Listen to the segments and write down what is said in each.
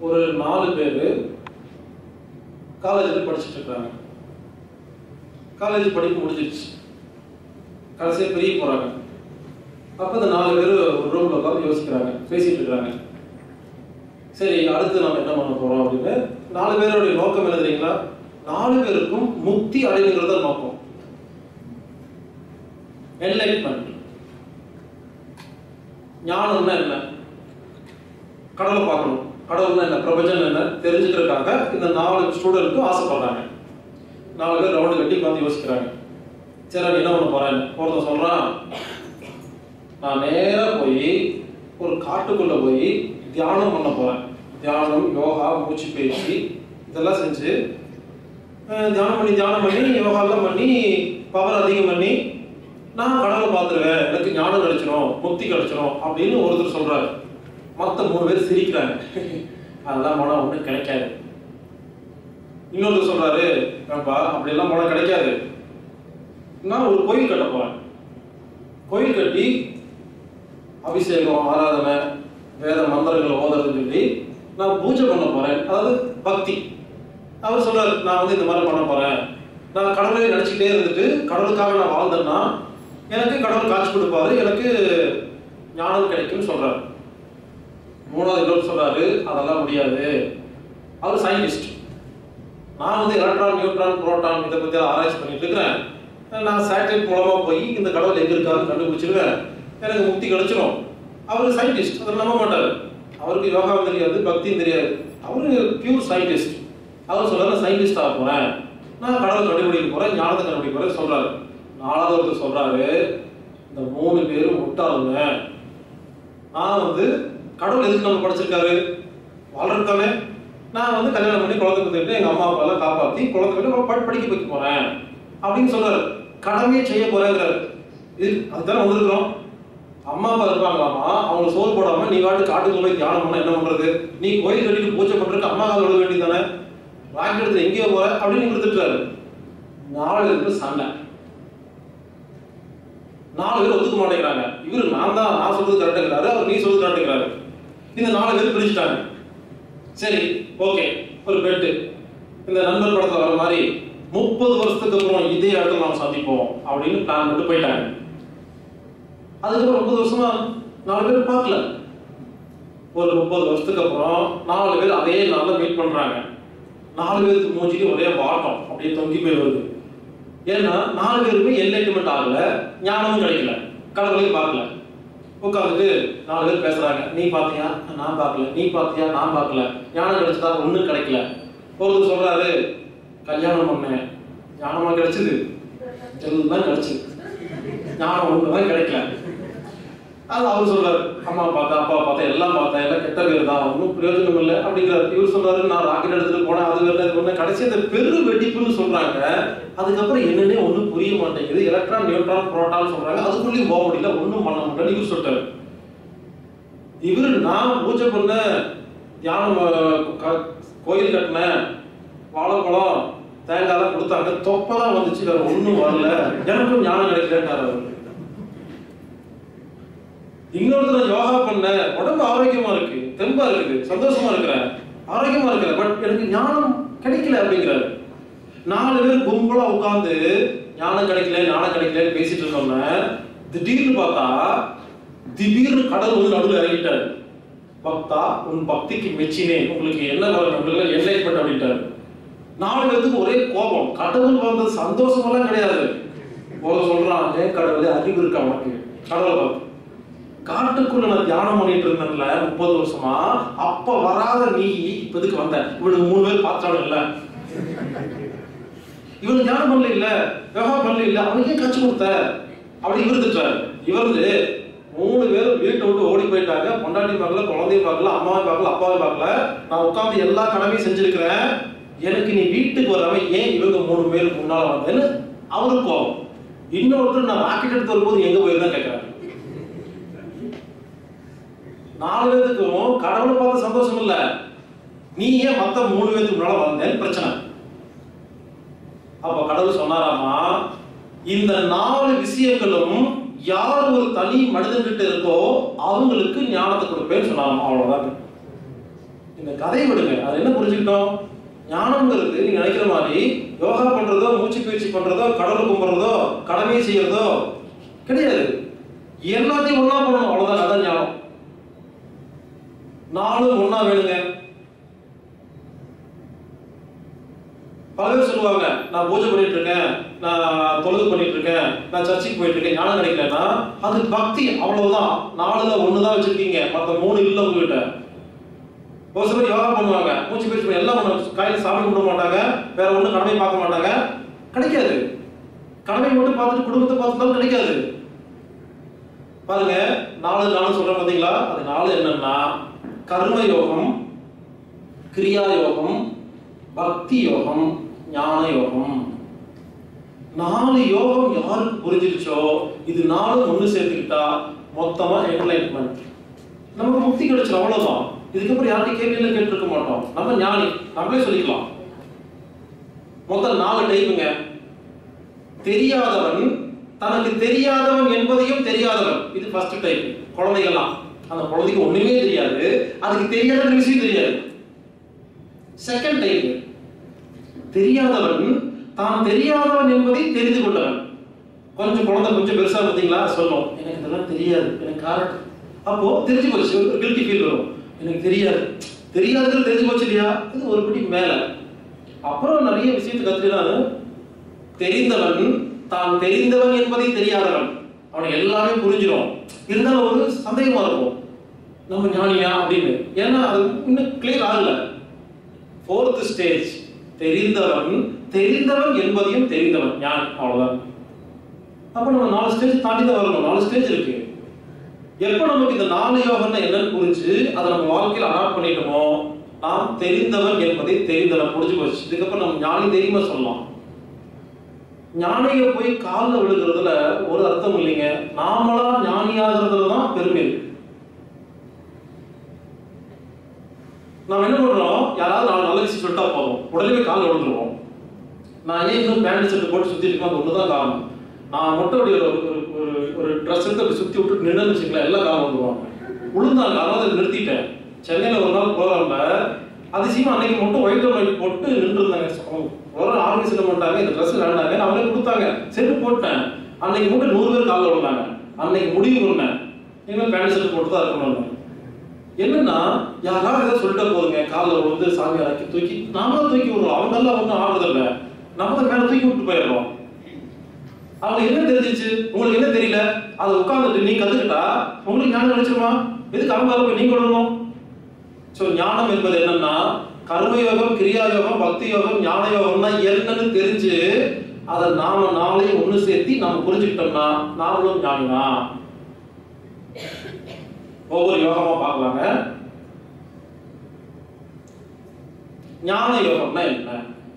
ஒரு நாலு பேர் காலேஜில் படிச்சுட்டு இருக்காங்க காலேஜ் படிப்பு முடிஞ்சிருச்சு கடைசியாக பிரிய போகிறாங்க அப்போ இந்த நாலு பேர் ஒரு ரூமில் உட்காந்து யோசிக்கிறாங்க பேசிட்டு இருக்காங்க சரி அடுத்து நம்ம என்ன பண்ண போகிறோம் அப்படின்னு நாலு பேருடைய நோக்கம் என்ன தெரியுங்களா நாலு பேருக்கும் முக்தி அடைவுங்கிறத நோக்கம் என்லைட்மெண்ட் ஞானம்னா என்ன கடவுளை பார்க்கணும் கடவுள்னா என்ன பிரபஞ்சம் என்ன தெரிஞ்சுக்கிறதுக்காக இந்த நாலு ஸ்டூடெண்ட்டும் ஆசைப்படுறாங்க நாலு பேர் ரவுண்டு கட்டி உட்காந்து யோசிக்கிறாங்க சரி நான் என்ன பண்ண போறேன் ஒருத்தன் சொல்றான் நான் நேரா போய் ஒரு காட்டுக்குள்ள போய் தியானம் பண்ண போறேன் தியானம் யோகா மூச்சு பயிற்சி இதெல்லாம் செஞ்சு அஹ், தியானம் பண்ணி தியானம் பண்ணி யோகாலாம் பண்ணி பவர் அதிகம் பண்ணி நான் கடவுளை பார்த்துருவேன் எனக்கு ஞானம் கிடைச்சிரும் முக்தி கிடைச்சிரும் அப்படின்னு ஒருத்தர் சொல்றாரு மற்ற மூணு பேர் சிரிக்கிறாங்க அதெல்லாம் போனா ஒன்றும் கிடைக்காது இன்னொருத்தர் சொல்றாரு ஏன்பா அப்படியெல்லாம் போனா கிடைக்காது நான் ஒரு கோயில் கட்ட போறேன் கோயில் கட்டி அபிஷேகம் ஆராதனை வேத மந்திரங்களை ஓதுறதுன்னு சொல்லி நான் பூஜை பண்ண போறேன் அதாவது பக்தி அவர் சொல்றாரு நான் வந்து இந்த மாதிரி பண்ண போறேன் நான் கடவுளை நினைச்சுக்கிட்டே இருந்துட்டு கடவுளுக்காக நான் வாழ்ந்தேன்னா எனக்கு கடவுள் காட்சி கொடுப்பாரு எனக்கு ஞானம் கிடைக்கும்னு சொல்றாரு மூணாவது இன்னொரு சொல்றாரு அதெல்லாம் முடியாது அவர் சயின்டிஸ்ட் நான் வந்து எலக்ட்ரான் நியூட்ரான் புரோட்டான் இதை பத்தி ஆராய்ச்சி பண்ணிட்டு இருக்கிறேன் நான் சேட்டலைட் மூலமா போய் இந்த கடவுள் எங்க இருக்காருன்னு கண்டுபிடிச்சிருவேன் எனக்கு முக்தி கிடைச்சிரும் அவர் சயின்டிஸ்ட் அதை நம்ப மாட்டாரு அவருக்கு யோகாவும் தெரியாது பக்தியும் தெரியாது அவரு பியூர் சயின்டிஸ்ட் அவர் சொல்றாரு சயின்டிஸ்ட் ஆக போறேன் நான் கடவுளை கண்டுபிடிக்க போறேன் ஞானத்தை கண்டுபிடிக்க போறேன் சொல்றாரு நாலாவது ஒருத்தர் சொல்றாரு இந்த மூணு பேரும் முட்டாளுங்க நான் வந்து கடவுள் எதுக்கு நம்ம படிச்சிருக்காரு வாழ்றதுக்கானே நான் வந்து கல்யாணம் பண்ணி குழந்தை கொடுத்துட்டு எங்க அம்மா அப்பாலாம் காப்பாத்தி குழந்தை கிட்ட படி படிக்க வைக்க போறேன் அப்படின்னு சொல்றாரு கடமையை செய்ய போறேங்கிறாரு இது அதுதானே வந்திருக்கிறோம் அம்மா அப்பா இருப்பாங்களாமா அவங்க சோறு போடாம நீ வாட்டு காட்டுக்குள்ள போய் தியானம் பண்ண என்ன பண்றது நீ கோயில் கட்டிட்டு பூஜை பண்றதுக்கு அம்மா கால் விட வேண்டியதானே ராக்கெட் எடுத்து எங்கேயோ போற அப்படின்னு கொடுத்துட்டாரு நாலு பேருக்கு சண்டை நாலு பேர் ஒத்துக்க மாட்டேங்கிறாங்க இவரு நான் தான் நான் சொல்றது கரெக்டுங்கிறாரு அவர் நீ சொல்றது கரெக்டுங்கிறாரு இந்த நாலு பேர் பிரிச்சுட்டாங்க சரி ஓகே ஒரு பெட்டு இந்த நண்பர் படத்துல வர மாதிரி முப்பது வருஷத்துக்கு அப்புறம் இதே இடத்துல நாம் சந்திப்போம் அப்படின்னு பிளான் பண்ணிட்டு போயிட்டாங்க அதுக்கப்புறம் முப்பது வருஷமா நாலு பேர் பார்க்கல ஒரு முப்பது வருஷத்துக்கு அப்புறம் நாலு பேர் அதே நாளில் மீட் பண்றாங்க நாலு பேருக்கு மூஞ்சிக்கு ஒரே வாட்டம் அப்படியே தொங்கி போய் வருது ஏன்னா நாலு பேருமே என்லைட்மெண்ட் ஆகல ஞானமும் கிடைக்கல கடவுளையும் பார்க்கல உட்காந்துட்டு நாலு பேர் பேசுறாங்க நீ பாத்தியா நான் பார்க்கல நீ பாத்தியா நான் பார்க்கல ஞானம் கிடைச்சதா ஒண்ணும் கிடைக்கல ஒருத்தர் சொல்றாரு கல்யாணம் பண்ணேன் ஞானமா கிடைச்சது எல்லாம் கிடைச்சது ஞானம் ஒண்ணுதான் கிடைக்கல அது அவர் சொல்றாரு அம்மா பார்த்தா அப்பா பார்த்தா எல்லாம் பார்த்தேன் எல்லாம் கெட்ட பேர் தான் ஒன்றும் பிரயோஜனம் இல்லை அப்படிங்கிறாரு இவர் சொல்றாரு நான் ராக்கெட் எடுத்துட்டு போனேன் அது வேற இது பண்ணேன் கடைசி அந்த பெரு வெடிப்புன்னு சொல்றாங்க அதுக்கப்புறம் என்னன்னே ஒன்றும் புரிய மாட்டேங்குது எலக்ட்ரான் நியூட்ரான் புரோட்டான் சொல்றாங்க அதுக்குள்ளேயும் போக முடியல ஒன்றும் பண்ண முடியல இவர் சொல்லிட்டாரு இவர் நான் பூஜை பண்ண தியானம் அஹ், க- கோயில் கட்டினேன் வாழைப்பழம் தேங்காய்லாம் கொடுத்தாங்க தொப்பதான் வந்துச்சு வேற ஒண்ணும் வரல எனக்கும் ஞானம் கிடைக்கலன்றாரு அவர் இன்னொருத்தர் யோகா பண்ண உடம்பு ஆரோக்கியமா இருக்கு தெம்பா இருக்குது சந்தோஷமா இருக்கிறேன் ஆரோக்கியமா இருக்கிறேன் பட் எனக்கு ஞானம் கிடைக்கல அப்படிங்கிறாரு நாலு பேர் கும்பலா உட்கார்ந்து ஞானம் கிடைக்கல ஞானம் கிடைக்கலன்னு பேசிட்டு இருந்தோம்னா திடீர்னு பார்த்தா திடீர்னு கடல் வந்து நடுவில் இறங்கிட்டாரு பக்தா உன் பக்திக்கு மெச்சினேன் உங்களுக்கு என்ன வரும் உங்களுக்கு என்லைட்மெண்ட் அப்படின்ட்டாரு நாலு பேருக்கு ஒரே கோபம் கடவுள் வந்த சந்தோஷமெல்லாம் கிடையாது ஒரு சொல்றான் ஏன் கடவுளே அறிவு இருக்கா உனக்கு கடவுளை பார்த்து காட்டுக்குள்ள நான் தியானம் பண்ணிட்டு இருந்தேன்ல முப்பது வருஷமா அப்ப வராத நீ இப்ப எதுக்கு வந்த இவனுக்கு மூணு பேர் பார்த்தாலும் இல்ல இவனுக்கு தியானம் பண்ணல இல்ல யோகா பண்ணல இல்ல அவனுக்கே கச்சு கொடுத்த அப்படி இவர் திட்டுறாரு இவர் வந்து மூணு பேரும் வீட்டை விட்டு ஓடி போயிட்டாங்க பொண்டாட்டி பார்க்கல குழந்தையும் பார்க்கல அம்மாவையும் பார்க்கல அப்பாவையும் பார்க்கல நான் உட்கார்ந்து எல்லா கடமையும் செஞ்சிருக்கிறேன் எனக்கு நீ வீட்டுக்கு வராம ஏன் இவங்க மூணு பேர் முன்னால வந்தேன்னு அவருக்கு கோவம் இன்னொருத்தர் நான் ராக்கெட் எடுத்து வரும்போது எங்க போயிருந்தா கேட்கறாரு நாலு பேருக்கும் கடவுளை பார்த்த சந்தோஷம் இல்ல நீ ஏன் மத்த மூணு பேருக்கு முன்னால வந்தேன்னு பிரச்சனை அப்ப கடவுள் சொன்னாராமா இந்த நாலு விஷயங்களும் யார் ஒரு தனி மனிதன்கிட்ட இருக்கோ அவங்களுக்கு ஞானத்தை கொடுப்பேன்னு சொன்னாராமா அவ்வளவுதான் இந்த கதையை விடுங்க அது என்ன புரிஞ்சுக்கிட்டோம் ஞானம்ங்கிறது நீங்க நினைக்கிற மாதிரி யோகா பண்றதோ மூச்சு பயிற்சி பண்றதோ கடவுள் கும்பிடுறதோ கடமை செய்யறதோ கிடையாது எல்லாத்தையும் ஒண்ணா பண்ணணும் அவ்வளவுதான் அதான் ஞானம் நாலும் ஒண்ணா வேணுங்க பல பேர் சொல்லுவாங்க நான் பூஜை பண்ணிட்டு இருக்கேன் நான் தொழுது பண்ணிட்டு இருக்கேன் நான் சர்ச்சுக்கு போயிட்டு இருக்கேன் ஞானம் கிடைக்கலன்னா அது பக்தி அவ்வளவுதான் நாலுல ஒண்ணுதான் வச்சிருக்கீங்க மத்த மூணு இல்ல உங்ககிட்ட ஒரு சில பேர் யோகா பண்ணுவாங்க மூச்சு பயிற்சி பண்ணி எல்லாம் பண்ணுவாங்க காலையில் சாமி கும்பிட மாட்டாங்க வேற ஒண்ணும் கடமை பார்க்க மாட்டாங்க கிடைக்காது கடமை மட்டும் பார்த்துட்டு குடும்பத்தை பார்த்துட்டாலும் கிடைக்காது பாருங்க நாலு நாலு சொல்றேன் பாத்தீங்களா அது நாலு என்னன்னா கர்ம யோகம் கிரியா யோகம் பக்தி யோகம் ஞான யோகம் நாலு யோகம் யாருக்கு புரிஞ்சிருச்சோ இது நாலு ஒண்ணு சேர்த்துக்கிட்டா மொத்தமா என்லைட்மெண்ட் நமக்கு முக்தி கிடைச்சிடும் அவ்வளவுதான் இதுக்கப்புறம் யார்கிட்ட கேள்வியில கேட்டிருக்க மாட்டோம் நம்ம ஞானி நம்மளே சொல்லிக்கலாம் மொத்தம் நாலு டைப்புங்க தெரியாதவன் தனக்கு தெரியாதவன் என்பதையும் தெரியாதவன் இது ஃபர்ஸ்ட் டைப் குழந்தைகள்லாம் அந்த குழந்தைக்கு ஒண்ணுமே தெரியாது அதுக்கு தெரியாத விஷயம் தெரியாது செகண்ட் டைப் தெரியாதவன் தான் தெரியாதவன் என்பதை தெரிந்து கொண்டவன் கொஞ்சம் குழந்தை கொஞ்சம் பெருசா பார்த்தீங்களா சொல்லும் எனக்கு இதெல்லாம் தெரியாது எனக்கு காரட் அப்போ தெரிஞ்சு போச்சு ஒரு கில்ட்டி ஃபீல் வரும் எனக்கு தெரியாது தெரியாதுன்னு தெரிஞ்சு போச்சு இல்லையா இது ஒரு படி மேல அப்புறம் நிறைய விஷயத்தை கத்துக்கினாரு தெரிந்தவன் தான் தெரிந்தவன் என்பதை தெரியாதவன் அவனுக்கு எல்லாமே புரிஞ்சிடும் இருந்தாலும் ஒரு சந்தேகமா இருக்கும் நம்ம ஞானியா அப்படின்னு ஏன்னா அது இன்னும் கிளியர் ஆகல ஃபோர்த் ஸ்டேஜ் தெரிந்தவன் தெரிந்தவன் என்பதையும் தெரிந்தவன் ஞானி அவ்வளவுதான் அப்ப நம்ம நாலு ஸ்டேஜ் தாண்டி தான் வரணும் நாலு ஸ்டேஜ் இருக்கு எப்ப நமக்கு இந்த நாலு யோகம்னா என்னன்னு புரிஞ்சு அதை நம்ம வாழ்க்கையில அடாப்ட் பண்ணிட்டோமோ நாம் தெரிந்தவன் என்பதை தெரிந்தவன் புரிஞ்சு போச்சு இதுக்கப்புறம் நம்ம ஞானி தெரியுமா சொல்லலாம் ஞானிய போய் காலில் விழுகிறதுல ஒரு அர்த்தம் இல்லைங்க நாமளா ஞானியாகிறதுல தான் பெருமை இருக்கு நாம் என்ன பண்றோம் யாராவது நாலு நல்ல விஷயம் சொல்லிட்டா போதும் உடனே காலில் விழுந்துருவோம் நான் ஏன் இன்னும் பேண்ட் ஷர்ட் போட்டு சுத்தி இருக்கேன் அது ஒண்ணுதான் காரணம் நான் மட்டும் அப்படி ஒரு ஒரு ஒரு ஒரு ட்ரெஸ் எடுத்து அப்படி சுத்தி விட்டு நின்று வச்சுக்கலாம் எல்லாம் காலம் வந்துருவாங்க விழுந்தாங்க அதனால அதை நிறுத்திட்டேன் சென்னையில ஒரு நாள் ப்ரோக்ராம்ல அதிசயமா அன்னைக்கு மட்டும் ஒயிட் அண்ட் ஒயிட் போட்டு நின்று இருந்தாங்க ஒரு ஆர்கனைசேஷன் பண்ணிட்டாங்க இந்த ட்ரெஸ் வேண்டாங்க நான் அவங்களே கொடுத்தாங்க செருப்பு போட்டேன் அன்னைக்கு மட்டும் நூறு பேர் காலில் விழுந்தாங்க அன்னைக்கு முடிவு பண்ணேன் இனிமேல் பேண்ட் ஷர்ட் போட்டு தான் இருக்கணும் என்னன்னா யாராவது ஏதோ சொல்லிட்டா போதுங்க காலில் விழுந்து சாமி இறக்கி தூக்கி நாம தான் தூக்கி விடுறோம் அவங்க எல்லாம் ஒன்றும் ஆடுறதில்ல நம்ம தான் மேலே தூக்கி விட்டு போயிடுறோம் அவங்களுக்கு என்ன தெரிஞ்சிச்சு உங்களுக்கு என்ன தெரியல அதை உட்கார்ந்துட்டு நீ கத்துக்கிட்டா உங்களுக்கு ஞானம் கிடைச்சிருமா எதுக்கு அவங்க போய் நீங்க விடணும் ஸோ ஞானம் என்பது என்னன்னா கர்மயோகம் கிரியா யோகம் பக்தி யோகம் ஞான யோகம்னா என்னன்னு தெரிஞ்சு அதை நாம நாளையும் ஒண்ணு சேர்த்தி நாம புரிஞ்சுக்கிட்டோம்னா நாமளும் ஞானினா ஒவ்வொரு யோகமா பார்க்கலாங்க ஞான யோகம்னா என்ன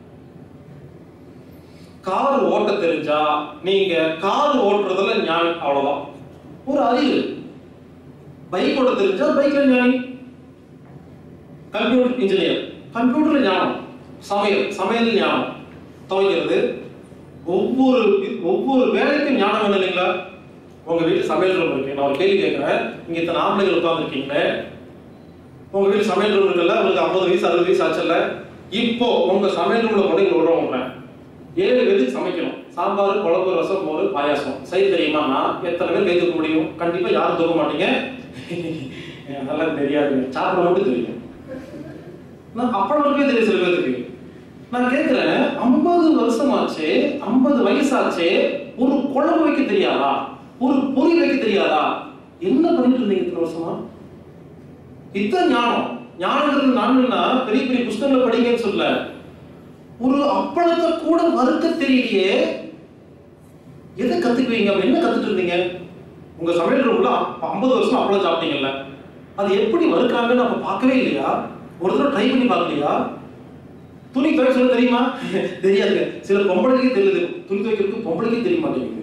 கார் ஓட்ட தெரிஞ்சா நீங்க கார் ஓட்டுறதுல ஞானி அவ்வளவுதான் ஒரு அறிவு பைக் ஓட்ட தெரிஞ்சா பைக்ல ஞானி கம்ப்யூட்டர் இன்ஜினியர் கம்ப்யூட்டர்ல ஞானம் சமையல் சமையல் ஞானம் துவைக்கிறது ஒவ்வொரு ஒவ்வொரு வேலைக்கும் ஞானம் வேணும் இல்லைங்களா உங்க வீட்டுல சமையல் ரூம் இருக்கு நான் ஒரு கேள்வி கேட்கிறேன் இங்க இத்தனை ஆம்பளைகள் உட்கார்ந்துருக்கீங்களே உங்க வீட்டு சமையல் ரூம் இருக்குல்ல உங்களுக்கு ஐம்பது வயசு அறுபது வயசு ஆச்சுல்ல இப்போ உங்க சமையல் ரூம்ல கொண்டு இங்க விடுறவங்க ஏழு பேருக்கு சமைக்கணும் சாம்பார் குழம்பு ரசம் மோர் பாயாசம் செய்ய தெரியுமானா எத்தனை பேர் கை தூக்க முடியும் கண்டிப்பா யாரும் தூக்க மாட்டீங்க நல்லா தெரியாது சாப்பிட மட்டும் தெரியும் நான் அப்பளவுக்கே தெரியும் சில பேருக்கு நான் கேட்கிறேன் ஐம்பது வருஷமாச்சு ஐம்பது வயசாச்சு ஒரு குழம்பு வைக்க தெரியாதா ஒரு பொறி வைக்க தெரியாதா என்ன பண்ணிட்டு இருந்தீங்க இத்தனை வருஷமா இதுதான் ஞானம் ஞானங்கிறது நானுன்னா பெரிய பெரிய புஸ்தகங்களை படிங்கன்னு சொல்ல ஒரு அப்பளத்தை கூட வறுக்க தெரியலையே எதை கத்துக்குவீங்க அப்ப என்ன கத்துட்டு இருந்தீங்க உங்க சமையல் ரூம்ல ஐம்பது வருஷம் அப்பளம் சாப்பிட்டீங்கல்ல அது எப்படி வறுக்காங்கன்னு அப்ப பார்க்கவே இல்லையா ஒரு தடவை ட்ரை பண்ணி பார்க்கலையா துணி துவைக்க சொல்ல தெரியுமா தெரியாதுங்க சில பொம்பளைக்கே தெரியுது துணி துவைக்கிறதுக்கு பொம்பளைக்கே தெரிய மாட்டேங்குது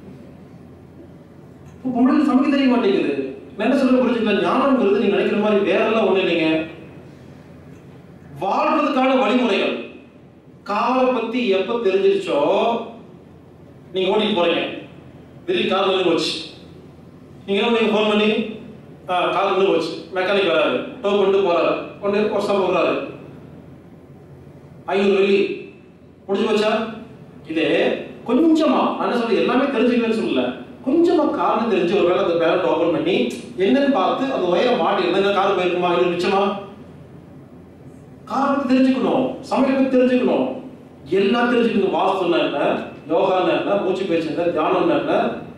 இப்போ பொம்பளைக்கு சமைக்க தெரிய மாட்டேங்குது நான் என்ன சொல்ல புரிஞ்சுக்கலாம் ஞானம்ங்கிறது நீங்க நினைக்கிற மாதிரி வேற எல்லாம் ஒண்ணு இல்லைங்க வாழ்றதுக்கான வழிமுறைகள் காரை பத்தி எப்ப தெரிஞ்சிருச்சோ நீங்க ஓட்டிட்டு போறீங்க திடீர்னு கார் நின்று போச்சு நீங்க என்ன பண்ணீங்க ஃபோன் பண்ணி ஆ, கார் நின்று போச்சு மெக்கானிக் வராரு டோ பண்ணிட்டு போறாரு ஒன்று வருஷம் போடுறாரு ஐநூறு வெள்ளி முடிஞ்சு போச்சா இதே கொஞ்சமா நான் என்ன சொல்றது எல்லாமே தெரிஞ்சுக்கணும்னு சொல்லல கொஞ்சமா காரணம் தெரிஞ்சு ஒருவேளை அந்த பேலட் ஓபன் பண்ணி என்னன்னு பார்த்து அந்த ஒயரை மாட்டி இருந்தா கார் போயிருக்குமா இது மிச்சமா காரணத்தை தெரிஞ்சுக்கணும் சமையல் பத்தி தெரிஞ்சுக்கணும் எல்லாம் தெரிஞ்சுக்கணும் வாஸ்துன்னா என்ன யோகான்னா என்ன மூச்சு பயிற்சி என்ன தியானம்னா என்ன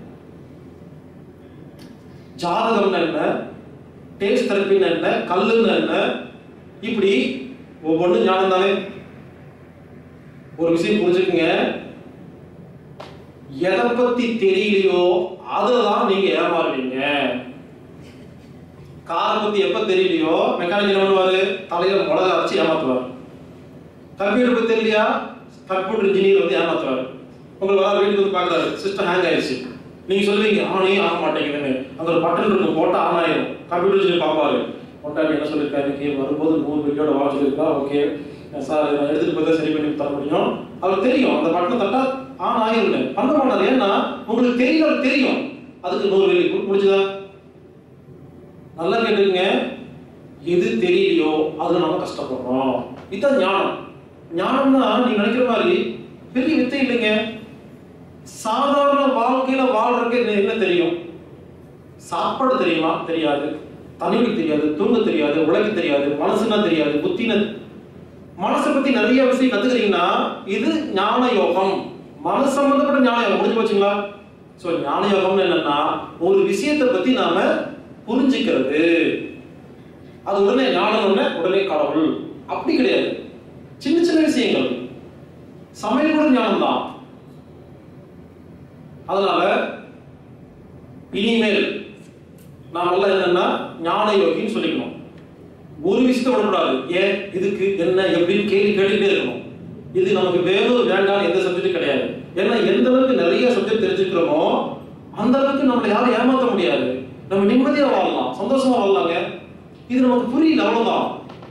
ஜாதகம்னா என்ன டேஸ்ட் தெரப்பின்னா என்ன கல்லுன்னா என்ன இப்படி ஒவ்வொன்றும் ஞானம் தானே ஒரு விஷயம் புரிஞ்சுக்குங்க எதை பத்தி தெரியலையோ அதுதான் நீங்க ஏமாறுவீங்க காரை பத்தி எப்ப தெரியலையோ மெக்கானிக் என்ன பண்ணுவாரு தலையில மிளகா அரைச்சு ஏமாத்துவார் கம்ப்யூட்டர் பத்தி தெரியலையா கம்ப்யூட்டர் இன்ஜினியர் வந்து ஏமாத்துவார் உங்களுக்கு வர வீட்டுக்கு வந்து பாக்குறாரு சிஸ்டம் ஹேங் ஆயிடுச்சு நீங்க சொல்லுவீங்க ஆனே ஆக மாட்டேங்குதுன்னு அந்த ஒரு பட்டன் இருக்கும் போட்டா ஆன் ஆயிரும் கம்ப்யூட்டர் இன்ஜினியர் பார்ப்பாரு கொண்டாடி என்ன சொல்லியிருக்காரு இன்னைக்கு வரும்போது நூறு வீடியோட வர சொல்லியிருக்கா ஓகே சார் நான் எடுத்துட்டு போய் தான் சரி பண்ணி தர முடியும் அவருக்கு தெரியும் அந்த பட்டன் தட்டா ஆன் ஆயிருங்க பண்ண மாட்டாரு ஏன்னா உங்களுக்கு தெரியல அவருக்கு தெரியும் அதுக்கு நூறு வெளி முடிச்சுதா நல்லா கேட்டுங்க எது தெரியலையோ அதுல நம்ம கஷ்டப்படுறோம் இதுதான் ஞானம் ஞானம்னா நீங்க நினைக்கிற மாதிரி பெரிய வித்தை இல்லைங்க சாதாரண வாழ்க்கையில வாழ்றதுக்கு என்ன- என்ன தெரியும் சாப்பாடு தெரியுமா தெரியாது தண்ணி குடிக்க தெரியாது தூங்க தெரியாது உழைக்க தெரியாது மனசுனா தெரியாது புத்தின மனசை பத்தி நிறைய விஷயம் கத்துக்கிறீங்கன்னா இது ஞான யோகம் மனசு சம்பந்தப்பட்ட ஞான யோகம் முடிஞ்சு போச்சுங்களா சோ ஞான யோகம்னு என்னன்னா ஒரு விஷயத்தை பத்தி நாம புரிஞ்சுக்கிறது அது உடனே ஞானம் உடனே உடனே கடவுள் அப்படி கிடையாது சின்ன சின்ன விஷயங்கள் சமையல் கூட ஞானம் தான் அதனால இனிமேல் நாம எல்லாம் என்னன்னா ஞான யோகின்னு சொல்லிக்கணும் ஒரு விஷயத்தை விடக்கூடாது ஏன் இதுக்கு என்ன எப்படின்னு கேள்வி கேட்டுக்கிட்டே இருக்கணும் இது நமக்கு வேணும் வேண்டாம் எந்த சப்ஜெக்டும் கிடையாது ஏன்னா எந்த அளவுக்கு நிறைய சப்ஜெக்ட் தெரிஞ்சுக்கிறோமோ அந்த அளவுக்கு நம்மளை யாரும் ஏமாத்த முடியாது நம்ம நிம்மதியா வாழலாம் சந்தோஷமா வாழலாங்க இது நமக்கு புரியல அவ்வளவுதான்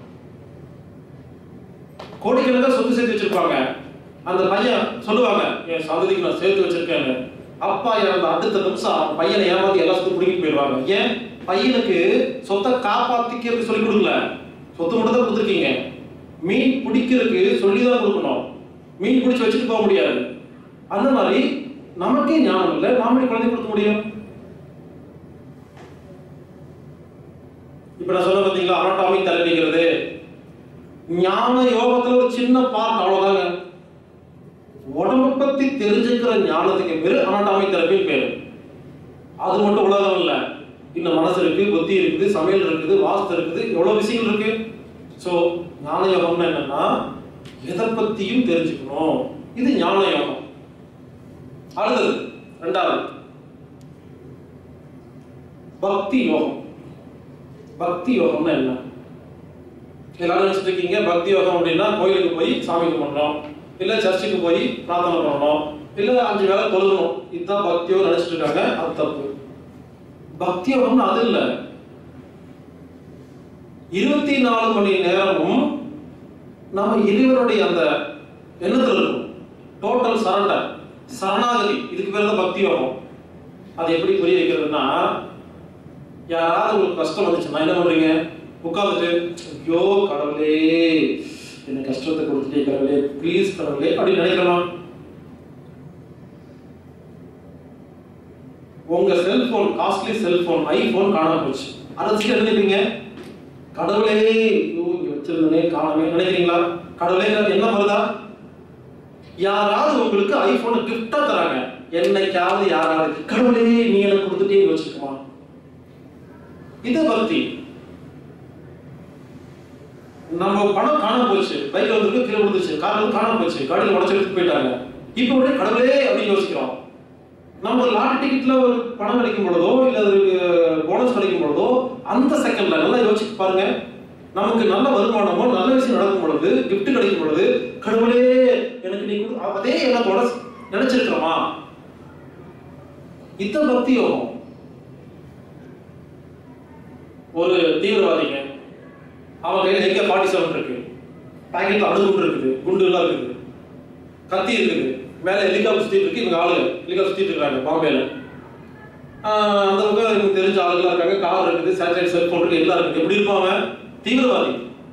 கோடிக்கணக்காக சொத்து சேர்த்து வச்சிருப்பாங்க அந்த பையன் சொல்லுவாங்க என் சந்ததிக்கு நான் சேர்த்து வச்சிருக்கேன்னு அப்பா இறந்த அடுத்த நிமிஷம் அவன் பையனை ஏமாத்தி எல்லா சொத்து பிடிக்கிட்டு போயிடுவாங்க ஏன் பையனுக்கு சொத்தை காப்பாத்திக்கிறதுக்கு சொல்லி கொடுக்கல சொத்து மட்டும் தான் கொடுத்துருக்கீங்க மீன் பிடிக்கிறதுக்கு சொல்லி தான் கொடுக்கணும் மீன் பிடிச்சி வச்சுட்டு போக முடியாது அந்த மாதிரி நமக்கே ஞானம் இல்லை நாம எப்படி குழந்தை கொடுக்க முடியும் இப்ப நான் சொன்ன பாத்தீங்களா அனாட்டாமிக் தலைவிக்கிறது ஞான யோகத்துல ஒரு சின்ன பார்ட் அவ்வளவுதாங்க உடம்ப பத்தி தெரிஞ்சுக்கிற ஞானத்துக்கு பேரு அனாட்டாமிக் தெரப்பின்னு பேரு அது மட்டும் உலகம் இல்ல இன்னும் மனசு இருக்கு புத்தி இருக்குது சமையல் இருக்குது வாஸ்து இருக்குது எவ்வளவு விஷயங்கள் இருக்கு சோ ஞான யோகம்னா என்னன்னா எதை பத்தியும் தெரிஞ்சுக்கணும் இது ஞான யோகம் அடுத்தது ரெண்டாவது பக்தி யோகம் பக்தி யோகம்னா என்ன எல்லாரும் நினைச்சிட்டு இருக்கீங்க பக்தி யோகம் அப்படின்னா கோயிலுக்கு போய் சாமி கும்பிடணும் இல்ல சர்ச்சுக்கு போய் பிரார்த்தனை பண்ணணும் இல்ல அஞ்சு வேளை தொழுகணும் இதுதான் பக்தியோ நினைச்சிட்டு இருக்காங்க அது தப்பு பக்தி யோகம்னு அது இல்ல இருபத்தி நாலு மணி நேரமும் நம்ம இறைவனுடைய அந்த எண்ணத்துல இருக்கும் டோட்டல் சரண்டர் சரணாகதி இதுக்கு பேர் தான் பக்தி யோகம் அது எப்படி புரிய வைக்கிறதுன்னா யாராவது உங்களுக்கு கஷ்டம் வந்துச்சுன்னா என்ன பண்றீங்க உட்காந்துட்டு ஐயோ கடவுளே என்ன கஷ்டத்தை கொடுத்துட்டே கடவுளே ப்ளீஸ் கடவுளே அப்படி நினைக்கலாம் உங்க செல்போன் காஸ்ட்லி செல்போன் ஐபோன் காணாம போச்சு அதை வச்சுட்டு என்ன நினைப்பீங்க கடவுளே ஐயோ இங்க வச்சிருந்தனே காணாமே நினைக்கிறீங்களா கடவுளே என்ன வருதா யாராவது உங்களுக்கு ஐபோனை கிஃப்டா தராங்க என்னைக்காவது யாராவது கடவுளே நீ எனக்கு கொடுத்துட்டே யோசிச்சுக்குமா இது பக்தி நம்ம பணம் காணாம போச்சு பைக்ல வந்து கீழே விழுந்துச்சு கார்ல வந்து காணாம போச்சு காடியில உடச்சு எடுத்து போயிட்டாங்க இப்போ உடனே கடவுளே அப்படின்னு யோசிக்கிறோம் நம்ம ஒரு லாட்டரி டிக்கெட்ல ஒரு பணம் கிடைக்கும் பொழுதோ இல்ல ஒரு போனஸ் கிடைக்கும் பொழுதோ அந்த செகண்ட்ல நல்லா யோசிச்சு பாருங்க நமக்கு நல்ல வருமானமோ நல்ல விஷயம் நடக்கும் பொழுது gift கிடைக்கும் பொழுது கடவுளே எனக்கு நீ கொடு அதே எண்ணத்தோட நினைச்சிருக்கிறோமா இத்த பக்தி யோகம் ஒரு தீவிரவாதிங்க அவன் கையில எங்க ஃபார்ட்டி செவன் இருக்கு பாக்கெட்ல அணுகுண்டு இருக்குது குண்டு எல்லாம் இருக்குது கத்தி இருக்குது மேல ஹெலிகாப்டர் சுத்திட்டு இருக்கு இவங்க ஆளுங்க ஹெலிகாப்டர் சுத்திட்டு இருக்காங்க பாம்பேல ஆஹ் அந்த பக்கம் எனக்கு தெரிஞ்ச ஆளுங்களா இருக்காங்க கார் இருக்குது சேட்டலைட் செல்போன் இருக்கு எல்லாம் இருக்குது எப்படி இருப்பான் அவன் தீவிரவாதி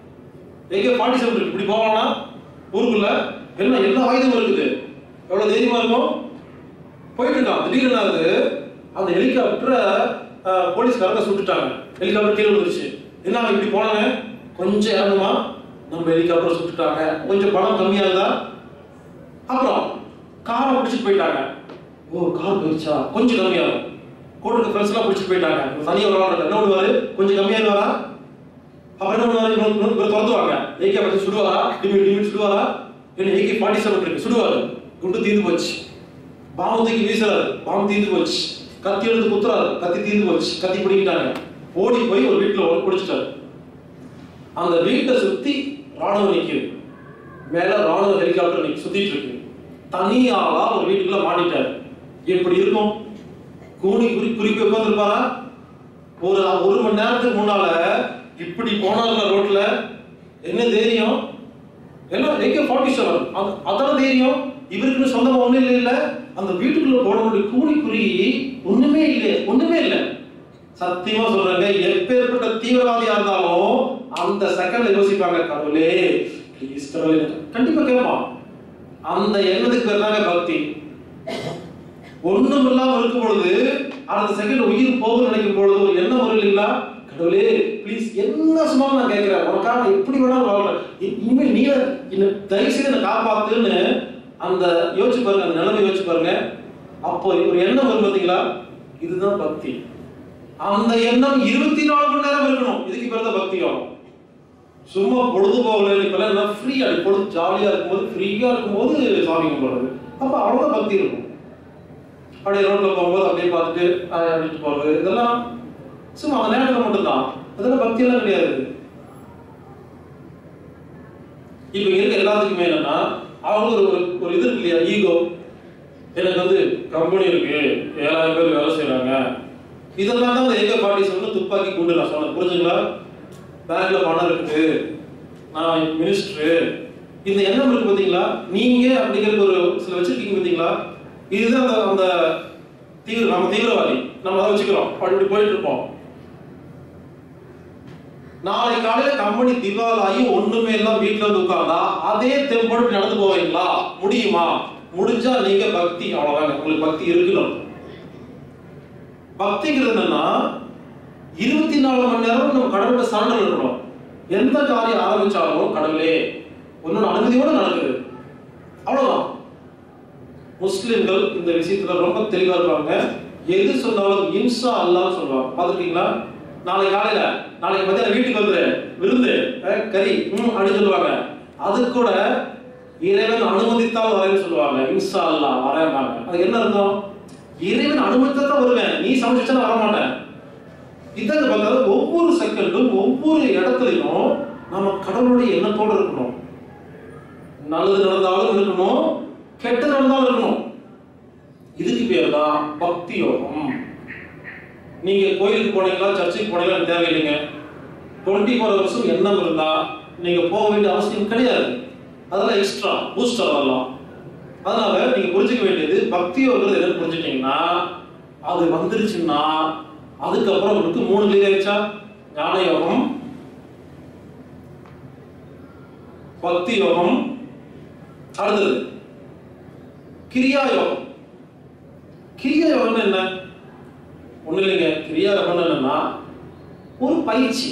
எங்க பாட்டி செவன் இருக்கு இப்படி போவானா ஊருக்குள்ள எல்லாம் எல்லா ஆயுதமும் இருக்குது எவ்வளவு தைரியமா இருக்கும் போயிட்டு இருக்கான் திடீர்னு என்ன ஆகுது அந்த ஹெலிகாப்டரை போலீஸ்காரங்க சுட்டுட்டாங்க ஹெலிகாப்டர் கீழே விழுந்துருச்சு என்ன இப்படி போனாங்க கொஞ்சம் இறங்குமா நம்ம ஹெலிகாப்டர் சுட்டுட்டாங்க கொஞ்சம் பணம் கம்மியாகுதா அப்புறம் காரை பிடிச்சிட்டு போயிட்டாங்க ஓ கார் போயிடுச்சா கொஞ்சம் கம்மியாகும் கூட இருக்க ஃப்ரெண்ட்ஸ் எல்லாம் பிடிச்சிட்டு போயிட்டாங்க இவர் தனியா ஒரு ஆள் இருக்காரு. என்ன பண்ணுவாரு கொஞ்சம் கம்மியாகுவாரா அப்புறம் என்ன பண்ணுவாரு இன்னொரு- இன்னொரு பேர் துரத்துவாங்க ஏகே பத்தி சுடுவாரா டிமி டிமி சுடுவாரா இல்லை ஏகே ஃபார்ட்டி செவன் இருக்கு சுடுவாரு குண்டு தீர்ந்து போச்சு பாம்பு தூக்கி வீசுறாரு பாம்பு தீர்ந்து போச்சு கத்தி எடுத்து குத்துறாரு கத்தி தீர்ந்து போச்சு கத்தி பிடிக்கிட்டாங்க ஓடி போய் ஒரு வீட்டுல ஒரு பிடிச்சிட்டாரு அந்த வீட்டை சுத்தி ராணுவம் நிக்குது மேல ராணுவ ஹெலிகாப்டர் நிக்கு சுத்திட்டு இருக்கு தனியாளா ஒரு வீட்டுக்குள்ள மாட்டிட்டாரு எப்படி இருக்கும் கூனி குறி குறிப்பு உட்காந்துருப்பாரா ஒரு ஒரு மணி நேரத்துக்கு முன்னால இப்படி போனார்ல ரோட்ல என்ன தைரியம் எல்லாம் ஏகே ஃபார்ட்டி செவன் அதான தைரியம் இவருக்குன்னு சொந்தமா ஒண்ணும் இல்லை இல்ல அந்த வீட்டுக்குள்ள போட வேண்டிய கூலி குறி ஒண்ணுமே இல்லை ஒண்ணுமே இல்லை சத்தியமா சொல்றாங்க எப்பேற்பட்ட தீவிரவாதியா இருந்தாலும் அந்த செகண்ட்ல யோசிப்பாங்க கடவுளே ப்ளீஸ் கடவுளே கண்டிப்பா கேட்பான் அந்த எண்ணத்துக்கு பேர் தாங்க பக்தி ஒண்ணும் இல்லாம இருக்கும் பொழுது அடுத்த செகண்ட் உயிர் போகும் நினைக்கும் பொழுது ஒரு எண்ணம் வரும் இல்லைங்களா கடவுளே ப்ளீஸ் என்ன சொன்னாலும் நான் கேட்கிறேன் உனக்காக நான் எப்படி வேணாலும் வாழ்றேன் இ- இனிமேல் நீ என்ன தயவு செய்து என்னை காப்பாத்துன்னு அந்த யோசிச்சு பாருங்க அந்த நிலைமை யோசிச்சு பாருங்க அப்போ ஒரு எண்ணம் வரும் பாத்தீங்களா இதுதான் பக்தி அந்த எண்ணம் இருபத்தி நாலு மணி நேரம் இருக்கணும் இதுக்கு பேர் தான் பக்தி ஆகும் சும்மா பொழுதுபோகல இப்பெல்லாம் என்ன ஃப்ரீயா பொழுது ஜாலியா இருக்கும்போது ஃப்ரீயா இருக்கும்போது சாமி கும்பிடுறது அப்ப அவ்வளவுதான் பக்தி இருக்கும் அப்படியே ரோட்ல போகும்போது அப்படியே பார்த்துட்டு ஆஹ் அப்படின்ட்டு போறது இதெல்லாம் சும்மா அந்த நேரத்துல மட்டும்தான் அதெல்லாம் பக்தி எல்லாம் கிடையாது இப்ப இங்க இருக்க எல்லாத்துக்குமே என்னன்னா அவங்க ஒரு ஒரு- ஒரு இது இருக்கு இல்லையா ஈகோ எனக்கு வந்து கம்பெனி இருக்கு ஏழாயிரம் பேர் வேலை செய்றாங்க இதெல்லாம் தான் ஏக பார்ட்டி சொன்ன துப்பாக்கி குண்டு நான் சொன்னேன் புரிஞ்சுங்களா பேங்க்ல பணம் இருக்குது நான் மினிஸ்டர் இந்த எண்ணம் இருக்கு பாத்தீங்களா நீங்க அப்படிங்கிற ஒரு சில வச்சிருக்கீங்க பாத்தீங்களா இதுதான் அந்த அந்த தீவிர நம்ம தீவிரவாதி நம்ம அதை வச்சுக்கிறோம் அப்படி இப்படி போயிட்டு இருப்போம் நாளை காலையில கம்பெனி திவாலாகி ஒண்ணுமே எல்லாம் வீட்டுல வந்து உட்கார்ந்தா அதே தெம்போடு நடந்து போவீங்களா முடியுமா முடிஞ்சா நீங்க பக்தி அவ்வளவுதாங்க உங்களுக்கு பக்தி இருக்கணும் பக்திங்கிறது என்னன்னா இருபத்தி நாலு மணி நேரம் நம்ம கடவுளை சரணம் இருக்கணும் எந்த காரியம் ஆரம்பிச்சாலும் கடவுளே உன்னோட அனுமதியோட நடக்குது அவ்வளவுதான் முஸ்லிம்கள் இந்த விஷயத்துல ரொம்ப தெளிவா இருப்பாங்க எது சொன்னாலும் இன்சா அல்லாஹ் சொல்லுவாங்க பாத்துருக்கீங்களா நாளை காலையில நாளைக்கு மத்தியானம் வீட்டுக்கு வந்துரு விருந்து அஹ், கறி ம் அப்படின்னு சொல்லுவாங்க அது கூட இறைவன் அனுமதித்தால் வரேன்னு சொல்லுவாங்க இன்சா அல்லாஹ் வரேன்பாங்க அது என்ன அர்த்தம் இறைவன் அனுமதித்தா தான் வருவேன் நீ சமைச்சா நான் வர மாட்டேன் இதாங்க பார்த்தாலும் ஒவ்வொரு செகண்டும் ஒவ்வொரு இடத்துலையும் நம்ம கடவுளுடைய எண்ணத்தோட இருக்கணும் நல்லது நடந்தாலும் இருக்கணும் கெட்ட நடந்தாலும் இருக்கணும் இதுக்கு பேர் தான் பக்தி யோகம் நீங்க கோயிலுக்கு போனீங்களா சர்ச்சுக்கு போனீங்களா எனக்கு தேவையில்லைங்க டுவெண்ட்டி ஃபோர் ஹவர்ஸும் எண்ணம் இருந்தா நீங்க போக வேண்டிய அவசியம் கிடையாது அதெல்லாம் எக்ஸ்ட்ரா பூஸ்டர் அதெல்லாம் அதனால நீங்க புரிஞ்சுக்க வேண்டியது பக்தி யோகம் என்னன்னு புரிஞ்சுட்டீங்கன்னா அது வந்துருச்சுன்னா அதுக்கப்புறம் உங்களுக்கு மூணு கிளியர் ஆயிடுச்சா ஞான யோகம் பக்தி யோகம் அடுத்தது கிரியா யோகம் கிரியா யோகம் என்ன ஒண்ணு இல்லைங்க கிரியா யோகம் என்னன்னா ஒரு பயிற்சி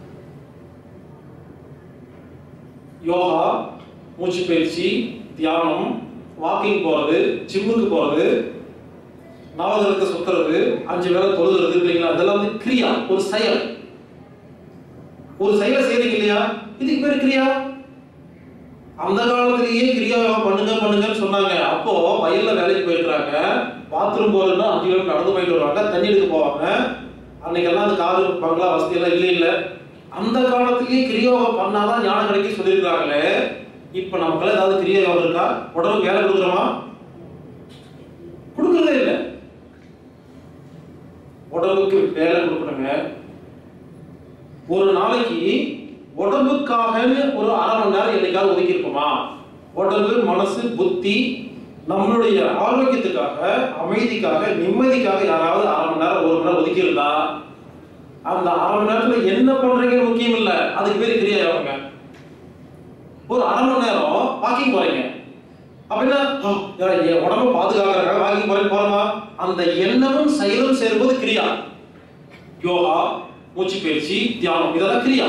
யோகா மூச்சு பயிற்சி தியானம் வாக்கிங் போறது ஜிம்முக்கு போறது நவகிரகத்தை சுத்துறது அஞ்சு வேலை தொழுகிறது இல்லைங்களா அதெல்லாம் வந்து கிரியா ஒரு செயல் ஒரு செயலை செய்றீங்க இல்லையா இதுக்கு பேர் கிரியா அந்த காலத்திலேயே கிரியா யோகா பண்ணுங்க பண்ணுங்கன்னு சொன்னாங்க அப்போ வயல்ல வேலைக்கு போயிருக்காங்க பாத்ரூம் போறதுன்னா அஞ்சு கிலோமீட்டர் நடந்து போயிட்டு வருவாங்க தண்ணி எடுக்க போவாங்க அன்னைக்கெல்லாம் அந்த காரு பங்களா வசதி எல்லாம் இல்லை இல்ல அந்த காலத்திலேயே கிரியா யோகா பண்ணாதான் ஞானம் கிடைக்கும் சொல்லியிருக்காங்களே இப்ப நமக்கெல்லாம் ஏதாவது கிரியா யோகம் இருக்கா உடம்புக்கு வேலை கொடுக்குறோமா கொடுக்கறதே இல்லை உடம்புக்கு வேலை கொடுக்கணுங்க ஒரு நாளைக்கு உடம்புக்காகன்னு ஒரு அரை மணி நேரம் என்னைக்காவது ஒதுக்கி இருப்போமா உடம்பு மனசு புத்தி நம்மளுடைய ஆரோக்கியத்துக்காக அமைதிக்காக நிம்மதிக்காக யாராவது அரை மணி நேரம் ஒரு மணி நேரம் ஒதுக்கி இருந்தா அந்த அரை மணி நேரத்துல என்ன பண்றீங்கன்னு முக்கியம் இல்ல அதுக்கு பேரு கிரியா யோகங்க ஒரு அரை மணி நேரம் வாக்கிங் போறீங்க அப்படின்னா "ஆ, யா- என் உடம்ப பாதுகாக்கிறதுக்காக வாக்கிங் போறேன் போறோமா அந்த எண்ணமும் செயலும் சேரும்போது கிரியா யோகா மூச்சு பயிற்சி தியானம் இதெல்லாம் கிரியா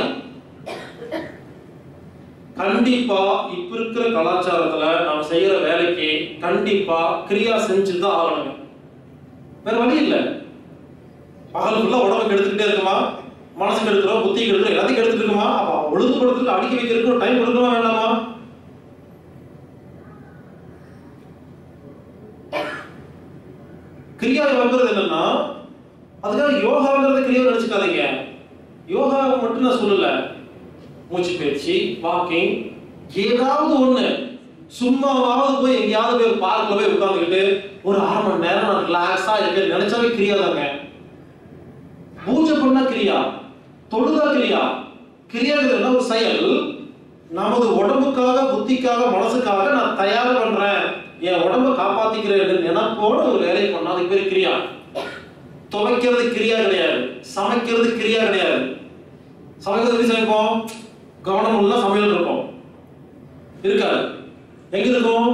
கண்டிப்பா இப்ப இருக்கிற கலாச்சாரத்துல நாம செய்யற வேலைக்கு கண்டிப்பா கிரியா செஞ்சுதான் ஆகணுங்க வேற வழி இல்ல பகல் ஃபுல்லா உடம்பு கெடுத்துக்கிட்டே இருக்குமா மனசு கெடுக்கிறோம் புத்தி கெடுக்கிறோம் எல்லாத்தையும் கெடுத்துட்டு இருக்குமா அப்ப ஒழுங்குபடுத்துக்கு அடிக்க வைக்கிறதுக்கு ஒரு டைம் கொடுக்கணுமா வேண்டாமா கிரியா யோகாங்கிறது என்னன்னா அதுக்காக யோகாங்கிறத கிரியா நினைச்சுக்காதீங்க யோகா மட்டும் நான் சொல்லல மூச்சு பயிற்சி வாக்கிங் ஏதாவது ஒண்ணு சும்மாவாவது போய் எங்கேயாவது போய் பார்க்கல போய் உட்கார்ந்துக்கிட்டு ஒரு அரை மணி நேரம் நான் ரிலாக்ஸா இருக்கேன் நினைச்சாவே கிரியா தாங்க பூஜை பண்ணா கிரியா தொழுதா கிரியா கிரியாங்கிறது ஒரு செயல் நமது உடம்புக்காக புத்திக்காக மனசுக்காக நான் தயார் பண்றேன் என் உடம்ப காப்பாத்திக்கிறேன் நினைப்போட ஒரு வேலையை பண்ணா அதுக்கு பேர் கிரியா துவைக்கிறது கிரியா கிடையாது சமைக்கிறது கிரியா கிடையாது சமைக்கிறது எப்படி சமைப்போம் கவனம் உள்ள சமையல் இருக்கும் இருக்காது எங்க இருக்கும்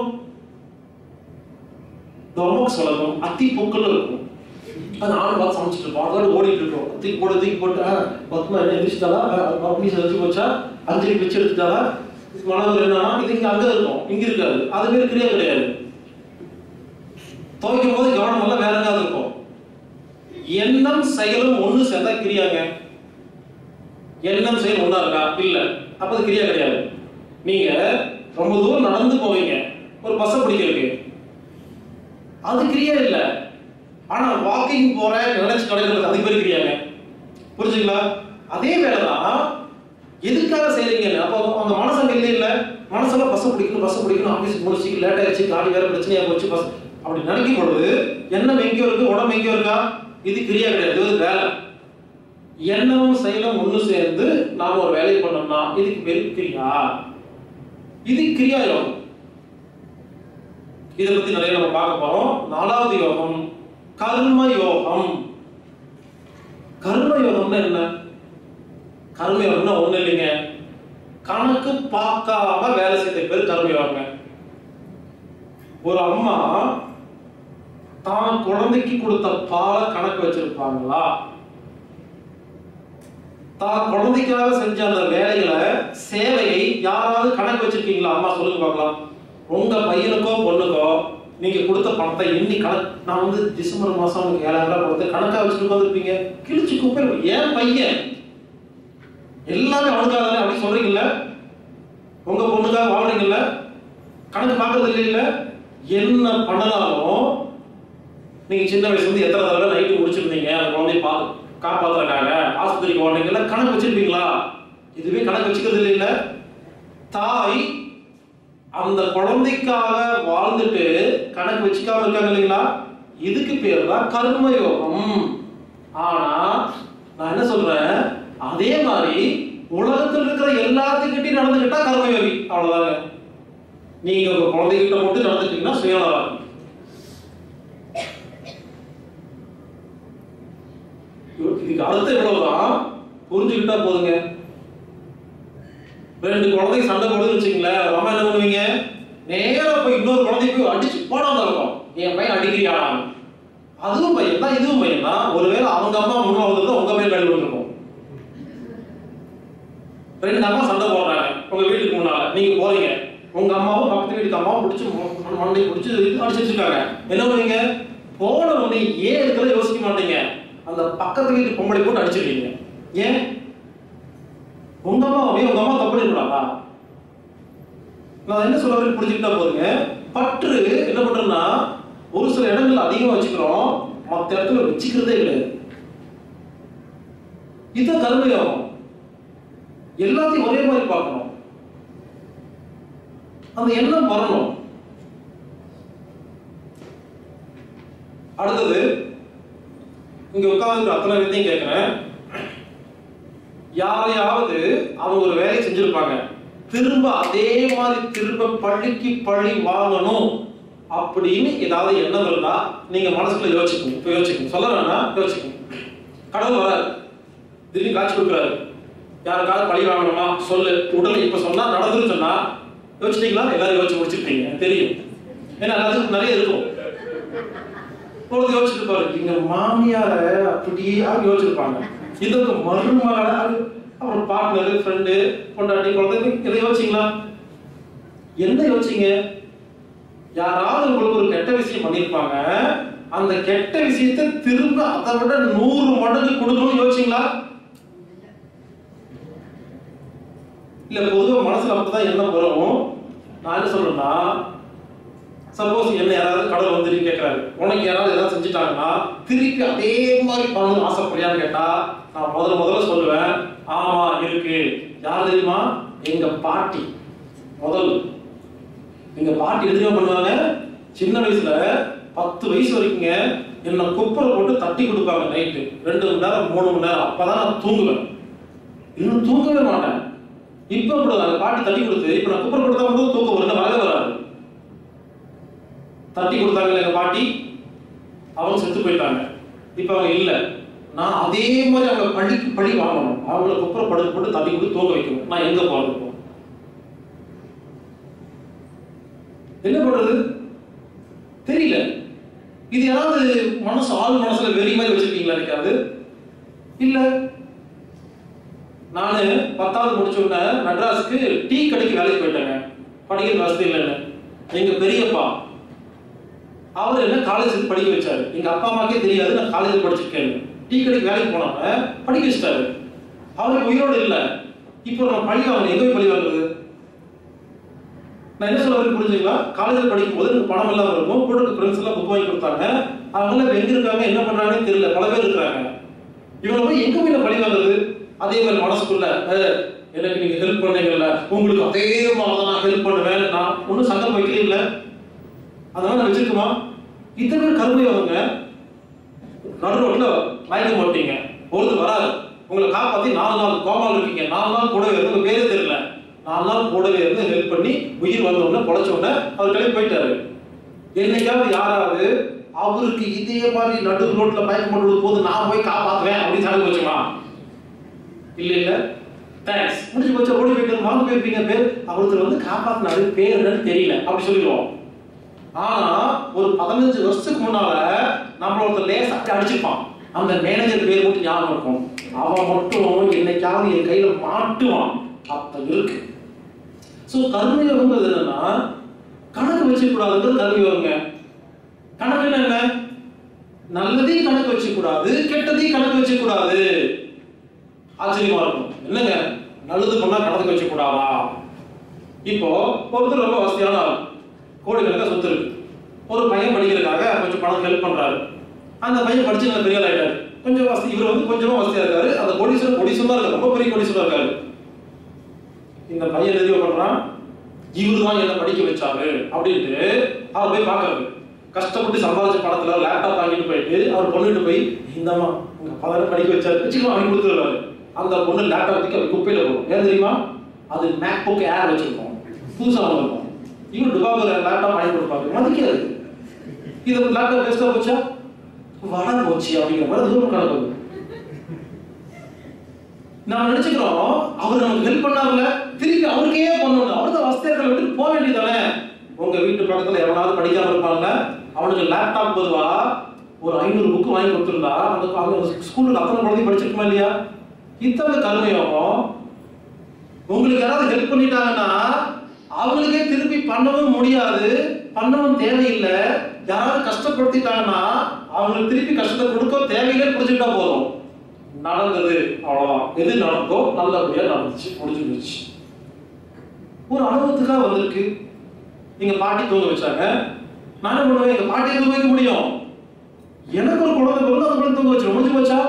டொமோக்ஸ் வளர்க்கும் அத்தி பூக்கள் இருக்கும் அது நானும் பார்த்து சமைச்சிட்டு இருப்போம் அதோட ஓடிட்டு இருக்கோம் தூக்கி போட்டு தூக்கி போட்டு ஆ, பத்மா என்ன எந்திரிச்சிட்டாலா அப்படி செஞ்சு போச்சா அஞ்சலி பிச்சு எடுத்துட்டாலா மனதில் என்னன்னா இது இங்க அங்க இருக்கும் இங்க இருக்காது அது பேர் கிரியா கிடையாது துவைக்கும் போது கவனம் எல்லாம் வேற எங்காவது இருக்கும் எண்ணம் செயலும் ஒண்ணு சேர்ந்தா கிரியாங்க எண்ணம் செயல் ஒண்ணா இருக்கா இல்ல அப்ப அது கிரியா கிடையாது நீங்க ரொம்ப தூரம் நடந்து போவீங்க ஒரு பஸ்ஸை பிடிக்கிறதுக்கு அது கிரியா இல்ல ஆனா வாக்கிங் போறேன் நினைச்சு கிடைக்கிறது அது பேர் கிரியாங்க புரிஞ்சுங்களா அதே வேலைதான் எதுக்காக செய்றீங்க அப்போ அந்த மனசு அங்க இல்லை இல்ல மனசெல்லாம் பஸ் பிடிக்கணும் பஸ் பிடிக்கணும் ஆபீஸ் முடிச்சு லேட் ஆயிடுச்சு காடி வேற பிரச்சனையா போச்சு பஸ் அப்படி நினைக்கும் பொழுது எண்ணம் எங்கேயோ இருக்கு உடம்பு எங்கேயோ இருக்கா இது கிரியா கிடையாது இது ஒரு வேலை எண்ணமும் செயலும் ஒண்ணு சேர்ந்து நாம ஒரு வேலையை பண்ணோம்னா இதுக்கு பேரு கிரியா இது கிரியா யோகம் இதை பத்தி நிறைய நம்ம பார்க்க போறோம் நாலாவது யோகம் கர்ம யோகம் கர்ம யோகம்னா என்ன கர்ம யோகம்னா ஒண்ணு இல்லைங்க கணக்கு பார்க்காம வேலை செய்யற பேர் கர்ம யோகங்க ஒரு அம்மா தான் குழந்தைக்கு கொடுத்த பாலை கணக்கு வச்சிருப்பாங்களா தான் குழந்தைக்காக செஞ்ச அந்த வேலைகளை சேவையை யாராவது கணக்கு வச்சிருக்கீங்களா அம்மா சொல்லுங்க பார்க்கலாம் உங்க பையனுக்கோ பொண்ணுக்கோ நீங்க கொடுத்த பணத்தை எண்ணி கணக்கு நான் வந்து டிசம்பர் மாசம் உங்களுக்கு ஏழாயிரம் ரூபாய் கொடுத்து கணக்கா வச்சுட்டு உட்காந்துருப்பீங்க கிழிச்சு குப்பை ஏன் பையன் எல்லாமே அவனுக்காக தானே அப்படி சொல்றீங்கல்ல உங்க பொண்ணுக்காக வாழ்றீங்கல்ல கணக்கு பார்க்கறது இல்ல என்ன பண்ணலாலும் நீங்க சின்ன வயசுல இருந்து எத்தனை தடவை நைட்டு முடிச்சிருந்தீங்க அந்த குழந்தைய பா காப்பாத்துறதுக்காக ஆஸ்பத்திரிக்கு ஓடுறீங்கல்ல கணக்கு வச்சிருப்பீங்களா இதுவே கணக்கு வச்சுக்கிறது இல்ல தாய் அந்த குழந்தைக்காக வாழ்ந்துட்டு கணக்கு வச்சுக்காம இருக்காங்க இல்லைங்களா இதுக்கு பேர் தான் கர்ம யோகம் ஆனா நான் என்ன சொல்றேன் அதே மாதிரி உலகத்தில் இருக்கிற எல்லாத்துக்கிட்டையும் நடந்துக்கிட்டா கர்மயோகி அவ்வளவுதாங்க நீங்க உங்க குழந்தைகிட்ட மட்டும் நடந்துட்டீங்கன்னா சுயநலவாதி இதுக்கு அர்த்தம் இவ்வளவுதான் புரிஞ்சுக்கிட்டா போதுங்க ரெண்டு குழந்தை சண்டை போடுதுன்னு வச்சுங்களேன் அம்மா என்ன பண்ணுவீங்க நேரா போய் இன்னொரு குழந்தைய போய் அடிச்சு போடாம இருக்கும் என் பையன் அடிக்கிறியா அதுவும் பையன் தான் இதுவும் பையன் தான் ஒருவேளை அவங்க அம்மா முன்ன வந்தது உங்க மேல் கழிவு இருக்கும் ரெண்டு அம்மா சண்டை போடுறாங்க உங்க வீட்டுக்கு முன்னால நீங்க போறீங்க உங்க அம்மாவும் பக்கத்து வீட்டுக்கு அம்மாவும் பிடிச்சி மண்டை பிடிச்சி அடிச்சு வச்சிருக்காங்க என்ன பண்ணுவீங்க போன உடனே ஏன் இருக்கிறத யோசிக்க மாட்டீங்க அந்த பக்கத்து வீட்டு பொம்பளை போட்டு அடிச்சிருக்கீங்க ஏன் உங்க அம்மாவே உங்க அம்மா தப்பு பண்ணிருக்காங்களா நான் என்ன சொல்ல வரேன் புரிஞ்சுக்கிட்டா போதுங்க பற்று என்ன பண்றோம்னா ஒரு சில இடங்கள்ல அதிகமா வச்சுக்கிறோம் மற்ற இடத்துல வச்சுக்கிறதே கிடையாது இதுதான் கர்மயோகம் எல்லாத்தையும் ஒரே மாதிரி பார்க்கணும் அந்த எண்ணம் வரணும் அடுத்தது இங்க உட்கார்ந்து அத்தனை பேர்த்தையும் கேட்கிறேன் யாரையாவது அவங்க ஒரு வேலையை செஞ்சிருப்பாங்க திரும்ப அதே மாதிரி திரும்ப பழிக்கு பழி வாங்கணும் அப்படின்னு ஏதாவது எண்ணம் இருந்தா நீங்க மனசுக்குள்ள யோசிக்கணும் இப்ப யோசிக்கணும் சொல்ல வேணாம் யோசிக்கணும் கடவுள் வராரு திடீர்னு காட்சி கொடுக்குறாரு யாருக்காவது பழி வாங்கணுமா சொல்லு உடனே இப்ப சொன்னா நடந்துன்னு சொன்னா யோசிச்சிட்டீங்களா எல்லாரும் யோசிச்சு முடிச்சிருப்பீங்க எனக்கு தெரியும் ஏன்னா எல்லாத்துக்கும் நிறைய இருக்கும் பொழுது யோசிச்சிருப்பாரு எங்க மாமியார அப்படியே அவங்க யோசிச்சிருப்பாங்க இதுக்கு மருமகள அப்புறம் பார்ட்னர் ஃப்ரெண்டு பொண்டாட்டி குழந்தை இதை யோசிச்சிங்களா என்ன யோசிச்சீங்க யாராவது உங்களுக்கு ஒரு கெட்ட விஷயம் பண்ணியிருப்பாங்க அந்த கெட்ட விஷயத்தை திரும்ப அதை விட நூறு மடங்கு கொடுக்கணும்னு யோசிச்சீங்களா இல்ல பொதுவா மனசுல அப்பதான் என்ன வரும் நான் என்ன சொல்றேன்னா சப்போஸ் என்ன யாராவது கடவுள் வந்து கேட்கறாரு உனக்கு யாராவது ஏதாவது செஞ்சுட்டாங்கன்னா திருப்பி அதே மாதிரி பண்ணணும் ஆசைப்படியான்னு கேட்டா நான் முதல்ல முதல்ல சொல்லுவேன் ஆமா இருக்கு யார் தெரியுமா எங்க பாட்டி முதல் எங்க பாட்டி எது தெரியுமா பண்ணுவாங்க சின்ன வயசுல பத்து வயசு வரைக்குங்க என்ன குப்பரை போட்டு தட்டி கொடுப்பாங்க நைட்டு ரெண்டு மணி நேரம் மூணு மணி நேரம் அப்பதான் நான் தூங்குவேன் இன்னும் தூங்கவே மாட்டேன் இப்ப கூட அந்த பாட்டி தட்டி கொடுத்து இப்ப நான் குப்பரை கொடுத்தா மட்டும் தூக்கம் வரும் இல்லைன்னா வரவே வராது தட்டி கொடுத்தாங்க எங்க பாட்டி அவங்க செத்து போயிட்டாங்க இப்ப அவங்க இல்ல நான் அதே மாதிரி அவங்க பழிக்கு பழி வாங்கணும் அவங்கள குப்புற படுத்து போட்டு தட்டி கொடுத்து தூங்க வைக்கணும் நான் எங்க போறது இப்போ என்ன பண்றது தெரியல இது யாராவது மனசு ஆள் மனசுல வெறி மாதிரி வச்சிருக்கீங்களா இருக்காது இல்ல நானு பத்தாவது முடிச்ச உடனே மெட்ராஸுக்கு டீ கடைக்கு வேலைக்கு போயிட்டேங்க படிக்கிற வசதி இல்லைன்னு எங்க பெரியப்பா அவர் என்ன காலேஜுக்கு படிக்க வச்சாரு எங்க அப்பா அம்மாக்கே தெரியாது நான் காலேஜ் படிச்சிருக்கேன் டீ கடைக்கு வேலைக்கு போனாங்க படிக்க வச்சிட்டாரு அவருக்கு உயிரோடு இல்ல இப்போ நம்ம பழி வாங்க எங்க போய் பழி வாங்குறது நான் என்ன சொல்ல வரேன் புரிஞ்சுங்களா காலேஜில் படிக்கும் போது எனக்கு பணம் இல்லாம இருக்கும் கூட இருக்க ஃப்ரெண்ட்ஸ் எல்லாம் புக் வாங்கி கொடுத்தாங்க அவங்க எல்லாம் எங்க இருக்காங்க என்ன பண்றாங்கன்னு தெரியல பல பேர் இருக்கிறாங்க இவங்க போய் எங்க போய் நான் பழி வாங்குறது அதே மாதிரி மனசுக்குள்ள "அஹ், எனக்கு நீங்க ஹெல்ப் பண்ணீங்கல்ல உங்களுக்கு அதே மாதிரி தான் நான் ஹெல்ப் பண்ணுவேன் நான் ஒன்றும் சங்கம் வைக்கல இல்ல அதனால நான் வச்சிருக்குமா இத்தனை பேர் கருமையவங்க நடு ரோட்ல மயக்க மாட்டீங்க ஒருத்தர் வராது உங்களை காப்பாத்தி நாலு நாள் கோமால் இருக்கீங்க நாலு நாள் கூடவே இருந்து உங்க பேரே தெரியல நாலு நாள் கூடவே இருந்து ஹெல்ப் பண்ணி உயிர் வந்த உடனே பொழைச்ச உடனே அவர் கிளம்பி போயிட்டாரு என்னைக்காவது யாராவது அவருக்கு இதே மாதிரி நடு ரோட்ல மயக்கம் போட்டு போது நான் போய் காப்பாத்துவேன் அப்படின்னு சண்டை போச்சுமா இல்ல இல்ல தேங்க்ஸ் முடிஞ்சு போச்சு ஓடி போயிட்டு மறந்து போயிருப்பீங்க பேர் ஒருத்தர் வந்து காப்பாத்தினாரு பேர் என்னன்னு தெரியல அப்படி சொல்லிடுவோம் ஆனா ஒரு பதினஞ்சு வருஷத்துக்கு முன்னால நம்மள ஒருத்தர் லேசா அப்படி அடிச்சிருப்பான் அந்த மேனேஜர் பேர் மட்டும் ஞாபகம் இருக்கும் அவன் மட்டும் என்னைக்காவது என் கையில மாட்டுவான் அப்ப இருக்கு சோ கர்மயோகம்ன்றது என்னன்னா கணக்கு வச்சுக்க கூடாதுன்றது கர்மயோகங்க கணக்கு என்ன நல்லதையும் கணக்கு வச்சுக்க கூடாது கெட்டதையும் கணக்கு வச்சுக்க கூடாது ஆச்சரியமா இருக்கும் என்னங்க நல்லது பண்ணா கணக்கு வச்சுக்க கூடாதா இப்போ ஒருத்தர் ரொம்ப வசதியான ஆள் கோடிக்கணக்காக சொத்து இருக்கு ஒரு பையன் படிக்கிறதுக்காக கொஞ்சம் பணம் ஹெல்ப் பண்றாரு அந்த பையன் படிச்சு நல்ல பெரிய ஆள் ஆயிட்டாரு கொஞ்சம் வசதி இவர் வந்து கொஞ்சமா வசதியா இருக்காரு அந்த கோடீஸ்வரர் கோடீஸ்வரமா இருக்காரு ரொம்ப பெரிய கோடீஸ்வரா இருக்காரு இந்த பையன் எதிரிவ பண்றான் இவரு தான் என்ன படிக்க வச்சாரு அப்படின்ட்டு அவர் போய் பார்க்கறது கஷ்டப்பட்டு சம்பாதிச்ச பணத்துல லேப்டாப் வாங்கிட்டு போயிட்டு அவர் பொண்ணுட்டு போய் இந்தம்மா உங்க அப்பா தானே படிக்க வச்சாரு வச்சுக்கலாம் வாங்கி கொடுத்துருவாரு அந்த பொண்ணு லேப்டாப் தூக்கி அவர் குப்பையில போடும் ஏன் தெரியுமா அது மேக் புக் ஏர் வச்சிருக்கோம் புதுசா வந்திருக்கும் இவன் டுபாக்கு லேப்டாப் வாங்கி கொடுப்பாரு மதிக்காது இது லேப்டாப் வேஸ்டா போச்சா வர போச்சு அப்படிங்கிற மாதிரி தூரம் கணக்கு நாம நினைச்சுக்கிறோம் அவர் நமக்கு ஹெல்ப் பண்ணார்ல திருப்பி அவருக்கே பண்ணணும் அவர் தான் வசதியாக விட்டு போக வேண்டியதானே உங்க வீட்டு பக்கத்துல எவனாவது படிக்காம இருப்பாங்க அவனுக்கு லேப்டாப் பொதுவா ஒரு ஐநூறு புக்கு வாங்கி கொடுத்துருந்தா அந்த அவங்க ஸ்கூலுக்கு அத்தனை குழந்தை படிச்சிருக்குமா இல்லையா இத்தனை கருமையோகம் உங்களுக்கு யாராவது ஹெல்ப் பண்ணிட்டாங்கன்னா அவங்களுக்கே திருப்பி பண்ணவும் முடியாது பண்ணவும் தேவையில்லை யாராவது கஷ்டப்படுத்திட்டாங்கன்னா அவங்களுக்கு திருப்பி கஷ்டத்தை கொடுக்க தேவையில்லை புரிஞ்சுக்கிட்டா போதும் நடந்தது அவ்வளவுதான் எது நடந்தோ நல்லபடியா நடந்துச்சு முடிஞ்சு போச்சு ஒரு அனுபவத்துக்காக வந்திருக்கு எங்க பாட்டி தூங்க வச்சாங்க நான் என்ன பண்ணுவேன் எங்க பாட்டியை தூங்க வைக்க முடியும் எனக்கு ஒரு குழந்தை பிறந்து அந்த குழந்தை தூங்க வச்சிடும் முடிஞ்சு போச்சா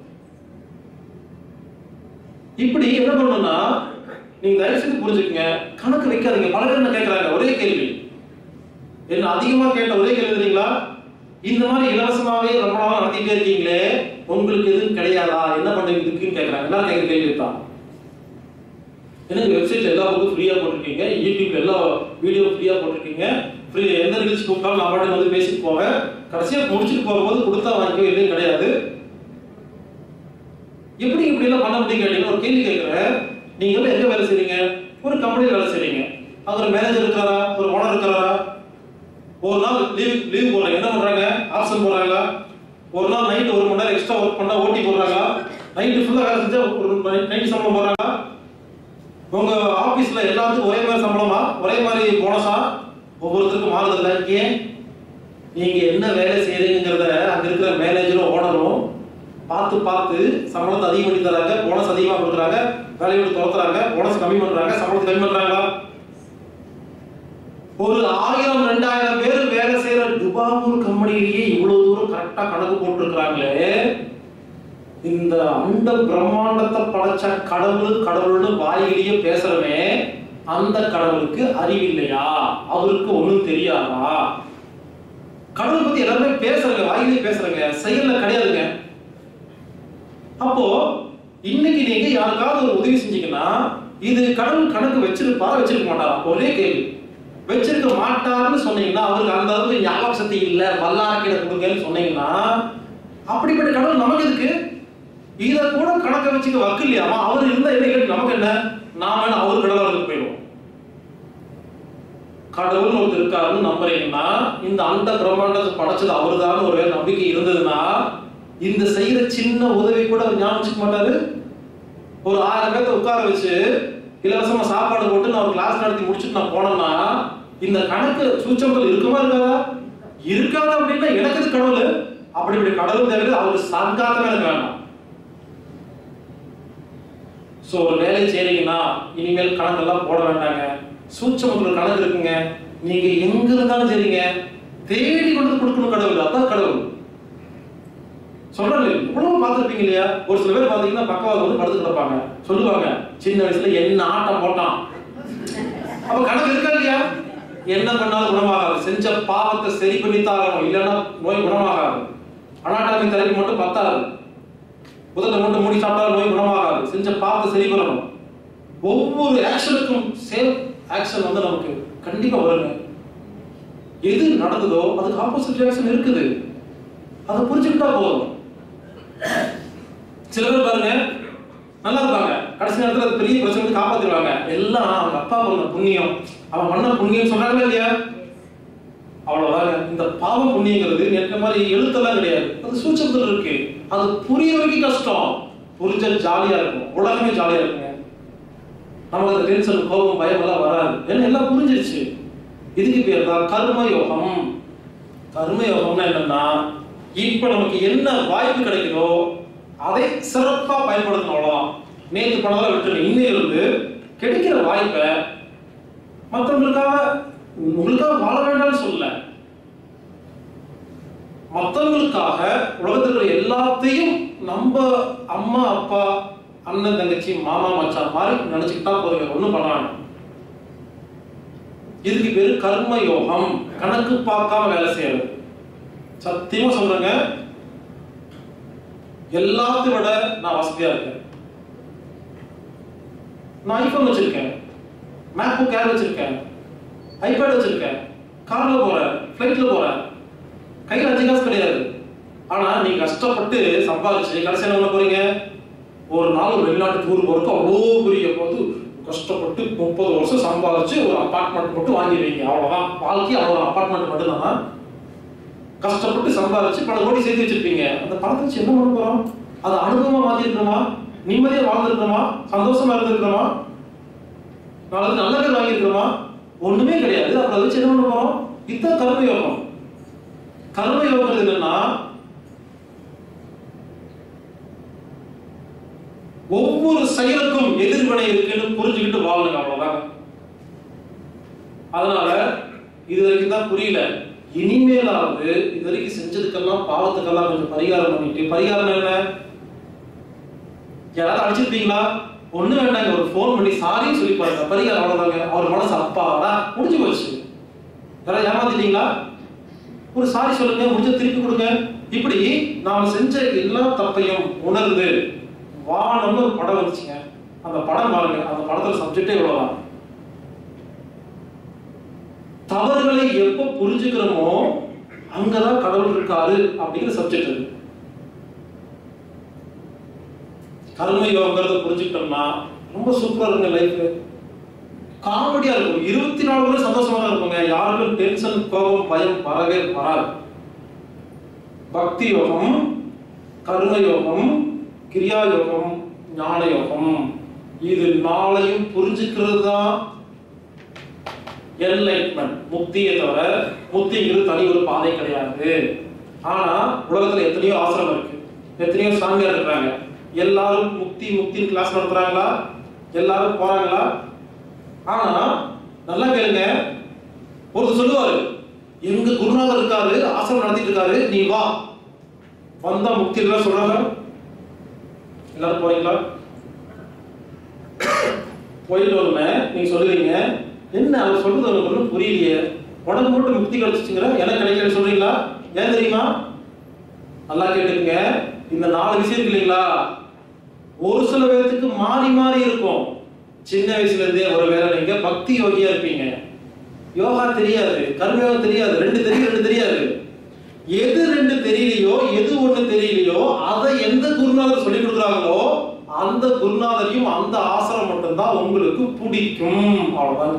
இப்படி என்ன பண்ணணும்னா நீங்க தயவு செய்து புரிஞ்சுக்கங்க கணக்கு வைக்காதீங்க பல பேர் என்ன கேட்கறாங்க ஒரே கேள்வி என்ன அதிகமா கேட்ட ஒரே கேள்வி தெரியுங்களா இந்த மாதிரி இலவசமாவே ரொம்ப நாள் நடத்திட்டே இருக்கீங்களே உங்களுக்கு எதுவும் கிடையாதா என்ன பண்றீங்க இதுக்குன்னு கேட்கறாங்க எல்லாரும் கேட்க கேள்வி தான் எனக்கு வெப்சைட்ல எல்லா புக்கும் ஃப்ரீயா போட்டிருக்கீங்க யூடியூப்ல எல்லா வீடியோ ஃப்ரீயா போட்டிருக்கீங்க ஃப்ரீ எந்த நிகழ்ச்சி கூப்பிட்டாலும் நான் பாட்டு வந்து பேசிட்டு போவேன் கடைசியா முடிச்சுட்டு போகும்போது கொடுத்தா வாங்கிக்கோ இல்லையும் கிடையாது எப்படி இப்படி இப்படி எல்லாம் பண்ண முடியும் கேட்டீங்கன்னா ஒரு கேள்வி கேட்கிறேன் நீங்க எல்லாம் எங்க வேலை செய்றீங்க ஒரு கம்பெனியில் வேலை செய்றீங்க அங்க ஒரு மேனேஜர் இருக்கிறாரா ஒரு ஓனர் இருக்கிறாரா ஒரு நாள் லீவ் லீவ் போடுறாங்க என்ன பண்றாங்க ஆப்ஷன் போடுறாங்களா ஒரு நாள் நைட் ஒரு மணி நேரம் எக்ஸ்ட்ரா ஒர்க் பண்ணா ஓட்டி போடுறாங்களா நைட்டு ஃபுல்லா வேலை செஞ்சா ஒரு நைட் சம்பளம் போடுறாங்களா உங்க ஆபீஸ்ல எல்லாத்துக்கும் ஒரே மாதிரி சம்பளமா ஒரே மாதிரி போனஸா ஒவ்வொருத்தருக்கும் மாறுதல்ல ஏன் நீங்க என்ன வேலை செய்றீங்கிறத அங்க இருக்கிற மேனேஜரும் ஓனரும் பார்த்து பார்த்து சம்பளத்தை அதிகம் பண்ணி தராங்க போனஸ் அதிகமா கொடுக்குறாங்க வேலையை விட்டு துரத்துறாங்க போனஸ் கம்மி பண்றாங்க சம்பளத்தை கம்மி பண்றாங்களா ஒரு ஆயிரம் ரெண்டாயிரம் பேர் வேலை செய்யற டுபாகூர் கம்பெனிலேயே இவ்வளவு தூரம் கரெக்டா கணக்கு போட்டிருக்கிறாங்களே இந்த அண்ட பிரம்மாண்டத்தை படைச்ச கடவுள் கடவுள்னு வாயிலேயே பேசுறவே அந்த கடவுளுக்கு அறிவில்லையா அவருக்கு ஒண்ணும் தெரியாதா கடவுள் பத்தி எல்லாருமே பேசுறங்க வாயிலேயே பேசுறங்க செயல்ல கிடையாதுங்க அப்போ இன்னைக்கு நீங்க யாருக்காவது ஒரு உதவி செஞ்சீங்கன்னா இது கடவுள் கணக்கு வச்சிருப்பாரா வச்சிருக்க மாட்டாரா ஒரே கேள்வி வச்சிருக்க மாட்டாருன்னு சொன்னீங்கன்னா அவருக்கு அந்த அளவுக்கு ஞாபக சக்தி இல்ல வல்லாரக்கீரை கொடுங்கன்னு சொன்னீங்கன்னா அப்படிப்பட்ட கடவுள் நமக்கு எதுக்கு இத கூட கணக்க வச்சுக்க வக்கு இல்லையாமா அவர் இருந்தா என்ன இல்லை நமக்கு என்ன நாம என்ன அவர் கடவுளா இருந்து போயிடுவோம் கடவுள் ஒருத்தர் இருக்காருன்னு நம்புறீங்கன்னா இந்த அண்ட பிரம்மாண்டத்தை படைச்சது அவருதான் ஒரு நம்பிக்கை இருந்ததுன்னா இந்த செய்யற சின்ன உதவி கூட அவர் ஞாபகம் வச்சுக்க மாட்டாரு ஒரு ஆயிரம் பேர்த்த உட்கார வச்சு இலவசமா சாப்பாடு போட்டு நான் ஒரு கிளாஸ் நடத்தி முடிச்சுட்டு நான் போனேன்னா இந்த கணக்கு சூச்சங்கள் இருக்குமா இருக்காதா இருக்காது அப்படின்னா எனக்கு இது கடவுள் அப்படி இப்படி கடவுள் தேவையில்லை அவருக்கு சங்காத்தமே எனக்கு வேண்டாம் ஸோ ஒரு வேலை செய்றீங்கன்னா இனிமேல் கணக்கெல்லாம் போட வேண்டாங்க சூட்சமத்தில் கணக்கு இருக்குங்க நீங்க எங்க இருந்தாலும் சரிங்க தேடி கொண்டு கொடுக்கணும் கடவுள் அதான் கடவுள் சொல்றாங்க இவ்வளவு பார்த்துருப்பீங்க இல்லையா ஒரு சில பேர் பாத்தீங்கன்னா பக்கவாத வந்து படுத்து கிடப்பாங்க சொல்லுவாங்க சின்ன வயசுல என்ன ஆட்டம் போட்டான் அப்ப கணக்கு இருக்கா இல்லையா என்ன பண்ணாலும் குணமாகாது செஞ்ச பாவத்தை சரி பண்ணி தாரணும் இல்லைன்னா நோய் குணமாகாது அனாட்டாமி தெரப்பி மட்டும் பத்தாது முதல்ல மட்டும் மூடி சாப்பிட்டாலும் நோய் குணமாகாது செஞ்ச பாவத்தை சரி பண்ணணும் ஒவ்வொரு ஆக்ஷனுக்கும் சேம் ஆக்ஷன் வந்து நமக்கு கண்டிப்பா வருங்க எது நடந்ததோ அதுக்கு ஆப்போசிட் ரியாக்ஷன் இருக்குது அதை புரிஞ்சுக்கிட்டா போதும் சில பேர் பாருங்க நல்லா இருப்பாங்க கடைசி நேரத்துல அது பெரிய பிரச்சனை வந்து காப்பாத்திடுவாங்க எல்லாம் அவங்க அப்பா பண்ண புண்ணியம் அவன் பண்ண புண்ணியம் சொல்றாங்களா இல்லையா அவ்வளவுதாங்க இந்த பாவம் புண்ணியங்கிறது நேற்று மாதிரி எழுத்தெல்லாம் கிடையாது அது சூச்சத்தில் இருக்கு அது புரிய வரைக்கும் கஷ்டம் புரிஞ்ச ஜாலியா இருக்கும் உலகமே ஜாலியா இருக்குங்க நமக்கு அந்த டென்ஷன் கோபம் பயம் எல்லாம் வராது ஏன்னா எல்லாம் புரிஞ்சிருச்சு இதுக்கு பேர் தான் கர்ம யோகம் கர்ம யோகம்னா என்னன்னா இப்ப நமக்கு என்ன வாய்ப்பு கிடைக்குதோ அதை சிறப்பா பயன்படுத்தணும் அவ்வளவுதான் நேற்று பணம் விட்டுருங்க இன்னையிலிருந்து கிடைக்கிற வாய்ப்பை மற்றவங்களுக்காக உங்களுக்காக வாழ வேண்டாம்னு சொல்லல மற்றவங்களுக்காக உலகத்தில் இருக்கிற எல்லாத்தையும் நம்ம அம்மா அப்பா அண்ணன் தங்கச்சி மாமா மச்சான் மாதிரி நினைச்சுக்கிட்டா போதுங்க ஒண்ணும் பண்ண வேண்டாம் இதுக்கு பேரு கர்ம யோகம் கணக்கு பார்க்காம வேலை செய்யறது சத்தியமா சொல்றேங்க எல்லாத்தையும் விட நான் வசதியா இருக்கேன் நான் ஐபோன் வச்சிருக்கேன் மேக்புக் ஏர் வச்சிருக்கேன் ஐபேட் வச்சிருக்கேன் கார்ல போறேன் ஃபிளைட்ல போறேன் கையில் அஞ்சு காசு கிடையாது ஆனா நீ கஷ்டப்பட்டு சம்பாதிச்சு கடைசியில் என்ன போறீங்க ஒரு நாள் ஒரு வெளிநாட்டு டூர் போறதுக்கு அவ்வளோ பெரிய போது கஷ்டப்பட்டு முப்பது வருஷம் சம்பாதிச்சு ஒரு அப்பார்ட்மெண்ட் மட்டும் வாங்கிடுவீங்க அவ்வளவுதான் வாழ்க்கை அவ்வளோ அப்பார்ட்மெண்ட் மட்டும் தான் கஷ்டப்பட்டு சம்பாதிச்சு பல கோடி சேர்த்து வச்சிருப்பீங்க அந்த பணத்தை வச்சு என்ன பண்ண போறோம் அதை அனுபவமா மாத்திருக்கிறோமா நிம்மதியா வாழ்ந்துருக்கிறோமா சந்தோஷமா இருந்திருக்கிறோமா நாளைக்கு நல்ல பேர் வாங்கியிருக்கிறோமா ஒண்ணுமே கிடையாது அப்புறம் அதை வச்சு என்ன பண்ண போறோம் இதுதான் கர்ம யோகம் கர்ம யோகம் என்னன்னா ஒவ்வொரு செயலுக்கும் எதிர்வினை இருக்குன்னு புரிஞ்சுக்கிட்டு வாழணுங்க அவ்வளவுதான் அதனால இது வரைக்கும் தான் புரியல இனிமேலாவது இது வரைக்கும் செஞ்சதுக்கெல்லாம் பாவத்துக்கெல்லாம் கொஞ்சம் பரிகாரம் பண்ணிட்டு பரிகாரம் என்ன யாராவது அடிச்சிருப்பீங்களா ஒண்ணு வேண்டாங்க ஒரு ஃபோன் பண்ணி சாரின்னு சொல்லி பாருங்க பரிகாரம் அவ்வளவுதாங்க அவர் மனசு அப்பாடா முடிஞ்சு போச்சு யாராவது ஏமாத்திட்டீங்களா ஒரு சாரி சொல்லுங்க முடிஞ்ச திருப்பி கொடுங்க இப்படி நாம செஞ்ச எல்லா தப்பையும் உணர்ந்து வானம்னு ஒரு படம் வந்துச்சுங்க அந்த படம் பாருங்க அந்த படத்துல சப்ஜெக்டே இவ்வளவுதான் தவறுகளை எப்ப புரிஞ்சுக்கிறோமோ அங்கதான் கடவுள் இருக்காரு அப்படிங்கிற சப்ஜெக்ட் இருக்கு கர்ம யோகங்கிறத புரிஞ்சுக்கிட்டோம்னா ரொம்ப சூப்பரா இருக்குங்க லைஃப் காமெடியா இருக்கும் இருபத்தி நாலு மணி சந்தோஷமா தான் இருப்போங்க யாருக்கும் டென்ஷன் கோபம் பயம் வரவே வராது பக்தி யோகம் கர்ம யோகம் கிரியா யோகம் ஞான யோகம் இது நாளையும் புரிஞ்சுக்கிறது தான் என்லைட்மெண்ட் முக்தியை தவிர முக்திங்கிறது தனி ஒரு பாதை கிடையாது ஆனா உலகத்துல எத்தனையோ ஆசிரமம் இருக்கு எத்தனையோ சாமியார் இருக்கிறாங்க எல்லாரும் முக்தி முக்தி கிளாஸ் நடத்துறாங்களா எல்லாரும் போறாங்களா ஆனா நல்லா கேளுங்க ஒருத்தர் சொல்லுவாரு எங்க குருநாதர் இருக்காரு ஆசிரமம் நடத்திட்டு இருக்காரு நீ வா வந்தா முக்தி எல்லாம் சொல்றாங்க எல்லாரும் போறீங்களா போயிட்டு வருமே நீங்க சொல்லுவீங்க என்ன அவர் சொல்றது எனக்கு ஒன்றும் புரியலையே உடம்பு மட்டும் முக்தி கிடைச்சிச்சுங்கிற எனக்கு கிடைக்கல சொல்றீங்களா ஏன் தெரியுமா நல்லா கேட்டுக்கங்க இந்த நாலு விஷயம் இருக்கு இல்லைங்களா ஒரு சில பேர்த்துக்கு மாறி மாறி இருக்கும் சின்ன வயசுல இருந்தே ஒரு வேலை நீங்க பக்தி யோகியா இருப்பீங்க யோகா தெரியாது கர்மயோகம் தெரியாது ரெண்டு தெரியும் ரெண்டு தெரியாது எது ரெண்டு தெரியலையோ எது ஒண்ணு தெரியலையோ அதை எந்த குருநாதர் சொல்லி கொடுக்குறாங்களோ அந்த குருநாதரையும் அந்த ஆசிரம் மட்டும்தான் உங்களுக்கு பிடிக்கும் அவ்வளவுதான்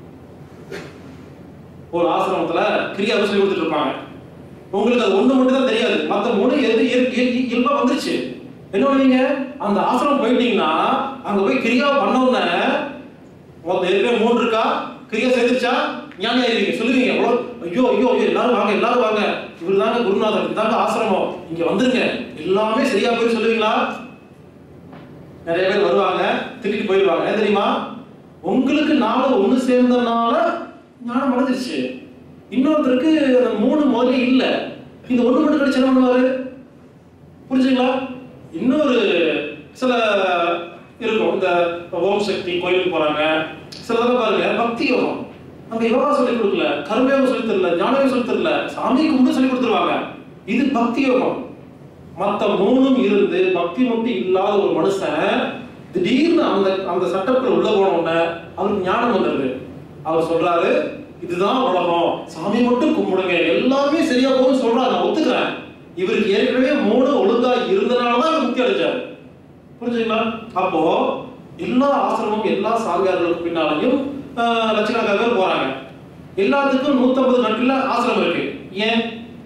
ஒரு ஆசிரமத்துல கிரியாவை சொல்லி கொடுத்துட்டு இருப்பாங்க உங்களுக்கு அது ஒண்ணு மட்டும் தான் தெரியாது மத்த மூணு எது இயற்கை இயல்பா வந்துருச்சு என்ன பண்ணுவீங்க அந்த ஆசிரமம் போயிட்டீங்கன்னா அங்க போய் கிரியா பண்ண உடனே மொத்தம் ஏற்கனவே மூணு இருக்கா கிரியா சேர்ந்துச்சா ஞானி ஆயிருவீங்க சொல்லுவீங்க எவ்வளோ ஐயோ ஐயோ ஐயோ எல்லாரும் வாங்க எல்லாரும் வாங்க இவர் தாங்க குருநாதர் இதாங்க ஆசிரமம் இங்க வந்துருங்க எல்லாமே சரியா போய் சொல்லுவீங்களா நிறைய பேர் வருவாங்க திட்டிட்டு போயிடுவாங்க ஏன் தெரியுமா உங்களுக்கு நாலு ஒண்ணு சேர்ந்தனால ஞானம் அடைஞ்சிருச்சு இன்னொருத்தருக்கு அந்த மூணு முதல்ல இல்ல இந்த ஒண்ணு மட்டும் கிடைச்சு என்ன பண்ணுவாரு புரிஞ்சுங்களா இன்னொரு சில இருக்கும் இந்த ஓம் சக்தி கோயிலுக்கு போறாங்க சிலதெல்லாம் பாருங்க பக்தி யோகம் அங்க யோகா சொல்லி கொடுக்கல கர்மயோகம் சொல்லி தரல ஞானயோகம் சொல்லி தரல சாமி கும்பிட்டு சொல்லி கொடுத்துருவாங்க இது பக்தி யோகம் மத்த மூணும் இருந்து பக்தி மட்டும் இல்லாத ஒரு மனுஷன் திடீர்னு அந்த அந்த சட்டத்துல உள்ள போன உடனே அவருக்கு ஞானம் வந்துடுது அவர் சொல்றாரு இதுதான் உலகம் சாமி மட்டும் கும்பிடுங்க எல்லாமே சரியா போகும் சொல்றாரு நான் ஒத்துக்கிறேன் இவருக்கு ஏற்கனவே மூணு ஒழுங்கா இருந்தனாலதான் இவர் முக்தி அடைஞ்சாரு புரிஞ்சுங்களா அப்போ எல்லா ஆசிரமம் எல்லா சாமியார்களுக்கு பின்னாலையும் ஆஹ், லட்சக்கணக்கான பேர் போறாங்க எல்லாத்துக்கும் நூத்தம்பது நாட்கள்ல ஆசிரமம் இருக்கு ஏன்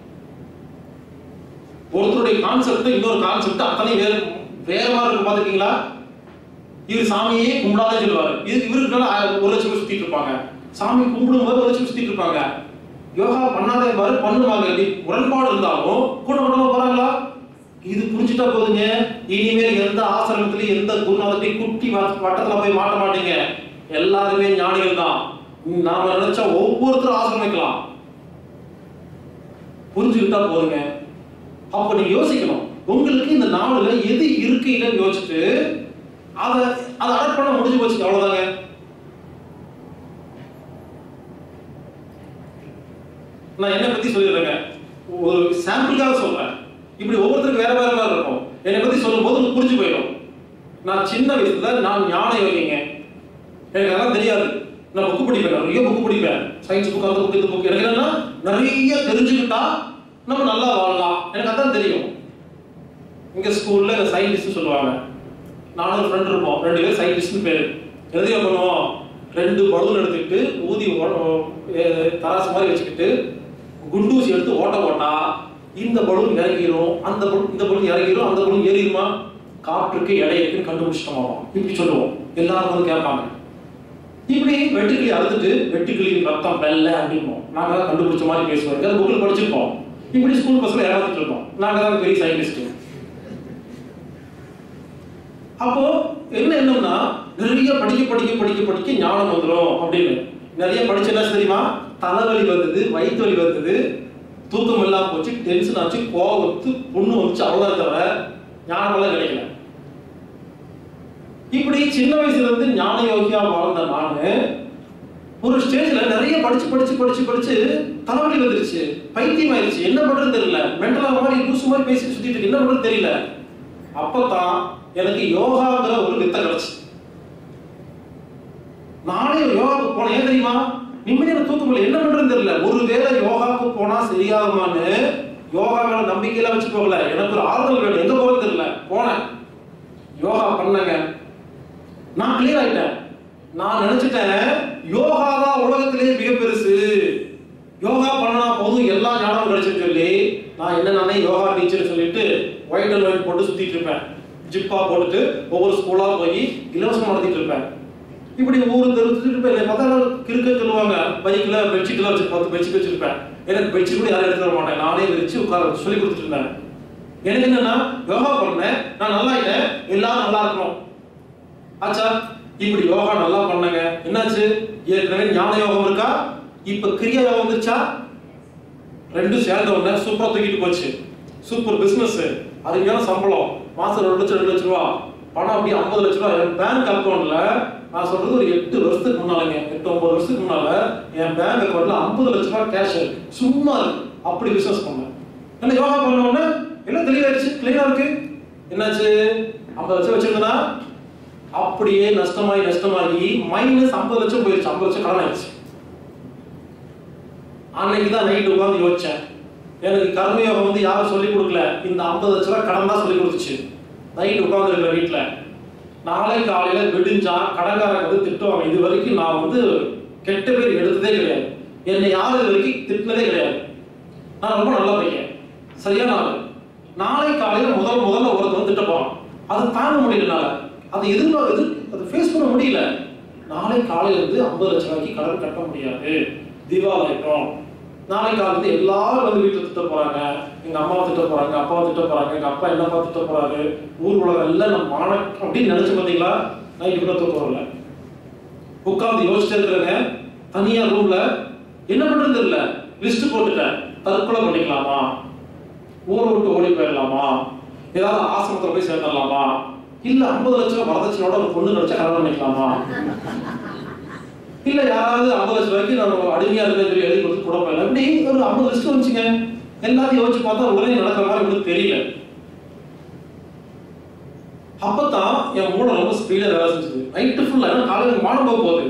ஒருத்தருடைய கான்செப்ட் இன்னொரு கான்செப்ட் அத்தனை வேற வேற மாதிரி இருக்கும் பாத்துருக்கீங்களா இவர் சாமியே கும்பிடாதே சொல்லுவாரு இது இவருக்கு மேல ஆ- ஒரு லட்சம் பேர் சுத்திட்டு இருப்பாங்க சாமி கும்பிடும் போது ஒரு லட்சம் பேர் சுத்திட்டு இருப்பாங்க யோகா பண்ணாதே பாரு பண்ணுவாங்க இப்படி முரண்பாடு இருந்தாலும் கூட கூட்டமா போறாங்களா இது புரிஞ்சுட்டா போதுங்க இனிமேல் எந்த ஆசிரமத்திலையும் எந்த குருநாதத்தையும் குட்டி வ- வட்டத்துல போய் மாட்ட மாட்டீங்க எல்லாருமே ஞானிகள் தான் நாம நினைச்சா ஒவ்வொருத்தரும் ஆசிரமம் வைக்கலாம் புரிஞ்சுக்கிட்டா போதுங்க அப்ப நீங்க யோசிக்கணும் உங்களுக்கு இந்த நாவல எது இருக்கு இல்லைன்னு யோசிச்சுட்டு அதை அதை அடட் பண்ண முடிஞ்சு போச்சு அவ்வளவுதாங்க நான் என்ன பத்தி சொல்லிடுறேங்க ஒரு சாம்பிளுக்காக சொல்றேன் இப்படி ஒவ்வொருத்தருக்கு வேற வேற மாதிரி இருக்கும் என்னை பத்தி சொல்லும்போது உங்களுக்கு புரிஞ்சு போயிடும் நான் சின்ன வயசுல நான் ஞான யோகிங்க எனக்கு அதெல்லாம் தெரியாது நான் புக்கு படிப்பேன் நிறைய புக்கு படிப்பேன் சயின்ஸ் புக் அந்த புக் இந்த புக் எனக்கு என்னன்னா நிறைய தெரிஞ்சுக்கிட்டா நம்ம நல்லா வாழலாம் எனக்கு அதான் தெரியும் இங்க ஸ்கூல்ல இந்த சயின்டிஸ்ட் சொல்லுவாங்க நானும் ஒரு ஃப்ரெண்ட் இருப்போம் ரெண்டு பேரும் சயின்டிஸ்ட்னு பேரு எதையோ பண்ணுவோம் ரெண்டு பலூன் எடுத்துக்கிட்டு ஊதி ஓ- எ- தராசு மாதிரி வச்சுக்கிட்டு குண்டூசி எடுத்து ஓட்ட போட்டா இந்த பலூன் இறங்கிரும் அந்த பலூன் இந்த பலூன் இறங்கிரும் அந்த பலூன் ஏறிடுமா காற்றுக்கு எடை இருக்குன்னு கண்டுபிடிச்சிட்டோம் இப்படி சொல்லுவோம் எல்லாரும் வந்து கேட்பாங்க இப்படி வெட்டுக்கிளி அறுத்துட்டு வெட்டுக்கிளியின் ரத்தம் வெள்ள அப்படிம்போம் நாங்க தான் கண்டுபிடிச்ச மாதிரி பேசுவோம் எங்க புக்கில் படிச்சிருப்போம் இப்படி ஸ்கூல் பஸ்ல ஏமாத்திட்டு இருக்கோம் நாங்க தான் பெரிய சயின்டிஸ்ட் அப்போ என்ன என்னன்னா நிறைய படிக்க படிக்க படிக்க படிக்க ஞானம் வந்துடும் அப்படின்னு நிறைய படிச்ச என்ன தெரியுமா தலைவலி வந்தது வயிற்று வலி வந்தது தூக்கம் இல்லாம போச்சு டென்ஷன் ஆச்சு கோவம் வந்து புண்ணு வந்துச்சு அவ்வளவுதான் தவிர ஞானம் எல்லாம் கிடைக்கல இப்படி சின்ன வயசுல இருந்து ஞான யோகியா வாழ்ந்த நானு ஒரு ஸ்டேஜ்ல நிறைய படிச்சு படிச்சு படிச்சு படிச்சு தலைவலி வந்துருச்சு பைத்தியம் ஆயிடுச்சு என்ன பண்றது தெரியல மென்டலா மாதிரி லூசு மாதிரி பேசி சுத்திட்டு இருக்கு என்ன பண்றது தெரியல அப்பதான் எனக்கு யோகாங்கிற ஒரு வித்தை கிடைச்சு நானே யோகாவுக்கு போனேன் ஏன் தெரியுமா நிம்மதியான தூக்கம் இல்லை என்ன பண்றதுன்னு தெரியல ஒருவேளை யோகாவுக்கு போனா சரியாகுமான்னு யோகா மேல நம்பிக்கையில வச்சு போகல எனக்கு ஒரு ஆறுதல் வேணும் எங்க போறது தெரியல போனேன் யோகா பண்ணங்க நான் கிளியர் ஆயிட்டேன் நான் நினைச்சிட்டேன் யோகா தான் உலகத்திலேயே மிக பெருசு யோகா பண்ணா போதும் எல்லா ஞானமும் கிடைச்சுன்னு சொல்லி நான் என்ன நானே யோகா டீச்சர் சொல்லிட்டு ஒயிட் அண்ட் ஒயிட் போட்டு சுத்திட்டு இருப்பேன் ஜிப்பா போட்டுட்டு ஒவ்வொரு ஸ்கூலா போய் இலவசம் நடத்திட்டு இருப்பேன் இப்படி ஒவ்வொரு தெரு சுத்திட்டு இருப்பேன் என்னை பார்த்தா எல்லாரும் கிறுக்க சொல்லுவாங்க பைக்ல பெட்ஷீட்லாம் வச்சு பார்த்து பெட்ஷீட் வச்சிருப்பேன் எனக்கு பெட்ஷீட் கூட யாரும் எடுத்து வர மாட்டேன் நானே விரிச்சு உட்கார சொல்லி கொடுத்துட்டு இருந்தேன் எனக்கு என்னன்னா யோகா பண்ணேன் நான் நல்லா ஆயிட்டேன் எல்லாரும் நல்லா இருக்கணும் ஆச்சா இப்படி யோகா நல்லா பண்ணங்க என்னாச்சு ஏற்கனவே ஞான யோகம் இருக்கா இப்ப கிரியா யோகம் வந்துருச்சா ரெண்டும் சேர்ந்த உடனே சூப்பரா தூக்கிட்டு போச்சு சூப்பர் பிசினஸ் அதுக்கான சம்பளம் மாசம் ரெண்டு லட்சம் ரெண்டு லட்ச ரூபா பணம் அப்படியே ஐம்பது லட்ச ரூபா என் பேங்க் அக்கௌண்ட்ல நான் சொல்றது ஒரு எட்டு வருஷத்துக்கு முன்னாலங்க எட்டு ஒன்பது வருஷத்துக்கு முன்னால என் பேங்க் அக்கௌண்ட்ல ஐம்பது லட்ச ரூபா கேஷ் இருக்கு சும்மா இருக்கு அப்படி பிசினஸ் பண்ணேன் என்ன யோகா பண்ண உடனே எல்லாம் தெளிவாயிருச்சு கிளியரா இருக்கு என்னாச்சு ஐம்பது லட்சம் வச்சிருந்தனா அப்படியே நஷ்டமாகி நஷ்டமாகி மைனஸ் ஐம்பது லட்சம் போயிருச்சு ஐம்பது லட்சம் கடன் ஆயிடுச்சு அன்னைக்கு தான் நைட்டு உட்காந்து யோசிச்சேன் எனக்கு கர்மயோகம் வந்து யாரும் சொல்லி கொடுக்கல இந்த ஐம்பது லட்ச ரூபாய் கடன் தான் சொல்லி கொடுத்துச்சு நைட்டு உட்காந்து இருக்கிற வீட்டில் நாளை காலையில விடிஞ்சா கடன்காரங்க வந்து திட்டுவாங்க இது வரைக்கும் நான் வந்து கெட்ட பேர் எடுத்ததே கிடையாது என்னை யாரும் இது வரைக்கும் திட்டினதே கிடையாது நான் ரொம்ப நல்ல பையன் சரியான ஆளு நாளை காலையில முதல் முதல்ல ஒருத்தர் திட்ட போறான் அது தாங்க முடியலனால அது எதிர்பார்க்க எதிர் அது ஃபேஸ் பண்ண முடியல நாளை காலையில இருந்து ஐம்பது லட்சம் ரூபாய்க்கு கடன் கட்ட முடியாது திவால் ஆயிட்டோம் நாளை காலையில இருந்து எல்லாரும் வந்து வீட்டுல திட்ட போறாங்க எங்க அம்மாவை திட்ட போறாங்க அப்பாவை திட்ட போறாங்க எங்க அப்பா என்னப்பா திட்ட போறாரு ஊர் உலகம் எல்லாம் நம்ம மான அப்படின்னு நினைச்சு பாத்தீங்களா நைட்டு கூட தூக்கம் வரல உட்கார்ந்து யோசிச்சுட்டு இருக்கிறேங்க தனியா ரூம்ல என்ன பண்றது தெரியல லிஸ்ட் போட்டுட்டேன் தற்கொலை பண்ணிக்கலாமா ஊரை விட்டு ஓடி போயிடலாமா ஏதாவது ஆசிரமத்துல போய் சேர்ந்துடலாமா இல்ல ஐம்பது லட்ச ரூபாய் வரதட்சணையோட ஒரு பொண்ணு கிடைச்சா கல்யாணம் பண்ணிக்கலாமா இல்ல யாராவது ஐம்பது லட்சம் ரூபாய்க்கு நம்ம அடிமையா இருக்க சொல்லி எழுதி கொடுத்து கூட போயிடலாம் இப்படி ஒரு ஐம்பது லிஸ்ட் வந்துச்சுங்க எல்லாத்தையும் யோசிச்சு பார்த்தா உடனே நடக்கிற மாதிரி எனக்கு தெரியல அப்பதான் என் மூளை ரொம்ப ஸ்பீடா வேலை செஞ்சது நைட்டு ஃபுல்லா ஏன்னா காலையில மானம் போக போகுது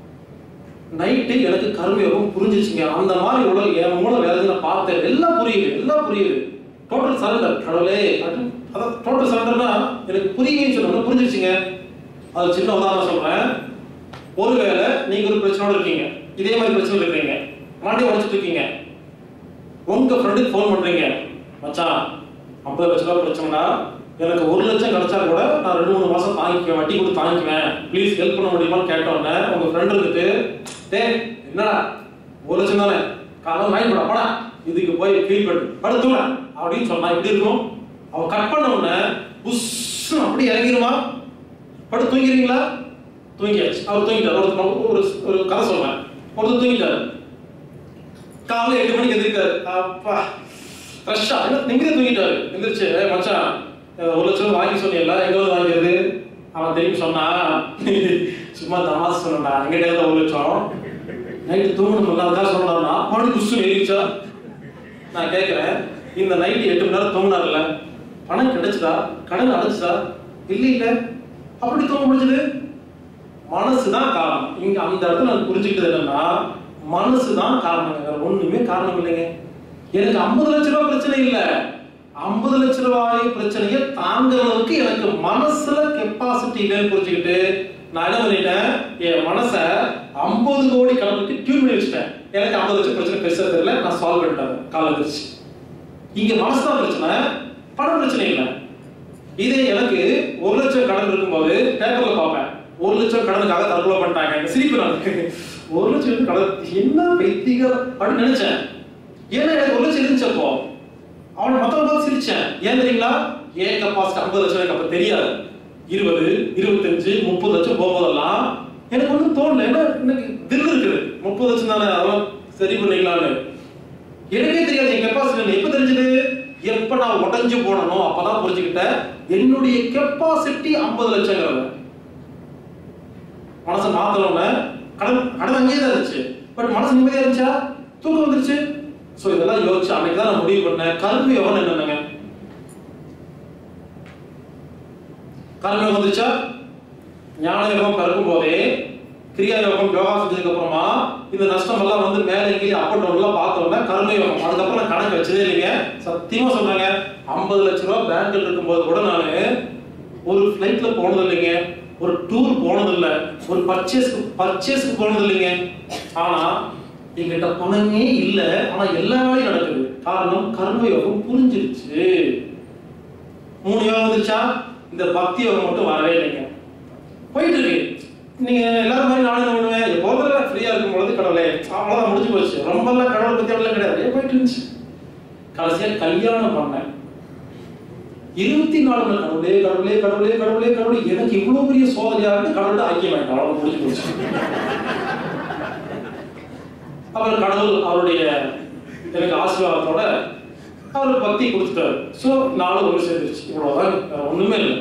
நைட்டு எனக்கு கர்மயோகம் புரிஞ்சிச்சுங்க அந்த மாதிரி உலக என் மூளை வேலை நான் பார்த்தேன் எல்லாம் புரியுது எல்லாம் புரியுது டோட்டல் சரண்டர் கடவுளே அப்படின்னு அதான் டோட்டல் சரண்டர்னா எனக்கு புரியுங்கன்னு சொன்னோம்னா புரிஞ்சிருச்சுங்க அது சின்ன உதாரணம் சொல்றேன் ஒருவேளை நீங்க ஒரு பிரச்சனையோட இருக்கீங்க இதே மாதிரி பிரச்சனை இருக்கீங்க மண்டி உடைச்சிட்டு இருக்கீங்க உங்க ஃப்ரெண்டுக்கு ஃபோன் பண்றீங்க மச்சான் ஐம்பது லட்ச ரூபாய் பிரச்சனைனா எனக்கு ஒரு லட்சம் கிடைச்சா கூட நான் ரெண்டு மூணு மாசம் தாங்கிக்குவேன் வட்டி கொடுத்து தாங்கிக்குவேன் ப்ளீஸ் ஹெல்ப் பண்ண முடியுமான்னு கேட்டோன்னே உங்க ஃப்ரெண்ட் இருந்துட்டு டேய் என்னடா ஒரு லட்சம் தானே காலம் வாங்கி போடா போடா இதுக்கு போய் ஃபீல் பண்ணு படுத்துங்க அப்படின்னு சொன்னா எப்படி இருக்கும் அவன் கட் பண்ண உடனே புஷ் அப்படி இறங்கிருமா படுத்து தூங்கிறீங்களா தூங்கியாச்சு அவர் தூங்கிட்டார் ஒருத்தர் ஒரு ஒரு கதை சொல்றேன் ஒருத்தர் தூங்கிட்டாரு காலைல எட்டு மணிக்கு எந்திரிக்காரு அப்பா ஃப்ரெஷ்ஷா நிம்மதியா தூங்கிட்டாரு எந்திரிச்சு "ஏய் மச்சான் அஹ் ஒரு லட்சம் ரூபாய் வாங்கி சொன்னீங்களா எங்க வந்து வாங்கியது அவன் திரும்பி சொன்னா சும்மா தமாசு சொன்னா எங்கிட்ட இருந்தா ஒரு லட்சம் நைட்டு தூங்கணும் அதுக்காக சொன்னாருன்னா மணி குசு எழுதிச்சா நான் கேட்கிறேன் இந்த நைட்டு எட்டு மணி நேரம் தூங்கினார்ல பணம் கிடைச்சதா கடன் அடைச்சதா இல்ல இல்ல அப்படி தூங்க முடிஞ்சது மனசுதான் காரணம் இங்க அந்த இடத்துல நான் புரிஞ்சுக்கிட்டது என்னன்னா மனசுதான் காரணம் வேற ஒண்ணுமே காரணம் இல்லைங்க எனக்கு ஐம்பது லட்ச ரூபாய் பிரச்சனை இல்ல ஐம்பது லட்ச ரூபாய் பிரச்சனையை தாங்குற அளவுக்கு எனக்கு மனசுல கெப்பாசிட்டி இல்லைன்னு புரிஞ்சுக்கிட்டு நான் என்ன பண்ணிட்டேன் என் மனசை ஐம்பது கோடி கடனுக்கு டியூன் பண்ணி வச்சுட்டேன் எனக்கு ஐம்பது லட்சம் பிரச்சனை பெருசா தெரியல நான் சால்வ் பண்ணிட்டேன் காலம் வந்துருச்சு இங்க மனசுதான் பிரச்சனை பணம் பிரச்சனை இல்லை இதே எனக்கு ஒரு லட்சம் கடன் இருக்கும்போது பேப்பர்ல பார்ப்பேன் ஒரு லட்சம் கடனுக்காக தற்கொலை பண்ணிட்டாங்க எனக்கு சிரிப்பு நான் ஒரு லட்சம் கடன் என்ன வைத்திக அப்படின்னு நினைச்சேன் ஏன்னா எனக்கு ஒரு லட்சம் இருந்துச்சப்போ அவனை மத்தவங்க பார்த்து சிரிச்சேன் ஏன் தெரியுங்களா ஏன் கப்பாசிட்டி ஐம்பது லட்சம் எனக்கு அப்ப தெரியாது இருபது இருபத்தஞ்சு முப்பது லட்சம் போகும்போதெல்லாம் எனக்கு ஒன்றும் தோணல ஏன்னா எனக்கு தில் இருக்குது முப்பது லட்சம் தானே அதெல்லாம் சரி பண்ணிக்கலாம்னு எனக்கே தெரியாது என் கெப்பாசிட்டி எப்ப தெரிஞ்சது எப்ப நான் உடைஞ்சு போனனோ அப்பதான் புரிஞ்சுக்கிட்டேன் என்னுடைய கெப்பாசிட்டி ஐம்பது லட்சங்கிறத மனசை மாத்தணும்னு கடன் கடன் அங்கேயே தான் இருந்துச்சு பட் மனசு நிம்மதியா இருந்துச்சா தூக்கம் வந்துருச்சு சோ இதெல்லாம் யோசிச்சு அன்னைக்கு தான் நான் முடிவு பண்ணேன் கல்வி யோகம் என்னங்க கல்வி யோகம் வந்துருச்சா ஞான யோகம் பிறக்கும் போதே கிரியா யோகம் யோகா செஞ்சதுக்கு அப்புறமா இந்த நஷ்டம் எல்லாம் வந்து மேலே கீழே அப் அண்ட் டவுன்லாம் பார்த்தோம்னா கர்ம யோகம் அதுக்கப்புறம் நான் கணக்கு வச்சதே இல்லைங்க சத்தியமா சொல்றேங்க ஐம்பது லட்ச ரூபா பேங்க்ல இருக்கும்போது கூட நான் ஒரு ஃப்ளைட்ல போனது இல்லைங்க ஒரு டூர் போனது இல்ல ஒரு பர்ச்சேஸ்க்கு பர்ச்சேஸ்க்கு போனது இல்லைங்க ஆனா எங்கிட்ட பணமே இல்ல ஆனா எல்லா வேலையும் நடக்குது காரணம் கர்ம யோகம் புரிஞ்சிருச்சு மூணு யோகம் வந்துச்சா இந்த பக்தி யோகம் மட்டும் வரவே இல்லைங்க போயிட்டு இருக்கு நீங்க எல்லாரும் மாதிரி நானும் என்ன பண்ணுவேன் எப்போதும் ஃப்ரீயா இருக்கும் பொழுது கடவுளே அவ்வளவுதான் முடிஞ்சு போச்சு ரொம்ப எல்லாம் கடவுளை பத்தி அவ்வளவு கிடையாது ஏன் போயிட்டு இருந்துச்சு கடைசியா கல்யாணம் பண்ணேன் இருபத்தி நாலு மணி கடவுளே கடவுளே கடவுளே கடவுளே கடவுளே எனக்கு இவ்வளவு பெரிய சோதனையா இருக்கு கடவுள்கிட்ட ஐக்கியம் வேண்டாம் அவ்வளவு முடிஞ்சு போச்சு அப்புறம் கடவுள் அவருடைய எனக்கு ஆசீர்வாதத்தோட அவர் பக்தி கொடுத்துட்டாரு ஸோ நானும் ஒன்று சேர்ந்துருச்சு இவ்வளவுதான் வேற ஒண்ணுமே இல்லை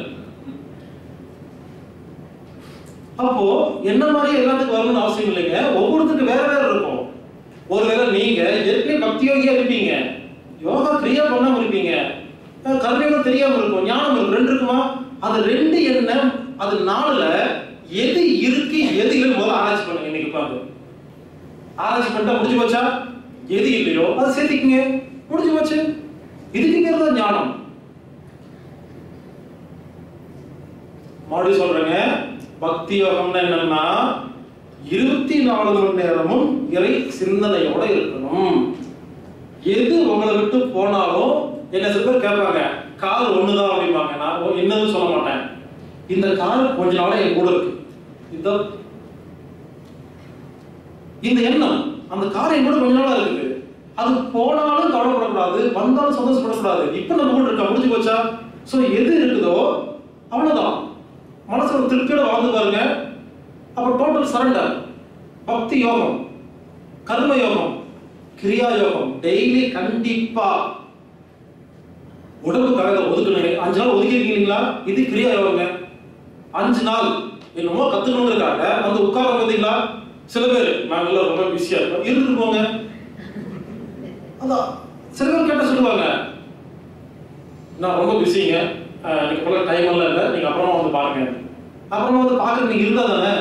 அப்போ என்ன மாதிரி எல்லாத்துக்கும் வரணும்னு அவசியம் இல்லைங்க ஒவ்வொருத்தருக்கு வேற வேற இருக்கும் ஒருவேளை நீங்க ஏற்கனவே பக்தி யோகியா இருப்பீங்க யோகா கிரியா பண்ணாம இருப்பீங்க அஹ் கர்மயோகம் தெரியாம இருக்கும் ஞானம் இருக்கும் ரெண்டு இருக்குமா அது ரெண்டு என்ன அது நாலுல எது இருக்கு எது இல்லை முதல்ல ஆராய்ச்சி பண்ணுங்க இன்னைக்கு உட்காந்து ஆராய்ச்சி பண்ணிட்டா முடிஞ்சு போச்சா எது இல்லையோ அதை சேர்த்திக்கங்க முடிஞ்சு போச்சு இதுக்குங்கிறது தான் ஞானம் மறுபடியும் சொல்றேங்க பக்தி யோகம்னா என்னன்னா இருபத்தி நாலு மணி நேரமும் இறை சிந்தனையோட இருக்கணும் எது உங்களை விட்டு போனாலும் என்ன சில பேர் கேட்பாங்க கார் ஒண்ணுதான் அப்படிம்பாங்க நான் ஒ- என்னதுன்னு சொல்ல மாட்டேன் இந்த கார் கொஞ்ச நாளா என் கூட இருக்கு இதுதான் இந்த எண்ணம் அந்த கார் என் கூட கொஞ்ச நாளா இருக்குது அது போனாலும் கவலைப்படக்கூடாது வந்தாலும் சந்தோஷப்படக்கூடாது இப்ப நம்ம கூட இருக்கா முடிஞ்சு போச்சா சோ எது இருக்குதோ அவ்வளவுதான் மனசுல ஒரு திருப்தியோட வாழ்ந்து பாருங்க அப்ப டோட்டல் சரண்டர் பக்தி யோகம் கர்ம யோகம் கிரியா யோகம் டெய்லி கண்டிப்பா உடம்புக்காக இதை ஒதுக்கணும் அஞ்சு நாள் ஒதுக்கிருக்கீங்களா இது கிரியா யோகங்க அஞ்சு நாள் என்னமோ கத்துக்கணுங்கிறதுக்காக வந்து உட்கார பார்த்தீங்களா சில பேர் நாங்கெல்லாம் ரொம்ப பிஸியா இருக்கோம் இருந்துட்டு போங்க அதான் சில பேர் கேட்ட சொல்லுவாங்க நான் ரொம்ப பிஸிங்க எனக்கு போல டைம் எல்லாம் இல்லை நீங்க அப்புறமா வந்து பாருங்க அப்புறமா வந்து பார்க்க நீங்க இருந்தா தானே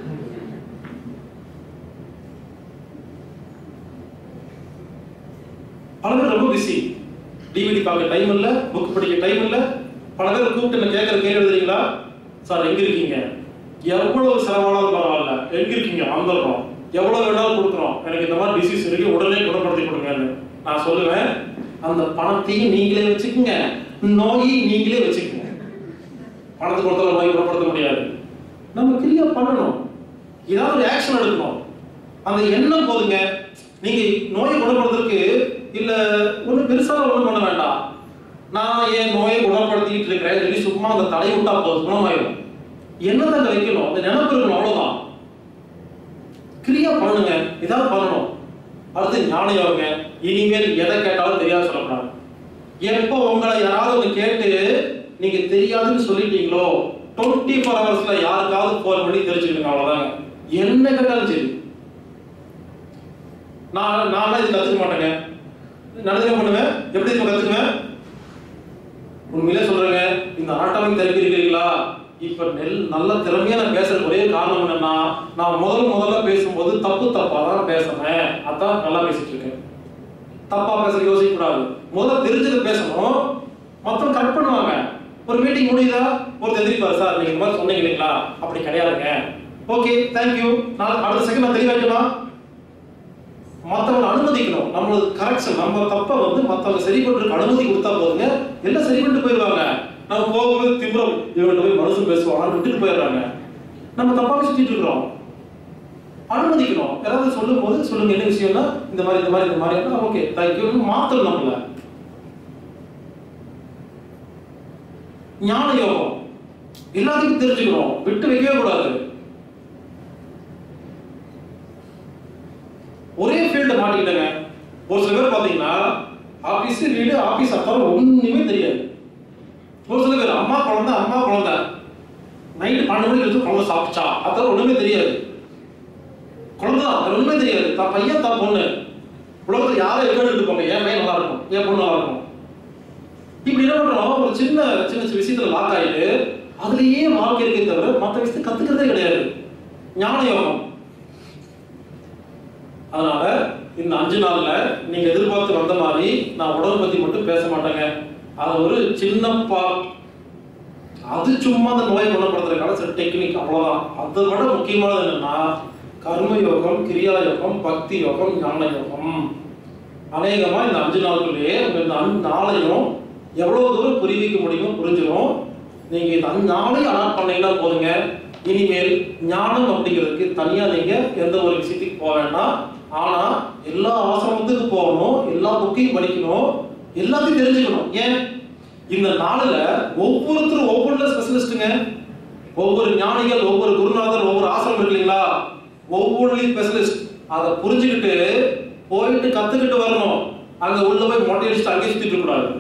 பல பேர் ரொம்ப பிஸி டிவிடி பார்க்க டைம் இல்ல புக் படிக்க டைம் இல்ல பல பேர் கூப்பிட்டு என்ன கேட்கற கேள்வி எழுதுறீங்களா சார் எங்க இருக்கீங்க எவ்வளவு செலவானாலும் பரவாயில்ல எங்க இருக்கீங்க வந்துடுறோம் எவ்வளவு வேணாலும் கொடுக்குறோம் எனக்கு இந்த மாதிரி டிசீஸ் இருக்கு உடனே குணப்படுத்தி கொடுங்கன்னு நான் சொல்லுவேன் அந்த பணத்தையும் நீங்களே வச்சுக்கோங்க நோயை நீங்களே வச்சுக்கோங்க பணத்தை கொடுத்தாலும் நோய் குணப்படுத்த முடியாது நம்ம கிரியா பண்ணணும் ஏதாவது ஒரு ஆக்ஷன் எடுக்கணும் அந்த எண்ணம் போதுங்க நீங்க நோயை குணப்படுத்துறதுக்கு இல்ல ஒண்ணு பெருசா ஒண்ணும் பண்ண வேண்டாம் நான் என் நோயை குணப்படுத்திட்டு இருக்கிறேன் சொல்லி சும்மா அந்த தலை விட்டா போதும் குணமாயிடும் எண்ணத்தை அங்க வைக்கணும் அந்த நினைப்பு இருக்கணும் அவ்வளவுதான் கிரியா பண்ணுங்க ஏதாவது பண்ணணும் அடுத்து ஞான யோகங்க இனிமேல் எதை கேட்டாலும் தெரியாது சொல்லக்கூடாது எப்போ உங்களை யாராவது ஒன்று கேட்டு நீங்க தெரியாதுன்னு சொல்லிட்டீங்களோ டுவெண்ட்டி ஃபோர் ஹவர்ஸ்ல யாருக்காவது ஃபோன் பண்ணி தெரிஞ்சுக்கணும் அவ்வளவுதாங்க என்ன கேட்டாலும் சரி நான் நான் இது கத்துக்க மாட்டேங்க நடந்துக்க பண்ணுவேன் எப்படி இப்ப கத்துக்குவேன் உண்மையிலே சொல்றேங்க இந்த ஆட்டோமிக் தெரப்பி இருக்கிறீங்களா இப்ப நெல் நல்ல திறமையா நான் பேசுறது ஒரே காரணம் என்னன்னா நான் முதல் முதல்ல பேசும்போது தப்பு தப்பா தான் பேசுறேன் அதான் நல்லா பேசிட்டு இருக்கேன் தப்பா பேச யோசிக்க கூடாது முதல்ல தெரிஞ்சதை பேசணும் மொத்தம் கட் பண்ணுவாங்க ஒரு மீட்டிங் முடியுதா ஒரு தெரிவிப்பாரு சார் நீங்க இந்த மாதிரி சொன்னீங்க இல்லைங்களா அப்படி கிடையாதுங்க ஓகே தேங்க்யூ நான் அடுத்த செகண்ட் நான் தெளிவாக்கணும் மத்தவங்க அனுமதிக்கணும் நம்மளது கரெக்ஷன் நம்ம தப்ப வந்து மத்தவங்க சரி பண்றதுக்கு அனுமதி கொடுத்தா போதுங்க எல்லாம் சரி பண்ணிட்டு போயிடுவாங்க நம்ம போகும்போது திம்பரம் இவன்கிட்ட போய் மனசு பேசுவாங்க விட்டுட்டு போயிடுறாங்க நம்ம தப்பாக சுத்திட்டு இருக்கிறோம் அனுமதிக்கணும் யாராவது சொல்லும் போது சொல்லுங்க என்ன விஷயம்னா இந்த மாதிரி இந்த மாதிரி இந்த மாதிரி ஓகே தேங்க்யூ மாத்தணும் நம்மள ஞான யோகம் எல்லாத்தையும் தெரிஞ்சுக்கணும் விட்டு வைக்கவே கூடாது ஒரே ஃபீல்ட மாட்டிக்கிட்டேங்க ஒரு சில பேர் பாத்தீங்கன்னா ஆபீஸ் வீடு ஆபீஸ் அப்புறம் ஒண்ணுமே தெரியாது ஒரு சில பேர் அம்மா குழந்தை அம்மா குழந்தை நைட்டு பன்னெண்டு மணிக்கு எடுத்து குழந்தை சாப்பிட்டா அத்தனை ஒண்ணுமே தெரியாது குழந்தை தான் அது ஒண்ணுமே தெரியாது தான் பையன் தான் பொண்ணு உலகத்துல யாரும் எங்க எடுத்துக்கோங்க என் பையன் நல்லா இருக்கும் என் பொண்ணு நல்லா இருக்கும் இப்படி என்ன பண்றோம் ஒரு சின்ன சின்ன சின்ன விஷயத்துல லாக் ஆயிட்டு அதுலயே வாழ்க்கை இருக்கே தவிர மற்ற விஷயத்தை கத்துக்கிறதே கிடையாது ஞான யோகம் அதனால இந்த அஞ்சு நாள்ல நீங்க எதிர்பார்த்து வந்த மாதிரி நான் உடல் பத்தி மட்டும் பேச மாட்டேங்க அது ஒரு சின்ன பார்ட் அது சும்மா அந்த நோயை குணப்படுத்துறதுக்கான சில டெக்னிக் அவ்வளவுதான் அதை விட முக்கியமானது என்னன்னா கர்ம யோகம் கிரியா யோகம் பக்தி யோகம் ஞான யோகம் அநேகமா இந்த அஞ்சு நாளுக்குள்ளேயே உங்க இந்த அஞ்சு நாளையும் எவ்வளவு தூரம் புரிவிக்க முடியுமோ புரிஞ்சிடும் நீங்க இந்த அஞ்சு நாளையும் அடாப்ட் பண்ணீங்கன்னா போதுங்க இனிமேல் ஞானம் அப்படிங்கிறதுக்கு தனியா நீங்க எந்த ஒரு விஷயத்துக்கு போக வேண்டாம் ஆனா எல்லா ஆசிரமத்துக்கு போகணும் எல்லா புக்கையும் படிக்கணும் எல்லாத்தையும் தெரிஞ்சுக்கணும் ஏன் இந்த நாளில் ஒவ்வொருத்தரும் ஒவ்வொரு ஸ்பெஷலிஸ்ட்டுங்க ஒவ்வொரு ஞானிகள் ஒவ்வொரு குருநாதர் ஒவ்வொரு ஆசிரமம் இருக்கு இல்லைங்களா ஒவ்வொன்றிலையும் ஸ்பெஷலிஸ்ட் அதை புரிஞ்சுக்கிட்டு போயிட்டு கத்துக்கிட்டு வரணும் அங்க உள்ள போய் மொட்டை அடிச்சுட்டு அங்கே சுத்திட்டு இருக்க கூடாது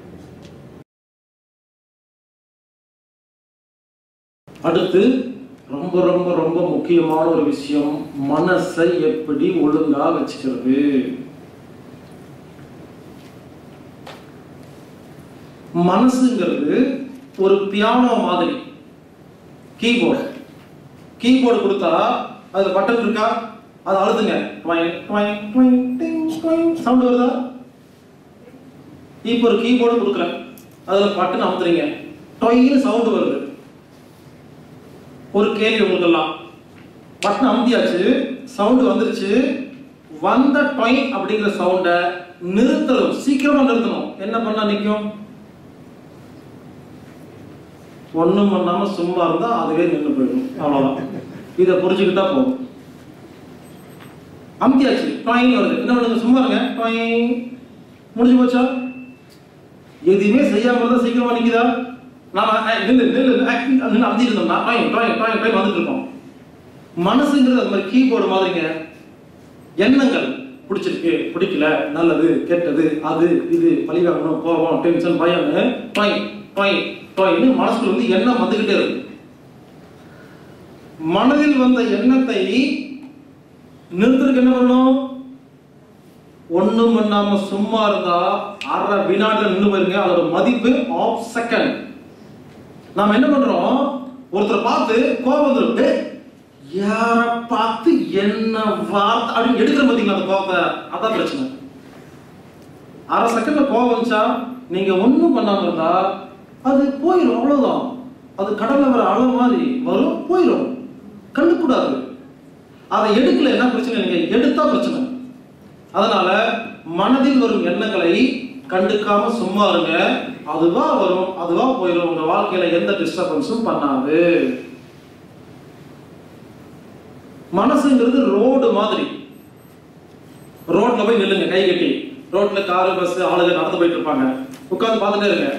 அடுத்து ரொம்ப ரொம்ப ரொம்ப முக்கியமான ஒரு விஷயம் மனசை எப்படி ஒழுங்கா வச்சுக்கிறது மனசுங்கிறது ஒரு பியானோ மாதிரி கீபோர்டு கீபோர்டு கொடுத்தா அதுல பட்டன் இருக்கா அது அழுதுங்க சவுண்ட் வருதா இப்போ ஒரு கீபோர்டு கொடுக்குறேன் அதுல பட்டன் அமுத்துறீங்க டொயின்னு சவுண்ட் வருது ஒரு கேள்வி உங்களுக்கெல்லாம் பட்டன் அமுத்தியாச்சு சவுண்ட் வந்துருச்சு வந்த டொய் அப்படிங்கிற சவுண்டை நிறுத்தணும் சீக்கிரமா நிறுத்தணும் என்ன பண்ணா நிற்கும் ஒண்ணும் பண்ணாம சும்மா இருந்தா அதுவே நின்று போயிடும் அவ்வளவுதான் இதை புரிஞ்சுக்கிட்டா போதும் அமுத்தியாச்சு டொயின் வருது என்ன பண்ணுங்க சும்மா இருங்க டொயின் முடிஞ்சு போச்சா எதுவுமே செய்யாம இருந்தா சீக்கிரமா நிக்குதா நாம அஹ், நில்லு நில்லு நில்லு அமுத்தி இருந்தோம்னா டொயின் டொயின் டொயின் டொயின் வந்துட்டு இருக்கோம் மனசுங்கிறது அது மாதிரி கீபோர்டு மாதிரிங்க எண்ணங்கள் பிடிச்சிருக்கு பிடிக்கல நல்லது கெட்டது அது இது பழிவாங்கணும் கோபம் டென்ஷன் பயம்னு டொய் டொய் டொய்னு மனசுக்குள்ள வந்து எண்ணம் வந்துகிட்டே இருக்கு மனதில் வந்த எண்ணத்தை நிறுத்துறதுக்கு என்ன பண்ணணும் ஒண்ணும் பண்ணாம சும்மா இருந்தா அரை வினாடில நின்று போயிருங்க அதோட மதிப்பு ஆஃப் செகண்ட் நாம என்ன பண்றோம் ஒருத்தரை பார்த்து கோபம் வந்துடும் டேய், யார பார்த்து என்ன வார்த்தை அப்படின்னு எடுக்கிற பார்த்தீங்களா அந்த கோபத்தை அதான் பிரச்சனை அரை செகண்ட்ல கோபம் வந்துச்சா நீங்க ஒண்ணும் பண்ணாம இருந்தா அது போயிடும் அவ்வளவுதான் அது கடல்ல வர அலை மாதிரி வரும் போயிடும் கண்டுக்கூடாது அதை எடுக்கல என்ன பிரச்சனை நீங்க எடுத்தா பிரச்சனை அதனால மனதில் வரும் எண்ணங்களை கண்டுக்காம சும்மா இருங்க அதுவா வரும் அதுவா போயிடும் உங்க வாழ்க்கையில எந்த டிஸ்டர்பன்ஸும் பண்ணாது மனசுங்கிறது ரோடு மாதிரி ரோட்ல போய் நில்லுங்க கை கட்டி ரோட்ல காரு பஸ் ஆளுங்க நடந்து போயிட்டு இருப்பாங்க உட்கார்ந்து பார்த்துட்டே இருங்க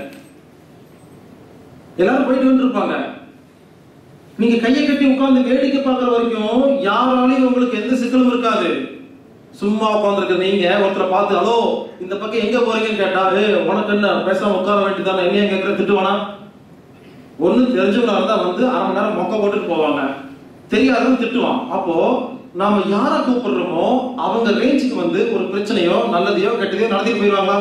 எல்லாரும் போயிட்டு வந்துட்டு இருப்பாங்க நீங்க கையை கட்டி உட்கார்ந்து வேடிக்கை பார்க்குற வரைக்கும் யாராலையும் உங்களுக்கு எந்த சிக்கலும் இருக்காது சும்மா உட்காந்துருக்க நீங்க ஒருத்தரை பார்த்து ஹலோ இந்த பக்கம் எங்க போறீங்கன்னு கேட்டா "ஏய், உனக்கு என்ன பேசாம உட்கார வேண்டியதானே என்னைய கேட்கற திட்டுவானா ஒண்ணு தெரிஞ்சவங்களா இருந்தா வந்து அரை மணி நேரம் மொக்க போட்டுட்டு போவாங்க தெரியாதவன் திட்டுவான் அப்போ நாம யாரை கூப்பிடுறோமோ அவங்க ரேஞ்சுக்கு வந்து ஒரு பிரச்சனையோ நல்லதையோ கெட்டதையோ நடத்திட்டு போயிடுவாங்களா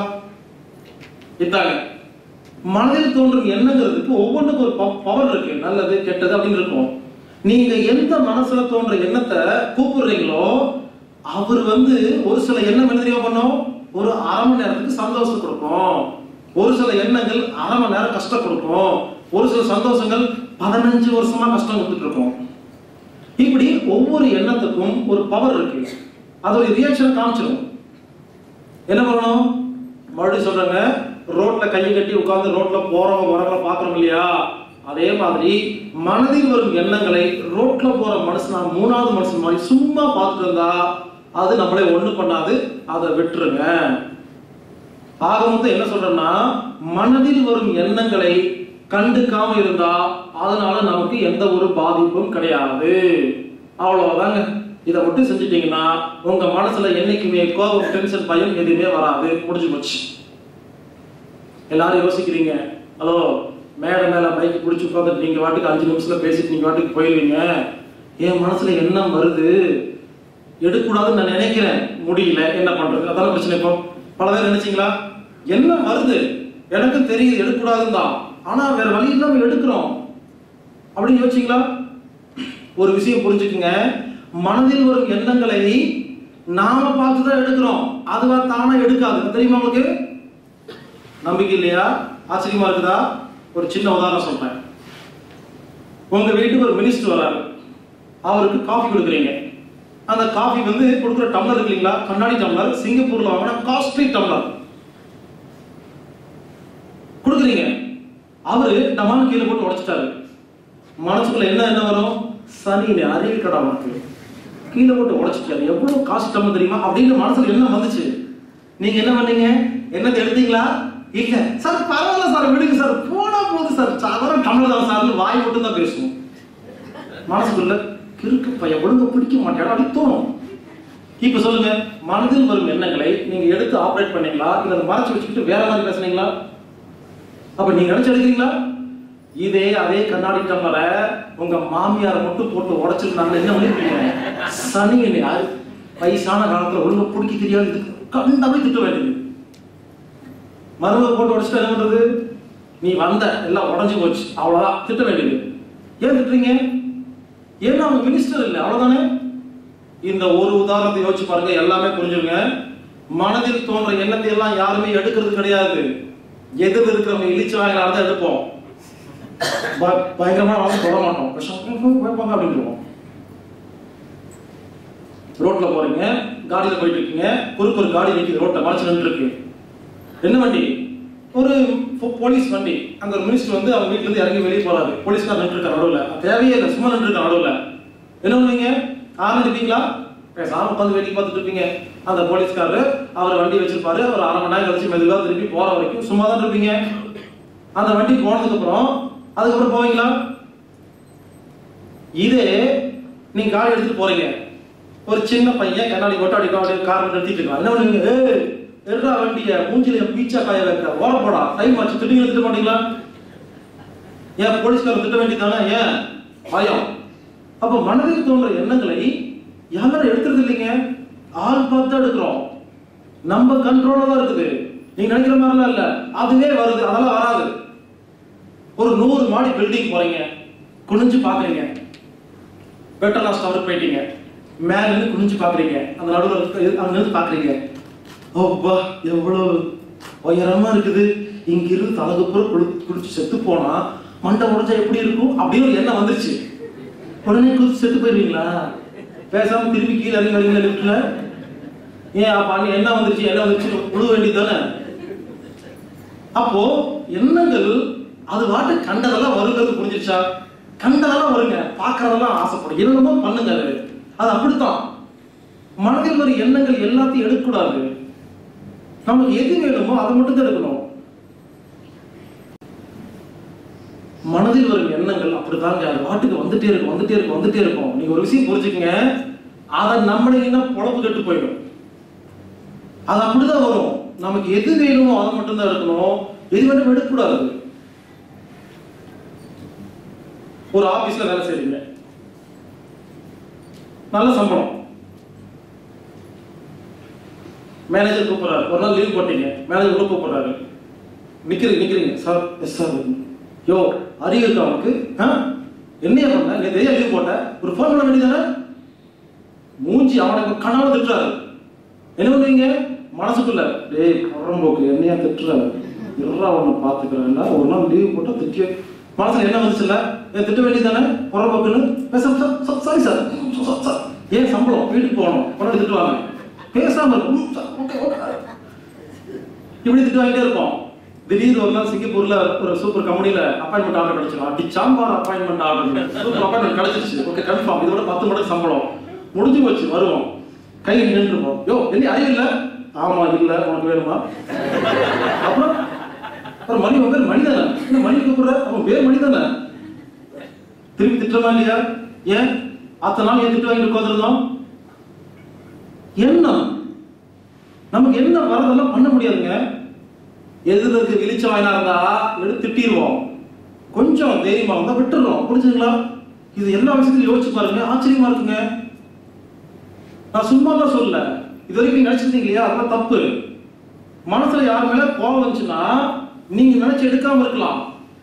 இதாங்க மனதில் தோன்றும் எண்ணங்கிறதுக்கு ஒவ்வொன்றுக்கும் ஒரு பவர் இருக்கு நல்லது கெட்டது அப்படின்னு இருக்கும் நீங்க எந்த மனசுல தோன்ற எண்ணத்தை கூப்பிடுறீங்களோ அவர் வந்து ஒரு சில எண்ணம் என்ன தெரியுமா பண்ணும் ஒரு அரை மணி நேரத்துக்கு சந்தோஷம் கொடுக்கும் ஒரு சில எண்ணங்கள் அரை மணி நேரம் கஷ்டம் கொடுக்கும் ஒரு சில சந்தோஷங்கள் பதினஞ்சு வருஷமா கஷ்டம் கொடுத்துட்டு இருக்கும் இப்படி ஒவ்வொரு எண்ணத்துக்கும் ஒரு பவர் இருக்கு அது ஒரு ரியாக்ஷன் காமிச்சிடும் என்ன பண்ணணும் மறுபடியும் சொல்றாங்க ரோட்ல கையை கட்டி உட்கார்ந்து ரோட்ல போறவங்க வரவங்க பாக்குறோம் இல்லையா அதே மாதிரி மனதில் வரும் எண்ணங்களை ரோட்ல போற மனுஷனா மூணாவது மனுஷன் மாதிரி சும்மா பார்த்துட்டு இருந்தா அது நம்மளை ஒண்ணு பண்ணாது அதை விட்டுருங்க ஆக மொத்தம் என்ன சொல்றேன்னா மனதில் வரும் எண்ணங்களை கண்டுக்காம இருந்தா அதனால நமக்கு எந்த ஒரு பாதிப்பும் கிடையாது அவ்வளவுதாங்க இதை மட்டும் செஞ்சுட்டீங்கன்னா உங்க மனசுல என்னைக்குமே கோபம் டென்ஷன் பயம் எதுவுமே வராது முடிஞ்சு போச்சு எல்லாரும் யோசிக்கிறீங்க ஹலோ மேடை மேல மைக்கு பிடிச்சி உட்காந்துட்டு நீங்க வாட்டுக்கு அஞ்சு நிமிஷத்துல பேசிட்டு நீங்க வாட்டுக்கு போயிடுவீங்க என் மனசுல எண்ணம் வருது எடுக்கக்கூடாதுன்னு நான் நினைக்கிறேன் முடியல என்ன பண்றது அதான பிரச்சனை இப்போ பல பேர் நினைச்சீங்களா எண்ணம் வருது எனக்கு தெரியுது எடுக்கக்கூடாதுன்னு தான் ஆனா வேற வழி இல்லாம எடுக்கிறோம் அப்படின்னு யோசிச்சீங்களா ஒரு விஷயம் புரிஞ்சுக்குங்க மனதில் வரும் எண்ணங்களை நாம பார்த்து தான் எடுக்கிறோம் அதுவா தானா எடுக்காது தெரியுமா உங்களுக்கு நம்பிக்கை இல்லையா ஆச்சரியமா இருக்குதா ஒரு சின்ன உதாரணம் சொல்றேன் உங்க வீட்டுக்கு ஒரு மினிஸ்டர் வராரு அவருக்கு காஃபி கொடுக்குறீங்க அந்த காஃபி வந்து கொடுக்குற டம்ளர் இருக்கு இல்லைங்களா கண்ணாடி டம்ளர் சிங்கப்பூர்ல வாங்கின காஸ்ட்லி டம்ளர் கொடுக்குறீங்க அவரு டமான கீழே போட்டு உடைச்சிட்டாரு மனசுக்குள்ள என்ன என்ன வரும் சனி அறிவு கடா உனக்கு கீழே போட்டு உடைச்சிட்டாரு எவ்வளவு காசு டம்ளர் தெரியுமா அப்படின்னு மனசுல என்ன வந்துச்சு நீங்க என்ன பண்ணீங்க என்னத்தை எடுத்தீங்களா இல்ல சார் பரவாயில்ல சார் விடுங்க சார் போனா போகுது சார் சாதாரண டம்ளர் தான் சார் வாய் மட்டும் தான் பேசுவோம் மனசுக்குள்ள கிறுக்கு பையன் ஒழுங்க பிடிக்க மாட்டேன் அப்படி தோணும் இப்ப சொல்லுங்க மனதில் வரும் எண்ணங்களை நீங்க எடுத்து ஆப்ரேட் பண்ணீங்களா இல்ல அதை மறைச்சு வச்சுக்கிட்டு வேற மாதிரி பேசுனீங்களா அப்ப நீங்க நினைச்சு எடுக்கிறீங்களா இதே அதே கண்ணாடி டம்ளரை உங்க மாமியாரை மட்டும் போட்டு உடைச்சிருந்தாங்க என்ன பண்ணிருப்பீங்க சனி யாரு வயசான காலத்துல ஒழுங்கா பிடிக்க தெரியாது இதுக்கு கண்டபடி திட்ட வேண்டியது மருமக போட்டு உடைச்சிட்டு என்ன பண்றது நீ வந்த எல்லாம் உடஞ்சு போச்சு அவ்வளவுதான் திட்ட வேண்டியது ஏன் திட்டுறீங்க ஏன்னா அவங்க மினிஸ்டர் இல்லை அவ்வளவுதானே இந்த ஒரு உதாரணத்தை யோசிச்சு பாருங்க எல்லாமே புரிஞ்சுங்க மனதில் தோன்ற எண்ணத்தை எல்லாம் யாருமே எடுக்கிறது கிடையாது எதிர் இருக்கிறவங்க இழிச்சு வாங்கினால தான் எடுப்போம் ப- பயங்கரமா வந்து தொட மாட்டோம் விஷம் வைப்பாங்க அப்படின்றோம் ரோட்ல போறீங்க காடியில போயிட்டு இருக்கீங்க குறுக்கு ஒரு காடி நிக்குது ரோட்ல மறைச்சு நின்று இருக்கு என்ன வண்டி ஒரு போ- போலீஸ் வண்டி அங்க ஒரு மினிஸ்டர் வந்து அவங்க வீட்ல இருந்து இறங்கி வெளியே போறாரு போலீஸ்கார் நின்று இருக்கார் நடுவுல தேவையே இல்லை சும்மா நின்று இருக்கார் நடுவுல என்ன பண்ணுவீங்க ஆரம்பிப்பீங்களா பேசாம உட்காந்து வேடிக்கை பார்த்துட்டு இருப்பீங்க அந்த போலீஸ்காரரு அவர் வண்டி வச்சிருப்பாரு அவர் அரை மணி நேரம் கழிச்சு மெதுவா திருப்பி போற வரைக்கும் சும்மா தான் இருப்பீங்க அந்த வண்டி போனதுக்கு அப்புறம் அதுக்கப்புறம் போவீங்களா இதே நீங்க கார் எடுத்துட்டு போறீங்க ஒரு சின்ன பையன் கண்ணாடி போட்டு அடி அப்படியே கார் நிறுத்திட்டு இருக்கான் என்ன பண்ணுவீங்க ஏய் எடுறா வண்டிய மூஞ்சில பீச்சா காய வைக்க ஓர போடா டைம் ஆச்சு திட்டுங்க திட்ட மாட்டீங்களா ஏன் போலீஸ்காரர் திட்ட வேண்டியதானே ஏன் பயம் அப்ப மனதில் தோன்ற எண்ணங்களை யாரும் எடுக்கிறது இல்லைங்க ஆள் பார்த்து தான் எடுக்கிறோம் நம்ம கண்ட்ரோல்ல தான் இருக்குது நீங்க நினைக்கிற மாதிரிலாம் இல்ல அதுவே வருது அதெல்லாம் வராது ஒரு நூறு மாடி பில்டிங் போறீங்க குனிஞ்சு பாக்குறீங்க பெட்டர்லாஸ் டவருக்கு போயிட்டீங்க மேல இருந்து குனிஞ்சு பாக்குறீங்க அந்த நடுவில் அங்க இருந்து பாக்குறீங்க ஓப்பா எவ்வளவு உயரமா இருக்குது இங்க இருந்து தலகுப்புறம் குளி குளிச்சு செத்து போனா மண்டை உடைஞ்சா எப்படி இருக்கும் அப்படின்னு ஒரு எண்ணம் வந்துருச்சு உடனே குளிச்சு செத்து போயிருவீங்களா பேசாம திரும்பி கீழே இறங்கி வரீங்களா லிஃப்ட்ல ஏன் அப்ப அங்க என்ன வந்துருச்சு என்ன வந்துருச்சு விழுக வேண்டியது தானே அப்போ எண்ணங்கள் அது வாட்டு கண்டதெல்லாம் வருங்கிறது புரிஞ்சிருச்சா கண்டதெல்லாம் வருங்க பார்க்கறதெல்லாம் ஆசைப்படும் என்னமோ பண்ணுங்க அது அது அப்படித்தான் மனதில் வரும் எண்ணங்கள் எல்லாத்தையும் எடுக்கக்கூடாது நமக்கு எது வேணுமோ அதை மட்டும் தான் எடுக்கணும் மனதில் வரும் எண்ணங்கள் அப்படித்தாங்க அது வாட்டுக்கு வந்துட்டே இருக்கும் வந்துட்டே இருக்கும் வந்துட்டே இருக்கும் நீங்க ஒரு விஷயம் புரிஞ்சுக்கங்க அதை நம்பினீங்கன்னா பொழப்பு கெட்டு போயிடும் அது அப்படிதான் வரும் நமக்கு எது வேணுமோ அதை மட்டும் தான் எடுக்கணும் எது வேணும் எடுக்கக்கூடாது ஒரு ஆபீஸ்ல வேலை செய்றீங்க நல்ல சம்பளம் மேனேஜர் கூப்பிடுறாரு ஒரு நாள் லீவ் போட்டீங்க மேனேஜர் கூட கூப்பிடுறாரு நிக்கிறீங்க நிக்கிறீங்க சார் எஸ் சார் யோ அறிவு இருக்கா உனக்கு ஆ? என்னைய பண்ண நீ தெரியா லீவ் போட்ட ஒரு ஃபோன் பண்ண வேண்டியதானே மூஞ்சி அவனை கனவு திட்டுறாரு என்ன பண்ணுவீங்க மனசுக்குள்ள டேய் புறம்போக்கு என்னையா திட்டுறாரு இருறா உன்னை பார்த்துக்கிறேன்னா ஒரு நாள் லீவ் போட்டா திட்டிய மனசுல என்ன வந்துச்சுல்ல ஏன் திட்ட வேண்டியதானே புறம்போக்குன்னு பேசாம sir sorry sir sir, sir ஏன் சம்பளம் வீட்டுக்கு போகணும் உடனே திட்டுவாங்க பேசாம இருக்கும் ம், சார், ஓகே ஓகே இப்படி திட்டு வாங்கிட்டே இருப்போம் திடீர்னு ஒரு நாள் சிங்கப்பூர்ல ஒரு சூப்பர் கம்பெனில அப்பாயின்மெண்ட் ஆர்டர் கிடைச்சிடும் அடி sambar appointment order super appointment கிடைச்சிருச்சு ஓகே கன்ஃபார்ம் இதோட பத்து மடங்கு சம்பளம் முடிஞ்சு போச்சு வருவோம் கை நின்றுருப்போம் யோ என்ன அறிவு இல்ல ஆமா இல்ல உனக்கு வேணுமா அப்புறம் அப்புறம் மணி உங்க பேர் மணி தானே என்ன மணி கூப்பிடுற அவன் பேர் மணி தானே திருப்பி திட்டமா இல்லையா ஏன் அத்தனை நாள் ஏன் திட்டு வாங்கிட்டு உட்காந்துருந்தோம் எண்ணம் நமக்கு என்ன வரதெல்லாம் பண்ண முடியாதுங்க எதிர இருக்க இழிச்ச வாயினா இருந்தா எடுத்து திட்டிடுவோம் கொஞ்சம் தைரியமா இருந்தா விட்டுறோம் புரிஞ்சுங்களா இது எல்லா விஷயத்தையும் யோசிச்சு பாருங்க ஆச்சரியமா இருக்குங்க நான் சும்மா தான் சொல்லல இது வரைக்கும் நினைச்சிருந்தீங்க இல்லையா அதெல்லாம் தப்பு மனசுல யார் மேல கோவம் வந்துச்சுன்னா நீங்க நினைச்சு எடுக்காம இருக்கலாம்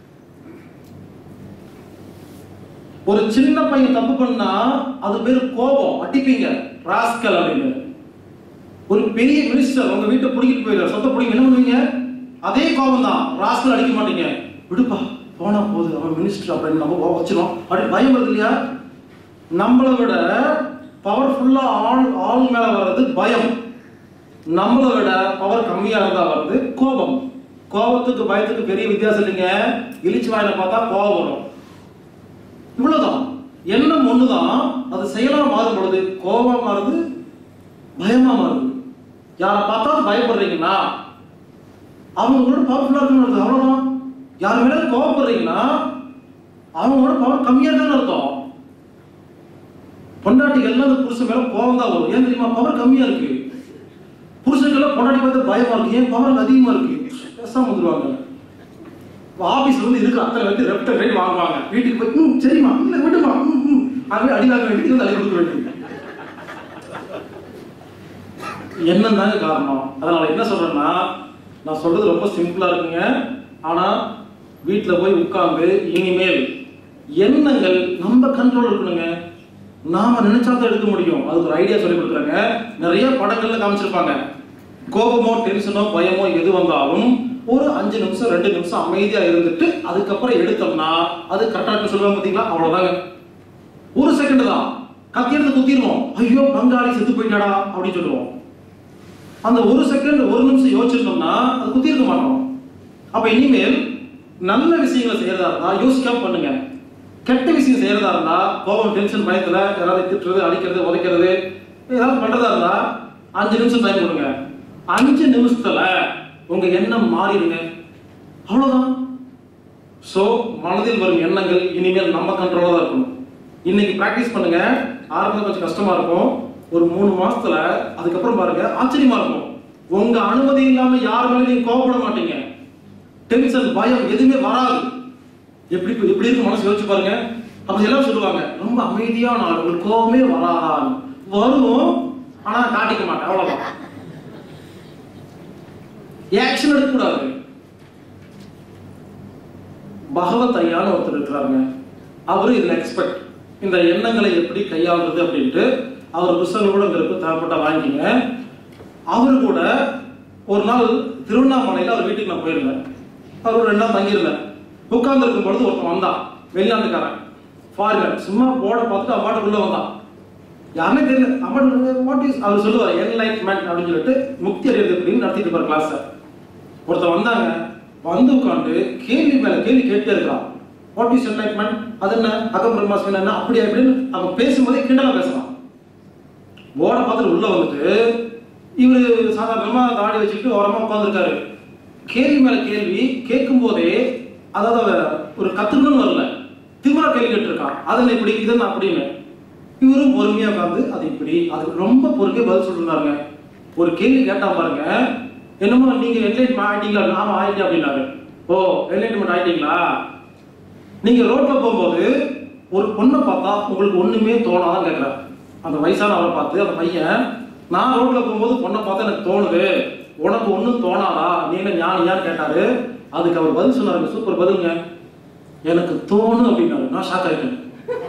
ஒரு சின்ன பையன் தப்பு பண்ணா அது பேரு கோபம் அடிப்பீங்க ராஸ்கல் அப்படின்னு ஒரு பெரிய மினிஸ்டர் உங்க வீட்டை பிடிக்கிட்டு போயிடுறாரு சொத்தை பிடிங்க என்ன பண்ணுவீங்க அதே கோபம் தான் ராஸ்கல் அடிக்க மாட்டீங்க விடுப்பா போனா போகுது அவன் மினிஸ்டர் அப்படின்னு நம்ம வச்சிடும் அப்படி பயம் வருது இல்லையா நம்மளை விட பவர்ஃபுல்லா ஆள் ஆள் மேல வர்றது பயம் நம்மளை விட பவர் கம்மியா இருந்தா வருது கோபம் கோபத்துக்கு பயத்துக்கு பெரிய வித்தியாசம் இல்லைங்க இழிச்சு வாயில பார்த்தா கோபம் வரும் இவ்வளவுதான் எண்ணம் ஒண்ணுதான் அது செயலா மாறும் பொழுது கோபமா மாறுது பயமா மாறுது யாரை பார்த்தாலும் பயப்படுறீங்கன்னா அவங்களோட பவர்ஃபுல்லா இருக்கணும் அவ்வளவுதான் யார் மேல கோவப்படுறீங்கன்னா அவங்களோட பவர் கம்மியா இருக்குன்னு அர்த்தம் பொண்டாட்டிகள்லாம் அந்த புருஷன் மேல கோவம் தான் வரும் ஏன் தெரியுமா பவர் கம்மியா இருக்கு புருஷனுக்கெல்லாம் பொண்டாட்டி பார்த்து பயமா இருக்கு ஏன் பவர் அதிகமா இருக்கு பேசாம வந்துருவாங்க ஆபீஸ்ல வந்து இருக்கிற அத்தனை வந்து ரெப்டர் ரேட் வாங்குவாங்க வீட்டுக்கு போய் ம் சரிம்மா இல்ல விடுமா ம் ம் அதுவே அடி வாங்க வேண்டியது வந்து அடி கொடுக்க வேண்டியது என்னன்னு தாங்க காரணம் அதனால என்ன சொல்றேன்னா நான் சொல்றது ரொம்ப சிம்பிளா இருக்குங்க ஆனா வீட்ல போய் உட்கார்ந்து இனிமேல் எண்ணங்கள் நம்ம கண்ட்ரோல் இருக்கணுங்க நாம நினைச்சா தான் எடுக்க முடியும் அதுக்கு ஒரு ஐடியா சொல்லி கொடுக்குறாங்க நிறைய படங்கள்ல காமிச்சிருப்பாங்க கோபமோ டென்ஷனோ பயமோ எது வந்தாலும் ஒரு அஞ்சு நிமிஷம் ரெண்டு நிமிஷம் அமைதியா இருந்துட்டு அதுக்கப்புறம் எடுத்தோம்னா அது கரெக்டாக சொல்லுவாங்க பாத்தீங்களா அவ்வளவுதாங்க ஒரு செகண்ட் தான் கத்தி எடுத்து குத்திடுவோம் ஐயோ பங்காளி செத்து போயிட்டாடா அப்படின்னு சொல்லுவோம் அந்த ஒரு செகண்ட் ஒரு நிமிஷம் யோசிச்சிருந்தோம்னா அது குத்திருக்க மாட்டோம் அப்ப இனிமேல் நல்ல விஷயங்களை செய்யறதா இருந்தா யோசிக்காம பண்ணுங்க கெட்ட விஷயம் செய்யறதா இருந்தா கோபம் டென்ஷன் பயத்துல யாராவது திட்டுறது அடிக்கிறது உதைக்கிறது ஏதாவது பண்றதா இருந்தா அஞ்சு நிமிஷம் டைம் கொடுங்க அஞ்சு நிமிஷத்துல உங்க எண்ணம் மாறிடுங்க அவ்வளவுதான் சோ மனதில் வரும் எண்ணங்கள் இனிமேல் நம்ம கண்ட்ரோலா தான் இருக்கணும் இன்னைக்கு பிராக்டிஸ் பண்ணுங்க ஆரம்பத்தில் கொஞ்சம் கஷ்டமா இருக்கும் ஒரு மூணு மாசத்துல அதுக்கப்புறம் பாருங்க ஆச்சரியமா இருக்கும் உங்க அனுமதி இல்லாம யார் மேலே நீங்க கோவப்பட மாட்டீங்க டென்ஷன் பயம் எதுவுமே வராது எப்படி எப்படி இருக்கு மனசு யோசிச்சு பாருங்க அப்ப எல்லாரும் சொல்லுவாங்க ரொம்ப அமைதியான ஆள் உங்களுக்கு கோவமே வராதான் வரும் ஆனா காட்டிக்க மாட்டேன் அவ்வளவுதான் ஆக்ஷன் எடுக்கக்கூடாது பகவத் ஐயான்னு ஒருத்தர் இருக்கிறாருங்க அவரு இதுல எக்ஸ்பர்ட் இந்த எண்ணங்களை எப்படி கையாளுறது அப்படின்ட்டு அவர் புஸ்தகம் கூட இங்க இருக்கு தேவைப்பட்ட வாங்கிக்கிங்க அவரு கூட ஒரு நாள் திருவண்ணாமலையில அவர் வீட்டுக்கு நான் போயிருந்தேன் அவர் ஒரு ரெண்டு நாள் தங்கியிருந்தேன் உட்கார்ந்து இருக்கும் பொழுது ஒருத்தன் வந்தான் வெளிநாட்டுக்காரன் ஃபாரினர் சும்மா போர்டை பார்த்துட்டு அவன் பாட்டுக்கு உள்ள வந்தான் யாருமே தெரியல அவன் வாட் இஸ் அவர் சொல்லுவார் என்லைட்மெண்ட் அப்படின்னு சொல்லிட்டு முக்தி அடைகிறது அப்படின்னு நடத்திட்டு இருப்பார் கிளாஸை ஒருத்தர் வந்தாங்க வந்து உட்காந்து கேள்வி மேல கேள்வி கேட்டே இருக்கான் வாட் இஸ் என்லைட்மெண்ட் அது என்ன அகம் பிரம்மாஸ்மி என்ன அப்படி அப்படின்னு அவன் பேசும்போதே கிண்டலா பேசுறான் போர்டை பார்த்துட்டு உள்ள வந்துட்டு இவரு சாதாரணமா தாடி வச்சுக்கிட்டு ஓரமா உட்காந்துருக்காரு கேள்வி மேல கேள்வி கேட்கும் போதே அதாவது அவ ஒரு கத்துக்கணும்னு வரல திமிரா கேள்வி கேட்டிருக்கான் அதில் இப்படி இதென்ன அப்படின்னு இவரும் பொறுமையா உட்காந்து அது இப்படி அது ரொம்ப பொறுமையா பதில் சொல்லிருந்தாங்க ஒரு கேள்வி கேட்டா பாருங்க என்னமோ நீங்க என்லைட்மெண்ட் ஆயிட்டீங்களா ஆமா ஆயிட்டேன் அப்படின்னாரு ஓ என்லைட்மெண்ட் ஆயிட்டீங்களா நீங்க ரோட்ல போகும்போது ஒரு பொண்ணை பார்த்தா உங்களுக்கு ஒண்ணுமே தோணாதான் கேட்கிறார் அந்த வயசானவரை பார்த்து அந்த பையன் நான் ரோட்ல போகும்போது பொண்ணை பார்த்தா எனக்கு தோணுது உனக்கு ஒண்ணும் தோணாதா நீ என்ன ஞானியான்னு கேட்டாரு அதுக்கு அவர் பதில் சொன்னாருங்க சூப்பர் பதிலுங்க எனக்கு தோணும் அப்படின்னாரு நான் ஷாக் ஆயிட்டேன்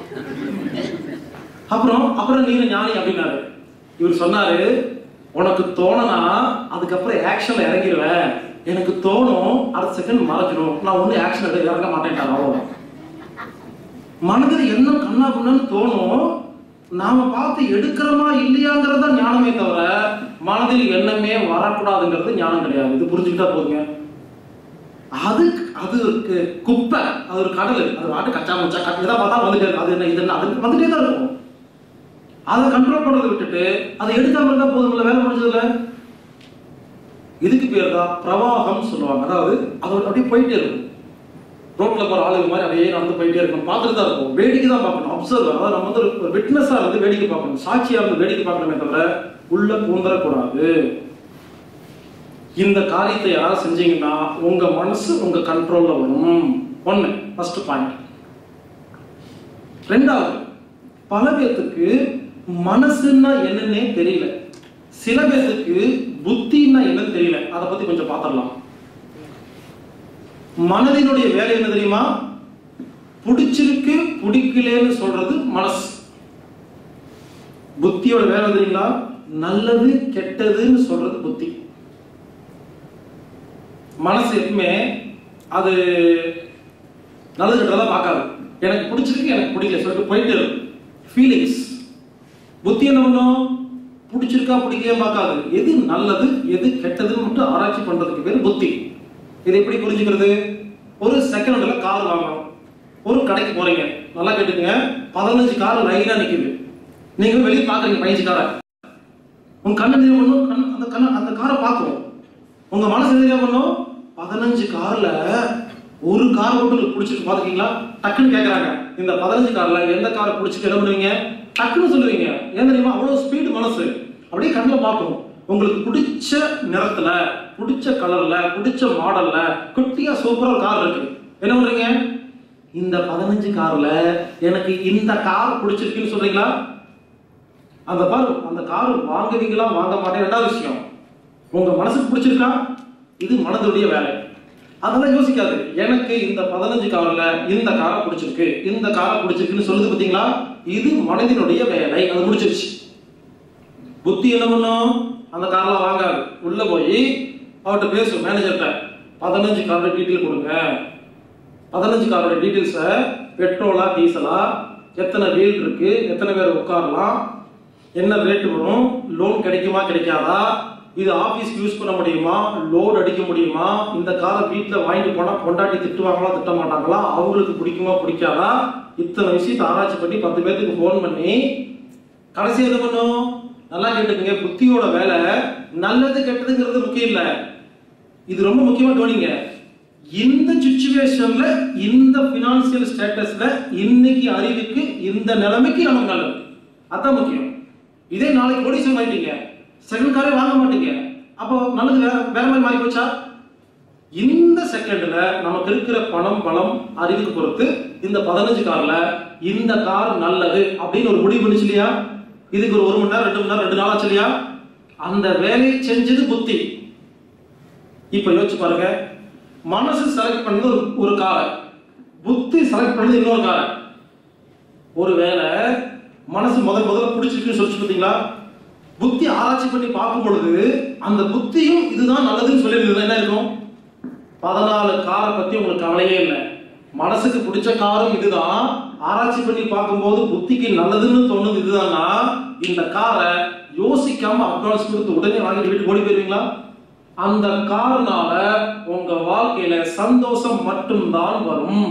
அப்புறம் அப்புறம் நீங்க ஞானி அப்படின்னாரு இவர் சொன்னாரு உனக்கு தோணனா அதுக்கப்புறம் ஆக்ஷன்ல இறங்கிடுவேன் எனக்கு தோணும் அடுத்த செகண்ட் மறைஞ்சிடும் நான் ஒண்ணு ஆக்ஷன் எடுக்க இறங்க மாட்டேன்ட்டார் அவ்வளவுதான் மனதில் என்ன கண்ணா புண்ணன்னு தோணும் நாம பார்த்து எடுக்கிறோமா இல்லையாங்கிறது தான் ஞானமே தவிர மனதில் எண்ணமே வரக்கூடாதுங்கிறது ஞானம் கிடையாது இது புரிஞ்சுக்கிட்டா போதுங்க அது அது ஒரு குப்பை அது ஒரு கடல் அது வாட்டு கச்சா முச்சா கட்டி தான் பார்த்தா வந்துட்டே இருக்கு அது என்ன இது என்ன அது வந்துட்டே தான் இருக்கும் அதை கண்ட்ரோல் பண்றதை விட்டுட்டு அதை எடுக்காம இருந்தா போதும்ல வேலை முடிஞ்சதுல இதுக்கு பேர் தான் பிரவாகம் சொல்லுவாங்க அதாவது அது அப்படியே போயிட்டே இருக்கும் ரோட்ல போற ஆளுங்க மாதிரி அப்படியே நடந்து போயிட்டே இருக்கும் பார்த்துட்டு தான் இருக்கும் வேடிக்கை தான் பார்க்கணும் அப்சர்வ் அதாவது நம்ம வந்து ஒரு விட்னஸா இருந்து வேடிக்கை பார்க்கணும் சாட்சியா இருந்து வேடிக்கை பார்க்கணுமே தவிர உள்ள பூந்தரக்கூடாது இந்த காரியத்தை யாராவது செஞ்சீங்கன்னா உங்க மனசு உங்க கண்ட்ரோல்ல வரும் ஒண்ணு ஃபர்ஸ்ட் பாயிண்ட் ரெண்டாவது பல பேர்த்துக்கு மனசுன்னா என்னன்னே தெரியல சில பேர்த்துக்கு புத்தின்னா என்னன்னு தெரியல அதை பத்தி கொஞ்சம் பார்த்துடலாம் மனதினுடைய வேலை என்ன தெரியுமா பிடிச்சிருக்கு பிடிக்கலன்னு சொல்றது மனசு புத்தியோட வேலை என்ன தெரியுங்களா நல்லது கெட்டதுன்னு சொல்றது புத்தி மனசு எப்பவுமே அது நல்லது கெட்டதெல்லாம் பார்க்காது எனக்கு பிடிச்சிருக்கு எனக்கு பிடிக்கல சொல்லிட்டு போயிட்டு இருக்கும் ஃபீலிங்ஸ் புத்தி என்ன பண்ணும் பிடிச்சிருக்கா பிடிக்கலையா பார்க்காது எது நல்லது எது கெட்டதுன்னு மட்டும் ஆராய்ச்சி பண்றதுக்கு பேர் புத்தி இதை எப்படி புரிஞ்சுக்கிறது ஒரு செகண்ட்ல கார் வாங்கணும் ஒரு கடைக்கு போறீங்க நல்லா கேட்டுக்கங்க பதினஞ்சு கார் லைனா நிக்குது நீங்க வெளியே பாக்குறீங்க பதினஞ்சு காரை உங்க கண்ணு தெரியும் பண்ணும் கண் அந்த கண்ண அந்த காரை பார்க்கும் உங்க மனசு தெரியா பண்ணும் பதினஞ்சு கார்ல ஒரு கார் மட்டும் உங்களுக்கு பிடிச்சிருக்கு பாத்துக்கீங்களா டக்குன்னு கேக்குறாங்க இந்த பதினஞ்சு கார்ல எந்த காரை பிடிச்சிட்டு என்ன பண்ணுவீங்க டக்குன்னு சொல்லுவீங்க ஏன் தெரியுமா அவ்வளவு ஸ்பீடு மனசு அப்படியே கண்ணில் பார்க்கும் உங்களுக்கு பிடிச்ச நிறத்துல பிடிச்ச கலர்ல பிடிச்ச மாடல்ல குட்டியா சூப்பரா ஒரு கார் இருக்கு என்ன பண்றீங்க இந்த பதினஞ்சு கார்ல எனக்கு இந்த கார் பிடிச்சிருக்குன்னு சொல்றீங்களா அந்த பாரு அந்த கார் வாங்குவீங்களா வாங்க மாட்டேன் ரெண்டாவது விஷயம் உங்க மனசுக்கு பிடிச்சிருக்கா இது மனதுடைய வேலை அதெல்லாம் யோசிக்காது எனக்கு இந்த பதினஞ்சு கார்ல இந்த காரை பிடிச்சிருக்கு இந்த காரை பிடிச்சிருக்குன்னு சொல்லுது பாத்தீங்களா இது மனதினுடைய வேலை அது முடிச்சிருச்சு புத்தி என்ன பண்ணும் அந்த கார்லாம் வாங்காது உள்ள போய் அவர்கிட்ட பேசும் மேனேஜர்கிட்ட பதினஞ்சு காரோட டீட்டெயில் கொடுங்க பதினஞ்சு காரோட டீட்டெயில்ஸை பெட்ரோலா டீசலா எத்தனை வீல் இருக்கு எத்தனை பேர் உட்காரலாம் என்ன ரேட் வரும் லோன் கிடைக்குமா கிடைக்காதா இது ஆபீஸ்க்கு யூஸ் பண்ண முடியுமா லோட் அடிக்க முடியுமா இந்த காரை வீட்டில் வாங்கிட்டு போனால் பொண்டாட்டி திட்டுவாங்களா திட்ட மாட்டாங்களா அவங்களுக்கு பிடிக்குமா பிடிக்காதா இத்தனை விஷயத்தை ஆராய்ச்சி பண்ணி பத்து பேர்த்துக்கு ஃபோன் பண்ணி கடைசி என்ன பண்ணும் நல்லா கேட்டுக்கங்க புத்தியோட வேலை நல்லது கெட்டதுங்கிறது முக்கியம் இல்லை இது ரொம்ப முக்கியமா கவனிங்க இந்த சுச்சுவேஷன்ல இந்த பினான்சியல் ஸ்டேட்டஸ்ல இன்னைக்கு அறிவுக்கு இந்த நிலைமைக்கு நமக்கு நல்லது அதான் முக்கியம் இதே நாளைக்கு கோடீஸ்வரன் ஆயிட்டீங்க செகண்ட் காரே வாங்க மாட்டீங்க அப்போ நல்லது வேற வேற மாதிரி மாறி போச்சா இந்த செகண்ட்ல நமக்கு இருக்கிற பணம் பலம் அறிவுக்கு பொறுத்து இந்த பதினஞ்சு கார்ல இந்த கார் நல்லது அப்படின்னு ஒரு முடிவு பண்ணுச்சு இல்லையா இதுக்கு ஒரு ஒரு மணி நேரம் ரெண்டு மணி நேரம் ரெண்டு நாள் ஆச்சு இல்லையா அந்த வேலையை செஞ்சது புத்தி இப்ப யோசிச்சு பாருங்க மனசு செலக்ட் பண்ணது ஒரு ஒரு காரை புத்தி செலக்ட் பண்ணது இன்னொரு காரை ஒருவேளை மனசு முதல் முதல்ல பிடிச்சிருக்குன்னு சொல்லிச்சு பார்த்தீங்களா புத்தி ஆராய்ச்சி பண்ணி பார்க்கும் பொழுது அந்த புத்தியும் இதுதான் நல்லதுன்னு சொல்லி என்ன இருக்கும் பதினாலு காரை பத்தி உங்களுக்கு கவலையே இல்லை மனசுக்கு பிடிச்ச காரும் இதுதான் ஆராய்ச்சி பண்ணி பார்க்கும்போது புத்திக்கு நல்லதுன்னு தோணுது இதுதான்னா இந்த காரை யோசிக்காம அட்வான்ஸ் கொடுத்து உடனே வாங்கிட்டு வீட்டுக்கு ஓடி போயிருவீங்களா அந்த காரணால உங்க வாழ்க்கையில சந்தோஷம் மட்டும்தான் வரும்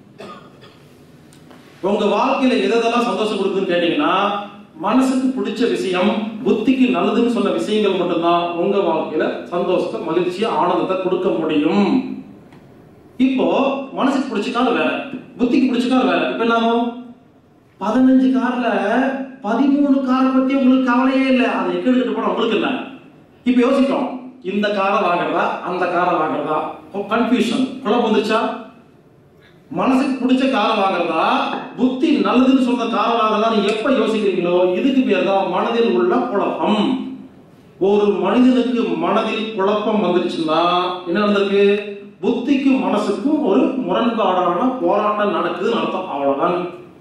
உங்க வாழ்க்கையில எதெல்லாம் சந்தோஷம் கொடுக்குதுன்னு கேட்டீங்கன்னா மனசுக்கு பிடிச்ச விஷயம் புத்திக்கு நல்லதுன்னு சொன்ன விஷயங்கள் மட்டும்தான் உங்க வாழ்க்கையில சந்தோஷத்தை மகிழ்ச்சியை ஆனந்தத்தை கொடுக்க முடியும் இப்போ மனசுக்கு பிடிச்ச கார் வேற புத்திக்கு பிடிச்ச கார் வேற இப்ப என்ன ஆகும் பதினஞ்சு கார்ல பதிமூணு காரை பத்தி உங்களுக்கு கவலையே இல்லை அதை எங்க எடுத்துட்டு போனா உங்களுக்கு இல்லை இப்ப யோசிக்கிறோம் இந்த காரை வாங்குறதா அந்த காரை வாங்குறதா கன்ஃபியூஷன் குழப்பம் வந்துச்சா மனசுக்கு பிடிச்ச காரை வாங்குறதா புத்தி நல்லதுன்னு சொன்ன காரை வாங்குறதா நீ எப்ப யோசிக்கிறீங்களோ இதுக்கு பேர் தான் மனதில் உள்ள குழப்பம் ஒரு மனிதனுக்கு மனதில் குழப்பம் வந்துருச்சுன்னா என்ன நடந்திருக்கு புத்திக்கும் மனசுக்கும் ஒரு முரண்பாடான போராட்டம் நடக்குதுன்னு அர்த்தம் அவ்வளவுதான்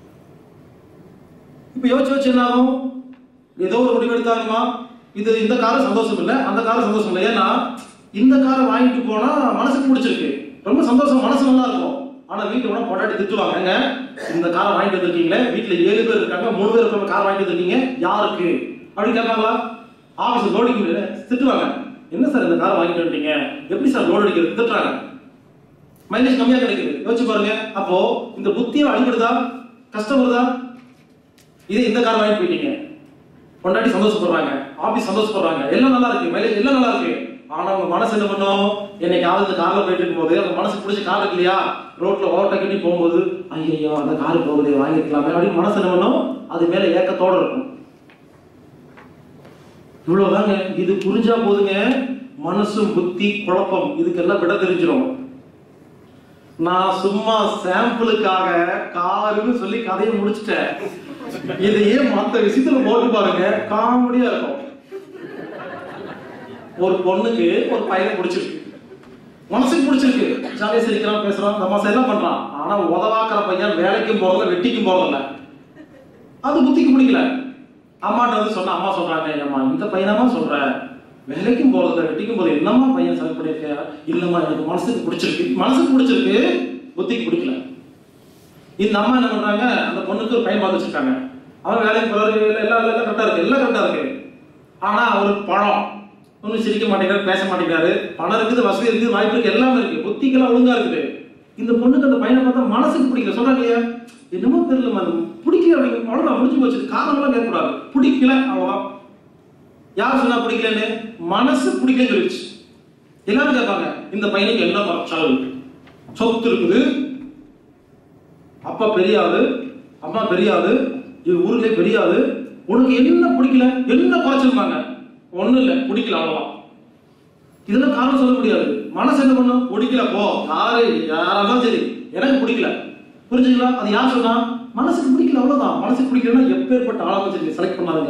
இப்ப யோசிச்சு வச்சு என்ன ஆகும் ஏதோ ஒரு முடிவு எடுத்தாங்கம்மா இது இந்த காரம் சந்தோஷம் இல்லை அந்த காரம் சந்தோஷம் இல்லை ஏன்னா இந்த காரை வாங்கிட்டு போனா மனசுக்கு பிடிச்சிருக்கு ரொம்ப சந்தோஷம் மனசு நல்லா இருக்கும் ஆனா வீட்டுல போனா பொண்டாட்டி திட்டுவாங்க "ஏங்க, இந்த காரை வாங்கிட்டு வந்திருக்கீங்களே வீட்டுல ஏழு பேர் இருக்காங்க மூணு பேர் இருக்காங்க கார் வாங்கிட்டு வந்திருக்கீங்க யாருக்கு அப்படின்னு கேட்பாங்களா ஆபீஸ் லோடிங் திட்டுவாங்க என்ன சார் இந்த காரை வாங்கிட்டு வந்துட்டீங்க எப்படி சார் லோடு அடிக்கிறது திட்டுறாங்க மைலேஜ் கம்மியா கிடைக்குது யோசிச்சு பாருங்க அப்போ இந்த புத்தியை அடிபடுதா கஷ்டம் வருதா இதே இந்த கார் வாங்கிட்டு போயிட்டீங்க கொண்டாடி சந்தோஷப்படுறாங்க ஆபீஸ் சந்தோஷப்படுறாங்க எல்லாம் நல்லா இருக்கு மைலேஜ் எல்லாம் நல்லா இருக்கு ஆனா உங்க மனசு என்ன பண்ணும் என்னைக்காவது இந்த கார்ல போயிட்டு இருக்கும்போது அந்த மனசு பிடிச்ச கார் இருக்கு இல்லையா ரோட்ல ஓட்ட கட்டி போகும்போது ஐயோ அந்த கார் போகுது வாங்கிருக்கலாமே அப்படின்னு மனசு என்ன பண்ணும் அது மேல ஏக்கத்தோட இருக்கும் இவ்வளவுதாங்க இது புரிஞ்சா போதுங்க மனசும் புத்தி குழப்பம் இதுக்கெல்லாம் விட தெரிஞ்சிடும் நான் சும்மா சாம்பிளுக்காக காருன்னு சொல்லி கதையை முடிச்சிட்டேன் இதையே மத்த விஷயத்துல போட்டு பாருங்க காமெடியா இருக்கும் ஒரு பொண்ணுக்கு ஒரு பையனை பிடிச்சிருக்கு மனசுக்கு பிடிச்சிருக்கு ஜாலியா சிரிக்கிறான் பேசுறான் தமாசா எல்லாம் பண்றான் ஆனா உதவாக்குற பையன் வேலைக்கும் போறதில்ல வெட்டிக்கும் போறதில்ல அது புத்திக்கு பிடிக்கல அம்மாட்ட வந்து சொன்ன அம்மா சொல்றாங்க அம்மா இந்த பையனாமா சொல்ற வேலைக்கும் போறதில்ல வெட்டிக்கும் போறது என்னம்மா பையன் செலக்ட் பண்ணிருக்க இல்லம்மா எனக்கு மனசுக்கு பிடிச்சிருக்கு மனசுக்கு பிடிச்சிருக்கு புத்திக்கு பிடிக்கல இந்த அம்மா என்ன பண்றாங்க அந்த பொண்ணுக்கு ஒரு பையன் பார்த்து வச்சிருக்காங்க அவன் வேலைக்கு போறாரு எல்லாம் எல்லாம் எல்லாம் கரெக்டா இருக்கு எல்லாம் கரெக்டா இருக்கு ஆனா அவருக்கு பணம் ஒன்றும் சிரிக்க மாட்டேங்கிறாரு பேச மாட்டேங்கிறாரு பணம் இருக்குது வசதி இருக்குது வாய்ப்பு இருக்கு எல்லாமே இருக்கு புத்திக்கெல்லாம் ஒழுங்கா இருக்குது இந்த பொண்ணுக்கு அந்த பையனை பார்த்தா மனசுக்கு பிடிக்கல சொல்றாங்க இல்லையா என்னமோ தெரியல அது பிடிக்கல அப்படிங்கிற அவ்வளவுதான் முடிஞ்சு போச்சு காரணம்லாம் கேட்கக்கூடாது பிடிக்கல அவ்வளோதான் யார் சொன்னா பிடிக்கலன்னு மனசு பிடிக்கலன்னு சொல்லிடுச்சு எல்லாரும் கேட்பாங்க இந்த பையனுக்கு என்ன குறைச்சல் சொத்து இருக்குது அப்பா பெரிய ஆளு அம்மா பெரிய ஆளு இது ஊர்லயே பெரிய ஆளு உனக்கு என்ன பிடிக்கல என்ன குறைச்சிருந்தாங்க ஒண்ணும் இல்ல பிடிக்கல அவ்வளவுதான் இதெல்லாம் காரணம் சொல்ல முடியாது மனசு என்ன பண்ணும் பிடிக்கல போ யாரு யாரா இருந்தாலும் சரி எனக்கு பிடிக்கல புரிஞ்சுங்களா அது யார் சொன்னா மனசுக்கு பிடிக்கல அவ்வளவுதான் மனசுக்கு பிடிக்கலன்னா எப்பேற்பட்ட ஆளாக சரி செலக்ட் பண்ணாதுங்க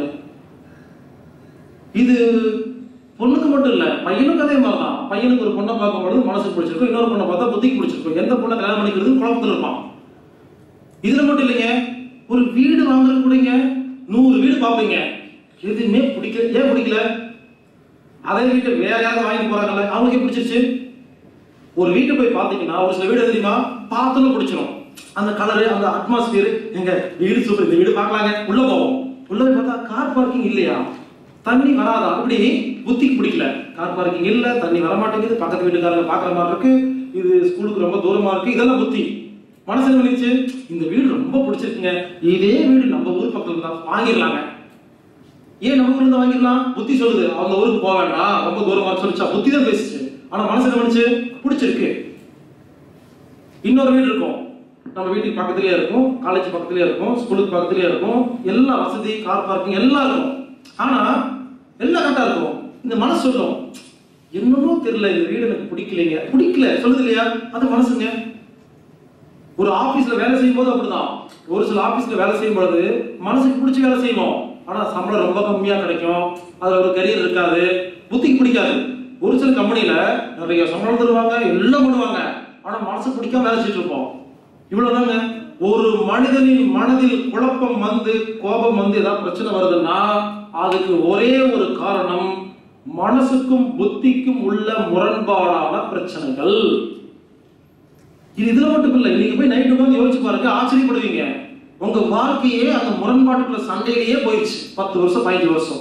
இது பொண்ணுக்கு மட்டும் இல்ல பையனுக்கு அதே மாதிரி தான் பையனுக்கு ஒரு பொண்ணை பார்க்கும்பொழுது மனசுக்கு பிடிச்சிருக்கும் இன்னொரு பொண்ணை பார்த்தா புத்திக்கு பிடிச்சிருக்கும் எந்த பொண்ணை கல்யாணம் பண்ணிக்கிறது குழப்பத்தில் இருப்பான் இதுல மட்டும் இல்லைங்க ஒரு வீடு வாங்குறது கூடங்க நூறு வீடு பார்ப்பீங்க எதுவுமே பிடிக்கல ஏன் பிடிக்கல அதே வீட்டை வேற யாராவது வாங்கிட்டு போறாங்கல்ல அவங்களுக்கு பிடிச்சிருச்சு ஒரு வீட்டை போய் பார்த்தீங்கன்னா ஒரு சில வீடு தெரியுமா பார்த்தோன்னு பிடிச்சிரும் அந்த கலரு அந்த அட்மாஸ்பியர் எங்க வீடு சூப்பர் இந்த வீடு பார்க்கலாங்க உள்ள போவோம் உள்ள போய் பார்த்தா கார் பார்க்கிங் இல்லையா தண்ணி வராதா அப்படி புத்திக்கு பிடிக்கல கார் பார்க்கிங் இல்ல தண்ணி வர மாட்டேங்குது பக்கத்து வீட்டுக்காரங்க பார்க்குற மாதிரி இருக்கு இது ஸ்கூலுக்கு ரொம்ப தூரமா இருக்கு இதெல்லாம் புத்தி மனசு என்ன பண்ணிச்சு இந்த வீடு ரொம்ப பிடிச்சிருக்குங்க இதே வீடு நம்ம ஊர் பக்கத்துல தான் வாங்கிடலாங்க ஏன் நம்ம ஊர்ல இருந்து வாங்கிடலாம் புத்தி சொல்லுது அந்த ஊருக்கு போக வேண்டாம் ரொம்ப தூரமா சொல்லிச்சா புத்தி தான் பேசுச்சு ஆனா மனசு என்ன பண்ணுச்சு பிடிச்சிருக்கு இன்னொரு வீடு இருக்கும் நம்ம வீட்டுக்கு பக்கத்துலயே இருக்கும் காலேஜ் பக்கத்துலயே இருக்கும் ஸ்கூலுக்கு பக்கத்துலயே இருக்கும் எல்லா வசதி கார் பார்க்கிங் எல்லாம் இருக்கும் ஆனா எல்லாம் கரெக்டா இருக்கும் இந்த மனசு சொல்லும் என்னமோ தெரியல இந்த வீடு எனக்கு பிடிக்கலைங்க பிடிக்கல சொல்லுது இல்லையா அது மனசுங்க ஒரு ஆபீஸ்ல வேலை செய்யும் போது அப்படிதான் ஒரு சில ஆபீஸ்ல வேலை செய்யும் பொழுது மனசுக்கு பிடிச்ச வேலை செய்வோம் ஆனா சம்பளம் ரொம்ப கம்மியா கிடைக்கும் அதுல ஒரு கரியர் இருக்காது புத்திக்கு பிடிக்காது ஒரு சில கம்பெனில நிறைய சம்பளம் தருவாங்க எல்லாம் பண்ணுவாங்க ஆனா மனசு பிடிக்காம வேலை செஞ்சுட்டு இருப்போம் இவ்வளவுதாங்க ஒரு மனிதனின் மனதில் குழப்பம் வந்து கோபம் வந்து ஏதாவது பிரச்சனை வருதுன்னா அதுக்கு ஒரே ஒரு காரணம் மனசுக்கும் புத்திக்கும் உள்ள முரண்பாடான பிரச்சனைகள் இது இதுல மட்டும் இல்ல இன்னைக்கு போய் நைட் உட்காந்து யோசிச்சு பாருங்க ஆச்சரியப்படுவீங்க உங்க வாழ்க்கையே அந்த முரண்பாட்டுக்குள்ள சண்டையிலேயே போயிடுச்சு பத்து வருஷம் பதினஞ்சு வருஷம்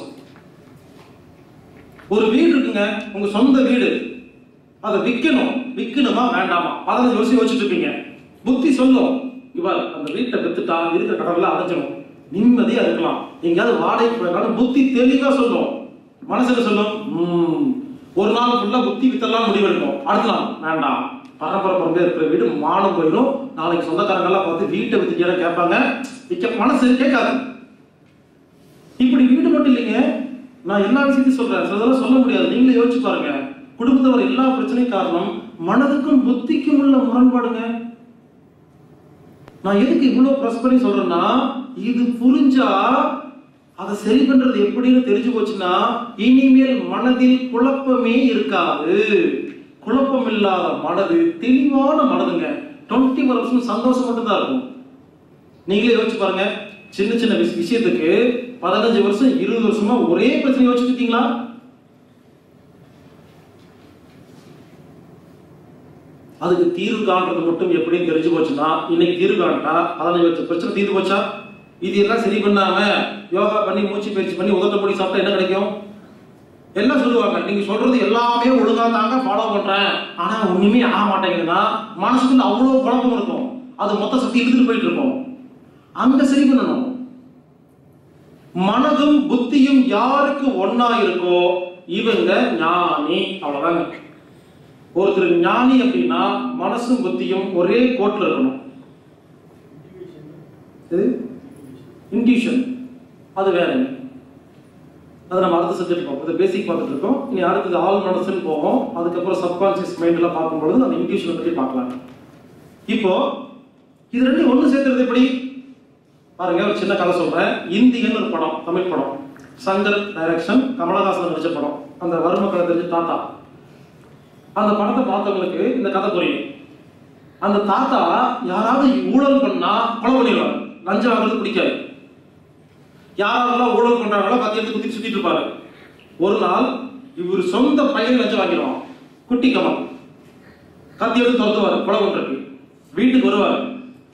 ஒரு வீடு இருக்குங்க உங்க சொந்த வீடு அதை விற்கணும் விற்கணுமா வேண்டாமா பதினஞ்சு வருஷம் யோசிச்சுட்டு இருப்பீங்க புத்தி சொல்லும் இவர் அந்த வீட்டை வித்துட்டா இருக்கிற கடவுள அடைஞ்சிடும் நிம்மதியா இருக்கலாம் எங்கேயாவது வாடகைக்கு போயிருந்தாலும் புத்தி தெளிவா சொல்லும் மனசுல சொல்லும் "ம், ஒரு நாள் ஃபுல்லா புத்தி வித்தெல்லாம் முடிவெடுக்கும் அடுத்த நாள் வேண்டாம் பரம்பரை பரம்பரை இருக்கிற வீடு மானம் போயிடும் நாளைக்கு சொந்தக்காரங்க எல்லாம் பார்த்து வீட்டை வித்துட்டியா கேட்பாங்க விற்க மனசு கேட்காது இப்படி வீடு மட்டும் இல்லைங்க நான் எல்லா விஷயத்தையும் சொல்றேன் சிலதெல்லாம் சொல்ல முடியாது நீங்களே யோசிச்சு பாருங்க குடும்பத்துல வர எல்லா பிரச்சனையும் காரணம் மனதுக்கும் புத்திக்கும் உள்ள முரண்பாடுங்க நான் எதுக்கு இவ்வளவு ப்ரெஸ் பண்ணி சொல்றேன்னா இது புரிஞ்சா அதை சரி பண்றது எப்படின்னு தெரிஞ்சு போச்சுன்னா இனிமேல் மனதில் குழப்பமே இருக்காது குழப்பம் இல்லாத மனது தெளிவான மனதுங்க டுவெண்ட்டி பர்சன்ட் சந்தோஷம் மட்டும் தான் இருக்கும் நீங்களே யோசிச்சு பாருங்க சின்ன சின்ன விஷ- விஷயத்துக்கு பதினஞ்சு வருஷம் இருபது வருஷமா ஒரே பிரச்சனை யோசிச்சுட்டு இருக்கீங்களா அதுக்கு தீர்வு காண்றது மட்டும் எப்படின்னு தெரிஞ்சு போச்சுன்னா இன்னைக்கு தீர்வு காண்டா பதினஞ்சு வருஷம் பிரச்சனை தீர்ந்து போச்சா இது எல்லாம் சரி பண்ணாம யோகா பண்ணி மூச்சு பயிற்சி பண்ணி உதட்ட பொடி சாப்பிட்டா என்ன கிடைக்கும் எல்லாம் சொல்லுவாங்க நீங்க சொல்றது எல்லாமே ஒழுங்கா தாங்க ஃபாலோ பண்றேன் ஆனா ஒண்ணுமே ஆக மாட்டேங்குதுன்னா மனசுக்குள்ள அவ்வளவு குழப்பம் இருக்கும் அது மொத்த சக்தி இழுத்துட்டு போயிட்டு இருக்கும் அங்க சரி பண்ணணும் மனதும் புத்தியும் யாருக்கு ஒண்ணா இருக்கோ இவங்க ஞானி அவ்வளவுதாங்க ஒருத்தர் ஞானி அப்படின்னா மனசும் புத்தியும் ஒரே கோட்ல இருக்கணும் இன்டியூஷன் அது வேறங்க அது நம்ம அடுத்த சப்ஜெக்ட் பார்ப்போம் இது பேசிக் பார்த்துட்டு இருக்கோம் இனி அடுத்தது ஆல் மனசுன்னு போவோம் அதுக்கப்புறம் சப்கான்சியஸ் மைண்ட்லாம் பார்க்கும்பொழுது அந்த இன்டியூஷனை பற்றி பார்க்கலாம் இப்போ இது ரெண்டையும் ஒன்று சேர்த்துறது எப்படி பாருங்க ஒரு சின்ன கதை சொல்றேன் இந்தியன் ஒரு படம் தமிழ் படம் சங்கர் டைரக்ஷன் கமலஹாசன் நடிச்ச படம் அந்த வறுமை கதை தெரிஞ்ச தாத்தா அந்த படத்தை பார்த்தவங்களுக்கு இந்த கதை புரியும் அந்த தாத்தா யாராவது ஊழல் பண்ணா கொலை பண்ணிடுவார் லஞ்சம் வாங்குறது பிடிக்காது யாரெல்லாம் ஊழல் பண்றாங்களோ கத்தி எடுத்து குத்தி சுத்திட்டு இருப்பாரு ஒரு நாள் இவர் சொந்த பையன் லஞ்சம் வாங்கிடுவான் குட்டி கமல் கத்தி எடுத்து துரத்துவார் கொலை பண்றதுக்கு வீட்டுக்கு வருவார்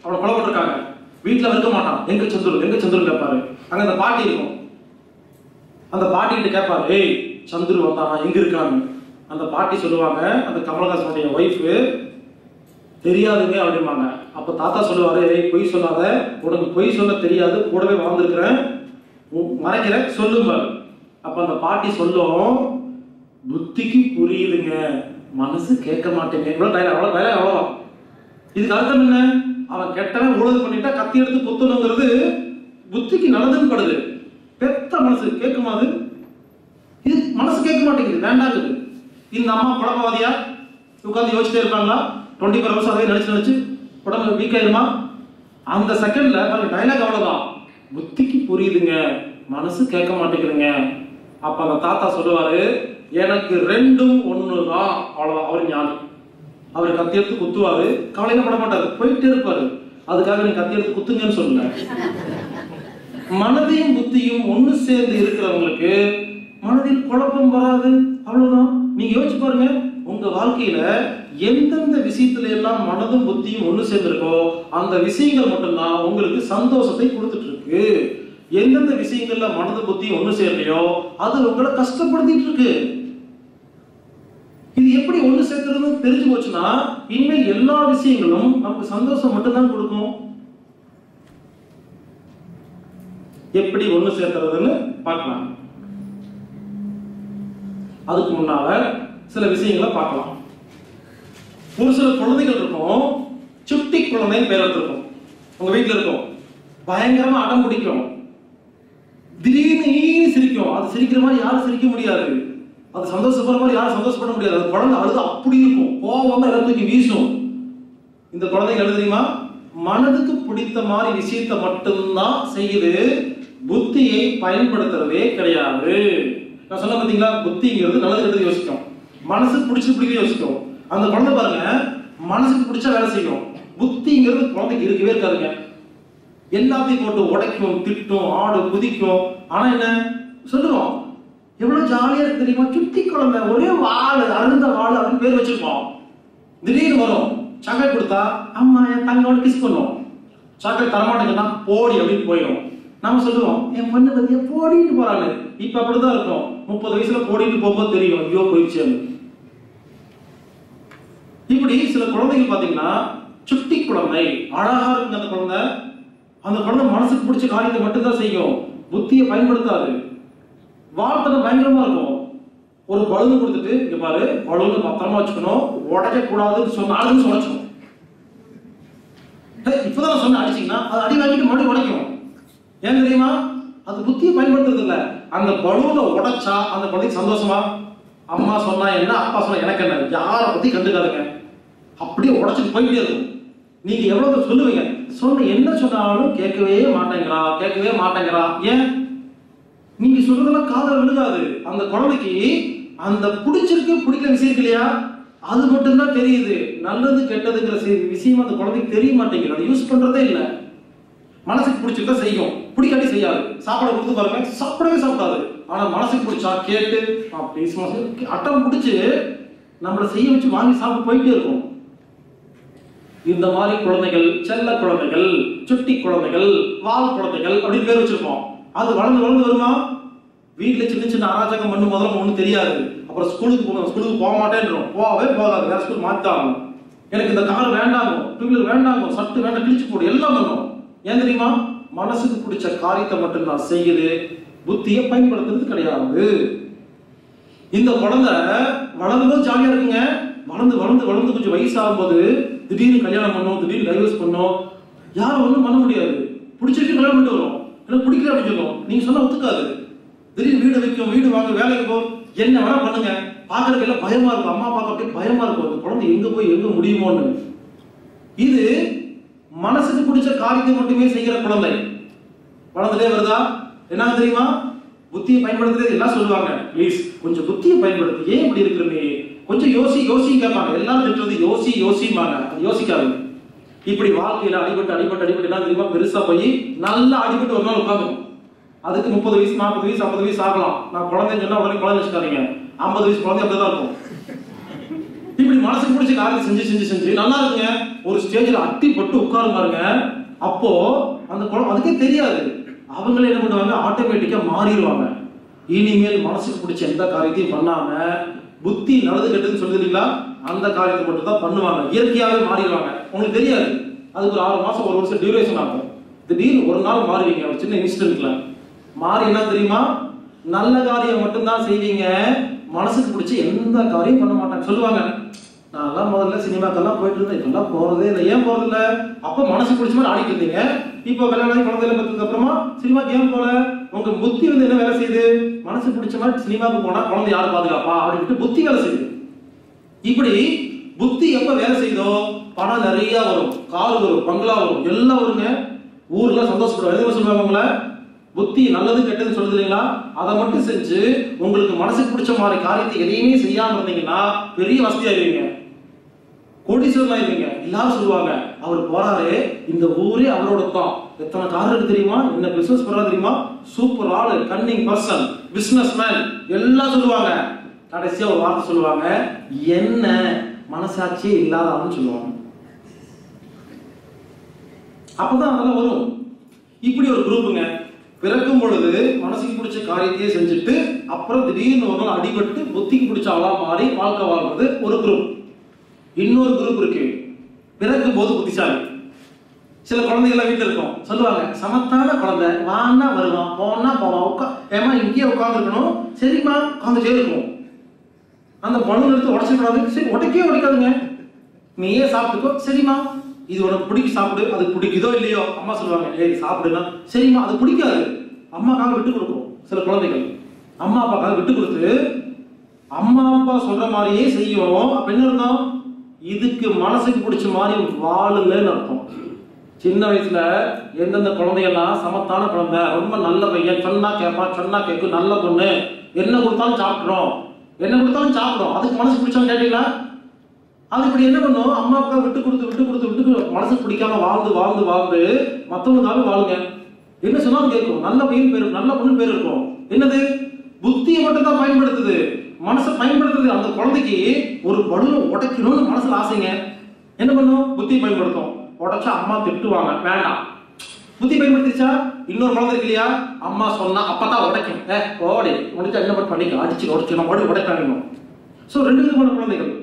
அவனை கொலை பண்ணிருக்காங்க வீட்டுல இருக்க மாட்டான் எங்க சந்துரு எங்க சந்துரு கேட்பாரு அங்க அந்த பாட்டி இருக்கும் அந்த பாட்டி கிட்ட கேட்பாரு ஏய் சந்துரு வந்தானா எங்க இருக்கான்னு அந்த பாட்டி சொல்லுவாங்க அந்த கமலஹாசனுடைய ஒய்ஃபு தெரியாதுங்க அப்படிம்பாங்க அப்ப தாத்தா சொல்லுவாரு ஏய் பொய் சொல்லாத உனக்கு பொய் சொல்ல தெரியாது கூடவே வாழ்ந்துருக்கிறேன் மறைக்கிறேன் சொல்லும்பாரு அப்ப அந்த பாட்டி சொல்லும் புத்திக்கு புரியுதுங்க மனசு கேட்க மாட்டேங்க இவ்வளவு டைலாக் அவ்வளவு டைலாக் அவ்வளவுதான் இதுக்கு அர்த்தம் என்ன அவன் கெட்டவன் ஊழல் பண்ணிட்டா கத்தி எடுத்து குத்தணுங்கிறது புத்திக்கு நல்லதுன்னு படுது பெத்த மனசு கேட்குமா அது இது மனசு கேட்க மாட்டேங்குது வேண்டாங்குது இந்த அம்மா குழப்பவாதியா உட்காந்து யோசிச்சுட்டே இருப்பாங்களா டுவெண்ட்டி ஃபோர் ஹவர்ஸ் அதே நடிச்சு நடிச்சு உடம்பு வீக் ஆயிருமா அந்த செகண்ட்ல பாருங்க டைலாக் அவ்வளவுதான் புத்திக்கு புரியுதுங்க மனசு கேட்க மாட்டேங்குதுங்க அப்ப அந்த தாத்தா சொல்லுவாரு எனக்கு ரெண்டும் ஒண்ணுதான் அவ்வளவுதான் அவர் ஞானி அவர் கத்தி எடுத்து குத்துவாரு கவலையில பட மாட்டாரு போயிட்டே இருப்பாரு அதுக்காக நீ கத்தி எடுத்து குத்துங்கன்னு சொல்லல மனதையும் புத்தியும் ஒண்ணு சேர்ந்து இருக்கிறவங்களுக்கு மனதில் குழப்பம் வராது அவ்வளவுதான் நீங்க யோசிச்சு பாருங்க உங்க வாழ்க்கையில எந்தெந்த விஷயத்துல எல்லாம் மனதும் புத்தியும் ஒண்ணு சேர்ந்திருக்கோ அந்த விஷயங்கள் மட்டும்தான் உங்களுக்கு சந்தோஷத்தை கொடுத்துட்டு இருக்கு எந்தெந்த விஷயங்கள்ல மனது புத்தியும் ஒண்ணு சேரலையோ அது உங்களை கஷ்டப்படுத்திட்டு இருக்கு இது எப்படி ஒண்ணு சேர்க்கறதுன்னு தெரிஞ்சு போச்சுன்னா இனிமேல் எல்லா விஷயங்களும் நமக்கு சந்தோஷம் மட்டும்தான் கொடுக்கும் எப்படி ஒண்ணு சேர்க்கறதுன்னு பார்க்கலாம் அதுக்கு முன்னால சில விஷயங்களை பார்க்கலாம் ஒரு சில குழந்தைகள் இருக்கும் சுட்டி குழந்தைன்னு பேர் இருக்கும் உங்க வீட்டுல இருக்கும் பயங்கரமா அடம் பிடிக்கும் திடீர்னு ஈனு சிரிக்கும் அது சிரிக்கிற மாதிரி யாரும் சிரிக்க முடியாது அது சந்தோஷப்படுற மாதிரி யாரும் சந்தோஷப்பட முடியாது அது குழந்தை அழுது அப்படி இருக்கும் கோவம் வந்து எல்லாம் தூக்கி வீசும் இந்த குழந்தைங்க எழுது தெரியுமா மனதுக்கு பிடித்த மாதிரி விஷயத்தை மட்டும்தான் செய்யுது புத்தியை பயன்படுத்துறதே கிடையாது நான் சொன்ன பாத்தீங்களா புத்திங்கிறது நல்லது கெட்டது யோசிக்கும் மனசுக்கு பிடிச்சு பிடிக்க யோசிக்கும் அந்த குழந்தை பாருங்க மனசுக்கு பிடிச்சா வேலை செய்யும் புத்திங்கிறது குழந்தைக்கு இருக்கவே இருக்காதுங்க எல்லாத்தையும் போட்டு உடைக்கும் திட்டும் ஆடு குதிக்கும் ஆனா என்ன சொல்லுவோம் எவ்வளவு ஜாலியா இருக்கு தெரியுமா சுத்தி குழந்தை ஒரே வாள் அருந்த வாள் அப்படின்னு பேர் வச்சிருப்போம் திடீர்னு வரும் சாக்லேட் கொடுத்தா அம்மா என் தங்கோட கிஸ் பண்ணுவோம் சாக்லேட் தரமாட்டேங்கன்னா போடி அப்படின்னு போயிடும் நாம சொல்லுவோம் என் பொண்ணு பத்தியா போடிட்டு போறாங்க இப்ப அப்படிதான் இருக்கும் முப்பது வயசுல போடிட்டு போகும்போது தெரியும் ஐயோ போயிடுச்சு இப்படி சில குழந்தைகள் பாத்தீங்கன்னா சுட்டி குழந்தை அழகா இருக்குங்க அந்த குழந்தை அந்த குழந்தை மனசுக்கு பிடிச்ச காரியத்தை மட்டும்தான் செய்யும் புத்தியை பயன்படுத்தாது வார்த்தை பயங்கரமா இருக்கும் ஒரு பலூன் கொடுத்துட்டு இங்க பாரு பலூன் பத்திரமா வச்சுக்கணும் உடைக்க கூடாதுன்னு சொன்னாலும் உடைச்சிடும் டேய், இப்பதான் நான் சொன்ன அடிச்சீங்கன்னா அது அடி வாங்கிட்டு மறுபடியும் உடைக்கும் ஏன் தெரியுமா அது புத்தியை பயன்படுத்துறது இல்ல அந்த பலூனை உடைச்சா அந்த குழந்தைக்கு சந்தோஷமா அம்மா சொன்னா என்ன அப்பா சொன்னா எனக்கு என்ன யாரை பத்தி கண்டுக்காதுங்க அப்படியே உடைச்சிட்டு போயிட்டே இருக்கும் நீங்க எவ்வளவு சொல்லுவீங்க சொன்ன என்ன சொன்னாலும் கேட்கவே மாட்டேங்கிறா கேட்கவே மாட்டேங்கிறா ஏன் நீங்க சொல்றதெல்லாம் காதல விழுகாது அந்த குழந்தைக்கு அந்த பிடிச்சிருக்கு பிடிக்கல விஷயம் இருக்கு இல்லையா அது மட்டும்தான் தெரியுது நல்லது கெட்டதுங்கிற சி- விஷயம் அந்த குழந்தைக்கு தெரிய மாட்டேங்குது அதை யூஸ் பண்றதே இல்லை மனசுக்கு பிடிச்சிருந்தா செய்யும் பிடிக்காட்டி செய்யாது சாப்பாடு கொடுத்து பாருங்க சாப்பிடவே சாப்பிடாது ஆனா மனசுக்கு பிடிச்சா கேட்டு அப்படி சும்மா அட்டம் பிடிச்சு நம்மளை செய்ய வச்சு வாங்கி சாப்பிட்டு போயிட்டே இருக்கும் இந்த மாதிரி குழந்தைகள் செல்ல குழந்தைகள் சுட்டி குழந்தைகள் வால் குழந்தைகள் அப்படின்னு பேர் வச்சிருப்போம் அது வளர்ந்து வளர்ந்து வருமா வீட்டுல சின்ன சின்ன அராஜகம் பண்ணு முதல்ல ஒண்ணும் தெரியாது அப்புறம் ஸ்கூலுக்கு போகணும் ஸ்கூலுக்கு போக மாட்டேன்றோம் போகவே போகாது வேற ஸ்கூல் மாத்தாகும் எனக்கு இந்த கார் வேண்டாமோ டூ வீலர் வேண்டாமோ சட்டு வேண்டாம் கிழிச்சு போடு எல்லாம் பண்ணும் ஏன் தெரியுமா மனசுக்கு பிடிச்ச காரியத்தை மட்டும் நான் செய்யுது புத்தியை பயன்படுத்துறது கிடையாது இந்த குழந்தை வளரும்போது ஜாலியா இருக்குங்க வளர்ந்து வளர்ந்து வளர்ந்து கொஞ்சம் வயசாகும்போது திடீர்னு கல்யாணம் பண்ணும் திடீர்னு டைவர்ஸ் பண்ணும் யாரும் ஒன்றும் பண்ண முடியாது பிடிச்சிருக்கு கல்யாணம் பண்ணிட்டு வரும் எனக்கு பிடிக்கல அப்படின்னு சொல்லும் நீங்க சொன்னா ஒத்துக்காது திடீர்னு வீடு வைக்கும் வீடு வாங்க வேலைக்கு போ என்ன வேணா பண்ணுங்க பார்க்கறதுக்கு எல்லாம் பயமா இருக்கும் அம்மா பார்க்க அப்படியே பயமா இருக்கும் அந்த குழந்தை எங்க போய் எங்க முடியுமோன்னு இது மனசுக்கு பிடிச்ச காரியத்தை மட்டுமே செய்கிற குழந்தை வளர்ந்துட்டே வருதா என்ன தெரியுமா புத்தியை பயன்படுத்துறது எல்லாம் சொல்லுவாங்க ப்ளீஸ் கொஞ்சம் புத்தியை பயன்படுத்து ஏன் இப்படி இருக்கிற நீ கொஞ்சம் யோசி யோசி கேட்பாங்க எல்லாரும் திட்டுறது யோசி யோசிப்பாங்க அது யோசிக்காது இப்படி வாழ்க்கையில அடிபட்டு அடிபட்டு அடிபட்டு என்ன தெரியுமா பெருசா போய் நல்லா அடிபட்டு ஒரு நாள் உட்காந்துக்கும் அதுக்கு முப்பது வயசு நாற்பது வயசு ஐம்பது வயசு ஆகலாம் நான் குழந்தைன்னு சொன்னா உடனே குழந்தை வச்சுக்காதீங்க ஐம்பது வயசு குழந்தை அப்படிதான் இருக்கும் இப்படி மனசுக்கு பிடிச்ச காரியத்தை செஞ்சு செஞ்சு செஞ்சு நல்லா இருக்குங்க ஒரு ஸ்டேஜில் அட்டி போட்டு உட்காரும் பாருங்க அப்போ அந்த குழந்தை அதுக்கே தெரியாது அவங்களே என்ன பண்ணுவாங்க ஆட்டோமேட்டிக்கா மாறிடுவாங்க இனிமேல் மனசுக்கு பிடிச்ச எந்த காரியத்தையும் பண்ணாம புத்தி நல்லது கெட்டதுன்னு சொல்லுறீங்களா அந்த காரியத்தை மட்டும் தான் பண்ணுவாங்க இயற்கையாகவே மாறிடுவாங்க உங்களுக்கு தெரியாது அதுக்கு ஒரு ஆறு மாசம் ஒரு வருஷம் டியூரேஷன் ஆகும் திடீர்னு ஒரு நாள் மாறுவீங்க ஒரு சின்ன இன்சிடென்ட்ல மாறி என்ன தெரியுமா நல்ல காரியம் மட்டும்தான் செய்வீங்க மனசுக்கு பிடிச்ச எந்த காரியம் பண்ண மாட்டாங்க சொல்லுவாங்க நான்லாம் முதல்ல சினிமாக்கெல்லாம் போயிட்டு இருந்தேன் இப்பெல்லாம் போறதே இல்லை ஏன் போறது இல்ல அப்ப மனசுக்கு பிடிச்ச மாதிரி ஆடிட்டு இருந்தீங்க இப்போ கல்யாணம் ஆகி குழந்தையில பத்ததுக்கு அப்புறமா சினிமாக்கு ஏன் போல உங்க புத்தி வந்து என்ன வேலை செய்யுது மனசுக்கு பிடிச்ச மாதிரி சினிமாவுக்கு போனா குழந்தை யார் பாதுகாப்பா அப்படின்ட்டு புத்தி வேலை செய்யுது இப்படி புத்தி எப்ப வேலை செய்யுதோ பணம் நிறைய வரும் கார் வரும் பங்களா வரும் எல்லாம் வருங்க ஊர்ல சந்தோஷப்படுவாங்க எதுவும் சொல்லுவாங்க உங்களை புத்தி நல்லது கெட்டதுன்னு சொல்லுது இல்லைங்களா அதை மட்டும் செஞ்சு உங்களுக்கு மனசுக்கு பிடிச்ச மாதிரி காரியத்தை எதையுமே செய்யாம இருந்தீங்கன்னா பெரிய வசதியாயிருவீங்க கோடீஸ்வரன் ஆயிருவீங்க எல்லாரும் சொல்லுவாங்க அவர் போறாரு இந்த ஊரே அவரோட தான் எத்தனை கார் இருக்கு தெரியுமா என்ன பிசினஸ் பண்றா தெரியுமா சூப்பர் ஆளு கன்னிங் பர்சன் பிசினஸ் மேன் எல்லாம் சொல்லுவாங்க கடைசியா ஒரு வார்த்தை சொல்லுவாங்க என்ன மனசாட்சியே இல்லாத ஆளுன்னு சொல்லுவாங்க அப்பதான் அதெல்லாம் வரும் இப்படி ஒரு குரூப்புங்க பிறக்கும் பொழுது மனசுக்கு பிடிச்ச காரியத்தையே செஞ்சுட்டு அப்புறம் திடீர்னு ஒரு நாள் அடிபட்டு புத்திக்கு பிடிச்ச ஆளா மாறி வாழ்க்கை வாழ்றது ஒரு குரூப் இன்னொரு குரூப் இருக்கு பிறக்கும் போது புத்திசாலி சில குழந்தைகள்லாம் வீட்டில் இருக்கும் சொல்லுவாங்க சமத்தான குழந்தை வான்னா வருவான் போனா போவான் உட்கா ஏமா இங்கேயே உட்காந்துருக்கணும் சரிம்மா உட்காந்துட்டே இருக்கும் அந்த பலூன் எடுத்து உடச்சிக்கூடாது சரி உடைக்கவே உடைக்காதுங்க நீயே சாப்பிட்டுக்கோ சரிம்மா இது உனக்கு பிடிக்க சாப்பிடு அது பிடிக்குதோ இல்லையோ அம்மா சொல்லுவாங்க ஏய் சாப்பிடுனா சரிம்மா அது பிடிக்காது அம்மாக்காக விட்டு கொடுக்கும் சில குழந்தைகள் அம்மா அப்பாக்காக விட்டு கொடுத்து அம்மா அப்பா சொல்ற மாதிரியே செய்யும் அப்ப என்ன அர்த்தம் இதுக்கு மனசுக்கு பிடிச்ச மாதிரி வாழுங்கன்னு அர்த்தம் சின்ன வயசுல எந்தெந்த குழந்தையெல்லாம் சமத்தான குழந்தை ரொம்ப நல்ல பையன் சொன்னா கேட்பான் சொன்னா கேட்கும் நல்ல பொண்ணு என்ன கொடுத்தாலும் சாப்பிட்றோம் என்ன கொடுத்தாலும் சாப்பிடும் அதுக்கு மனசு பிடிச்சவங்க கேட்டீங்களா அது இப்படி என்ன பண்ணும் அம்மா அப்பா விட்டு கொடுத்து விட்டு கொடுத்து விட்டு கொடுத்து மனசு பிடிக்காம வாழ்ந்து வாழ்ந்து வாழ்ந்து மத்தவங்களுக்காக வாழுங்க என்ன சொன்னாலும் கேட்கும் நல்ல பையன் பேர் நல்ல பொண்ணு பேர் இருக்கும் என்னது புத்தியை மட்டும் தான் பயன்படுத்துது மனசை பயன்படுத்துது அந்த குழந்தைக்கு ஒரு பலூனை உடைக்கணும்னு மனசுல ஆசைங்க என்ன பண்ணும் புத்தி பயன்படுத்தும் உடைச்சா அம்மா திட்டுவாங்க வேண்டாம் புத்தி பயன்படுத்திச்சா இன்னொரு குழந்தை இருக்கு இல்லையா அம்மா சொன்னா அப்பதான் உடைக்கும் ஏ ஓடி உடைச்சா என்ன பண்ணி பண்ணிக்க அடிச்சு உடைச்சு நம்ம உடனே உடைக்காங்க ஸோ ரெண்டு விதமான குழந்தைகள்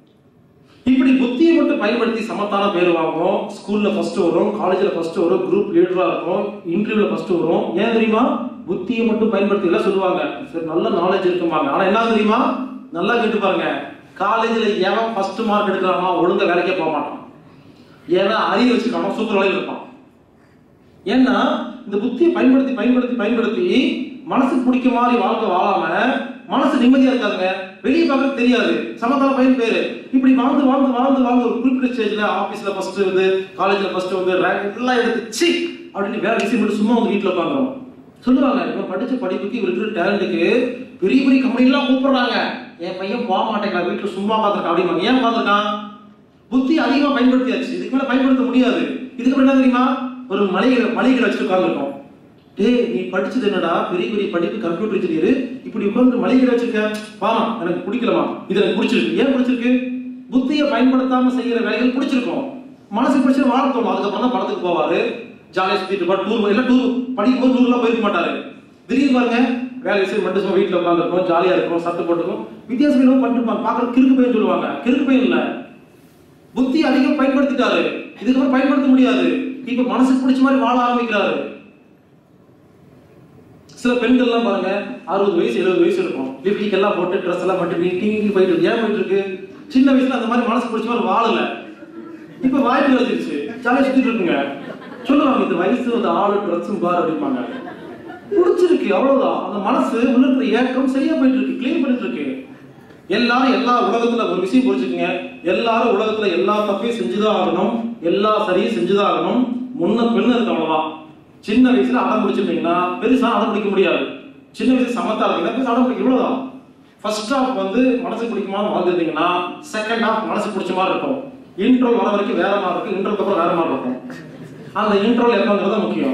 இப்படி புத்தியை மட்டும் பயன்படுத்தி சமத்தான பேர் வாங்குறோம் ஸ்கூல்ல ஃபர்ஸ்ட் வரும் காலேஜ்ல ஃபர்ஸ்ட் வரும் குரூப் லீடரா இருக்கும் இன்டர்வியூல ஃபர்ஸ்ட் வரும் ஏன் தெரியுமா புத்தியை மட்டும் பயன்படுத்தி எல்லாம் சொல்லுவாங்க சரி நல்ல நாலேஜ் இருக்குமாங்க ஆனா என்ன தெரியுமா நல்லா கேட்டு பாருங்க காலேஜ்ல எவன் ஃபர்ஸ்ட் மார்க் எடுக்கிறானோ ஒழுங்கா வேலைக்கே போக மாட்டான் ஏன்னா அறிவு வச்சுக்கானோ சூப்பர் வேலையில் இருப்பான் ஏன்னா இந்த புத்தியை பயன்படுத்தி பயன்படுத்தி பயன்படுத்தி மனசுக்கு பிடிக்க மாதிரி வாழ்க்கை வாழாம மனசு நிம்மதியா இருக்காதுங்க வெளியே பார்க்க தெரியாது சமதான பையன் பேரு இப்படி வாழ்ந்து வாழ்ந்து வாழ்ந்து வாழ்ந்து ஒரு குறிப்பிட்ட ஸ்டேஜ்ல ஆபீஸ்ல ஃபர்ஸ்ட் வந்து காலேஜ்ல ஃபர்ஸ்ட் வந்து ரேங்க் எல்லாம் எடுத்து சி அப்படின்னு வேலை விஷயம் மட்டும் சும்மா வந்து வீட்டுல உட்காந்துரும் சொல்லுவாங்க இவன் படிச்ச படிப்புக்கு இவர் இருக்கிற டேலண்ட்டுக்கு பெரிய பெரிய கம்பெனிலாம் கூப்பிடுறாங்க என் பையன் போக மாட்டேங்கிறான் வீட்டுல சும்மா உட்காந்துருக்கான் அப்படிம்பாங்க ஏன் உட்காந்துருக்கான் புத்தி அதிகமா பயன்படுத்தியாச்சு இதுக்கு மேல பயன்படுத்த முடியாது இதுக்கு அப்புறம் என்ன தெரியுமா ஒரு மளிகை மளிகை வச்சுட்டு உட்காந்துருக்கோம் டேய் நீ படிச்சது என்னடா பெரிய பெரிய படிப்பு கம்ப்யூட்டர் இன்ஜினியர் இப்படி உட்கார்ந்து மளிகை வச்சிருக்க வாமா எனக்கு பிடிக்கலமா இது எனக்கு பிடிச்சிருக்கு ஏன் பிடிச்சிருக்கு புத்தியை பயன்படுத்தாம செய்யற வேலைகள் பிடிச்சிருக்கும் மனசுக்கு பிடிச்ச வாழ தோணும் அதுக்கப்புறம் தான் படத்துக்கு போவாரு ஜாலியாக சுத்திட்டு இருப்பார் டூர் எல்லாம் டூர் படிக்கும் போது டூர்லாம் போயிருக்க மாட்டாரு திடீர்னு பாருங்க வேலை விஷயம் மட்டும் சும்மா வீட்டில் உட்காந்துருக்கோம் ஜாலியா இருக்கும் சத்து போட்டுக்கும் வித்தியாசம் என்னவோ பண்ணிருப்பாங்க பார்க்குற கிறுக்கு பையன் சொல்லுவாங்க கிறுக்கு பையன் இல்லை புத்தி அதிகம் பயன்படுத்திட்டாரு இதுக்கப்புறம் பயன்படுத்த முடியாது இப்ப மனசுக்கு பிடிச்ச மாதிரி வாழ ஆரம்பிக்கிறாரு சில பெண்கள்லாம் பாருங்க அறுபது வயசு எழுபது வயசு இருக்கும் லிப்டிக் எல்லாம் போட்டு ட்ரெஸ் எல்லாம் மட்டும் நீ டிவி போயிட்டு இருக்கு. ஏன் போயிட்டு இருக்கு சின்ன வயசுல அந்த மாதிரி மனசுக்கு பிடிச்ச மாதிரி வாழல இப்ப வாய்ப்பு கிடைச்சிருச்சு ஜாலியா சுத்திட்டு இருக்குங்க சொல்லுவாங்க இந்த வயசு அந்த ஆளு ட்ரெஸ்ஸும் பார் அப்படிம்பாங்க பிடிச்சிருக்கு அவ்வளவுதான் அந்த மனசு உள்ள இருக்கிற ஏக்கம் சரியா போயிட்டு இருக்கு கிளீன் பண்ணிட்டு இருக்கு எல்லாரும் எல்லா உலகத்துல ஒரு விஷயம் புரிஞ்சுக்கங்க எல்லாரும் உலகத்துல எல்லா தப்பையும் செஞ்சுதான் ஆகணும் எல்லா சரியும் செஞ்சுதான் ஆகணும் முன்ன பெண்ணு இருக்கு அவ்வளவுதான் சின்ன வயசுல அடம் பிடிச்சிருந்தீங்கன்னா பெருசா அடம் பிடிக்க முடியாது சின்ன வயசு சமத்தா இருந்தீங்கன்னா பெருசா அடம் பிடிக்க இவ்வளவுதான் ஃபர்ஸ்ட் ஹாஃப் வந்து மனசு பிடிக்குமா வாழ்ந்துருந்தீங்கன்னா செகண்ட் ஹாஃப் மனசு பிடிச்ச மாதிரி இருக்கும் இன்ட்ரோல் வர வரைக்கும் வேற மாதிரி இருக்கும் இன்ட்ரோல் அப்புறம் வேற மாதிரி இருக்கும் அந்த இன்ட்ரோல் எப்பங்கிறது முக்கியம்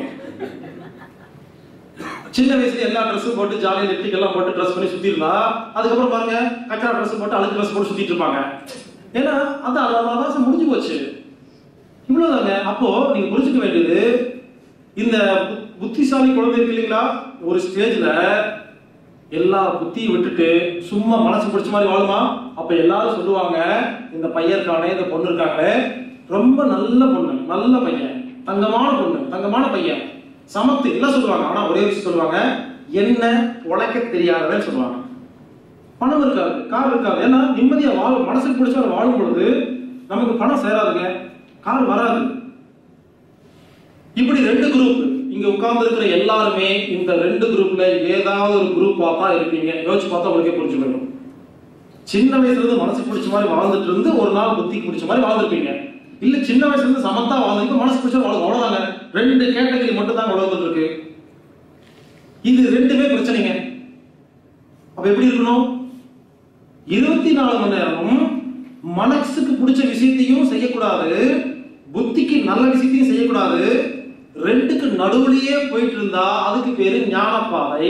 சின்ன வயசுல எல்லா ட்ரெஸ்ஸும் போட்டு ஜாலியாக லிப்டிக் எல்லாம் போட்டு ட்ரெஸ் பண்ணி சுத்தி இருந்தா அதுக்கப்புறம் பாருங்க கச்சரா ட்ரெஸ் போட்டு அழுக்கு ட்ரெஸ் போட்டு சுத்திட்டு இருப்பாங்க ஏன்னா அது அதான் முடிஞ்சு போச்சு இவ்வளவுதாங்க அப்போ நீங்க புரிஞ்சுக்க வேண்டியது இந்த பு- புத்திசாலி குழந்தை இருக்கு இல்லைங்களா ஒரு ஸ்டேஜ்ல எல்லா புத்தியும் விட்டுட்டு சும்மா மனசு பிடிச்ச மாதிரி வாழுமா அப்ப எல்லாரும் சொல்லுவாங்க இந்த பையன் இருக்கானே இந்த பொண்ணு இருக்காங்களே ரொம்ப நல்ல பொண்ணு நல்ல பையன் தங்கமான பொண்ணு தங்கமான பையன் சமத்து எல்லாம் சொல்லுவாங்க ஆனா ஒரே விஷயம் சொல்லுவாங்க என்ன உழைக்க தெரியாதவன் சொல்லுவாங்க பணம் இருக்காது கார் இருக்காது ஏன்னா நிம்மதியா வாழும் மனசுக்கு பிடிச்ச ஒரு வாழும் பொழுது நமக்கு பணம் சேராதுங்க கார் வராது இப்படி ரெண்டு குரூப் இங்க உட்கார்ந்து இருக்கிற எல்லாருமே இந்த ரெண்டு குரூப்ல ஏதாவது ஒரு குரூப்பா தான் இருப்பீங்க யோசிச்சு பார்த்தா உங்களுக்கே புரிஞ்சு போயிடும் சின்ன வயசுல இருந்து மனசுக்கு பிடிச்ச மாதிரி வாழ்ந்துட்டு இருந்து ஒரு நாள் புத்திக்கு பிடிச்ச மாதிரி வாழ்ந்துருப்பீங்க இல்ல சின்ன வயசுல இருந்து சமத்தா வாழ்ந்து மனசு பிடிச்ச வாழ அவ்வளவுதாங்க ரெண்டு கேட்டகரி மட்டும் தான் உலகத்துல இருக்கு இது ரெண்டுமே பிரச்சனைங்க அப்ப எப்படி இருக்கணும் இருபத்தி நாலு மணி நேரமும் மனசுக்கு பிடிச்ச விஷயத்தையும் செய்யக்கூடாது புத்திக்கு நல்ல விஷயத்தையும் செய்யக்கூடாது ரெண்டுக்கு நடுவுலயே போயிட்டு இருந்தா அதுக்கு பேரு ஞானப்பாதை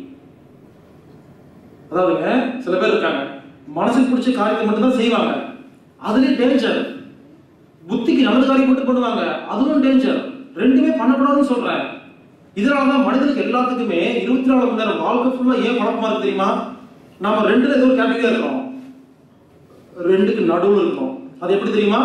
அதாவதுங்க சில பேர் இருக்காங்க மனசுக்கு பிடிச்ச காரியத்தை மட்டும் தான் செய்வாங்க அதுலயே டேஞ்சர் புத்திக்கு நல்ல காரியம் மட்டும் பண்ணுவாங்க அதுவும் டேஞ்சர் ரெண்டுமே பண்ணக்கூடாதுன்னு சொல்றேன் இதனாலதான் மனிதனுக்கு எல்லாத்துக்குமே இருபத்தி நாலு மணி நேரம் வாழ்க்கை ஃபுல்லா ஏன் குழப்பமா இருக்கு தெரியுமா நம்ம ரெண்டுல ஏதோ ஒரு கேட்டகரியா இருக்கோம் ரெண்டுக்கு நடுவுல இருக்கோம் அது எப்படி தெரியுமா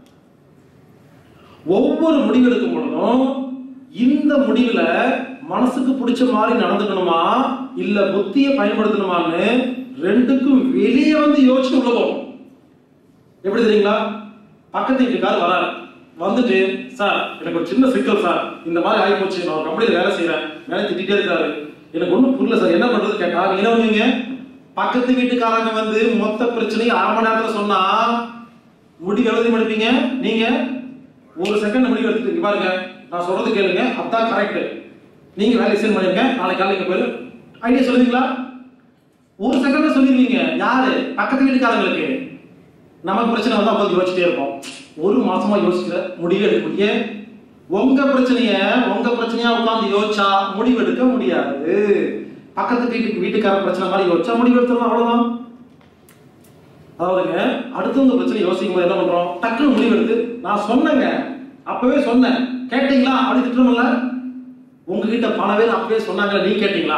ஒவ்வொரு முடிவு எடுக்கும் பொழுதும் இந்த முடிவுல மனசுக்கு பிடிச்ச மாதிரி நடந்துக்கணுமா இல்ல புத்தியை பயன்படுத்தணுமான்னு ரெண்டுக்கும் வெளியே வந்து யோசிச்சு உள்ள போகும் எப்படி தெரியுங்களா பக்கத்து வீட்டுக்கார் வராரு வந்துட்டு சார் எனக்கு ஒரு சின்ன சிக்கல் சார் இந்த மாதிரி ஆகி போச்சு நான் ஒரு கம்பெனியில் வேலை செய்யறேன் வேலை திட்டிட்டே இருக்காரு எனக்கு ஒன்றும் புரியல சார் என்ன பண்றது கேட்டா நீங்க என்ன பண்ணுவீங்க பக்கத்து வீட்டுக்காரங்க வந்து மொத்த பிரச்சனையும் அரை மணி நேரத்துல சொன்னா முடிவு எழுதி முடிப்பீங்க நீங்க ஒரு செகண்ட் முடிவு எடுத்துட்டு இங்க பாருங்க நான் சொல்றது கேளுங்க அதான் கரெக்ட் நீங்க வேலை சென்ட் பண்ணிருங்க நாளைக்கு காலையில போயிரு ஐடியா சொல்லுவீங்களா ஒரு செகண்ட்ல சொல்லிடுவீங்க யாரு பக்கத்து வீட்டுக்காரங்களுக்கு நமக்கு பிரச்சனை வந்தா உட்காந்து யோசிச்சுட்டே இருப்போம் ஒரு மாசமா யோசிக்கிற முடிவு எடுக்க முடியும் உங்க பிரச்சனைய உங்க பிரச்சனையா உட்கார்ந்து யோசிச்சா முடிவு எடுக்க முடியாது பக்கத்து வீட்டுக்கு வீட்டுக்கார பிரச்சனை மாதிரி யோசிச்சா முடிவு எடுத்துடலாம் அவ்வளவுதான் அதாவதுங்க அடுத்தவங்க பிரச்சனை யோசிக்கும் போது என்ன பண்றோம் டக்குனு முடிவு எடுத்து நான் சொன்னேங்க அப்பவே சொன்னேன் கேட்டீங்களா அப்படி திட்டமில்ல உங்ககிட்ட பல பேர் அப்பவே சொன்னாங்க நீ கேட்டீங்களா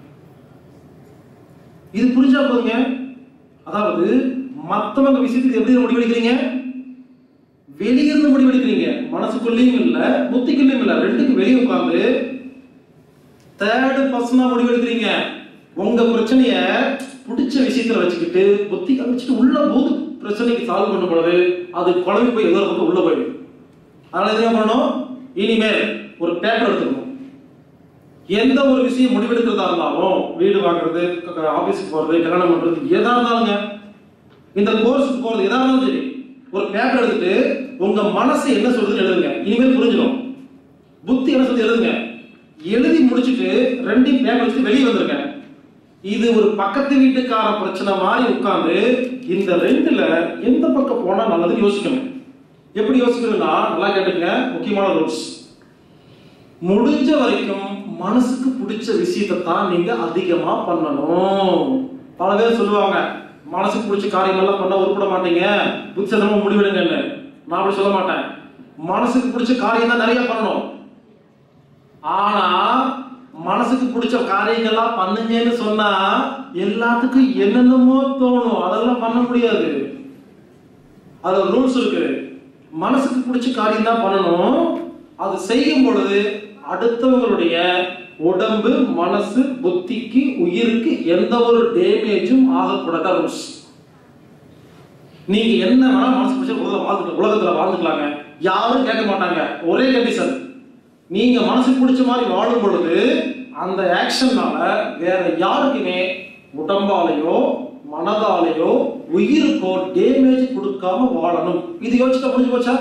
இது புரிஞ்சா போதுங்க அதாவது மத்தவங்க விஷயத்துக்கு எப்படி முடிவெடுக்கிறீங்க வெளியிருந்து முடிவெடுக்கிறீங்க மனசுக்குள்ளேயும் இல்ல புத்திக்குள்ளேயும் இல்ல ரெண்டுக்கும் வெளியே உட்கார்ந்து தேர்டு பர்சனா முடிவெடுக்கிறீங்க உங்க பிரச்சனைய பிடிச்ச விஷயத்துல வச்சுக்கிட்டு புத்தி வச்சுட்டு உள்ள போது பிரச்சனைக்கு சால்வ் பண்ணும் பொழுது அது குழம்பு போய் ஏதோ ஒரு பக்கம் உள்ள போயிடும் அதனால என்ன பண்ணணும் இனிமேல் ஒரு பேப்பர் எடுத்துக்கணும் எந்த ஒரு விஷயம் முடிவெடுக்கிறதா இருந்தாலும் வீடு வாங்குறது ஆபீஸ்க்கு போறது கல்யாணம் பண்றது எதா இருந்தாலுங்க இந்த கோர்ஸுக்கு போறது எதா இருந்தாலும் சரி ஒரு பேப்பர் எடுத்துட்டு உங்க மனசு என்ன சொல்றதுன்னு எழுதுங்க இனிமேல் புரிஞ்சிடும் புத்தி என்ன சொல்றது எழுதுங்க எழுதி முடிச்சிட்டு ரெண்டையும் பேப்பர் வச்சு வெளியே வந்திருங்க இது ஒரு பக்கத்து வீட்டுக்கார பிரச்சனை மாதிரி உட்கார்ந்து இந்த ரெண்டுல எந்த பக்கம் போனா நல்லதுன்னு யோசிக்கணும் எப்படி யோசிக்கணும்னா நல்லா கேட்டுங்க முக்கியமான ரூல்ஸ் முடிஞ்ச வரைக்கும் மனசுக்கு பிடிச்ச விஷயத்தை தான் நீங்க அதிகமா பண்ணணும் பல பேர் சொல்லுவாங்க மனசுக்கு பிடிச்ச காரியங்கள்லாம் பண்ண உருப்பட மாட்டீங்க புத்திசமா முடிவெடுங்கன்னு நான் அப்படி சொல்ல மாட்டேன் மனசுக்கு பிடிச்ச காரியம் தான் நிறைய பண்ணணும் ஆனா மனசுக்கு பிடிச்ச காரியங்கள்லாம் பண்ணுங்கன்னு சொன்னா எல்லாத்துக்கும் என்னென்னமோ தோணும் அதெல்லாம் பண்ண முடியாது அதுல ரூல்ஸ் இருக்கு மனசுக்கு பிடிச்ச காரியம் தான் பண்ணணும் அது செய்யும் பொழுது அடுத்தவங்களுடைய உடம்பு மனசு புத்திக்கு உயிருக்கு எந்த ஒரு டேமேஜும் ஆகக்கூடாத ரூல்ஸ் நீங்க என்ன வேணா மனசு பிடிச்ச உலகத்துல வாழ்ந்துக்கலாம் உலகத்துல வாழ்ந்துக்கலாங்க யாரும் கேட்க மாட்டாங்க ஒரே கண்டிஷன் நீங்க மனசுக்கு பிடிச்ச மாதிரி வாழும் பொழுது அந்த ஆக்ஷன்னால வேற யாருக்குமே உடம்பாலேயோ மனதாலேயோ உயிருக்கோ டேமேஜ் கொடுக்காம வாழணும் இது யோசிச்சா புரிஞ்சு போச்சா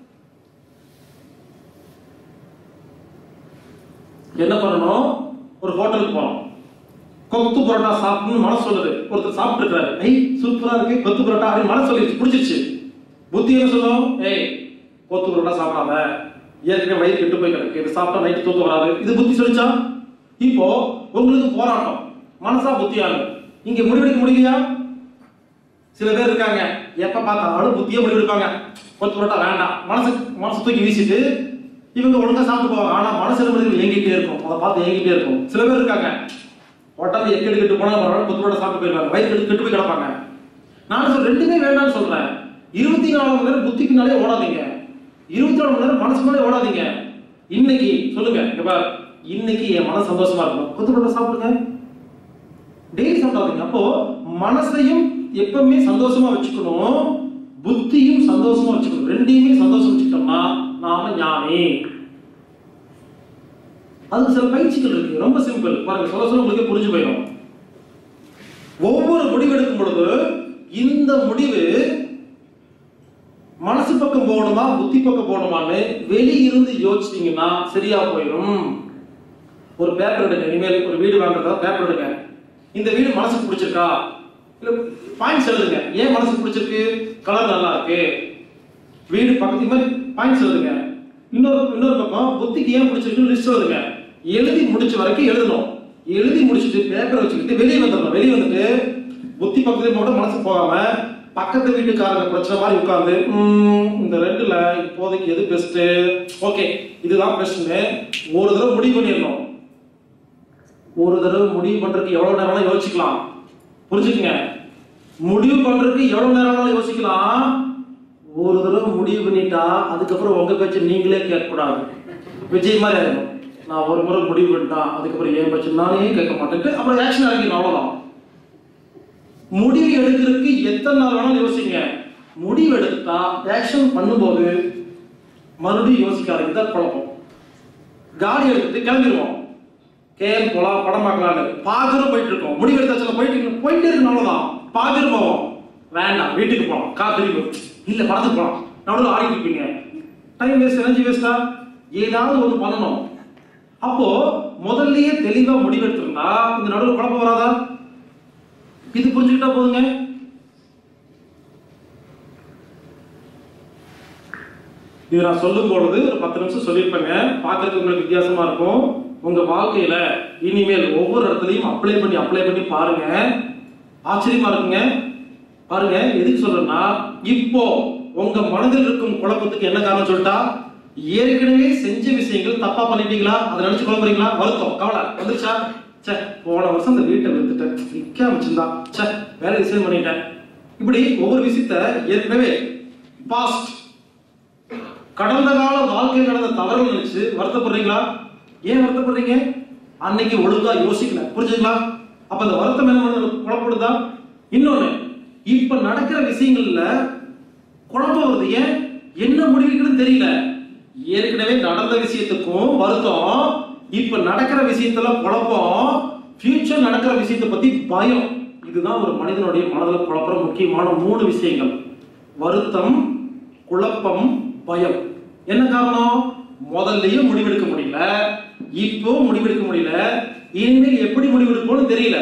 என்ன பண்ணணும் ஒரு ஹோட்டலுக்கு போறோம் கொத்து பரோட்டா சாப்பிடணும்னு மனசு சொல்லுது ஒருத்தர் சாப்பிட்டு இருக்காரு ஐய் சூப்பரா இருக்கு கொத்து பரோட்டா அப்படின்னு மனசு சொல்லிடுச்சு பிடிச்சிருச்சு புத்தி என்ன சொல்லும் ஏய் கொத்து பரோட்டா சாப்பிடாத ஏற்கனவே வயிறு கெட்டு போய் கிடக்கு இது சாப்பிட்டா நைட்டு தூக்கம் வராது இது புத்தி சொல்லிச்சா இப்போ உங்களுக்கு போராட்டம் மனசா புத்தியாகும் இங்க முடிவெடுக்க முடியலையா சில பேர் இருக்காங்க எப்ப பார்த்தாலும் புத்திய முடிவு எடுப்பாங்க கொத்து புரோட்டா வேண்டாம் மனசு மனசு தூக்கி வீசிட்டு இவங்க ஒழுங்கா சாப்பிட்டு போவாங்க ஆனா மனசு என்ன ஏங்கிட்டே இருக்கும் அதை பார்த்து ஏங்கிட்டே இருக்கும் சில பேர் இருக்காங்க உடம்பு எக்கெடு கெட்டு போனா பரவாயில்ல கொத்து புரோட்டா சாப்பிட்டு போயிருவாங்க வயிறு கெட்டு கெட்டு போய் கிடப்பாங்க நான் சொல்றேன் ரெண்டுமே வேண்டாம்னு சொல்றேன் இருபத்தி நாலு மணி நேரம் புத்தி பின்னாலே ஓடாதீங்க இருபத்தி நாலு மணி நேரம் மனசு மேலே ஓடாதீங்க இன்னைக்கு சொல்லுங்க இங்க பாரு இன்னைக்கு என் மனசு சந்தோஷமா இருக்கணும் கொத்து புரோட்டா சாப்பிடுங்க டெய்லி சாப்பிடாதீங்க அப்போ மனசையும் எப்பவுமே சந்தோஷமா வச்சுக்கணும் புத்தியும் சந்தோஷமா வச்சுக்கணும் ரெண்டையுமே சந்தோஷம் வச்சுக்கிட்டோம்னா நாம ஞானி அதுக்கு சில பயிற்சிகள் இருக்கு ரொம்ப சிம்பிள் பாருங்க சொல்ல சொல்ல உங்களுக்கு புரிஞ்சு போயிடும் ஒவ்வொரு முடிவு எடுக்கும் பொழுது இந்த முடிவு மனசு பக்கம் போகணுமா புத்தி பக்கம் போகணுமான்னு வெளியிருந்து யோசிச்சீங்கன்னா சரியா போயிடும் ஒரு பேப்பர் எடுங்க இனிமேல் ஒரு வீடு வாங்குறதா பேப்பர் எடுங்க இந்த வீடு மனசுக்கு பிடிச்சிருக்கா இல்ல பாயிண்ட்ஸ் எழுதுங்க ஏன் மனசுக்கு பிடிச்சிருக்கு கலர் நல்லா இருக்கு வீடு பக்கத்து மாதிரி பாயிண்ட்ஸ் எழுதுங்க இன்னொரு இன்னொரு பக்கம் புத்திக்கு ஏன் பிடிச்சிருக்குன்னு லிஸ்ட் எழுதுங்க எழுதி முடிச்ச வரைக்கும் எழுதணும் எழுதி முடிச்சுட்டு பேப்பரை வச்சுக்கிட்டு வெளியே வந்துடணும் வெளியே வந்துட்டு புத்தி பக்கத்துல மட்டும் மனசு போகாம பக்கத்து வீட்டுக்காரங்க பிரச்சனை மாதிரி உட்கார்ந்து "ம், இந்த ரெண்டுல இப்போதைக்கு எது பெஸ்ட் ஓகே இதுதான் பெஸ்ட்னு ஒரு தடவை முடிவு பண்ணிடணும் ஒரு தடவை முடிவு பண்றதுக்கு எவ்வளவு நேரம் யோசிக்கலாம் புரிஞ்சுக்கங்க முடிவு பண்றதுக்கு எவ்வளவு நேரம் யோசிக்கலாம் ஒரு தடவை முடிவு பண்ணிட்டா அதுக்கப்புறம் உங்க பேச்சு நீங்களே கேட்கக்கூடாது விஜய் மாதிரி ஆயிடும் நான் ஒரு முறை முடிவு பண்ணிட்டான் அதுக்கப்புறம் ஏன் பேச்சு நானே கேட்க மாட்டேன்ட்டு அப்புறம் ஆக்ஷன் இறங்கிடும் அவ்வளவுதான் முடிவு எடுக்கிறதுக்கு எத்தனை நாள் வேணாலும் யோசிங்க முடிவு எடுத்தா ஆக்ஷன் பண்ணும்போது மறுபடியும் யோசிக்காதீங்க தான் குழப்பம் காடி எடுத்துட்டு கிளம்பிடுவோம் கேஎல் போலாம் படம் பார்க்கலான்னு பாக்குறோம் போயிட்டு இருக்கோம் முடிவு எடுத்தாச்சுல போயிட்டு இருக்கோம். போயிட்டே இருக்கணும் அவ்வளவுதான் பாக்குறோம் போவோம் வேண்டாம் வீட்டுக்கு போலாம் கார் திரும்பி இல்ல படத்துக்கு போலாம் நடுவில் ஆடிட்டு இருப்பீங்க டைம் வேஸ்ட் எனர்ஜி வேஸ்டா ஏதாவது ஒண்ணு பண்ணணும் அப்போ முதல்லயே தெளிவா முடிவெடுத்திருந்தா இந்த நடுவில் குழப்பம் வராதா இது புரிஞ்சுக்கிட்டா போதுங்க இது நான் சொல்லும் பொழுது ஒரு பத்து நிமிஷம் சொல்லியிருப்பேங்க பார்க்கறதுக்கு உங்களுக்கு வித்தியாசமா இருக்கும் உங்க வாழ்க்கையில இனிமேல் ஒவ்வொரு இடத்துலையும் அப்ளை பண்ணி அப்ளை பண்ணி பாருங்க ஆச்சரியமா இருக்குங்க பாருங்க எதுக்கு சொல்றேன்னா இப்போ உங்க மனதில் இருக்கும் குழப்பத்துக்கு என்ன காரணம் சொல்லிட்டா ஏற்கனவே செஞ்ச விஷயங்கள் தப்பா பண்ணிட்டீங்களா அதை நினைச்சு குழம்புறீங்களா வருத்தம் கவலை வந்துருச்சா சே போன வருஷம் இந்த வீட்டை வித்துட்டேன் விற்காம வச்சிருந்தா சே வேற விஷயம் பண்ணிட்டேன் இப்படி ஒவ்வொரு விஷயத்த ஏற்கனவே பாஸ்ட் கடந்த கால வாழ்க்கையில் நடந்த தவறுகள் நினைச்சு வருத்தப்படுறீங்களா ஏன் வருத்தப்படுறீங்க அன்னைக்கு ஒழுங்கா யோசிக்கல புரிஞ்சுங்களா அப்ப அந்த வருத்தம் என்ன பண்ணுது? குழப்பப்படுதா இன்னொன்னு இப்ப நடக்கிற விஷயங்கள்ல குழப்பம் வருது ஏன் என்ன முடிவுக்குன்னு தெரியல ஏற்கனவே நடந்த விஷயத்துக்கும் வருத்தம் இப்ப நடக்கிற விஷயத்துல குழப்பம் ஃபியூச்சர் நடக்கிற விஷயத்தை பத்தி பயம் இதுதான் ஒரு மனிதனுடைய மனதில் குழப்புற முக்கியமான மூணு விஷயங்கள் வருத்தம் குழப்பம் பயம் என்ன காரணம் முதல்லயும் முடிவெடுக்க முடியல இப்போ முடிவெடுக்க முடியல இனிமேல் எப்படி முடிவெடுப்போம்னு தெரியல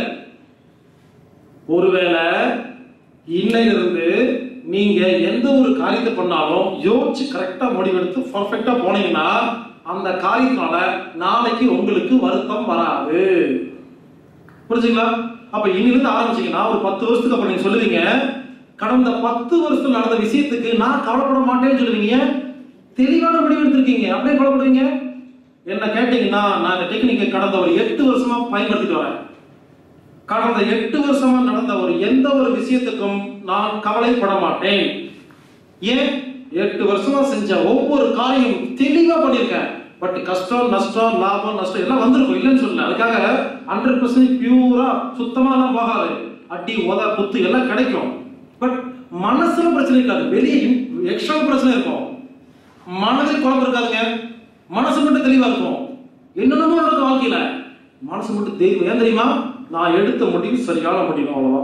ஒருவேளை இன்னையிலிருந்து நீங்க எந்த ஒரு காரியத்தை பண்ணாலும் யோசிச்சு கரெக்டா முடிவெடுத்து பர்ஃபெக்டா போனீங்கன்னா அந்த காரியத்தினால நாளைக்கு உங்களுக்கு வருத்தம் வராது புரிஞ்சுங்களா அப்ப இன்னிலிருந்து ஆரம்பிச்சீங்கன்னா ஒரு பத்து வருஷத்துக்கு அப்புறம் நீங்க சொல்லுவீங்க கடந்த பத்து வருஷத்துல நடந்த விஷயத்துக்கு நான் கவலைப்பட மாட்டேன்னு சொல்லுவீங்க தெளிவான முடிவு எடுத்திருக்கீங்க அப்படியே கவலைப்படுவீங்க என்ன கேட்டீங்கன்னா நான் இந்த டெக்னிக்கை கடந்த ஒரு எட்டு வருஷமா பயன்படுத்திட்டு வரேன் கடந்த எட்டு வருஷமா நடந்த ஒரு எந்த ஒரு விஷயத்துக்கும் நான் கவலைப்பட மாட்டேன் ஏன் எட்டு வருஷமா செஞ்ச ஒவ்வொரு காரியம் தெளிவா பண்ணியிருக்கேன் பட் கஷ்டம் நஷ்டம் லாபம் நஷ்டம் எல்லாம் வந்திருக்கும் இல்லைன்னு சொல்லல அதுக்காக ஹண்ட்ரட் பர்சன்ட் பியூரா சுத்தமா எல்லாம் போகாது அடி உத குத்து எல்லாம் கிடைக்கும் பட் மனசுல பிரச்சனை இருக்காது வெளியே எக்ஸ்ட்ரா பிரச்சனை இருக்கும் மனதில் குழப்பம் இருக்காதுங்க மனசு மட்டும் தெளிவா இருக்கும் என்னென்னமோ நடக்கும் வாழ்க்கையில மனசு மட்டும் தெய்வம் ஏன் தெரியுமா நான் எடுத்த முடிவு சரியான முடிவு அவ்வளவுதான்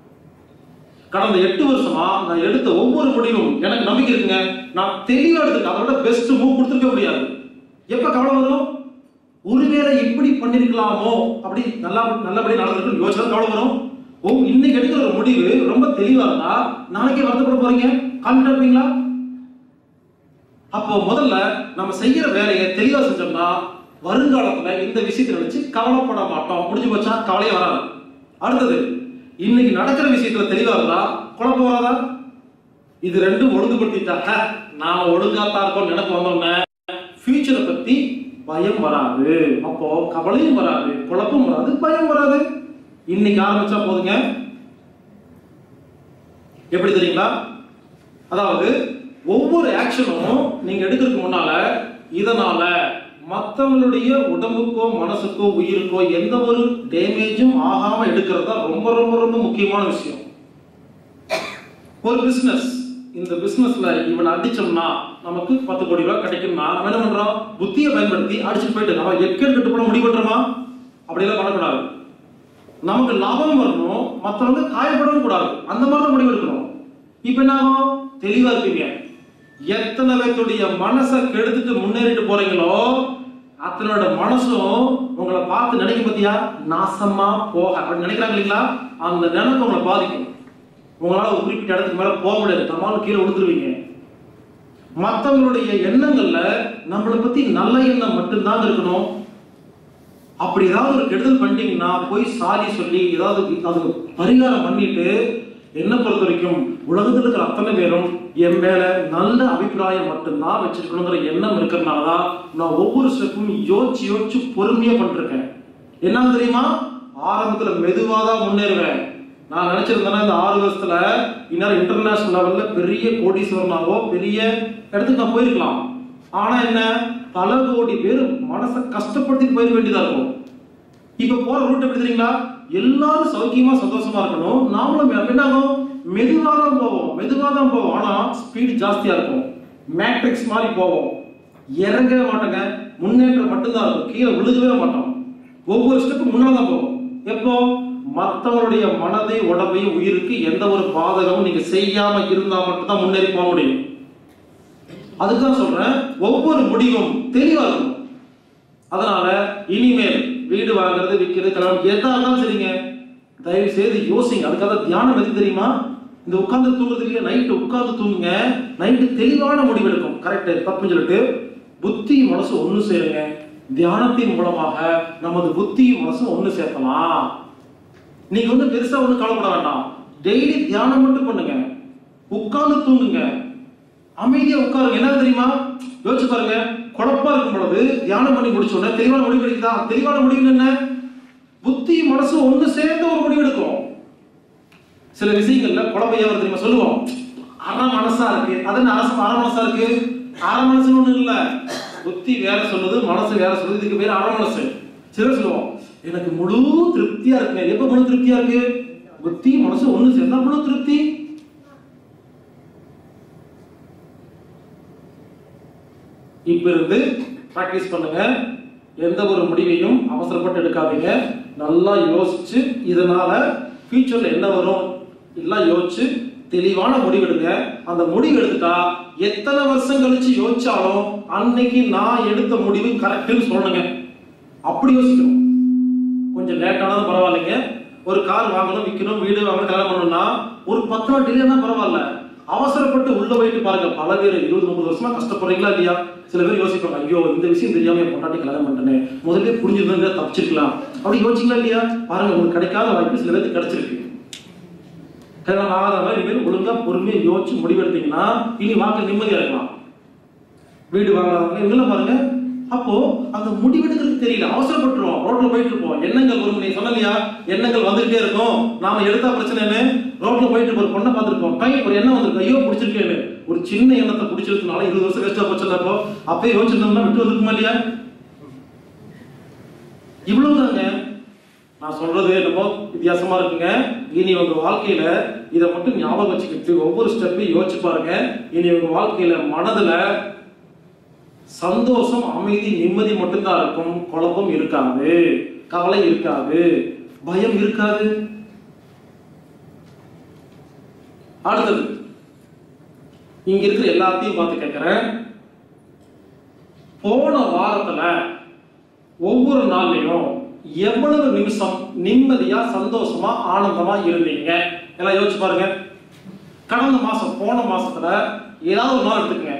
கடந்த எட்டு வருஷமா நான் எடுத்த ஒவ்வொரு முடிவும் எனக்கு நம்பிக்கை இருக்குங்க நான் தெளிவா எடுத்துருக்கேன் அதை விட பெஸ்ட் மூவ் கொடுத்துருக்க முடியாது எப்ப கவலை வரும் ஒருவேளை இப்படி பண்ணிருக்கலாமோ அப்படி நல்லா நல்லபடி நடந்திருக்கு யோசிச்சா கவலை வரும் ஓ இன்னைக்கு எடுக்கிற ஒரு முடிவு ரொம்ப தெளிவா இருந்தா நாளைக்கே வருத்தப்பட போறீங்க கான்பிடா இருப்பீங்களா அப்போ முதல்ல நம்ம செய்யற வேலையை தெளிவா செஞ்சோம்னா வருங்காலத்துல இந்த விஷயத்தை நினைச்சு கவலைப்பட மாட்டோம் முடிஞ்சு போச்சா கவலையே வராது அடுத்தது இன்னைக்கு நடக்கிற விஷயத்துல தெளிவா இருந்தா குழப்பம் வராதா இது ரெண்டும் ஒழுங்குபடுத்திட்டா நாம ஒழுங்காத்தான் இருக்கோம் நினைப்பு வந்தோம்னா ஃபியூச்சரை பத்தி பயம் வராது அப்போ கவலையும் வராது குழப்பம் வராது பயம் வராது இன்னைக்கு ஆரம்பிச்சா போதுங்க எப்படி தெரியுங்களா அதாவது ஒவ்வொரு ஆக்ஷனும் நீங்க எடுக்கிறதுக்கு முன்னால இதனால மற்றவங்களுடைய உடம்புக்கோ மனசுக்கோ உயிருக்கோ எந்த ஒரு டேமேஜும் ஆகாம எடுக்கிறது தான் ரொம்ப ரொம்ப ரொம்ப முக்கியமான விஷயம் ஒரு பிசினஸ் இந்த பிசினஸ்ல இவனை அடிச்சோம்னா நமக்கு பத்து கோடி ரூபாய் கிடைக்கும்னா நம்ம என்ன பண்றோம் புத்தியை பயன்படுத்தி அடிச்சுட்டு போயிட்டு நம்ம எக்கேடு கட்டு போட முடிவு பண்றோமா அப்படியெல்லாம் பண்ணக்கூடாது நமக்கு லாபம் வரணும் மற்றவங்க காயப்படவும் கூடாது அந்த மாதிரி தான் முடிவு எடுக்கணும் இப்ப என்ன ஆகும் தெளிவா இருப்பீங்க எத்தனை பேர்த்துடைய மனசை கெடுத்துட்டு முன்னேறிட்டு போறீங்களோ அத்தனோட மனசும் உங்களை பார்த்து நினைக்க பத்தியா நாசமா போக அப்படின்னு நினைக்கிறாங்க இல்லைங்களா அந்த நினைப்பு உங்களை பாதிக்கும் உங்களால ஒரு குறிப்பிட்ட இடத்துக்கு மேல போக முடியாது தம்மாலும் கீழே விழுந்துருவீங்க மற்றவங்களுடைய எண்ணங்கள்ல நம்மளை பத்தி நல்ல எண்ணம் மட்டும்தான் இருக்கணும் அப்படி ஏதாவது ஒரு கெடுதல் பண்ணிட்டீங்கன்னா போய் சாரி சொல்லி ஏதாவது அது பரிகாரம் பண்ணிட்டு என்ன பொறுத்த வரைக்கும் உலகத்தில் இருக்கிற அத்தனை பேரும் என் மேல நல்ல அபிப்பிராயம் மட்டும்தான் வச்சிருக்கணுங்கிற எண்ணம் இருக்கிறதுனால தான் நான் ஒவ்வொரு ஸ்டெப்பும் யோசிச்சு யோசிச்சு பொறுமையா பண்ணிருக்கேன் என்ன தெரியுமா ஆரம்பத்துல மெதுவா தான் முன்னேறுவேன் நான் நினைச்சிருந்தேன்னா இந்த ஆறு வருஷத்துல இன்னொரு இன்டர்நேஷனல் லெவல்ல பெரிய கோடீஸ்வரனாவோ பெரிய இடத்துக்கு நான் போயிருக்கலாம் ஆனா என்ன பல கோடி பேர் மனசை கஷ்டப்படுத்திட்டு போயிட வேண்டியதா இருக்கும் இப்ப போற ரூட் எப்படி தெரியுங்களா எல்லாரும் சௌக்கியமா சந்தோஷமா இருக்கணும் நாமளும் மெ- என்ன ஆகும் மெதுவா தான் போவோம் மெதுவா தான் போவோம் ஆனா ஸ்பீடு ஜாஸ்தியா இருக்கும் மேட்ரிக்ஸ் மாதிரி போவோம் இறங்கவே மாட்டோங்க முன்னேற்றம் மட்டும்தான் இருக்கும் கீழே விழுகவே மாட்டோம் ஒவ்வொரு ஸ்டெப்பு முன்னால தான் போவோம் எப்போ மற்றவருடைய மனதை உடம்பையும் உயிருக்கு எந்த ஒரு பாதகமும் நீங்க செய்யாம இருந்தா மட்டும்தான் முன்னேறி போக முடியும் அதுதான் சொல்றேன் ஒவ்வொரு முடிவும் தெளிவா இருக்கும் அதனால இனிமேல் வீடு வாங்குறது விற்கிறது கல்யாணம் எதா இருந்தாலும் சரிங்க தயவு செய்து யோசிங்க அதுக்காக தியானம் எது தெரியுமா இந்த உட்கார்ந்து தூங்குறது இல்லையா நைட்டு உட்கார்ந்து தூங்குங்க நைட்டு தெளிவான முடிவு எடுக்கும் கரெக்ட் தப்புன்னு சொல்லிட்டு புத்தி மனசு ஒண்ணு சேருங்க தியானத்தின் மூலமாக நமது புத்தி மனசு ஒண்ணு சேர்க்கலாம் நீங்க வந்து பெருசா ஒண்ணும் கவலைப்பட வேண்டாம் டெய்லி தியானம் மட்டும் பண்ணுங்க உட்கார்ந்து தூங்குங்க அமைதியா உட்காருங்க என்ன தெரியுமா யோசிச்சு பாருங்க குழப்பா இருக்கும் பொழுது தியானம் பண்ணி முடிச்ச உடனே தெளிவான முடிவு கிடைக்குதா தெளிவான முடிவு என்ன புத்தி மனசு ஒண்ணு சேர்ந்து ஒரு முடிவு எடுக்கும் சில விஷயங்கள்ல குழப்பம் ஏன் வருது தெரியுமா சொல்லுவோம் அரை மனசா இருக்கு அது என்ன அரசு அரை மனசா இருக்கு அரை மனசுன்னு ஒண்ணு இல்ல புத்தி வேற சொல்லுது மனசு வேற சொல்லுது இதுக்கு பேர் அரை மனசு சிலர் சொல்லுவோம் எனக்கு முழு திருப்தியா இருக்குங்க எப்ப முழு திருப்தியா இருக்கு புத்தி மனசு ஒண்ணு சேர்ந்தா முழு திருப்தி இப்ப இருந்து பிராக்டிஸ் பண்ணுங்க எந்த ஒரு முடிவையும் அவசரப்பட்டு எடுக்காதீங்க நல்லா யோசிச்சு இதனால ஃபியூச்சர்ல என்ன வரும் எல்லாம் யோசிச்சு தெளிவான முடிவெடுங்க அந்த முடிவு எடுத்துட்டா எத்தனை வருஷம் கழிச்சு யோசிச்சாலும் அன்னைக்கு நான் எடுத்த முடிவு கரெக்ட்னு சொல்லணுங்க அப்படி யோசிக்கணும் கொஞ்சம் லேட்டானாலும் பரவாயில்லைங்க ஒரு கார் வாங்கணும் விற்கணும் வீடு வாங்கணும் கல்யாணம் பண்ணணும்னா ஒரு பத்து நாள் டிலேனா பரவாயில்ல அவசரப்பட்டு உள்ள போயிட்டு பாருங்க பல பேர் இருபது முப்பது வருஷமா கஷ்டப்படுறீங்களா இல்லையா சில பேர் யோசிப்பாங்க ஐயோ இந்த விஷயம் தெரியாம என் பொண்டாட்டி கல்யாணம் பண்ணிட்டேனே முதல்ல புரிஞ்சிருந்தா தப்பிச்சிருக்கலாம் அப்படி யோசிச்சிங்களா இல்லையா பாருங்க உங்களுக்கு கிடைக்காத வாய்ப்பு சில பேருக்கு கிடைச்சிருக்கு கல்யாணம் ஆகாதவங்க இனிமேல் ஒழுங்கா பொறுமையா யோசிச்சு முடிவெடுத்தீங்கன்னா இனி வாழ்க்கை நிம்மதியா இருக்கலாம் வீடு வாங்காதவங்க இவங்கெல்லாம் பாருங்க அப்போ அந்த முடிவெடுக்கிறது தெரியல அவசரப்பட்டுருவோம் ரோட்ல போயிட்டு இருப்போம் எண்ணங்கள் வரும் நீ சொன்னலையா எண்ணங்கள் வந்துகிட்டே இருக்கும் நாம எடுத்தா பிரச்சனை என்ன ரோட்ல போயிட்டு இருப்போம் ஒரு பொண்ணை பார்த்திருப்போம் டை ஒரு எண்ணம் வந்திருக்கு ஐயோ பிடிச்சிருக்கேன்னு ஒரு சின்ன எண்ணத்தை பிடிச்சிருக்கனால இருபது வருஷம் வேஸ்டா போச்சுல்ல அப்போ அப்பயே யோசிச்சிருந்தோம்னா விட்டு வந்திருக்குமா இல்லையா இவ்வளவுதாங்க நான் சொல்றது என்னமோ வித்தியாசமா இருக்குங்க இனி உங்க வாழ்க்கையில இதை மட்டும் ஞாபகம் வச்சுக்கிட்டு ஒவ்வொரு ஸ்டெப்பையும் யோசிச்சு பாருங்க இனி உங்க வாழ்க்கையில மனதுல சந்தோஷம் அமைதி நிம்மதி மட்டும்தான் இருக்கும் குழப்பம் இருக்காது கவலை இருக்காது பயம் இருக்காது அடுத்தது இங்க இருக்கிற எல்லாத்தையும் பார்த்து கேட்கிறேன் போன வாரத்துல ஒவ்வொரு நாள்லயும் எவ்வளவு நிமிஷம் நிம்மதியா சந்தோஷமா ஆனந்தமா இருந்தீங்க எல்லாம் யோசிச்சு பாருங்க கடந்த மாசம் போன மாசத்துல ஏதாவது ஒரு நாள் எடுத்துக்கங்க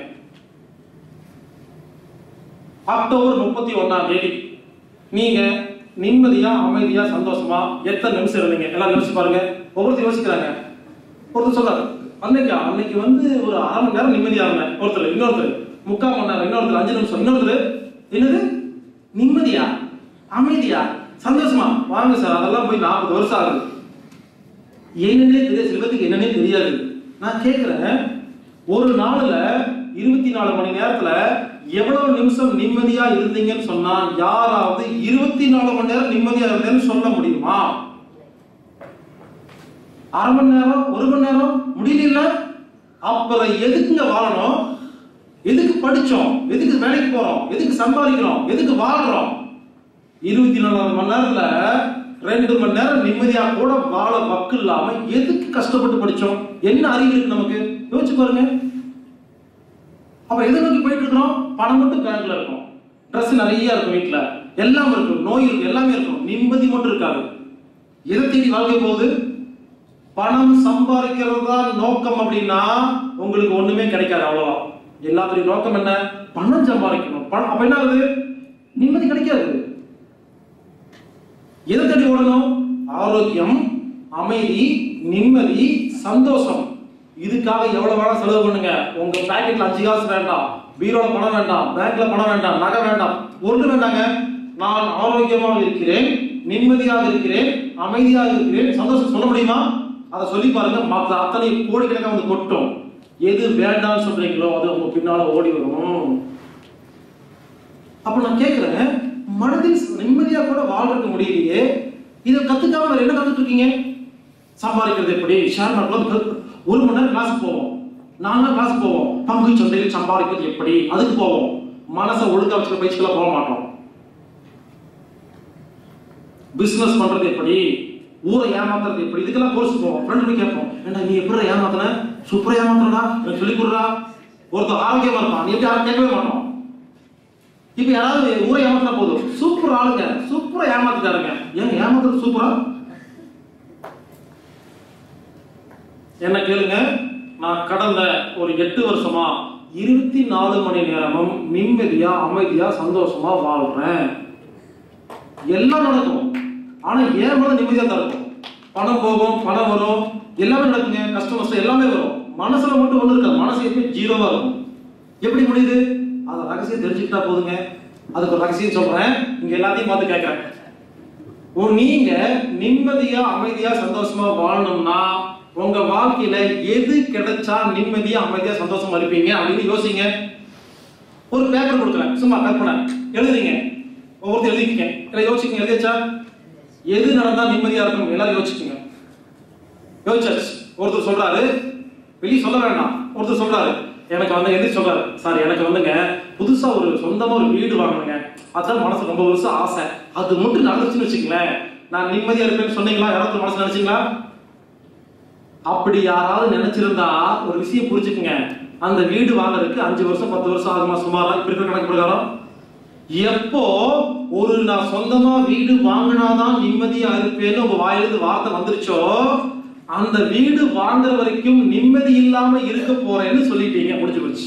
அக்டோபர் முப்பத்தி ஒண்ணாம் தேதி நீங்க நிம்மதியா அமைதியா சந்தோஷமா எத்தனை நிமிஷம் இருந்தீங்க எல்லாம் யோசிச்சு பாருங்க ஒவ்வொருத்தரும் யோசிக்கிறாங்க ஒருத்தர் சொல்றாரு அன்னைக்கு அன்னைக்கு வந்து ஒரு அரை மணி நேரம் நிம்மதியா இருந்தேன் ஒருத்தர் இன்னொருத்தர் முக்கால் மணி நேரம் இன்னொருத்தர் அஞ்சு நிமிஷம் இன்னொருத்தர் என்னது நிம்மதியா அமைதியா சந்தோஷமா வாங்க சார் அதெல்லாம் போய் நாற்பது வருஷம் ஆகுது என்னன்னே தெரியாது சில பேருக்கு என்னன்னே தெரியாது நான் கேட்கிறேன் ஒரு நாள்ல இருபத்தி நாலு மணி நேரத்துல எவ்வளவு நிமிஷம் நிம்மதியா இருந்தீங்கன்னு சொன்னா யாராவது இருபத்தி நாலு மணி நேரம் நிம்மதியா இருந்தேன்னு சொல்ல முடியுமா அரை மணி நேரம் ஒரு மணி நேரம் முடியல அப்புறம் எதுக்குங்க வாழணும் எதுக்கு படிச்சோம் எதுக்கு வேலைக்கு போறோம் எதுக்கு சம்பாதிக்கிறோம் எதுக்கு வாழ்றோம் இருபத்தி நாலு மணி நேரத்துல ரெண்டு மணி நேரம் நிம்மதியா கூட வாழ வக்கு இல்லாம எதுக்கு கஷ்டப்பட்டு படிச்சோம் என்ன அறிவு இருக்கு நமக்கு யோசிச்சு பாருங்க அப்ப எதை நோக்கி போயிட்டு இருக்கிறோம் பணம் மட்டும் பேங்க்ல இருக்கும் ட்ரெஸ் நிறைய இருக்கும் வீட்டுல எல்லாம் இருக்கும் நோய் இருக்கும் எல்லாமே இருக்கும் நிம்மதி மட்டும் இருக்காது எதை தேடி வாழ்க்கை போகுது பணம் சம்பாதிக்கிறது தான் நோக்கம் அப்படின்னா உங்களுக்கு ஒண்ணுமே கிடைக்காது அவ்வளவுதான் எல்லாத்துடைய நோக்கம் என்ன பணம் சம்பாதிக்கணும் பணம் அப்ப என்ன ஆகுது நிம்மதி கிடைக்காது எதை தேடி ஓடணும் ஆரோக்கியம் அமைதி நிம்மதி சந்தோஷம் இதுக்காக எவ்வளவு வேணா செலவு பண்ணுங்க உங்க பாக்கெட்ல அஞ்சு காசு வேண்டாம் பீரோல பணம் வேண்டாம் பேங்க்ல பணம் வேண்டாம் நகை வேண்டாம் ஒன்று வேண்டாங்க நான் ஆரோக்கியமாக இருக்கிறேன் நிம்மதியாக இருக்கிறேன் அமைதியாக இருக்கிறேன் சந்தோஷம் சொல்ல முடியுமா அதை சொல்லி பாருங்க மற்ற அத்தனை கோடிக்கணக்காக வந்து கொட்டும் எது வேண்டாம்னு சொல்றீங்களோ அது உங்க பின்னால ஓடி வரும் அப்ப நான் கேட்கிறேன் மனதில் நிம்மதியா கூட வாழ்றதுக்கு முடியலையே இதை கத்துக்காம வேற என்ன கத்துட்டு இருக்கீங்க சம்பாதிக்கிறது எப்படி ஷேர் மார்க்கெட் ஒரு மணி நேரம் கிளாஸ் போவோம் நாலு நாள் கிளாஸ் போவோம் பங்கு சந்தையில் சம்பாதிக்கிறது எப்படி அதுக்கு போவோம் மனசை ஒழுங்கா வச்சுக்க பயிற்சிக்கெல்லாம் போக மாட்டோம் பிசினஸ் பண்றது எப்படி ஊரை ஏமாத்துறது எப்படி இதுக்கெல்லாம் கோர்ஸ் போவோம் ஃப்ரெண்ட் போய் கேட்போம் ஏண்டா நீ எப்படி ஏமாத்துன சூப்பரா ஏமாத்துறடா எனக்கு சொல்லி கொடுறா ஒருத்தர் ஆரோக்கியமா இருப்பான் நீ எப்படி யாரும் கேட்கவே மாட்டோம் இப்ப யாராவது ஊரை ஏமாத்தினா போதும் சூப்பர் ஆளுங்க சூப்பரா ஏமாத்திட்டாருங்க ஏன் ஏமாத்துறது சூப்பரா என்ன கேளுங்க நான் கடந்த ஒரு எட்டு வருஷமா இருபத்தி நாலு மணி நேரமும் நிம்மதியா அமைதியா சந்தோஷமா வாழ்றேன் எல்லாம் நடக்கும் ஆனா ஏன் மேல நிம்மதியா தான் இருக்கும் பணம் போகும் பணம் வரும் எல்லாமே நடக்குங்க கஷ்டம் நஷ்டம் எல்லாமே வரும் மனசுல மட்டும் ஒண்ணு இருக்காது மனசு எப்பயும் ஜீரோவா இருக்கும் எப்படி முடியுது அந்த ரகசியம் தெரிஞ்சுக்கிட்டா போதுங்க அதுக்கு ஒரு ரகசியம் சொல்றேன் இங்க எல்லாத்தையும் பார்த்து கேட்கறேன் ஓ நீங்க நிம்மதியா அமைதியா சந்தோஷமா வாழணும்னா உங்க வாழ்க்கையில எது கிடைச்சா நிம்மதியா அமைதியா சந்தோஷமா இருப்பீங்க அப்படின்னு யோசிங்க ஒரு பேப்பர் கொடுக்குறேன் சும்மா கற்பனை எழுதுறீங்க ஒவ்வொருத்தர் எழுதிக்கங்க இல்லை யோசிக்கங்க எழுதியாச்சா எது நடந்தா நிம்மதியா இருக்கும் எல்லாரும் யோசிச்சுங்க யோசிச்சாச்சு ஒருத்தர் சொல்றாரு வெளியே சொல்ல வேண்டாம் ஒருத்தர் சொல்றாரு எனக்கு வந்து எதிர்த்து சொல்றாரு சார் எனக்கு வந்துங்க புதுசா ஒரு சொந்தமா ஒரு வீடு வாங்கணுங்க அதான் மனசு ரொம்ப வருஷம் ஆசை அது மட்டும் நடந்துச்சுன்னு வச்சுங்களேன் நான் நிம்மதியா இருப்பேன்னு சொன்னீங்களா யாராவது மனசு நினைச்சீங்களா அப்படி யாராவது நினைச்சிருந்தா ஒரு விஷயம் புரிஞ்சுக்குங்க அந்த வீடு வாங்குறதுக்கு அஞ்சு வருஷம் பத்து வருஷம் ஆகுமா சுமாரா இப்ப இருக்கிற கணக்கு பிரகாரம் எப்போ ஒரு நான் சொந்தமா வீடு வாங்கினாதான் நிம்மதியா இருப்பேன்னு உங்க வாயிலிருந்து வார்த்தை வந்துருச்சோ அந்த வீடு வாங்குற வரைக்கும் நிம்மதி இல்லாம இருக்க போறேன்னு சொல்லிட்டீங்க முடிஞ்சு போச்சு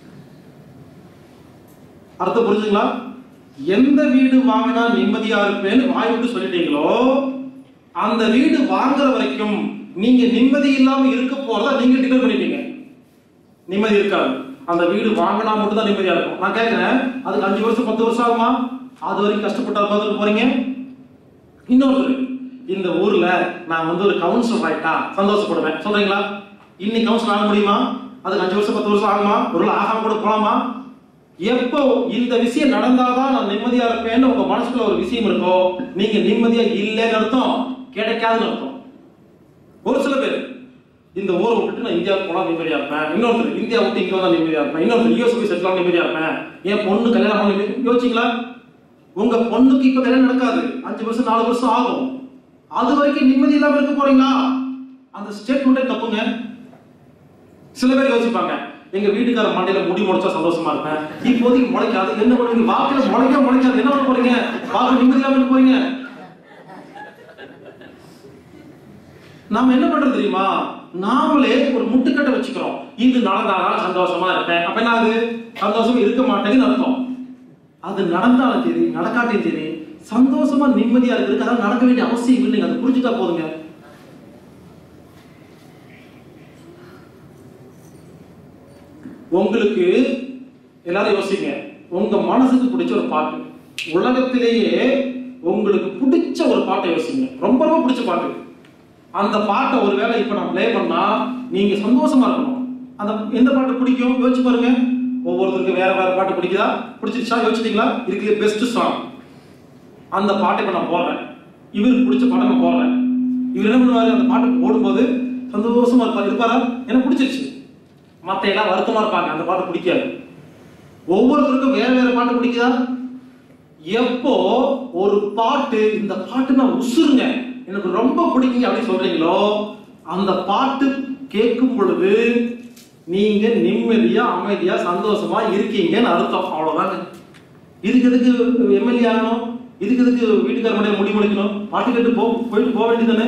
அர்த்தம் புரிஞ்சுங்களா எந்த வீடு வாங்கினா நிம்மதியா இருப்பேன்னு வாய் விட்டு சொல்லிட்டீங்களோ அந்த வீடு வாங்குற வரைக்கும் நீங்க நிம்மதி இல்லாம இருக்க போறதா நீங்க டிக்ளேர் பண்ணிட்டீங்க நிம்மதி இருக்காது அந்த வீடு வாங்கினா மட்டும் தான் நிம்மதியா இருக்கும் நான் கேட்கிறேன் அதுக்கு அஞ்சு வருஷம் பத்து வருஷம் ஆகுமா அது வரைக்கும் கஷ்டப்பட்டு பார்த்துட்டு போறீங்க இன்னொருத்தர் இந்த ஊர்ல நான் வந்து ஒரு கவுன்சிலர் ஆயிட்டா சந்தோஷப்படுவேன் சொல்றீங்களா இன்னைக்கு கவுன்சிலர் ஆக முடியுமா அதுக்கு அஞ்சு வருஷம் பத்து வருஷம் ஆகுமா ஒரு ஆகாம கூட போலாமா எப்போ இந்த விஷயம் நடந்தாதான் நான் நிம்மதியா இருப்பேன்னு உங்க மனசுக்குள்ள ஒரு விஷயம் இருக்கோ நீங்க நிம்மதியா இல்லைன்னு அர்த்தம் கிடைக்காதுன்னு அர்த்தம் ஒரு சில பேர் இந்த ஊரை விட்டுட்டு நான் இந்தியாவுக்கு போனா நிம்மதியா இருப்பேன் இன்னொருத்தர் இந்தியா விட்டு இங்க வந்தா நிம்மதியா இருப்பேன் இன்னொருத்தர் யூஎஸ் போய் செட்டில் நிம்மதியா இருப்பேன் என் பொண்ணு கல்யாணம் பண்ண நிம்மதி- யோசிச்சீங்களா உங்க பொண்ணுக்கு இப்ப கல்யாணம் நடக்காது அஞ்சு வருஷம் நாலு வருஷம் ஆகும் அது வரைக்கும் நிம்மதி இல்லாம இருக்க போறீங்களா அந்த ஸ்டேட்மெண்ட்டே தப்புங்க சில பேர் யோசிப்பாங்க எங்க வீட்டுக்கார மண்டையில முடி முளைச்சா சந்தோஷமா இருப்பேன் இப்போதைக்கு முளைக்காது என்ன பண்ணுவீங்க வாக்குல முளைக்க முளைக்காது என்ன பண்ண போறீங்க வாக்கு நிம்மதி இல்லாம இருக்க போறீங்க நாம என்ன பண்றது தெரியுமா நாமளே ஒரு முட்டுக்கட்டை வச்சுக்கிறோம் இது நடந்தாதான் சந்தோஷமா இருப்பேன் அப்ப என்ன ஆகுது சந்தோஷமா இருக்க மாட்டேங்குன்னு அர்த்தம் அது நடந்தாலும் சரி நடக்காட்டியும் சரி சந்தோஷமா நிம்மதியா இருக்கிறதுக்கு அதான் நடக்க வேண்டிய அவசியம் இல்லைங்க அது புரிஞ்சுட்டா போதுங்க உங்களுக்கு எல்லாரும் யோசிங்க உங்க மனசுக்கு பிடிச்ச ஒரு பாட்டு உலகத்திலேயே உங்களுக்கு பிடிச்ச ஒரு பாட்டை யோசிங்க ரொம்ப ரொம்ப பிடிச்ச பாட்டு அந்த பாட்டை ஒருவேளை இப்ப நான் ப்ளே பண்ணா நீங்க சந்தோஷமா இருக்கணும் அந்த எந்த பாட்டு பிடிக்கும் யோசிச்சு பாருங்க ஒவ்வொருத்தருக்கும் வேற வேற பாட்டு பிடிக்குதா பிடிச்சிருச்சா யோசிச்சிட்டீங்களா இருக்கிற பெஸ்ட் சாங் அந்த பாட்டை இப்ப நான் போடுறேன் இவருக்கு பிடிச்ச பாட்டை நான் போடுறேன் இவர் என்ன பண்ணுவாரு அந்த பாட்டு போடும்போது சந்தோஷமா இருப்பாரு இருப்பாரா எனக்கு பிடிச்சிருச்சு மத்த எல்லாம் வருத்தமா இருப்பாங்க அந்த பாட்டு பிடிக்காது ஒவ்வொருத்தருக்கும் வேற வேற பாட்டு பிடிக்குதா எப்போ ஒரு பாட்டு இந்த பாட்டு நான் உசுருங்க எனக்கு ரொம்ப பிடிக்குங்க அப்படின்னு சொல்றீங்களோ அந்த பாட்டு கேட்கும் பொழுது நீங்க நிம்மதியா அமைதியா சந்தோஷமா இருக்கீங்கன்னு அர்த்தம் அவ்வளவுதாங்க இதுக்கு எதுக்கு எம்எல்ஏ ஆகணும் இதுக்கு எதுக்கு வீட்டுக்கார மனைவி முடி முடிக்கணும் பாட்டு கேட்டு போ போயிட்டு போக வேண்டியதானே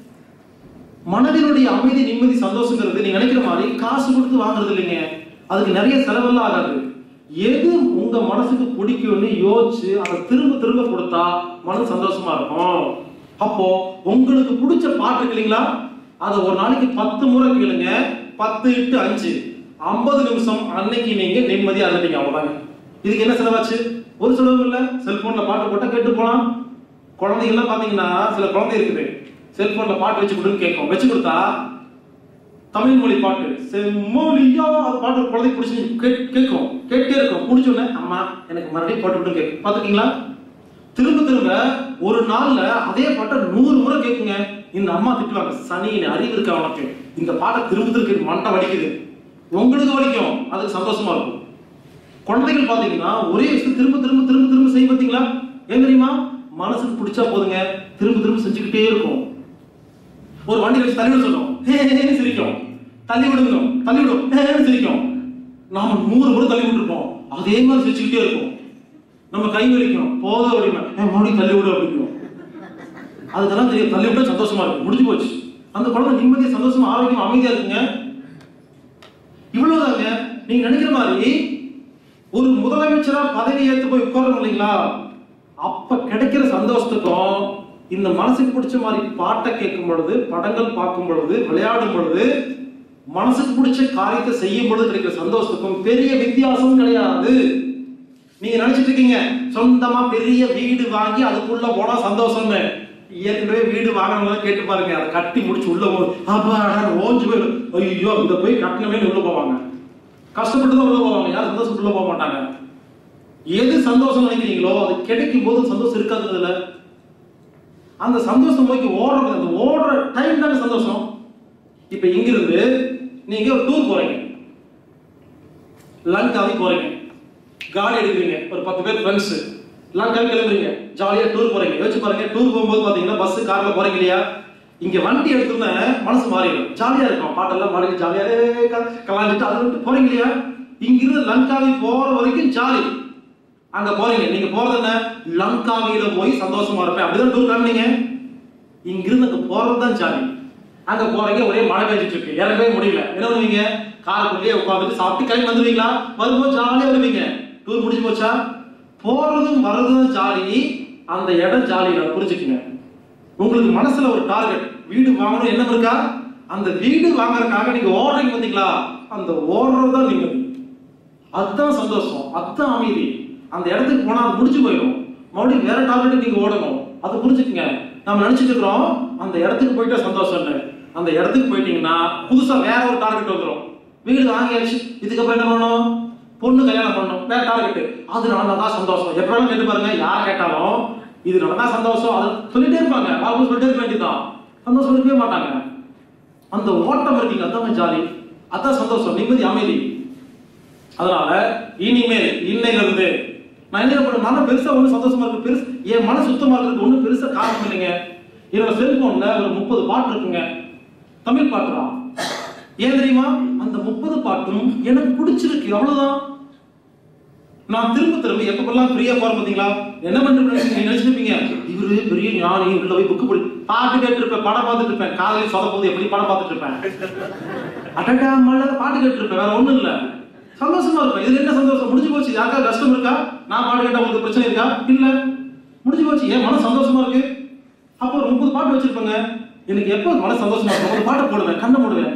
மனதினுடைய அமைதி நிம்மதி சந்தோஷங்கிறது நீங்க நினைக்கிற மாதிரி காசு கொடுத்து வாங்குறது இல்லைங்க அதுக்கு நிறைய செலவெல்லாம் ஆகாது எது உங்க மனசுக்கு பிடிக்கும்னு யோசிச்சு அதை திரும்ப திரும்ப கொடுத்தா மனசு சந்தோஷமா இருக்கும் அப்போ உங்களுக்கு பிடிச்ச பாட்டு இருக்கு இல்லைங்களா அதை ஒரு நாளைக்கு பத்து முறை கேளுங்க பத்து இட்டு அஞ்சு ஐம்பது நிமிஷம் அன்னைக்கு நீங்க நிம்மதியா இருந்தீங்க அவ்வளவுதாங்க இதுக்கு என்ன செலவாச்சு ஒரு செலவும் இல்ல செல்போன்ல பாட்டு போட்டா கேட்டு போலாம் குழந்தைகள்லாம் பாத்தீங்கன்னா சில குழந்தை இருக்குது செல்போன்ல பாட்டு வச்சு கொடுன்னு கேட்கும் வச்சு கொடுத்தா தமிழ் மொழி பாட்டு செம்மொழியா அது பாட்டு ஒரு குழந்தைக்கு பிடிச்சி கேட்- கேட்கும் கேட்டே இருக்கும் பிடிச்ச உடனே அம்மா எனக்கு மறுபடியும் பாட்டு விட்டு கேட்கும் பாத்துக்கீங்களா திரும்ப திரும்ப ஒரு நாள்ல அதே பாட்டை நூறு முறை கேட்குங்க இந்த அம்மா திட்டுவாங்க சனியின் அறிவு இருக்கு அவனுக்கு இந்த பாட்டை திரும்ப திரும்ப மண்டை வலிக்குது உங்களுக்கு வலிக்கும் அதுக்கு சந்தோஷமா இருக்கும் குழந்தைகள் பாத்தீங்கன்னா ஒரே விஷயம் திரும்ப திரும்ப திரும்ப திரும்ப செய்ய பாத்தீங்களா ஏன் தெரியுமா மனசுக்கு பிடிச்சா போதுங்க திரும்ப திரும்ப செஞ்சுக்கிட்டே இருக்கும் ஒரு வண்டி வச்சு தள்ளி விட சொல்லும் ஹே ஹே, ஹேன்னு சிரிக்கும் தள்ளி விடுங்க தள்ளி விடும் ஹே, ஹேன்னு சிரிக்கும் நாம நூறு முறை தள்ளி விட்டுருப்போம் அதே மாதிரி சிரிச்சுக்கிட்டே இருக்கும் நம்ம கை வலிக்கும் போதும் அப்படின்னா "ஏய், மறுபடியும் தள்ளி விடு அப்படிங்கும் அதுக்கெல்லாம் தெரியும் தள்ளி விட்டா சந்தோஷமா இருக்கும் முடிஞ்சு போச்சு அந்த குழந்தை நிம்மதியா சந்தோஷமா ஆரோக்கியம் அமைதியா இருக்குங்க இவ்வளவுதாங்க நீங்க நினைக்கிற மாதிரி ஒரு முதலமைச்சரா பதவி ஏத்து போய் உட்காரணும் இல்லைங்களா அப்ப கிடைக்கிற சந்தோஷத்துக்கும் இந்த மனசுக்கு பிடிச்ச மாதிரி பாட்டை கேட்கும் பொழுது படங்கள் பார்க்கும் பொழுது விளையாடும் பொழுது மனசுக்கு பிடிச்ச காரியத்தை செய்யும் பொழுது கிடைக்கிற சந்தோஷத்துக்கும் பெரிய வித்தியாசம் கிடையாது நீங்க நினைச்சிட்டு இருக்கீங்க சொந்தமா பெரிய வீடு வாங்கி அதுக்குள்ள போனா சந்தோஷம்னு ஏற்கனவே வீடு வாங்கினவங்க கேட்டு பாருங்க அதை கட்டி முடிச்சு உள்ள போ அப்பா ஓஞ்சு போயிடும் ஐயோ இதை போய் கட்டணமே உள்ள போவாங்க கஷ்டப்பட்டு தான் உள்ள போவாங்க யாரும் சந்தோஷப்பட்டு உள்ள போக மாட்டாங்க எது சந்தோஷம் நினைக்கிறீங்களோ அது கிடைக்கும் போது சந்தோஷம் இருக்காதுல அந்த சந்தோஷம் நோக்கி ஓடுறது அந்த ஓடுற டைம் தானே சந்தோஷம் இப்ப இங்கிருந்து நீங்க ஒரு டூர் போறீங்க லங்காவி போறீங்க காடி எடுக்கிறீங்க ஒரு பத்து பேர் ஃப்ரெண்ட்ஸ் லங்காவி கிளம்புறீங்க ஜாலியா டூர் போறீங்க யோசிச்சு பாருங்க டூர் போகும்போது பாத்தீங்கன்னா பஸ் கார்ல போறீங்க இல்லையா இங்க வண்டி எடுத்தோன்னே மனசு மாறிடும் ஜாலியா இருக்கும் பாட்டெல்லாம் பாடி ஜாலியா கலாஞ்சிட்டு அதை விட்டு போறீங்க இல்லையா இங்கிருந்து லங்காவி போற வரைக்கும் ஜாலி அங்க போறீங்க நீங்க போறது என்ன லங்காவியில போய் சந்தோஷமா இருப்பேன் அப்படிதான் டூர் கிளம்புனீங்க இங்கிருந்து அங்க போறது தான் ஜாலி அங்க போறீங்க ஒரே மழை பெஞ்சிட்டு இருக்கு இறங்கவே முடியல என்ன பண்ணுவீங்க காருக்குள்ளேயே உட்காந்துட்டு சாப்பிட்டு கிளம்பி வந்துருவீங்களா வரும்போது ஜாலியா வருவீங்க டூர் முடிஞ்சு போச்சா போறதும் வர்றதும் ஜாலி அந்த இடம் ஜாலி புரிஞ்சுக்குங்க உங்களுக்கு மனசுல ஒரு டார்கெட் வீடு வாங்கணும் என்ன இருக்கா அந்த வீடு வாங்குறதுக்காக நீங்க ஓடுறீங்க பாத்தீங்களா அந்த ஓடுறது தான் நிம்மதி அதுதான் சந்தோஷம் அதுதான் அமைதி அந்த இடத்துக்கு போனா அது முடிஞ்சு போயிடும் மறுபடியும் வேற டார்கெட் நீங்க ஓடணும் அது புரிஞ்சுக்குங்க நம்ம நினைச்சிட்டு இருக்கிறோம் அந்த இடத்துக்கு போயிட்டா சந்தோஷம்னு அந்த இடத்துக்கு போயிட்டீங்கன்னா புதுசா வேற ஒரு டார்கெட் வந்துடும் வீடு வாங்கியாச்சு இதுக்கப்புறம் என்ன பண்ணணும் பொண்ணு கல்யாணம் பண்ணணும் வேற டார்கெட் அது நடந்தாதான் சந்தோஷம் எப்பவும் கேட்டு பாருங்க யார் கேட்டாலும் இது நடந்தா சந்தோஷம் அது சொல்லிட்டே இருப்பாங்க அவங்க சொல்லிட்டே இருக்க வேண்டியதுதான் சந்தோஷம் இருக்கவே மாட்டாங்க அந்த ஓட்டம் இருக்கீங்க அதான் ஜாலி அதான் சந்தோஷம் நிம்மதி அமைதி அதனால இனிமேல் இன்னையில இருந்து நான் என்ன பண்ண நானும் பெருசா ஒன்றும் சந்தோஷமா இருக்கு பெருசு என் மன சுத்தமா இருக்கிறதுக்கு ஒன்றும் பெருசா காரணம் இல்லைங்க என்னோட செல்போன்ல ஒரு முப்பது பாட்டு இருக்குங்க தமிழ் பாட்டு தான் ஏன் தெரியுமா அந்த முப்பது பாட்டும் எனக்கு பிடிச்சிருக்கு அவ்வளவுதான் நான் திரும்ப திரும்ப எப்பப்பெல்லாம் ஃப்ரீயா போறேன் பாத்தீங்களா என்ன பண்றேன் நீங்க நினைச்சிருப்பீங்க இவரு பெரிய ஞானி உள்ள போய் புக்கு படி பாட்டு கேட்டிருப்பேன் படம் பார்த்துட்டு இருப்பேன் காலையில் சொத போது எப்படி படம் பார்த்துட்டு இருப்பேன் அடடா மழை பாட்டு கேட்டிருப்பேன் வேற ஒண்ணும் இல்ல சந்தோஷமா இருப்பேன் இதுல என்ன சந்தோஷம் முடிஞ்சு போச்சு யாருக்கா கஷ்டம் இருக்கா நான் பாட்டு கேட்டா உங்களுக்கு பிரச்சனை இருக்கா இல்ல முடிஞ்சு போச்சு என் மன சந்தோஷமா இருக்கு அப்போ ஒரு முப்பது பாட்டு வச்சிருப்பேங்க எனக்கு எப்போ மன சந்தோஷமா இருக்கும் ஒரு பாட்டை போடுவேன் கண்ணை போடுவேன் கேட்கும்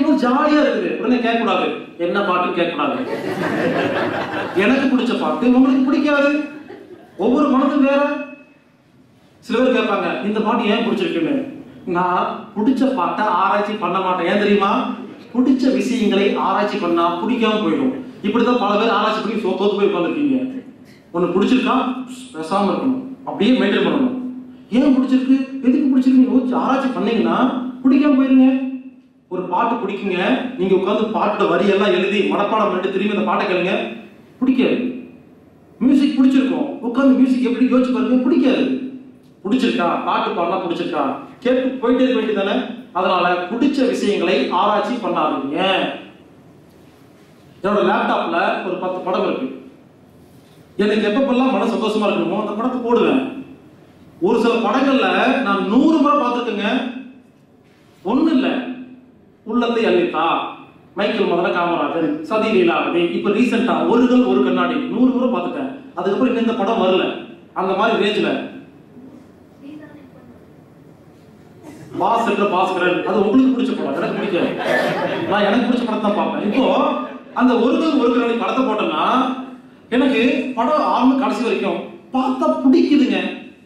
கேட்கும்போது ஜாலியா இருக்குது உடனே கேட்க கூடாது என்ன பாட்டு கேட்க கூடாது எனக்கு பிடிச்ச பாட்டு உங்களுக்கு பிடிக்காது ஒவ்வொரு மனதும் வேற சில பேர் கேட்பாங்க இந்த பாட்டு ஏன் பிடிச்சிருக்குன்னு நான் பிடிச்ச பாட்டை ஆராய்ச்சி பண்ண மாட்டேன் ஏன் தெரியுமா பிடிச்ச விஷயங்களை ஆராய்ச்சி பண்ணா பிடிக்காம போயிடும் இப்படிதான் பல பேர் ஆராய்ச்சி பண்ணி சோ- தோத்து போய் உட்காந்துருக்கீங்க ஒன்று பிடிச்சிருக்கா பேசாம இருக்கணும் அப்படியே மெயின்டைன் பண்ணணும் ஏன் பிடிச்சிருக்கு எதுக்கு பிடிச்சிருக்கு யோசிச்சு ஆராய்ச்சி பண்ணீங்கன்னா பிடிக்காம போயிருங்க ஒரு பாட்டு பிடிக்குங்க நீங்க உட்காந்து பாட்டோட வரியெல்லாம் எழுதி மனப்பாடம் பண்ணிட்டு திரும்பி அந்த பாட்டை கேளுங்க பிடிக்காது மியூசிக் பிடிச்சிருக்கும் உட்காந்து மியூசிக் எப்படி யோசிச்சு பாருங்க பிடிக்காது பிடிச்சிருக்கா பாட்டு பாடலாம் பிடிச்சிருக்கா கேட்டு போயிட்டே இருக்க வேண்டியதானே அதனால பிடிச்ச விஷயங்களை ஆராய்ச்சி பண்ணாதீங்க என்னோட லேப்டாப்ல ஒரு பத்து படம் இருக்கு எனக்கு எப்பப்பெல்லாம் மன சந்தோஷமா இருக்கணுமோ அந்த படத்தை போடுவேன் ஒரு சில படங்கள்ல நான் நூறு முறை பார்த்துருக்கேங்க ஒண்ணு இல்ல உள்ளத்தை அள்ளித்தா மைக்கேல் மதன காமராஜன் சதி லீலாவதி இப்ப ரீசெண்டா ஒரு கல் ஒரு கண்ணாடி நூறு முறை பார்த்துட்டேன் அதுக்கப்புறம் இன்னும் இந்த படம் வரல அந்த மாதிரி ரேஞ்சில் பாஸ் என்ற பாஸ்கரன் அது உங்களுக்கு பிடிச்ச படம் எனக்கு பிடிக்காது நான் எனக்கு பிடிச்ச படம் தான் பார்ப்பேன் இப்போ அந்த ஒரு கல் ஒரு கண்ணாடி படத்தை போட்டேன்னா எனக்கு படம் ஆரம்ப கடைசி வரைக்கும் பார்த்தா பிடிக்குதுங்க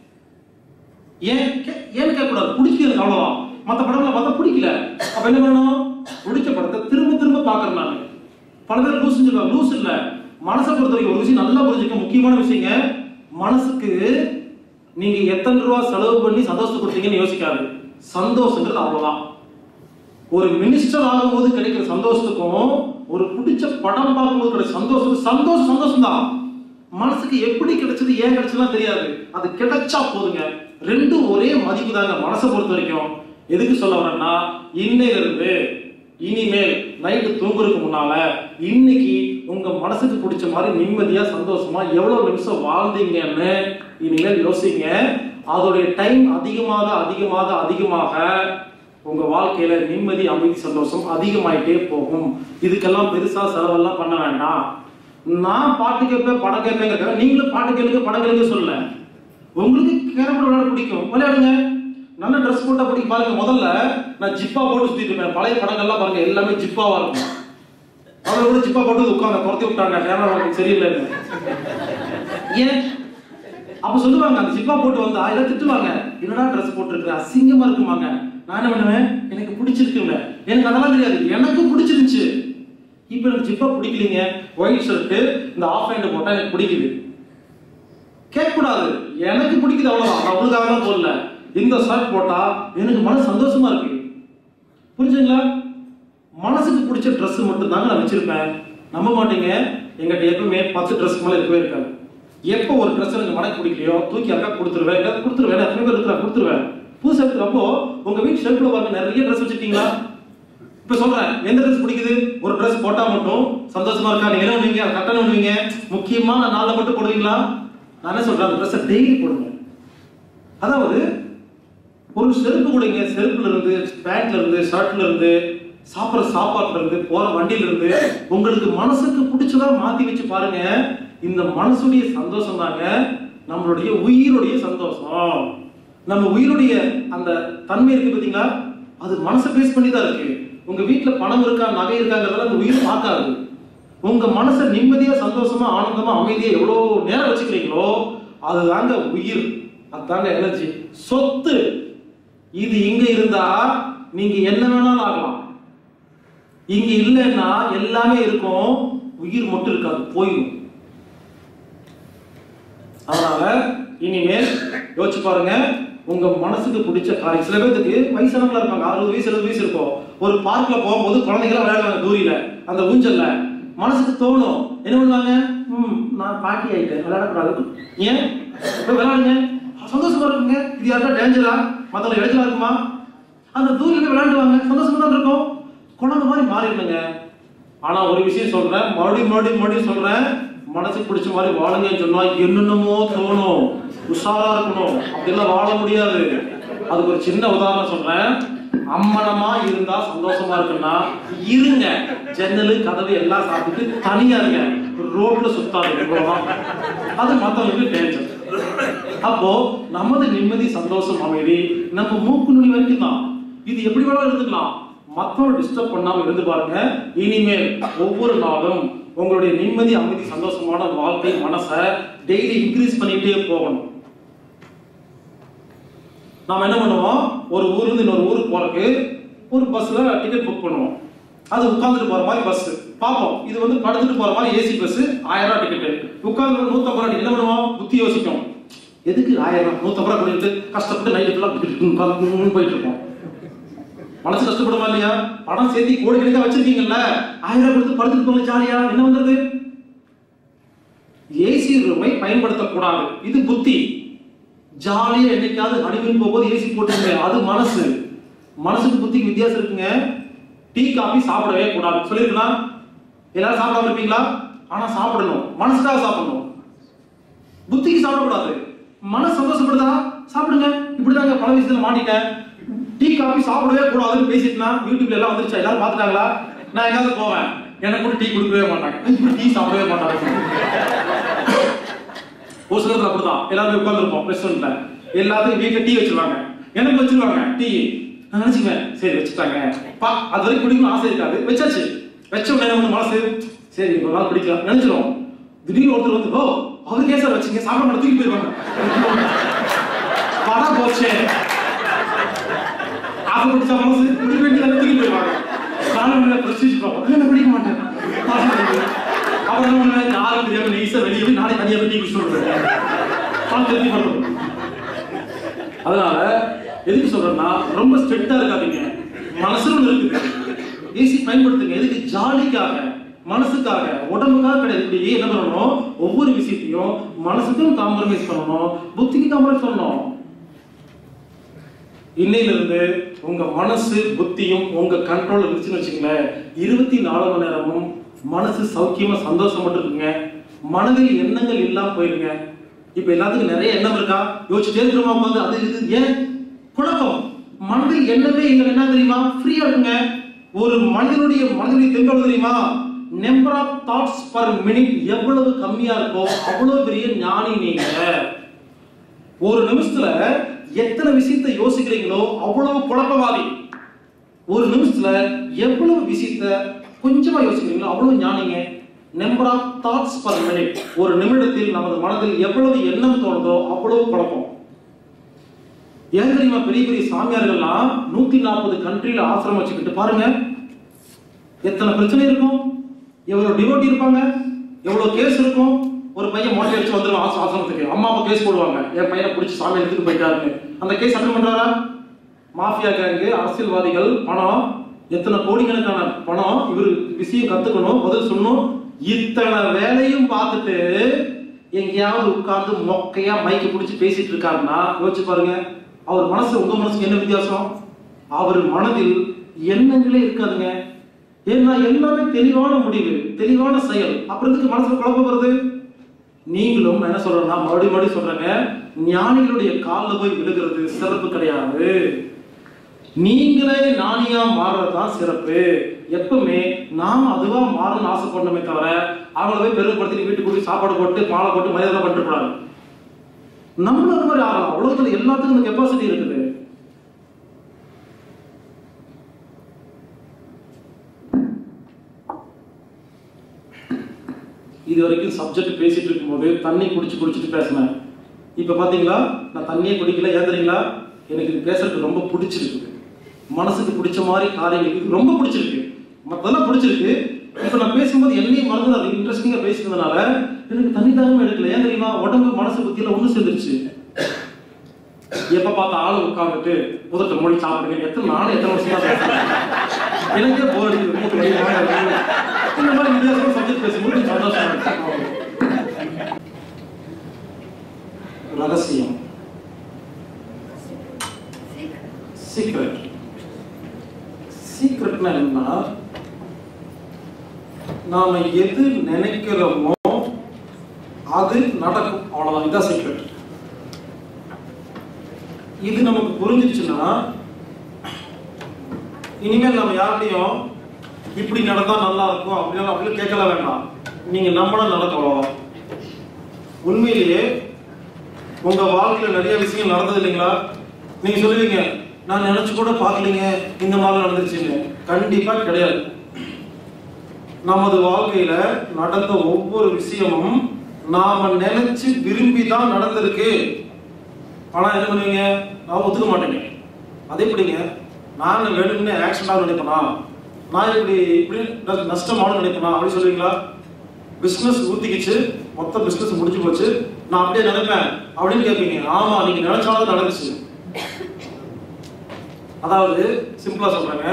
ஏன் கே- ஏன்னு கேட்கக்கூடாது பிடிக்குது எனக்கு அவ்வளவுதான் மற்ற படங்களை பார்த்தா பிடிக்கல அப்ப என்ன பண்ணணும் பிடிச்ச படத்தை திரும்ப திரும்ப பார்க்கறேன் நான் பல பேர் லூஸ் சொல்லுவாங்க லூஸ் இல்ல மனசை பொறுத்த வரைக்கும் ஒரு விஷயம் நல்லா புரிஞ்சுக்க முக்கியமான விஷயங்க மனசுக்கு நீங்க எத்தனை ரூபா செலவு பண்ணி சந்தோஷத்தை கொடுத்தீங்கன்னு யோசிக்காது சந்தோஷங்கிறது அவ்வளவுதான் ஒரு மினிஸ்டர் ஆகும்போது கிடைக்கிற சந்தோஷத்துக்கும் ஒரு பிடிச்ச படம் பார்க்கும்போது கிடைக்கிற சந்தோஷம் சந்தோஷம் சந்தோஷம் தான் மனசுக்கு எப்படி கிடைச்சது ஏன் கிடைச்சதுலாம் தெரியாது அது கிடைச்சா போதுங்க ரெண்டும் ஒரே மதிப்பு தாங்க மனசை பொறுத்த வரைக்கும் எதுக்கு சொல்ல வரேன்னா இன்னையில இருந்து இனிமேல் நைட்டு தூங்குறதுக்கு முன்னால இன்னைக்கு உங்க மனசுக்கு பிடிச்ச மாதிரி நிம்மதியா சந்தோஷமா எவ்வளவு நிமிஷம் வாழ்ந்தீங்கன்னு இனிமேல் யோசிங்க அதோடைய டைம் அதிகமாக அதிகமாக அதிகமாக உங்க வாழ்க்கையில நிம்மதி அமைதி சந்தோஷம் அதிகமாயிட்டே போகும் இதுக்கெல்லாம் பெருசா செலவெல்லாம் பண்ண வேண்டாம் நான் பாட்டு கேட்பேன் படம் கேட்பேங்கிறத நீங்களும் பாட்டு கேளுங்க படம் கேளுங்க சொல்லல உங்களுக்கு கேரம் போர்டு விளையாட பிடிக்கும் விளையாடுங்க நல்ல ட்ரெஸ் போட்டா பிடிக்கும் பாருங்க முதல்ல நான் ஜிப்பா போட்டு சுத்திட்டு இருப்பேன் பழைய படங்கள்லாம் பாருங்க எல்லாமே ஜிப்பாவா இருக்கும் அவங்க கூட ஜிப்பா போட்டு உட்காந்து துரத்தி விட்டாங்க கேமரா சரியில்லைன்னு ஏன் அப்ப சொல்லுவாங்க அந்த ஜிப்பா போட்டு வந்தா எல்லாம் திட்டுவாங்க என்னடா ட்ரெஸ் போட்டுருக்க அசிங்கமா இருக்குமாங்க நான் என்ன பண்ணுவேன் எனக்கு பிடிச்சிருக்குங்க எனக்கு அதெல்லாம் தெரியாது எனக்கு பிடிச்சிருந்துச்சு இப்ப எனக்கு ஜிப்பா பிடிக்கலீங்க ஒயிட் ஷர்ட் இந்த ஆஃப் ஹேண்ட் போட்டா எனக்கு பிடிக்குது கேட்கக்கூடாது எனக்கு பிடிக்குது அவ்வளவுதான் நான் அவளுக்காக தான் போடல இந்த ஷர்ட் போட்டா எனக்கு மனசு சந்தோஷமா இருக்கு புரிஞ்சுங்களா மனசுக்கு பிடிச்ச Dress மட்டும் தாங்க நான் வச்சிருப்பேன் நம்ப மாட்டீங்க எங்கிட்ட எப்பவுமே பத்து ட்ரெஸ் மேல இருக்கவே இருக்காது எப்போ ஒரு ட்ரெஸ் எனக்கு மனக்கு பிடிக்கலையோ தூக்கி அக்கா கொடுத்துருவேன் இல்லை கொடுத்துருவேன் எத்தனை பேர் இருக்கிறா கொடுத்துருவேன் புதுசா எடுத்துக்கப்போ உங்க வீட்டு ஷெல்ஃப்ல பாருங்க நிறைய ட்ரெஸ் வச்சிருக்கீங்களா இப்ப சொல்றேன் எந்த ட்ரெஸ் பிடிக்குது ஒரு ட்ரெஸ் போட்டா மட்டும் சந்தோஷமா இருக்கா நீங்க என்ன பண்ணுவீங்க அதை கட்டணம் பண்ணுவீங்க முக்கியமான நாள்ல மட்டும் போடுவீங்களா நான் என்ன சொல்றேன் அந்த ட்ரெஸ்ஸை டெய்லி போடுங்க அதாவது ஒரு செருப்பு கொடுங்க செருப்புல இருந்து பேண்ட்ல இருந்து ஷர்ட்ல இருந்து சாப்பிட்ற சாப்பாட்டுல இருந்து போற வண்டியில இருந்து உங்களுக்கு மனசுக்கு பிடிச்சதா மாத்தி வச்சு பாருங்க இந்த மனசுடைய சந்தோஷம் தாங்க நம்மளுடைய உயிருடைய சந்தோஷம் நம்ம உயிருடைய அந்த தன்மை இருக்கு பாத்தீங்களா அது மனசை பேஸ் பண்ணி தான் இருக்கு உங்க வீட்டுல பணம் இருக்கா நகை இருக்காங்கிறதெல்லாம் அந்த உயிர் பார்க்காது உங்க மனசை நிம்மதியா சந்தோஷமா ஆனந்தமா அமைதியா எவ்வளவு நேரம் வச்சுக்கிறீங்களோ அதுதாங்க உயிர் அதுதாங்க எனர்ஜி சொத்து இது இங்க இருந்தா நீங்க என்ன வேணாலும் ஆகலாம் இங்க இல்லைன்னா எல்லாமே இருக்கும் உயிர் மட்டும் இருக்காது போயிடும் அதனால இனிமேல் யோசிச்சு பாருங்க உங்க மனசுக்கு பிடிச்ச காரியம் சில பேருக்கு வயசானவங்களா இருப்பாங்க அறுபது வயசு எழுபது வயசு இருக்கும் ஒரு பார்க்ல போகும்போது குழந்தைங்களாம் விளையாடுவாங்க தூரியில அந்த ஊஞ்சல்ல மனசுக்கு தோணும் என்ன பண்ணுவாங்க ம் நான் பாட்டி ஆயிட்டேன் விளையாடக்கூடாது ஏன் போய் விளையாடுங்க சந்தோஷமா இருக்குங்க இது யாருக்கா டேஞ்சரா மத்தவங்க இடத்துல இருக்குமா அந்த தூரில போய் விளையாடுவாங்க சந்தோஷமா தான் இருக்கும் குழந்தை மாதிரி மாறிடுங்க ஆனா ஒரு விஷயம் சொல்றேன் மறுபடியும் மறுபடியும் மறுபடியும் சொல்றேன் மனசுக்கு பிடிச்ச மாதிரி வாழுங்கன்னு சொன்னா என்னென்னமோ தோணும் உஷாரா இருக்கணும் அப்படிலாம் வாழ முடியாது அதுக்கு ஒரு சின்ன உதாரணம் சொல்றேன் அம்மனமா இருந்தா சந்தோஷமா இருக்குன்னா இருங்க ஜன்னலு கதவு எல்லாம் சாப்பிட்டு தனியா இருங்க ரோட்ல சுத்தாது இவ்வளவுதான் அது மத்தவங்களுக்கு டேஞ்சர் அப்போ நமது நிம்மதி சந்தோஷம் அமைதி நம்ம மூக்கு நுனி வரைக்கும் தான் இது எப்படி வேணாலும் இருந்துக்கலாம் மத்தவங்க டிஸ்டர்ப் பண்ணாம இருந்து பாருங்க இனிமேல் ஒவ்வொரு நாளும் உங்களுடைய நிம்மதி அமைதி சந்தோஷமான வாழ்க்கை மனசை டெய்லி இன்க்ரீஸ் பண்ணிட்டே போகணும் நாம என்ன பண்ணுவோம் ஒரு ஊர்ல இருந்து இன்னொரு ஊருக்கு போறதுக்கு ஒரு பஸ்ல டிக்கெட் புக் பண்ணுவோம் அது உட்கார்ந்துட்டு போற மாதிரி பஸ் பார்ப்போம் இது வந்து படுத்துட்டு போற மாதிரி ஏசி பஸ் ஆயிரம் ரூபாய் டிக்கெட் உட்கார்ந்து நூத்தம்பது ரூபாய் ticket. என்ன பண்ணுவோம் புத்தி யோசிக்கும் எதுக்கு ஆயிரம் நூத்தம்பது ரூபாய் பண்ணிட்டு கஷ்டப்பட்டு நைட்டு ஃபுல்லா போயிட்டு இருப்போம் மனசு கஷ்டப்படுமா இல்லையா பணம் சேர்த்து கோடி கணக்கா வச்சிருக்கீங்கல்ல ஆயிரம் ரூபாய் கொடுத்து படுத்துட்டு போங்க ஜாலியா என்ன வந்தது ஏசி ரூமை பயன்படுத்தக்கூடாது இது புத்தி ஜாலியா என்னைக்காவது ஹனிமூன் போகும்போது ஏசி போட்டுருங்க அது மனசு மனசுக்கு புத்திக்கு வித்தியாசம் இருக்குங்க டீ காபி சாப்பிடவே கூடாது சொல்லிருக்கலாம் எல்லாரும் சாப்பிடாம இருப்பீங்களா ஆனா சாப்பிடணும் மனசுக்காக சாப்பிடணும் புத்திக்கு சாப்பிடக்கூடாது மனசு சந்தோஷப்படுதா சாப்பிடுங்க இப்படிதாங்க பல விஷயத்துல மாட்டிட்டேன் டீ காபி சாப்பிடவே கூடாதுன்னு பேசிட்டுனா யூடியூப்ல எல்லாம் வந்துருச்சா எல்லாரும் பாத்துட்டாங்களா நான் எங்காவது போவேன் எனக்கு கூட டீ கொடுக்கவே மாட்டாங்க இப்படி டீ சாப்பிடவே மாட்டாங்க ஒரு சிலர் அப்படிதான் எல்லாரும் உட்காந்துருப்போம் ரெஸ்டாரண்ட்ல எல்லாத்துக்கும் வீட்டுல டீ வச்சிருவாங்க எனக்கு வச்சிருவாங்க டீ நான் நினைச்சுக்குவேன் சரி வச்சுட்டாங்க பா அது வரைக்கும் குடிக்கணும் ஆசை இருக்காது வச்சாச்சு வச்ச உடனே நம்ம மனசு சரி ஒரு நாள் பிடிக்கலாம் நினைச்சிரும் திடீர்னு ஒருத்தர் வந்து ஓ அவர் கேசர் வச்சுங்க சாப்பிட மாட்டேன் தூக்கி போயிருவாங்க படம் போச்சே ஆசை பிடிச்ச மனசு குடிக்க வேண்டியதை தூக்கி போயிருவாங்க நானும் பிரஸ்டீஜ் ப்ராப்ளம் நான் குடிக்க மாட்டேன் அப்புறம் என்ன பண்ணுவேன் யாரும் தெரியாம நெய்ஸா வெளியே போய் நாளை தனியாக போய் டீ குடிச்சுட்டு வருவேன் பணம் திருப்பி பண்ணுவோம் அதனால எதுக்கு சொல்றேன்னா ரொம்ப ஸ்ட்ரிக்டா இருக்காதீங்க மனசுல ஒண்ணு இருக்குது ஏசி பயன்படுத்துங்க எதுக்கு ஜாலிக்காக மனசுக்காக உடம்புக்காக கிடையாது இப்படி என்ன பண்ணணும் ஒவ்வொரு விஷயத்தையும் மனசுக்கும் காம்ப்ரமைஸ் பண்ணணும் புத்திக்கு காம்ப்ரமைஸ் பண்ணணும் இன்னையில இருந்து உங்க மனசு புத்தியும் உங்க கண்ட்ரோல் இருந்துச்சுன்னு வச்சுங்களேன் இருபத்தி நாலு மணி நேரமும் மனசு சௌக்கியமா சந்தோஷம் மட்டும் இருக்குங்க மனதில் எண்ணங்கள் இல்லாம போயிருங்க இப்ப எல்லாத்துக்கும் நிறைய எண்ணம் இருக்கா யோசிச்சுட்டே இருக்கிறோமா உட்காந்து அது இது ஏன் குழப்பம் மனதில் எண்ணமே எங்க என்ன தெரியுமா ஃப்ரீயா இருக்குங்க ஒரு மனிதனுடைய மனதினுடைய தெம்பு தெரியுமா number of thoughts per minute எவ்வளவு கம்மியா இருக்கோ அவ்வளவு பெரிய ஞானி நீங்க ஒரு நிமிஷத்துல எத்தனை விஷயத்தை யோசிக்கிறீங்களோ அவ்வளவு குழப்பவாதி ஒரு நிமிஷத்துல எவ்வளவு விஷயத்த கொஞ்சமா யோசிக்கிறீங்களோ அவ்வளவு ஞானிங்க number of thoughts per minute ஒரு நிமிடத்தில் நமது மனதில் எவ்வளவு எண்ணம் தோணுதோ அவ்வளவு குழப்பம் ஏன் தெரியுமா பெரிய பெரிய சாமியார்கள்லாம் நூத்தி நாற்பது கண்ட்ரில ஆசிரமம் வச்சுக்கிட்டு பாருங்க எத்தனை பிரச்சனை இருக்கும் எவ்வளவு டிவோட்டி இருப்பாங்க எவ்வளவு கேஸ் இருக்கும் ஒரு பையன் மொட்டை அடிச்சு வந்துருவான் ஆச- ஆசிரமத்துக்கு அம்மா அப்பா கேஸ் போடுவாங்க என் பையனை பிடிச்சி சாமி எடுத்துட்டு போயிட்டாருன்னு அந்த கேஸ் அட்டன் பண்றாரா மாஃபியா கேங்கு அரசியல்வாதிகள் பணம் எத்தனை கோடிக்கணக்கான பணம் இவர் விஷயம் கத்துக்கணும் பதில் சொல்லணும் இத்தனை வேலையும் பார்த்துட்டு எங்கேயாவது உட்கார்ந்து மொக்கையா மைக்கு பிடிச்சி பேசிட்டு இருக்காருன்னா யோசிச்சு பாருங்க அவர் மனசு உங்க மனசுக்கு என்ன வித்தியாசம் அவர் மனதில் எண்ணங்களே இருக்காதுங்க ஏன்னா எல்லாமே தெளிவான முடிவு தெளிவான செயல் அப்புறம் எதுக்கு மனசுல குழப்பம் வருது நீங்களும் நான் என்ன சொல்றேன்னா மறுபடியும் மறுபடியும் சொல்றேங்க ஞானிகளுடைய காலில் போய் விழுகிறது சிறப்பு கிடையாது நீங்களே ஞானியா மாறுறது தான் சிறப்பு எப்பவுமே நாம அதுவா மாறணும்னு ஆசைப்படணுமே தவிர அவங்கள போய் பெருமைப்படுத்தி வீட்டுக்கு போய் சாப்பாடு போட்டு மாலை போட்டு மரியாதை பண்ணிட்டு கூடாது நம்மளும் அது மாதிரி ஆகலாம் உலகத்துல எல்லாத்துக்கும் இந்த கெப்பாசிட்டி இருக்குது இது வரைக்கும் சப்ஜெக்ட் பேசிட்டு இருக்கும்போது தண்ணி குடிச்சு குடிச்சிட்டு பேசினேன் இப்போ பார்த்தீங்களா நான் தண்ணியே குடிக்கல ஏன் தெரியுங்களா எனக்கு இது பேசுறதுக்கு ரொம்ப பிடிச்சிருக்குது மனசுக்கு பிடிச்ச மாதிரி காரியங்கள் இது ரொம்ப பிடிச்சிருக்கு மற்றதெல்லாம் பிடிச்சிருக்கு இப்போ நான் பேசும்போது என்னையும் மறந்து அது இன்ட்ரெஸ்டிங்காக பேசுனதுனால எனக்கு தண்ணி தாகமே எடுக்கல ஏன் தெரியுமா உடம்பு மனசு புத்தியில ஒன்று சேர்ந்துருச்சு எப்ப பார்த்த ஆளு உட்கார்ந்துட்டு புதட்ட மொழி சாப்பிடுங்க எத்தனை நானும் எத்தனை வருஷமா பேசுறேன் எனக்கே போர் அடிக்குது மூக்கு வலி, வாய் வலி. இந்த மாதிரி வித்தியாசமா சப்ஜெக்ட் பேசும்போது கொஞ்சம் சந்தோஷமா இருக்கு ரகசியம் சீக்ரெட் சீக்ரெட்னா என்னன்னா நாம எது நினைக்கிறோமோ அது நடக்கும் அவ்வளவுதான் இதான் சீக்ரெட் இது நமக்கு புரிஞ்சிருச்சுன்னா இனிமேல் நம்ம யார்கிட்டயும் இப்படி நடந்தா நல்லா இருக்கும் அப்படின்னு அப்படின்னு கேட்கல வேண்டாம் நீங்க நம்மள நடக்க அவ்வளவுதான் உண்மையிலேயே உங்க வாழ்க்கையில நிறைய விஷயம் நடந்தது இல்லைங்களா நீங்க சொல்லுவீங்க நான் நினைச்சு கூட பார்க்கலீங்க இந்த மாதிரி நடந்துச்சுன்னு கண்டிப்பா கிடையாது நமது வாழ்க்கையில நடந்த ஒவ்வொரு விஷயமும் நாம நினைச்சு விரும்பி தான் நடந்திருக்கு ஆனா என்ன பண்ணுவீங்க நான் ஒத்துக்க மாட்டேங்க அது எப்படிங்க நான் வேணும்னு ஆக்சிடென்ட் நினைப்பனா நான் இப்படி இப்படி ந- நஷ்டமானு நினைப்பனா அப்படி சொல்லுவீங்களா பிசினஸ் ஊத்திக்கிச்சு மொத்த பிசினஸ் முடிஞ்சு போச்சு நான் அப்படியே நினைப்பேன் அப்படின்னு கேட்பீங்க ஆமா நீங்க நினைச்சாலும் நடந்துச்சு அதாவது சிம்பிளா சொல்றேங்க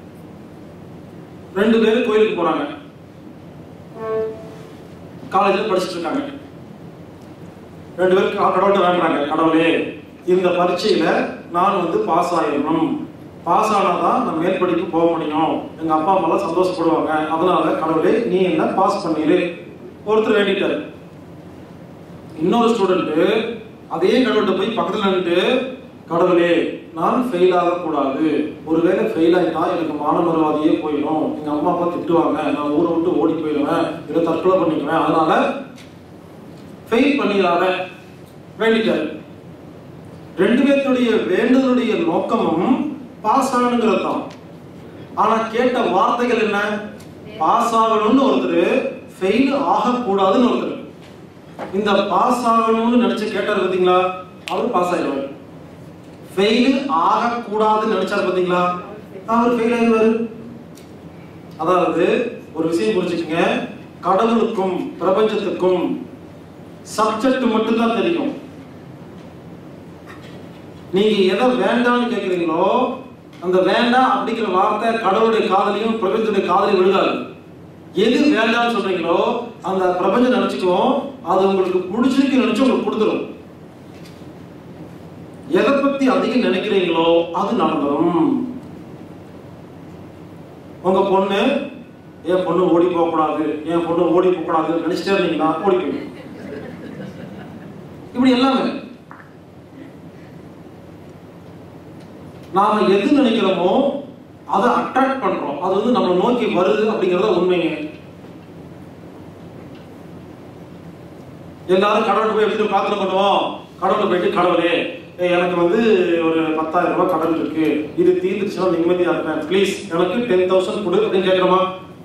ரெண்டு பேரும் கோயிலுக்கு போறாங்க காலேஜில் படிச்சுட்டு இருக்காங்க ரெண்டு பேரும் க- கடவுள்கிட்ட வேண்டுறாங்க கடவுளே இந்த பரீட்சையில நான் வந்து பாஸ் ஆயிடணும் பாஸ் ஆனாதான் நான் மேல் படிப்பு போக முடியும் எங்க அப்பா அம்மாலாம் சந்தோஷப்படுவாங்க அதனால கடவுளே நீ என்ன பாஸ் பண்ணிடு ஒருத்தர் வேண்டிட்டாரு இன்னொரு ஸ்டூடெண்ட் அதே கடவுள்கிட்ட போய் பக்கத்துல நின்னுட்டு கடவுளே நான் ஃபெயில் ஆகக்கூடாது ஒருவேளை ஃபெயில் ஆயிட்டா எனக்கு மான மறுவாதியே போயிடும் எங்க அம்மா அப்பா திட்டுவாங்க நான் ஊரை விட்டு ஓடி போயிடுவேன் இல்லை தற்கொலை பண்ணிக்குவேன் அதனால ஃபெயில் பண்ணிடாத வேண்டிட்டாரு ரெண்டு பேர்த்துடைய வேண்டுதலுடைய நோக்கமும் பாஸ் ஆகணுங்கிறது தான் ஆனா கேட்ட வார்த்தைகள் என்ன பாஸ் ஆகணும்னு ஒருத்தர் ஃபெயில் ஆகக்கூடாதுன்னு ஒருத்தர் இந்த பாஸ் ஆகணும்னு நினைச்சு கேட்டார் பாத்தீங்களா அவர் பாஸ் ஆயிடுவார் ஃபெயில் ஆகக்கூடாதுன்னு நினைச்சார் பாத்தீங்களா அவர் ஃபெயில் ஆயிடுவாரு அதாவது ஒரு விஷயம் புரிஞ்சுக்கங்க கடவுளுக்கும் பிரபஞ்சத்துக்கும் சப்ஜெக்ட் மட்டும்தான் தெரியும் நீங்க எதை வேண்டாம்னு கேக்குறீங்களோ அந்த வேண்டாம் அப்படிங்கிற வார்த்தை கடவுளுடைய காதலையும் பிரபஞ்சத்துடைய காதலையும் விழுகாது எது வேண்டாம்னு சொல்றீங்களோ அந்த பிரபஞ்சம் நினைச்சுக்கும் அது உங்களுக்கு பிடிச்சிருக்கு நினைச்சு உங்களுக்கு கொடுத்துரும் எதை பத்தி அதிகம் நினைக்கிறீங்களோ அது நடந்துரும் உங்க பொண்ணு என் பொண்ணு ஓடி போக கூடாது என் பொண்ணு ஓடி போக கூடாது நினைச்சிட்டே இருந்தீங்கன்னா ஓடி போயிடும் இப்படி எல்லாமே நாம எது நினைக்கிறோமோ அதை அட்ராக்ட் பண்றோம் அது வந்து நம்மளை நோக்கி வருது அப்படிங்கறத உண்மைங்க எல்லாரும் கடவுள்கிட்ட போய் எப்படி பிரார்த்தனை பண்ணுவோம் கடவுள்கிட்ட போயிட்டு கடவுளே ஏய், எனக்கு வந்து ஒரு பத்தாயிரம் ரூபாய் கடன் இருக்கு இது தீர்ந்துச்சுன்னா நிம்மதியா இருப்பேன் ப்ளீஸ் எனக்கு டென் தௌசண்ட் கொடு அப்படின்னு கேட்கிறோமா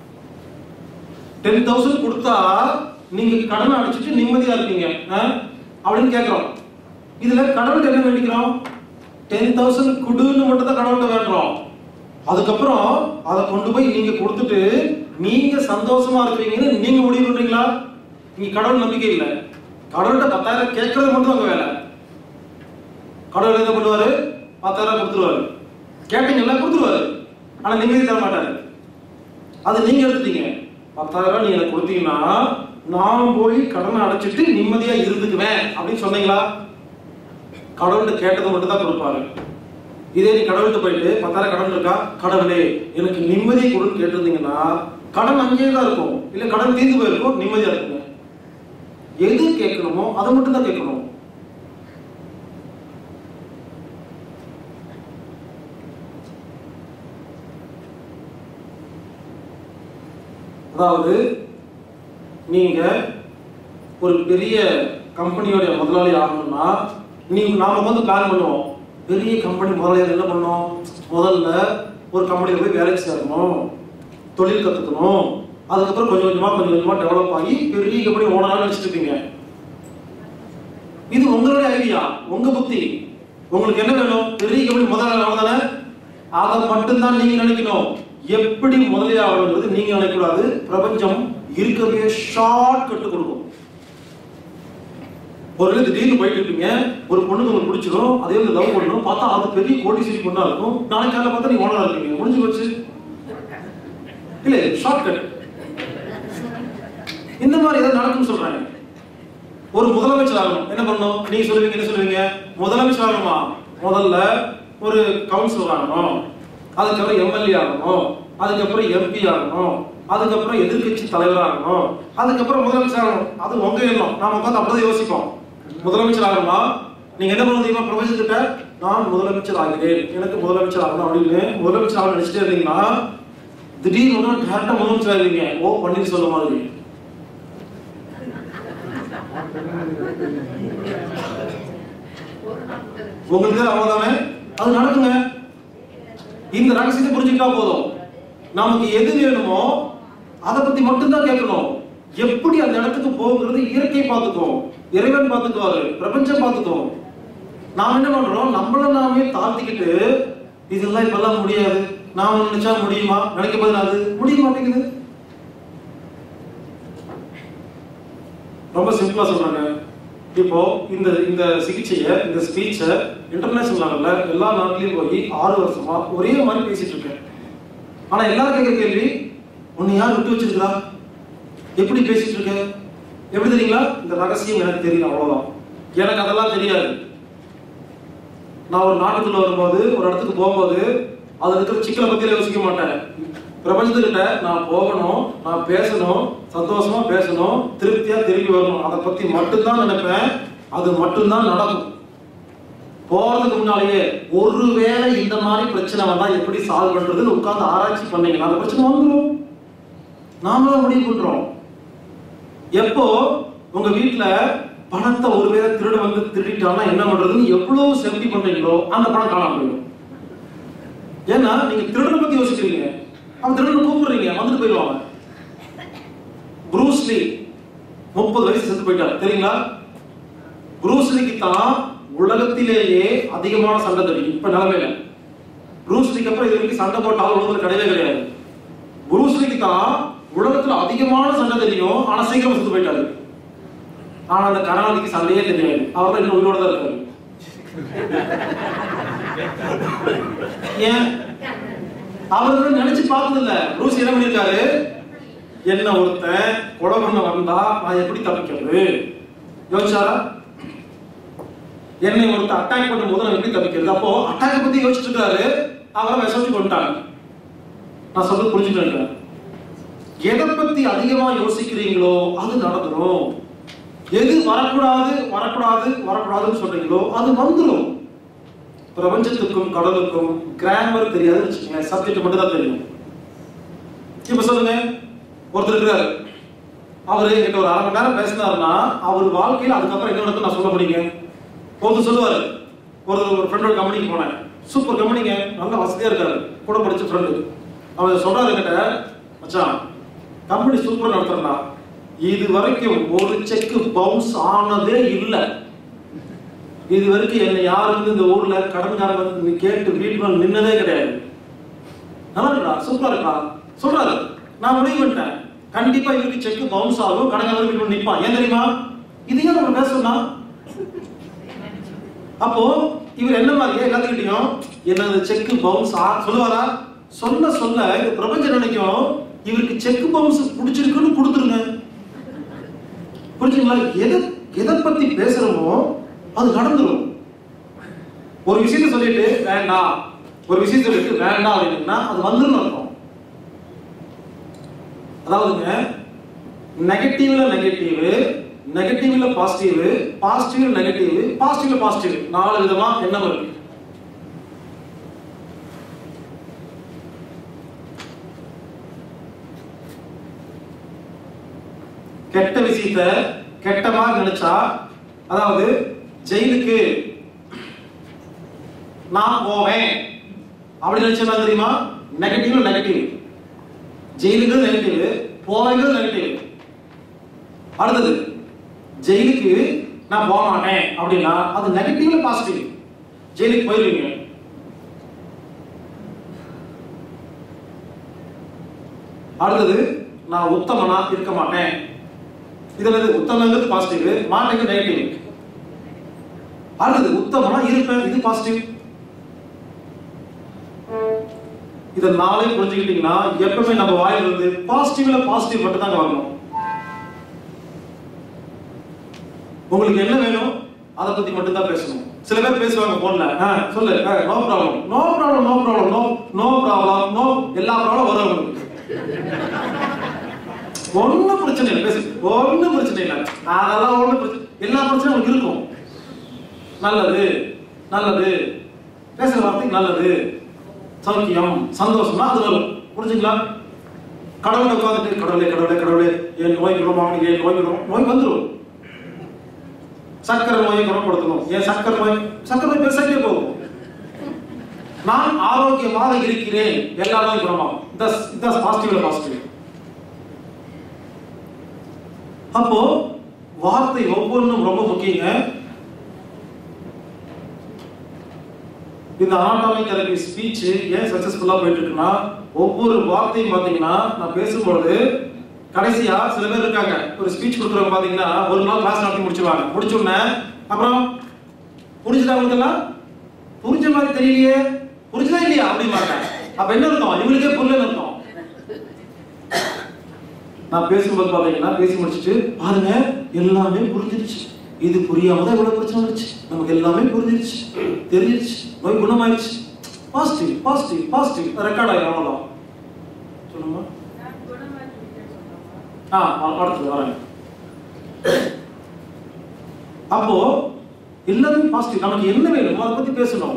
டென் தௌசண்ட் கொடுத்தா நீங்க கடனை அடிச்சுட்டு நிம்மதியா இருப்பீங்க ஆ? அப்படின்னு கேட்கிறோம் இதுல கடவுள்கிட்ட என்ன வேண்டிக்கிறோம் டென் தௌசண்ட் குடுன்னு மட்டும் தான் கடவுள்கிட்ட வேண்டுறோம் அதுக்கப்புறம் அதை கொண்டு போய் நீங்க கொடுத்துட்டு நீங்க சந்தோஷமா இருப்பீங்கன்னு நீங்க முடிவு பண்றீங்களா நீங்க கடவுள் நம்பிக்கை இல்லை கடவுள்கிட்ட பத்தாயிரம் கேட்கறது மட்டும் உங்க வேலை கடவுள் என்ன பண்ணுவாரு பத்தாயிரம் கொடுத்துருவாரு கேட்டீங்கல்ல கொடுத்துருவாரு ஆனா நிம்மதி தர மாட்டாரு அது நீங்க எடுத்துட்டீங்க பத்தாயிரம் ரூபாய் நீங்க எனக்கு கொடுத்தீங்கன்னா நான் போய் கடனை அடைச்சிட்டு நிம்மதியா இருந்துக்குவேன் அப்படின்னு சொன்னீங்களா கடவுள்கிட்ட கேட்டது மட்டும் தான் கொடுப்பாரு இதே நீ கடவுள்கிட்ட போயிட்டு பத்தாயிரம் கடன் இருக்கா கடவுளே எனக்கு நிம்மதியை கொடுன்னு கேட்டிருந்தீங்கன்னா கடன் அங்கேயே தான் இருக்கும் இல்ல கடன் தீர்ந்து போயிருக்கும் நிம்மதியா இருக்குங்க எது கேட்கணுமோ அதை மட்டும் தான் கேட்கணும் அதாவது நீங்க ஒரு பெரிய கம்பெனியோட முதலாளி ஆகணும்னா நீங்க நாம வந்து பிளான் பண்ணுவோம் பெரிய கம்பெனி முதலாளியார் என்ன பண்ணோம் முதல்ல ஒரு கம்பெனியில் போய் வேலைக்கு சேரணும் தொழில் கத்துக்கணும் அதுக்கப்புறம் கொஞ்சம் கொஞ்சமா கொஞ்சம் கொஞ்சமா டெவலப் ஆகி பெரிய கம்பெனி ஓனரா நினைச்சிட்டு இருப்பீங்க இது உங்களுடைய ஐடியா உங்க புத்தி உங்களுக்கு என்ன வேணும் பெரிய கம்பெனி முதலாளி ஆகதானே அதை மட்டும்தான் நீங்க நினைக்கணும் எப்படி முதலாளி ஆகணுங்கிறது நீங்க நினைக்கக்கூடாது பிரபஞ்சம் இருக்கிறதே ஷார்ட் கட்டு கொடுக்கும் ஒரு வேளை திடீர்னு போயிட்டு இருப்பீங்க ஒரு பொண்ணுக்கு உங்களுக்கு பிடிச்சிடும் அதே வந்து லவ் பண்ணணும் பார்த்தா அது பெரிய கோடீஸ்வரி பொண்ணா இருக்கும் நாளைக்கு காலையில பார்த்தா நீங்க ஓனரா இருக்கீங்க முடிஞ்சு போச்சு இல்ல ஷார்ட் கட் இந்த மாதிரி ஏதாவது நடக்கும்னு சொல்றாங்க ஒரு முதலமைச்சர் ஆகணும் என்ன பண்ணணும் நீங்க சொல்லுவீங்க என்ன சொல்லுவீங்க முதலமைச்சர் ஆகணுமா முதல்ல ஒரு கவுன்சிலர் ஆகணும் அதுக்கப்புறம் எம்எல்ஏ ஆகணும் அதுக்கப்புறம் எம்பி ஆகணும் அதுக்கப்புறம் எதிர்க்கட்சி தலைவர் ஆகணும் அதுக்கப்புறம் முதலமைச்சர் ஆகணும் அது உங்க எண்ணம் நாம உட்காந்து அப்படிதான் யோசிப்போம் முதலமைச்சர் ஆகணுமா நீங்க என்ன பண்ண தெரியுமா பிரபஞ்சத்திட்ட நான் முதலமைச்சர் ஆகிறேன் எனக்கு முதலமைச்சர் ஆகணும் அப்படின்னு முதலமைச்சர் ஆகணும் நினைச்சிட்டே இருந்தீங்கன்னா திடீர்னு ஒன்று டேரக்டா முதலமைச்சர் ஆகிறீங்க ஓ பன்னீர் சொல்ல மாதிரி உங்களுக்கு அவ்வளவுதானே அது நடக்குங்க இந்த ரகசியத்தை புரிஞ்சுக்கிட்டா போதும் நமக்கு எது வேணுமோ அதை பத்தி மட்டும்தான் கேட்கணும் எப்படி அந்த இடத்துக்கு போகுங்கிறது இயற்கை பார்த்துக்கும் இறைவன் பார்த்துக்குவாரு பிரபஞ்சம் பார்த்துக்கும் நாம் என்ன பண்றோம் நம்மள நாமே தாழ்த்திக்கிட்டு இதெல்லாம் இப்பெல்லாம் முடியாது நாம நினைச்சா முடியுமா நினைக்க போது அது முடிய மாட்டேங்குது ரொம்ப சிம்பிளா சொல்றாங்க இப்போ இந்த இந்த சிகிச்சையை இந்த ஸ்பீச்சை இன்டர்நேஷனல் லெவல்ல எல்லா நாட்டிலையும் போய் ஆறு வருஷமா ஒரே மாதிரி பேசிட்டு இருக்கேன் ஆனா எல்லாரும் கேட்கிற கேள்வி உன்னை யார் விட்டு வச்சிருக்கா எப்படி பேசிட்டு இருக்க எப்படி தெரியுங்களா இந்த ரகசியம் எனக்கு தெரியும் அவ்வளவுதான் எனக்கு அதெல்லாம் தெரியாது நான் ஒரு நாட்டுக்குள்ள வரும்போது ஒரு இடத்துக்கு போகும்போது அதுல இருக்கிற சிக்கலை பத்தியில யோசிக்க மாட்டேன் பிரபஞ்சத்துக்கிட்ட நான் போகணும் நான் பேசணும் சந்தோஷமா பேசணும் திருப்தியா திரும்பி வரணும் அதை பத்தி மட்டும்தான் நினைப்பேன் அது மட்டும்தான் நடக்கும் போறதுக்கு முன்னாலேயே ஒருவேளை இந்த மாதிரி பிரச்சனை வந்தா எப்படி சால்வ் பண்றதுன்னு உட்கார்ந்து ஆராய்ச்சி பண்ணீங்கன்னா அந்த பிரச்சனை வந்துடும் நாமளா முடிவு பண்றோம் எப்போ உங்க வீட்ல பணத்தை ஒருவேளை திருட வந்து திருடிட்டான்னா என்ன பண்றதுன்னு எவ்வளவு சேஃப்டி பண்றீங்களோ அந்த பணம் காணாம போயிடும் ஏன்னா நீங்க திருடனை பத்தி யோசிக்கிறீங்க அவன் திருடனை கூப்பிடுறீங்க வந்துட்டு போயிடுவாங்க ப்ரூஸ்லி முப்பது வயசு செத்து போயிட்டார் தெரியுங்களா ப்ரூஸ்லிக்கு தான் உலகத்திலேயே அதிகமான சண்டை தெரியும் இப்ப நிலைமையில ப்ரூஸ்லிக்கு அப்புறம் இது வரைக்கும் சண்டை போட்ட ஆள் உலகத்துல கிடையவே கிடையாது ப்ரூஸ்லிக்கு தான் உலகத்துல அதிகமான சண்டை தெரியும் ஆனா சீக்கிரம் செத்து போயிட்டாரு ஆனா அந்த கருணாநிதிக்கு சண்டையே தெரியாது அவர் இன்னும் உயிரோட தான் இருக்காரு ஏன் அவர் வந்து நினைச்சு பார்த்தது இல்ல ப்ரூஸ் என்ன பண்ணிருக்காரு என்ன ஒருத்தன் கொலை பண்ண வந்தா நான் எப்படி தப்பிக்கிறது யோசிச்சாரா என்னை ஒருத்தன் அட்டாக் பண்ணும்போது நான் எப்படி தப்பிக்கிறது அப்போ அட்டாக் பத்தி யோசிச்சுட்டு இருக்காரு அவரை விஷமிச்சு கொண்டுட்டாங்க நான் சொல்றது புரிஞ்சுக்கிறேன் எதை பத்தி அதிகமா யோசிக்கிறீங்களோ அது நடந்துரும் எது வரக்கூடாது வரக்கூடாது வரக்கூடாதுன்னு சொல்றீங்களோ அது வந்துடும் பிரபஞ்சத்துக்கும் கடலுக்கும் கிராமர் தெரியாதுன்னு வச்சுக்கோங்களேன் சப்ஜெக்ட் மட்டும் தான் தெரியும் இப்ப சொல்லுங்க ஒருத்தர் இருக்கிறாரு அவரு என்கிட்ட ஒரு அரை மணி நேரம் பேசினாருன்னா அவர் வாழ்க்கையில அதுக்கப்புறம் என்ன நடக்கும் நான் சொல்ல முடியுங்க ஒருத்தர் சொல்லுவாரு ஒருத்தர் ஒரு ஃப்ரெண்டோட கம்பெனிக்கு போனேன் சூப்பர் கம்பெனிங்க நல்ல வசதியா இருக்காரு கூட படிச்ச ஃப்ரெண்டு அவர் சொல்றாரு என்கிட்ட மச்சான் கம்பெனி சூப்பரா நடத்துறா இது வரைக்கும் ஒரு செக் பவுன்ஸ் ஆனதே இல்லை இது வரைக்கும் என்னை யாரும் வந்து இந்த ஊர்ல கடன்காரங்க வந்து நீ கேட்டு வீட்டுல நின்னதே கிடையாது நல்லா இருக்கா சூப்பரா இருக்கா சொல்றாரு நான் முடிவு பண்ணிட்டேன் கண்டிப்பா இவருக்கு செக் பவுன்ஸ் ஆகும் கடன்காரங்க வீட்டுல நிப்பான் ஏன் தெரியுமா இது ஏன் நம்ம பேசணும்னா அப்போ இவர் என்ன மாதிரியே எல்லாத்துக்கிட்டையும் என்னது செக் பவுன்ஸ் ஆ சொல்லுவாரா சொல்ல சொல்ல இது பிரபஞ்சம் நினைக்கும் இவருக்கு செக் பவுன்ஸ் பிடிச்சிருக்குன்னு கொடுத்துருங்க புரிஞ்சுங்களா எதை எதை பத்தி பேசுறோமோ அது நடந்துரும் ஒரு விஷயத்தை சொல்லிட்டு வேண்டாம் ஒரு விஷயத்தை சொல்லிட்டு வேண்டாம் அப்படின்னா அது வந்துடும் அர்த்தம் அதாவதுங்க நெகட்டிவ்ல நெகட்டிவ் நெகட்டிவ்ல பாசிட்டிவ் பாசிட்டிவ்ல நெகட்டிவ் பாசிட்டிவ்ல பாசிட்டிவ் நாலு விதமா எண்ணம் இருக்கு கெட்ட விஷயத்த கெட்டமா நினைச்சா அதாவது ஜெயிலுக்கு நான் போவேன் அப்படி நினைச்சா தெரியுமா நெகட்டிவ் நெகட்டிவ் ஜெயிலுக்கு நெகட்டிவ் போவேங்கிறது நெகட்டிவ் அடுத்தது ஜெயிலுக்கு நான் போக மாட்டேன் அப்படின்னா அது நெகட்டிவ்ல பாசிட்டிவ் ஜெயிலுக்கு போயிருவீங்க அடுத்தது நான் உத்தமனா இருக்க மாட்டேன் இதுல இது உத்தமங்கிறது பாசிட்டிவ் மாட்டேங்கிறது நெகட்டிவ் அடுத்தது உத்தமனா இருப்பேன் இது பாசிட்டிவ் இத நாளே புரிஞ்சுக்கிட்டீங்கன்னா எப்பவுமே நம்ம வாயில இருந்து பாசிட்டிவ்ல பாசிட்டிவ் மட்டும் தாங்க வரணும் உங்களுக்கு என்ன வேணும் அதை பத்தி மட்டும் தான் பேசணும் சில பேர் பேசுவாங்க போன்ல சொல்லு no problem no problem no problem no no problem no எல்லா ப்ராப்ளம் வரும் உங்களுக்கு ஒண்ணும் பிரச்சனை இல்லை பேசு ஒண்ணும் பிரச்சனை இல்லை அதெல்லாம் ஒண்ணும் பிரச்சனை எல்லா பிரச்சனையும் உங்களுக்கு இருக்கும் நல்லது நல்லது பேசுற வார்த்தை நல்லது சௌக்கியம் சந்தோஷமா அது வரும் புரிஞ்சுங்களா கடவுளை உட்காந்துட்டு கடவுளே கடவுளே கடவுளே என் நோய் குணமாகணும் என் நோய் குணம் நோய் வந்துடும் சக்கரை நோயை குணப்படுத்தணும் ஏன் சக்கரை நோய் சக்கரை நோய் பெருசாகிட்டே போகும் நான் ஆரோக்கியமாக இருக்கிறேன் எல்லா நோயும் குணமாகும் இந்த பாசிட்டிவ் பாசிட்டிவ் அப்போ வார்த்தை ஒவ்வொன்றும் ரொம்ப முக்கியங்க இந்த அனாட்டாமிக் தெரப்பி ஸ்பீச் ஏன் சக்சஸ்ஃபுல்லா போயிட்டு இருக்குன்னா ஒவ்வொரு வார்த்தையும் பாத்தீங்கன்னா நான் பேசும்பொழுது கடைசியா சில பேர் இருக்காங்க ஒரு ஸ்பீச் கொடுக்குறவங்க பாத்தீங்கன்னா ஒரு நாள் கிளாஸ் நடத்தி முடிச்சுவாங்க முடிச்ச உடனே அப்புறம் புரிஞ்சுதா உங்களுக்கெல்லாம் புரிஞ்ச மாதிரி தெரியலையே புரிஞ்சுதா இல்லையா அப்படிமாங்க அப்ப என்ன அர்த்தம் இவங்களுக்கே புரியலன்னு அர்த்தம் நான் பேசும்போது பாத்தீங்கன்னா பேசி முடிச்சுட்டு பாருங்க எல்லாமே புரிஞ்சிருச்சு இது புரியாம தான் இவ்வளவு பிரச்சனை வந்துச்சு நமக்கு எல்லாமே புரிஞ்சிருச்சு தெரிஞ்சிருச்சு நோய் குணமாயிருச்சு பாசிட்டிவ் பாசிட்டிவ் பாசிட்டிவ் ரெக்கார்ட் ஆகிடும் அவ்வளோதான் சொல்லுமா ஆ அ- அடுத்தது வரேன் அப்போ எல்லாமே பாசிட்டிவ் நமக்கு என்ன வேணும் அதை பத்தி பேசணும்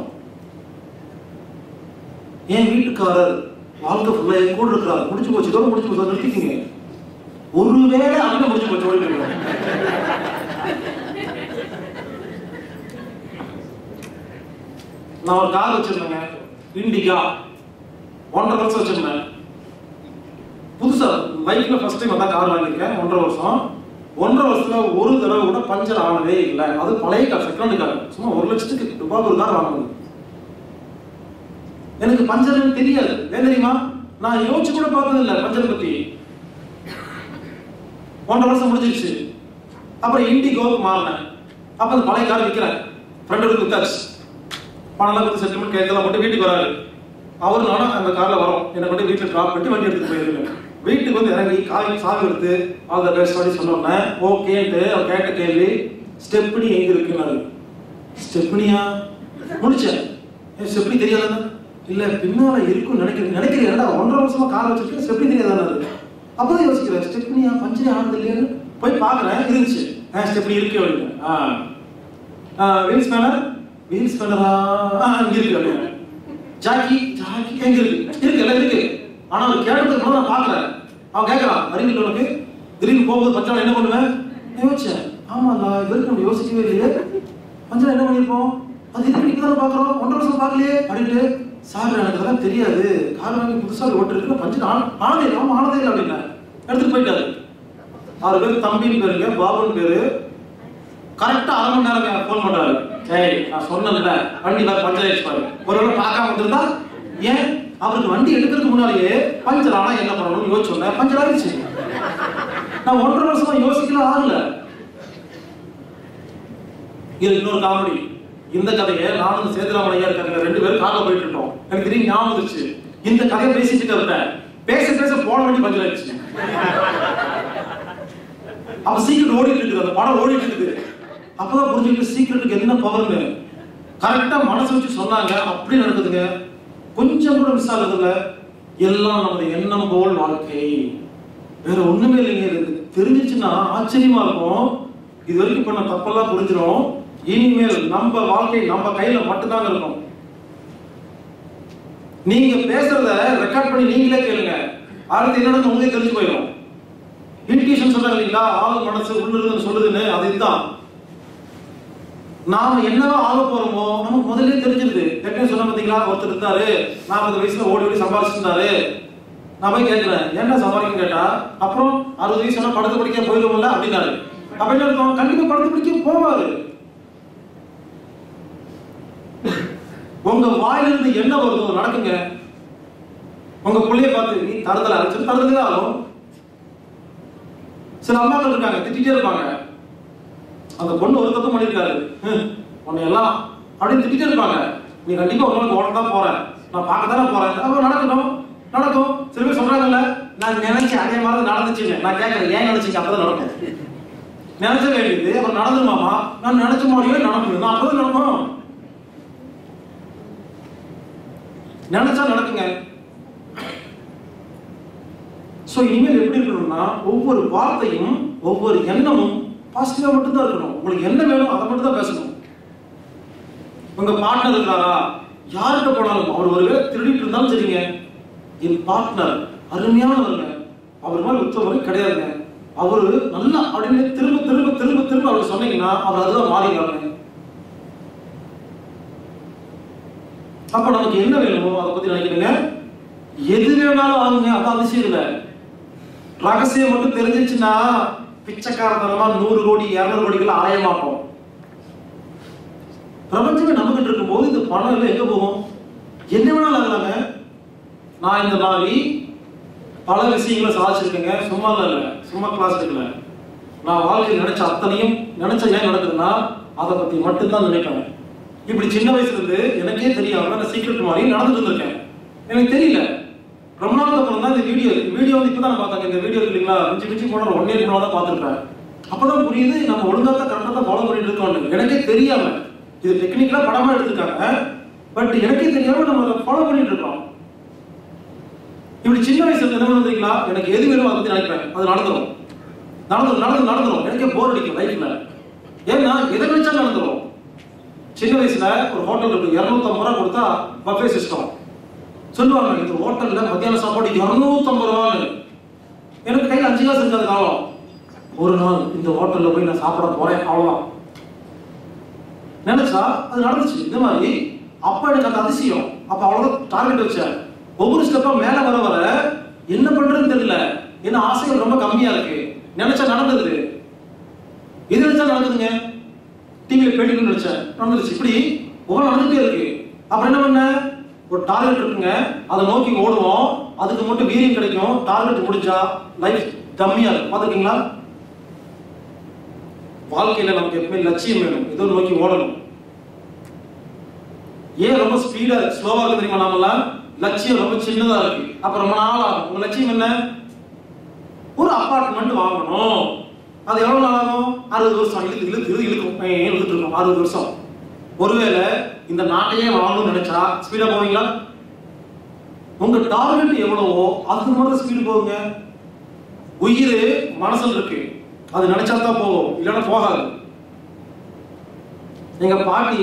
என் வீட்டுக்காரர் வாழ்க்கை ஃபுல்லா என் கூட இருக்கிறார் முடிச்சு போச்சு இதோட முடிச்சு போச்சு அதை நிறுத்திக்கிங்க ஒருவேளை அங்க முடிச்சு போச்சு ஓடி போயிடுவாங்க. நான் ஒரு கார் வச்சிருந்தேங்க இண்டிகா ஒன்றரை வருஷம் வச்சிருந்தேன் புதுசா லைஃப்ல ஃபர்ஸ்ட் டைம் அதான் கார் வாங்கியிருக்கேன் ஒன்றரை வருஷம் ஒன்றரை வருஷத்துல ஒரு தடவை கூட பஞ்சர் ஆனதே இல்லை அது பழைய கார் செகண்ட் கார் சும்மா ஒரு லட்சத்துக்கு ரூபாய் ஒரு கார் வாங்கினது எனக்கு பஞ்சர்னு தெரியாது ஏன் தெரியுமா நான் யோசிச்சு கூட பார்த்தது இல்லை பஞ்சரை பத்தி ஒன்றரை வருஷம் முடிஞ்சிருச்சு அப்புறம் இண்டிகோவுக்கு மாறினேன் அப்ப அந்த பழைய கார் விற்கிறேன் ஃப்ரெண்டோட வித்தாச்சு பணம்லாம் கொடுத்து செட்டில்மெண்ட் கேட்கலாம் மட்டும் வீட்டுக்கு வராரு அவர் நானும் அந்த கார்ல வரோம் என்னை கொண்டு வீட்டுல டிராப் பண்ணி வண்டி எடுத்துட்டு போயிருக்கேன் வீட்டுக்கு வந்து இறங்கி காய் சாவி எடுத்து ஆல் த பெஸ்ட் அப்படி சொன்னோன்னே ஓகேன்ட்டு அவர் கேட்ட கேள்வி ஸ்டெப்னி எங்க இருக்குன்னாரு ஸ்டெப்னியா முடிச்சேன் ஏன் ஸ்டெப்னி தெரியாதானே இல்ல பின்னால இருக்கும் நினைக்கிறேன் நினைக்கிறேன் ஏன்டா ஒன்றரை வருஷமா கார் வச்சிருக்கேன் ஸ்டெப்னி தெரியாதானே அப்பதான் யோசிக்கிறேன் ஸ்டெப்னியா பஞ்சரே ஆனது இல்லையான்னு போய் பார்க்கறேன் இருந்துச்சு ஆ ஸ்டெப்னி இருக்கு அப்படின்னு ஆ வீல் ஸ்பேனர் வீல் ஸ்பேனரா இங்க இருக்கு அப்படின்னு ஜாக்கி ஜாக்கி எங்க இருக்கு இருக்கு எல்லாம் இருக்கு ஆனா அவன் கேட்டதுக்கு அப்புறம் நான் பாக்குறேன் அவன் கேட்கறான் அறிவியல் உனக்கு திடீர்னு போகும்போது பச்சால என்ன பண்ணுவேன் நான் யோசிச்சேன் ஆமா நான் இது வரைக்கும் நம்ம யோசிக்கவே இல்லையே பஞ்சல என்ன பண்ணிருப்போம் அது இது இன்னைக்கு தானே பாக்குறோம் ஒன்றரை வருஷம் பார்க்கலையே அப்படின்ட்டு சார் எனக்கு அதெல்லாம் தெரியாது கார் வாங்கி புதுசா ஓட்டு இருக்கு பஞ்சு ஆனதே இல்லை ஆமா ஆனதே இல்லை அப்படின்னா எடுத்துட்டு போயிட்டாரு ஆறு பேர் தம்பின்னு பேருங்க பாபுன்னு பேரு கரெக்டா அரை மணி நேரம் ஃபோன் பண்றாரு ஏய் நான் சொன்னேன்ல வண்டி வேற பஞ்சர் ஆயிடுச்சு பாரு ஒருவேளை பார்க்காம வந்திருந்தா ஏன் அவருக்கு வண்டி எடுக்கிறதுக்கு முன்னாலேயே பஞ்சர் ஆனா என்ன பண்ணணும்னு யோசிச்சு சொன்னேன் பஞ்சர் ஆயிடுச்சு நான் ஒன்றரை வருஷமா யோசிக்கல ஆகல இது இன்னொரு காமெடி இந்த கதையை நானும் சேதுராமன் ஐயா இருக்காங்க ரெண்டு பேரும் கார்ல போயிட்டு இருக்கோம் எனக்கு திடீர்னு ஞாபகம் வந்துருச்சு இந்த கதையை பேசிட்டு இருப்பேன் பேச பேச போன வண்டி பஞ்சர் ஆயிடுச்சு அப்ப சீக்கிரம் ஓடிட்டு இருக்குது அந்த படம் ஓடிட்டு இருக்குது அப்பதான் புரிஞ்சுக்கிட்டு சீக்கிரட்டுக்கு என்ன பவர்னு கரெக்டா மனசு வச்சு சொன்னாங்க அப்படி நடக்குதுங்க கொஞ்சம் கூட மிஸ் ஆகுது இல்ல எல்லாம் நமது எண்ணம் போல் வாழ்க்கை வேற ஒண்ணுமே இல்லைங்க இது தெரிஞ்சிச்சுன்னா ஆச்சரியமா இருக்கும் இது வரைக்கும் பண்ண தப்பெல்லாம் புரிஞ்சிடும் இனிமேல் நம்ம வாழ்க்கை நம்ம கையில மட்டும்தாங்க இருக்கும் நீங்க பேசுறத ரெக்கார்ட் பண்ணி நீங்களே கேளுங்க அடுத்து என்னன்னு உங்களுக்கே தெரிஞ்சு போயிடும் இன்டியூஷன் சொல்றாங்க இல்லைங்களா ஆள் மனசு உள்ளுன்னு சொல்லுதுன்னு அது இதுதான் நாம என்னவா ஆக போறோமோ நமக்கு முதல்ல தெரிஞ்சிருது ஏற்கனவே சொன்ன பாத்தீங்களா ஒருத்தர் இருந்தாரு நாற்பது வயசுல ஓடி ஓடி சம்பாதிச்சிருந்தாரு நான் போய் கேட்கிறேன் ஏன்டா சம்பாதிக்கன்னு கேட்டா அப்புறம் அறுபது வயசு சொன்னா படத்து படிக்க போயிடுவோம்ல அப்படின்னாரு அப்ப என்ன அர்த்தம் கண்டிப்பா படத்து படிக்க போவாரு உங்க வாயிலிருந்து என்ன வருதோ நடக்குங்க உங்க பிள்ளைய பார்த்து நீ தருதல அரைச்சு தருதலே ஆகும் சில அம்மாக்கள் இருக்காங்க திட்டிட்டே இருப்பாங்க அந்த பொண்ணு ஒரு தப்பு பண்ணிருக்காரு ஹம், உன்னை எல்லாம் அப்படின்னு திட்டிட்டே இருப்பாங்க நீ கண்டிப்பா ஒரு நாளைக்கு ஓட தான் போற நான் பார்க்க தானே போறேன் அப்போ நடக்கணும் நடக்கும் சில பேர் சொல்றாங்கல்ல நான் நினைச்சேன் அதே மாதிரி தான் நடந்துச்சுங்க நான் கேட்கறேன் ஏன் நினைச்சீங்க அப்பதான் நடக்கும் நினைச்ச வேண்டியது அப்புறம் நடந்துருமாமா நான் நினைச்ச மாதிரியே நடக்கணும் நான் அப்பதான் நடக்கும் நினைச்சா நடக்குங்க சோ இனிமேல் எப்படி இருக்கணும்னா ஒவ்வொரு வார்த்தையும் ஒவ்வொரு எண்ணமும் பாசிட்டிவா மட்டும் தான் இருக்கணும் உங்களுக்கு என்ன வேணும் அதை மட்டும் தான் பேசணும் உங்க பார்ட்னர் இருக்கிறாரா யார்கிட்ட போனாலும் அவர் ஒருவேளை திருடிட்டு இருந்தாலும் சரிங்க என் பார்ட்னர் அருமையானவருங்க அவர் மாதிரி உத்தவரை கிடையாதுங்க அவரு நல்லா அப்படின்னு திரும்ப திரும்ப திரும்ப திரும்ப அவர் சொன்னீங்கன்னா அவர் அதுதான் மாறிடுவாங்க அப்ப நமக்கு என்ன வேணுமோ அதை பத்தி நினைக்கிறீங்க எது வேணாலும் வாங்குங்க அது அதிசயம் இல்லை ரகசியம் மட்டும் தெரிஞ்சிச்சுன்னா பிச்சைக்காரத்தனமா நூறு கோடி இருநூறு கோடிகள் ஆயமாக்கும் பிரபஞ்சமே நம்மகிட்ட இருக்கும்போது இந்த பணம் எல்லாம் எங்க போகும் என்ன வேணாலும் ஆகலாங்க நான் இந்த மாதிரி பல விஷயங்களை சாதிச்சிருக்கேங்க சும்மா இல்ல சும்மா கிளாஸ் எடுக்கல நான் வாழ்க்கையில் நினைச்ச அத்தனையும் நினைச்ச ஏன் நடக்குதுன்னா அதை பத்தி மட்டும்தான் நினைக்கிறேன் இப்படி சின்ன வயசுல இருந்து எனக்கே தெரியாம நான் சீக்கிரட் மாதிரி நடந்துட்டு இருந்திருக்கேன் எனக்கு தெரியல ரொம்ப நாளுக்கு அப்புறம் தான் இந்த வீடியோ வீடியோ வந்து இப்பதான் நான் பார்த்தாங்க இந்த வீடியோ இல்லைங்களா மிஞ்சி மிஞ்சி போன ஒன் இயர் முன்னாடி தான் பார்த்துருப்பேன் அப்பதான் புரியுது நம்ம ஒழுங்கா தான் கரெக்டாக தான் ஃபாலோ பண்ணிட்டு இருக்கோம் எனக்கே தெரியாம இது டெக்னிக்கலா படமா எடுத்திருக்காங்க பட் எனக்கே தெரியாம நம்ம அதை ஃபாலோ பண்ணிட்டு இருக்கோம் இப்படி சின்ன வயசுல என்ன பண்ணுறீங்களா எனக்கு எது வேணுமோ அதை பத்தி நினைப்பேன் அது நடந்துரும் நடந்துரும் நடந்து நடந்துரும் எனக்கே போர் அடிக்கும் லைஃப்ல ஏன்னா எதை நினைச்சா நடந்துரும் சின்ன வயசுல ஒரு ஹோட்டல் இருக்கு இரநூத்தம்பது ரூபா கொடுத்தா பஃபே சிஸ்டம் சொல்லுவாங்க இந்த ஹோட்டல்ல மத்தியான சாப்பாடு இரநூத்தம்பது ரூபான்னு எனக்கு கையில் அஞ்சு காசு இருக்காது காலம் ஒரு நாள் இந்த ஹோட்டல்ல போய் நான் சாப்பிட போறேன் அவ்வளவுதான் நினைச்சா அது நடந்துச்சு இந்த மாதிரி அப்ப எனக்கு அந்த அதிசயம் அப்ப அவ்வளவுதான் டார்கெட் வச்சேன் ஒவ்வொரு ஸ்டெப்பா மேல வர வர என்ன பண்றதுன்னு தெரியல ஏன்னா ஆசைகள் ரொம்ப கம்மியா இருக்கு நினைச்சா நடந்தது இது நினைச்சா நடக்குதுங்க டிவியில பேட்டிகள் நினைச்சேன் நடந்துருச்சு இப்படி ஒவ்வொரு நடந்துட்டே இருக்கு அப்புறம் என்ன பண்ண ஒரு டார்கெட் இருக்குங்க அதை நோக்கி ஓடுவோம் அதுக்கு மட்டும் வீரியம் கிடைக்கும் டார்கெட் முடிஞ்சா லைஃப் கம்மியா இருக்கும் பாத்துருக்கீங்களா வாழ்க்கையில நமக்கு எப்பவுமே லட்சியம் வேணும் ஏதோ நோக்கி ஓடணும் ஏன் ரொம்ப ஸ்பீடா ஸ்லோவா இருக்கு தெரியுமா நாமெல்லாம் லட்சியம் ரொம்ப சின்னதா இருக்கு அப்ப ரொம்ப நாள் ஆகும் உங்க லட்சியம் என்ன ஒரு அபார்ட்மெண்ட் வாங்கணும் அது எவ்வளவு நாள் ஆகும் அறுபது வருஷம் இழுத்து இழுத்து இழுத்து இழுக்கும் ஏன் இழுத்துட்டு இருக்கோம் அறுபது வருஷம் ஒருவேளை இந்த நாட்டையே வாங்கணும்னு நினைச்சா ஸ்பீடா போவீங்களா உங்க டார்கெட் எவ்வளவோ அதுக்கு மாதிரி ஸ்பீடு போகுங்க உயிர் மனசுல இருக்கு அது நினைச்சா தான் போகும் இல்லைன்னா போகாது எங்க பாட்டி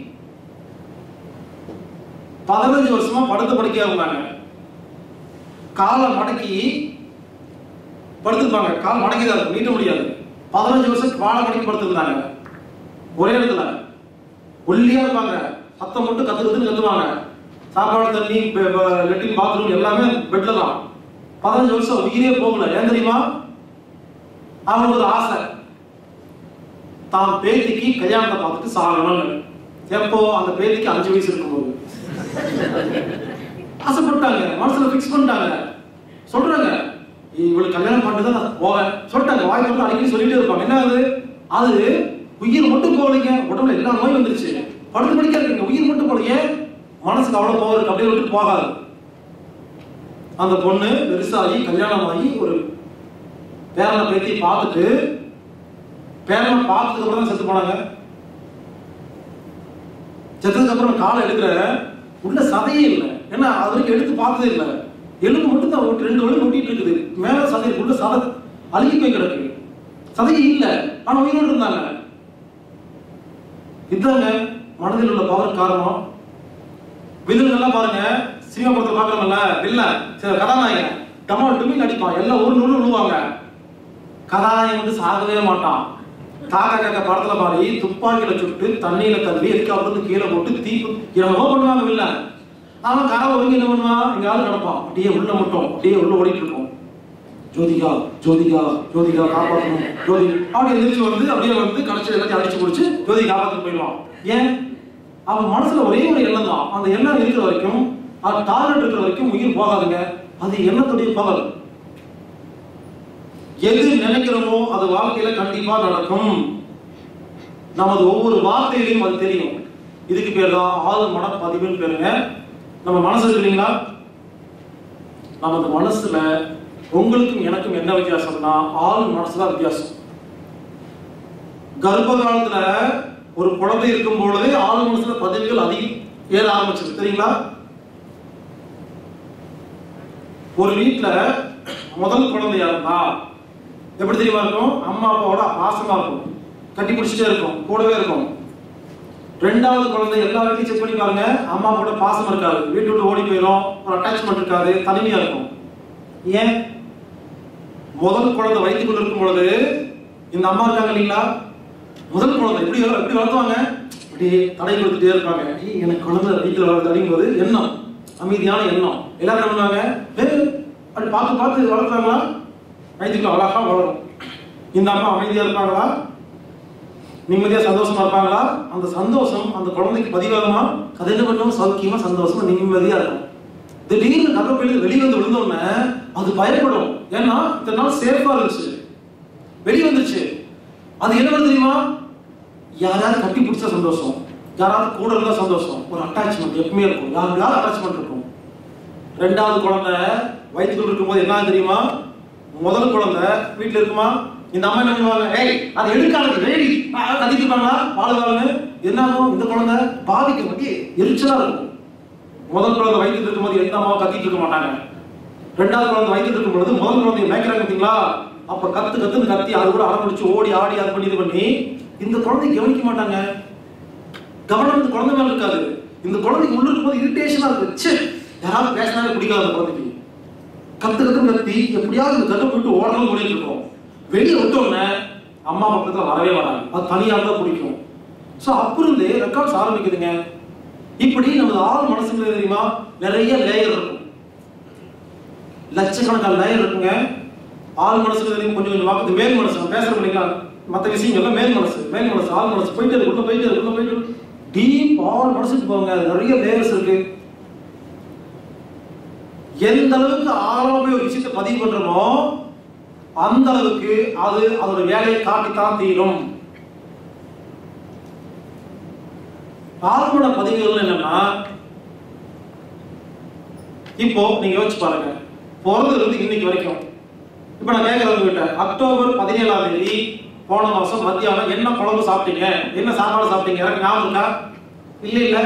பதினஞ்சு வருஷமா படுத்து படுக்கையா இருந்தாங்க காலை மடக்கி படுத்துருப்பாங்க கால் மடக்கி தான் இருக்கும் நீட்ட முடியாது பதினஞ்சு வருஷம் காலை மடக்கி படுத்துருந்தாங்க ஒரே இடத்துல ஒல்லியா இருப்பாங்க சத்தம் மட்டும் கத்துறதுன்னு கத்துவாங்க சாப்பாடு தண்ணி லெட்டின் பாத்ரூம் எல்லாமே பெட்ல தான் பதினஞ்சு வருஷம் உயிரே போகல ஏன் தெரியுமா அவங்களுக்கு ஒரு ஆசை தான் பேத்திக்கு கல்யாணத்தை பார்த்துட்டு சாகணும்னு எப்போ அந்த பேத்திக்கு அஞ்சு வயசு இருக்கும்போது ஆசைப்பட்டாங்க மனசுல ஃபிக்ஸ் பண்ணிட்டாங்க சொல்றாங்க இவளுக்கு கல்யாணம் பண்ணிட்டு தான் நான் போவேன் சொல்லிட்டாங்க வாய் வந்து அடிக்கடி சொல்லிட்டே இருப்பாங்க என்ன அது அது உயிர் மட்டும் போகலைங்க உடம்புல எல்லா நோயும் வந்துருச்சு படுத்து படிக்க இருக்குங்க உயிர் மட்டும் போகலைங்க மனசுக்கு அவ்வளவு போக இருக்கு அப்படியே விட்டு போகாது அந்த பொண்ணு பெருசாகி கல்யாணம் ஆகி ஒரு பேரனை பேத்தி பார்த்துட்டு பேரனை பார்த்ததுக்கு அப்புறம் தான் செத்து போனாங்க செத்ததுக்கு அப்புறம் காலை எடுக்கிற உள்ள சதையே இல்லை ஏன்னா அது வரைக்கும் எடுத்து பார்த்ததே இல்லை எலும்பு மட்டும் தான் ஒரு ரெண்டு வழி ஒட்டிட்டு இருக்குது மேல சதை உள்ள சதை அழுகி போய் கிடக்கு சதையே இல்லை ஆனா உயிரோடு இருந்தாங்க இதுதாங்க மனதில் உள்ள பவர் காரணம் வில்லன் எல்லாம் பாருங்க சினிமா படத்தை பாக்குறோம்ல வில்லன் சில கதாநாயகன் டமால் டுமி நடிப்பான் எல்லாம் ஒரு நூறு விழுவாங்க கதாநாயகன் வந்து சாகவே மாட்டான் காக்கா காக்கா படத்துல மாதிரி துப்பாக்கியில சுட்டு தண்ணியில தள்ளி ஹெலிகாப்டர் கீழே போட்டு தீ என்னமோ பண்ணுவாங்க வில்லன் அவன் கரை ஒருங்கி என்ன பண்ணுவான் எங்காவது கிடப்பான் அப்படியே உள்ள மட்டும் அப்படியே உள்ள ஓடிட்டு இருக்கும் ஜோதிகா ஜோதிகா ஜோதிகா காப்பாற்றணும் ஜோதி அப்படி எந்திரிச்சு வந்து அப்படியே வந்து கடைசி எல்லாத்தையும் அடிச்சு முடிச்சு ஜோதி காப்பாற்ற போயிடுவான் ஏன் அவன் மனசுல ஒரே ஒரு எண்ணம் தான் அந்த எண்ணம் இருக்கிற வரைக்கும் அது டார்கெட் இருக்கிற வரைக்கும் உயிர் போகாதுங்க அது எண்ணத்துடைய பவர் எது நினைக்கிறோமோ அது வாழ்க்கையில கண்டிப்பா நடக்கும் நமது ஒவ்வொரு வார்த்தையிலையும் அது தெரியும் இதுக்கு பேர் தான் ஆள் மனப்பதிவுன்னு பேருங்க நம்ம மனசு இருக்கு இல்லைங்களா நமது மனசுல உங்களுக்கும் எனக்கும் என்ன வித்தியாசம்னா ஆள் மனசுல வித்தியாசம் கர்ப்ப காலத்துல ஒரு குழந்தை இருக்கும் பொழுதே ஆள் மனசுல பதிவுகள் அதிகம் ஏற ஆரம்பிச்சது தெரியுங்களா ஒரு வீட்ல முதல் குழந்தையா இருந்தா எப்படி தெரியுமா இருக்கும் அம்மா அப்பாவோட பாசமா இருக்கும் கட்டி பிடிச்சிட்டே இருக்கும் கூடவே இருக்கும் ரெண்டாவது குழந்தை எல்லா வீட்லையும் செக் பண்ணி பாருங்க அம்மா கூட பாசம் இருக்காது வீட்டு விட்டு ஓடி போயிடும் ஒரு அட்டாச்மெண்ட் இருக்காது தனிமையா இருக்கும் ஏன் முதல் குழந்தை வயிற்றுக்குள்ள இருக்கும் பொழுது இந்த அம்மா இருக்காங்க இல்லைங்களா முதல் குழந்தை எப்படி எப்படி வளர்த்துவாங்க அப்படியே தடை கொடுத்துட்டே இருப்பாங்க ஏய், எனக்கு குழந்தை வீட்டில் வளர்த்து அப்படிங்கும்போது எண்ணம் அமைதியான எண்ணம் எல்லாரும் என்ன பண்ணுவாங்க ஏய், அப்படி பார்த்து பார்த்து வளர்த்தாங்களா வயிற்றுக்குள்ள அழகா வளரும் இந்த அம்மா அமைதியா இருப்பாங்களா நிம்மதியா சந்தோஷமா இருப்பாங்களா அந்த சந்தோஷம் அந்த குழந்தைக்கு பதிவாகுமா அது என்ன பண்ணும் சௌக்கியமா சந்தோஷமா நிம்மதியா இருக்கும் திடீர்னு கர்ப்பப்பையில வெளியே வந்து விழுந்தோடனே அது பயப்படும் ஏன்னா இத்தனை நாள் சேஃபா இருந்துச்சு வெளியே வந்துச்சு அது என்ன பண்ணுது தெரியுமா யாராவது கட்டி பிடிச்ச சந்தோஷம் யாராவது கூட இருந்தா சந்தோஷம் ஒரு அட்டாச்மெண்ட் எப்பவுமே இருக்கும் யாருக்கு யார் அட்டாச்மெண்ட் இருக்கும் ரெண்டாவது குழந்தை வயிற்றுக்குள்ள இருக்கும்போது என்ன ஆகுது தெரியுமா முதல் குழந்தை வீட்டுல இருக்குமா இந்த அம்மா என்ன பண்ணுவாங்க ஏய் அது எடுக்காது வேடி கத்திட்டு இருப்பாங்களா பாலுவாங்க என்ன ஆகும் இந்த குழந்தை பாதிக்க பத்தி எரிச்சலா இருக்கும் முதல் குழந்தை வயிற்றுல இருக்கும்போது எந்த அம்மாவும் கத்திட்டு இருக்க மாட்டாங்க ரெண்டாவது குழந்தை வயிற்றுல இருக்கும் பொழுது முதல் குழந்தைய மேய்க்கிறாங்க பார்த்தீங்களா அப்ப கத்து கத்துன்னு கத்தி அது கூட அடம்பிடிச்சு ஓடி ஆடி அது பண்ணி இது பண்ணி இந்த குழந்தைய கவனிக்க மாட்டாங்க கவனம் இந்த குழந்தை மேல இருக்காது இந்த குழந்தைக்கு உள்ள இருக்கும்போது இரிட்டேஷனா இருக்கு ச்சே யாராவது பேசினாலே பிடிக்காது அந்த குழந்தைக்கு கத்து கத்து கத்தி எப்படியாவது இந்த கதை போயிட்டு ஓடணும் ஓடிட்டு இருக்கோம் வெளியே விட்டோன்னே அம்மா பக்கத்துல வரவே வராங்க அது தனியாக தான் பிடிக்கும் ஸோ அப்பிருந்தே ரெக்கார்ட்ஸ் ஆரம்பிக்குதுங்க இப்படி நமது ஆள் மனசுல தெரியுமா நிறைய லேயர் இருக்கும் லட்சக்கணக்கான லேயர் இருக்குங்க ஆள் மனசுல தெரியும் கொஞ்சம் கொஞ்சம் வாக்கு மேல் மனசு நம்ம பேசுறோம் இல்லைங்களா மற்ற விஷயங்கள்லாம் மேல் மனசு மேல் மனசு ஆள் மனசு போயிட்டு இருக்கு, உள்ள போயிட்டு இருக்கு, உள்ள போயிட்டு டீப் ஆள் மனசுக்கு போங்க அது நிறைய லேயர்ஸ் இருக்கு எந்த அளவுக்கு ஆழமா போய் ஒரு விஷயத்தை பதிவு பண்றோமோ அந்த அளவுக்கு அது அதோட வேலையை காட்டித்தான் தீரும் ஆழ்மன பதிவுகள் என்னன்னா இப்போ நீங்க யோசிச்சு பாருங்க பிறந்ததுல இருந்து இன்னைக்கு வரைக்கும் இப்போ நான் கேட்கறது கிட்ட அக்டோபர் பதினேழாம் தேதி போன மாசம் மத்தியானம் என்ன குழம்பு சாப்பிட்டீங்க என்ன சாப்பாடு சாப்பிட்டீங்க எனக்கு ஞாபகம் இருக்கா இல்ல இல்ல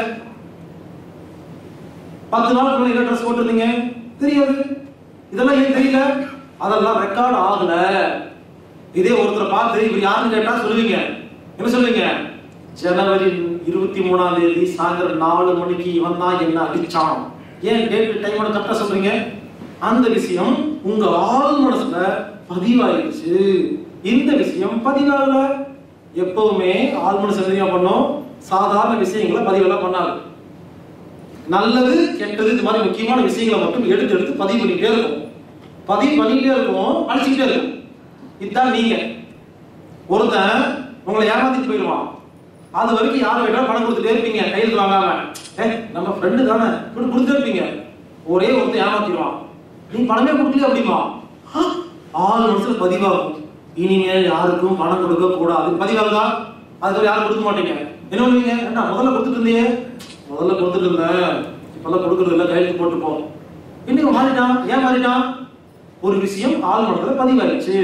பத்து நாள் முன்னாடி என்ன ட்ரெஸ் போட்டிருந்தீங்க தெரியாது இதெல்லாம் ஏன் தெரியல அதெல்லாம் ரெக்கார்ட் ஆகல இதே ஒருத்தரை பார்த்து இவர் யாருன்னு கேட்டா சொல்லுவீங்க என்ன சொல்லுவீங்க ஜனவரி இருபத்தி மூணாம் தேதி சாயந்தரம் நாலு மணிக்கு இவன் தான் என்ன அடிச்சான் ஏன் டேட் டைமோட கரெக்டா சொல்றீங்க அந்த விஷயம் உங்க ஆள் மனசுல பதிவாயிருச்சு இந்த விஷயம் பதிவாகல எப்பவுமே ஆள் மனசு என்ன பண்ணும் சாதாரண விஷயங்களை பதிவெல்லாம் பண்ணாது நல்லது கெட்டது இந்த மாதிரி முக்கியமான விஷயங்களை மட்டும் எடுத்து எடுத்து பதிவு பண்ணிட்டே இருக்கும் பதிவு பண்ணிட்டே இருக்கும் அழிச்சுக்கிட்டே இருக்கும் இதுதான் நீங்க ஒருத்தன் உங்களை ஏமாத்திட்டு போயிடுவான் அது வரைக்கும் யார் வேணாலும் பணம் கொடுத்துட்டே இருப்பீங்க கையில் வாங்காம ஏ நம்ம ஃப்ரெண்டு தானே இப்படி கொடுத்துட்டே இருப்பீங்க ஒரே ஒருத்தன் ஏமாத்திடுவான் நீ பணமே கொடுக்கல அப்படிமா ஆறு வருஷத்துல பதிவாகும் இனிமேல் யாருக்கும் பணம் கொடுக்க கூடாது பதிவாகுதா அதுக்கு யாரும் கொடுக்க மாட்டீங்க என்ன பண்ணுவீங்க என்ன முதல்ல கொடுத்துட்டு இருந்தீங்க முதல்ல கொடுத்துட்டு இருந்தேன் இப்பெல்லாம் கொடுக்கறது இல்ல கையெழுத்து போட்டு போ இன்னைக்கு மாறிட்டான் ஏன் மாறிட்டான் ஒரு விஷயம் ஆள் மனத்துல பதிவாயிடுச்சு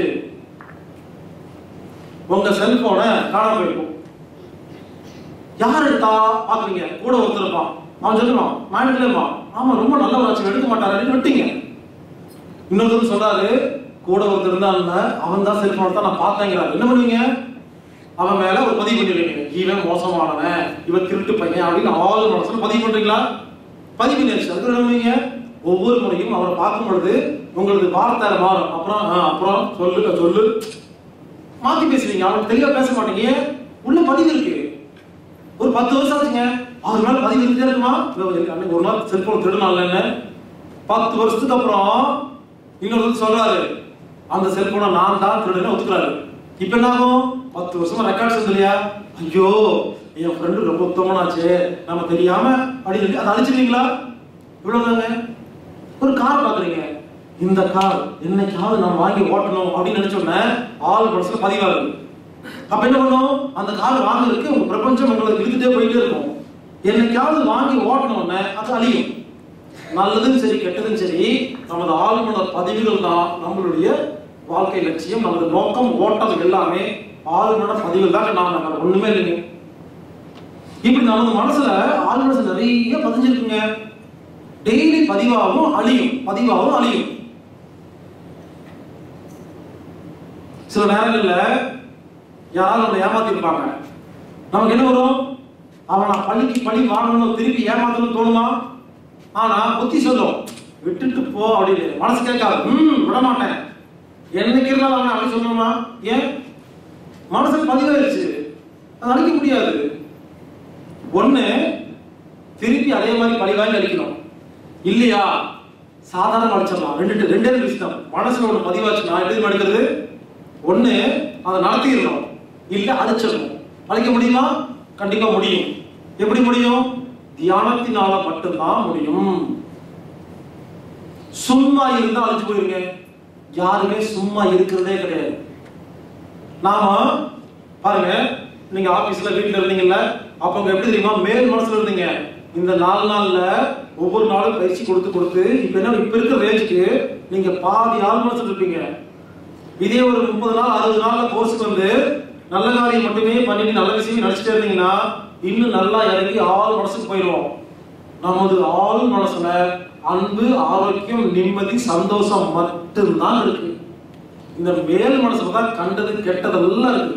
உங்க செல்போனை காணாம போயிருக்கும் யார் எடுத்தா பாக்குறீங்க கூட ஒருத்தர் இருப்பான் அவன் சொல்லுவான் நான் எடுக்கலமா ஆமா ரொம்ப நல்ல ஆச்சு எடுக்க மாட்டாரு விட்டீங்க இன்னொருத்தர் சொல்றாரு கூட ஒருத்தர் இருந்தாங்க அவன் தான் செல்போனை தான் நான் பார்த்தேங்கிறாரு என்ன பண்ணுவீங்க அவன் மேல ஒரு பதிவு பண்ணிடுவீங்க இவன் மோசமானவன் இவன் திருட்டு பையன் அப்படின்னு ஆள் மனசுல பதிவு பண்றீங்களா பதிவு பண்ணிடுச்சு அதுக்கு என்ன பண்ணுவீங்க ஒவ்வொரு முறையும் அவரை பார்க்கும் பொழுது உங்களது வார்த்தை மாறும் அப்புறம் ஆ, அப்புறம் சொல்லு சொல்லு மாத்தி பேசுவீங்க அவனுக்கு தெளிவா பேச மாட்டீங்க ஏன்? உள்ள பதிவு இருக்கு ஒரு பத்து வருஷம் ஆச்சுங்க ஆறு நாள் பதிவு இருந்துட்டே இருக்குமா இதோ எனக்கு அன்னைக்கு ஒரு நாள் செல்போன் திருடினால என்ன பத்து வருஷத்துக்கு அப்புறம் இன்னொரு சொல்றாரு அந்த செல்போனை நான் தான் திருடுன்னு ஒத்துக்கிறாரு இப்ப என்ன ஆகும் பத்து வருஷமா ரெக்கார்ட்ஸ் இல்லையா ஐயோ என் ஃப்ரெண்டு ரொம்ப உத்தமனாச்சு நம்ம தெரியாம அப்படின்னு சொல்லி அதை அழிச்சிருவீங்களா இவ்வளவுதாங்க ஒரு கார் பாக்குறீங்க இந்த கார் என்னைக்காவது நம்ம வாங்கி ஓட்டணும் அப்படின்னு நினைச்சோன்னே ஆள் மனசுல பதிவாகுது அப்ப என்ன பண்ணும் அந்த கார் வாங்குறதுக்கு உங்க பிரபஞ்சம் உங்களுக்கு இழுத்துட்டே போயிட்டே இருக்கும் என்னைக்காவது வாங்கி ஓட்டணும்னு அது அழியும் நல்லதும் சரி கெட்டதும் சரி நமது ஆழ்மன பதிவுகள் தான் நம்மளுடைய வாழ்க்கை லட்சியம் நமது நோக்கம் ஓட்டம் எல்லாமே ஆழ்மன பதிவுகள் தான் நாம் நம்ம ஒண்ணுமே இல்லைங்க இப்படி நமது மனசுல ஆழ்மனசு நிறைய பதிஞ்சிருக்குங்க டெய்லி பதிவாகும் அழியும் பதிவாகும் அழியும் சில நேரங்கள்ல யாராவது நம்மளை ஏமாத்திருப்பாங்க நமக்கு என்ன வரும் அவனை பழிக்கு பழி வாங்கணும் திருப்பி ஏமாத்தணும்னு தோணுமா ஆனா புத்தி சொல்லும் விட்டுட்டு போ அப்படின்னு மனசு கேட்காது ம் விட மாட்டேன் என்னைக்கு இருந்தாலும் அவனை அப்படி சொல்லணுமா ஏன் மனசுக்கு பதிவாயிருச்சு அது அழிக்க முடியாது ஒண்ணு திருப்பி அதே மாதிரி பழிவாங்கி அடிக்கணும் இல்லையா சாதாரண அடிச்சிடலாம் ரெண்டு ரெண்டே விஷயம் மனசுல ஒண்ணு பதிவாச்சு நான் எப்படி எடுக்கிறது ஒண்ணு அதை நடத்திடணும் இல்ல அடிச்சிடணும் அழிக்க முடியுமா கண்டிப்பா முடியும் எப்படி முடியும் தியானத்தினால மட்டும்தான் முடியும் சும்மா இருந்தா அழிச்சு போயிருங்க யாருமே சும்மா இருக்கிறதே கிடையாது நாம பாருங்க நீங்க ஆபீஸ்ல வீட்ல இருந்தீங்கல்ல அப்ப அங்க எப்படி தெரியுமா மேல் மனசுல இருந்தீங்க இந்த நாலு நாள்ல ஒவ்வொரு நாளும் பயிற்சி கொடுத்து கொடுத்து இப்ப என்ன இப்ப இருக்கிற ரேஞ்சுக்கு நீங்க பாதி ஆள் மனசுல இருப்பீங்க இதே ஒரு முப்பது நாள் அறுபது நாள்ல கோர்ஸ்க்கு வந்து நல்ல காரியம் மட்டுமே பண்ணிட்டு நல்ல விஷயம் நினைச்சிட்டே இருந்தீங்கன்னா இன்னும் நல்லா இறங்கி ஆள் மனசுக்கு போயிடுவோம் நமது ஆள் மனசுல அன்பு ஆரோக்கியம் நிம்மதி சந்தோஷம் மட்டும்தான் இருக்கு இந்த மேல் மனசுல தான் கண்டது கெட்டதெல்லாம் இருக்கு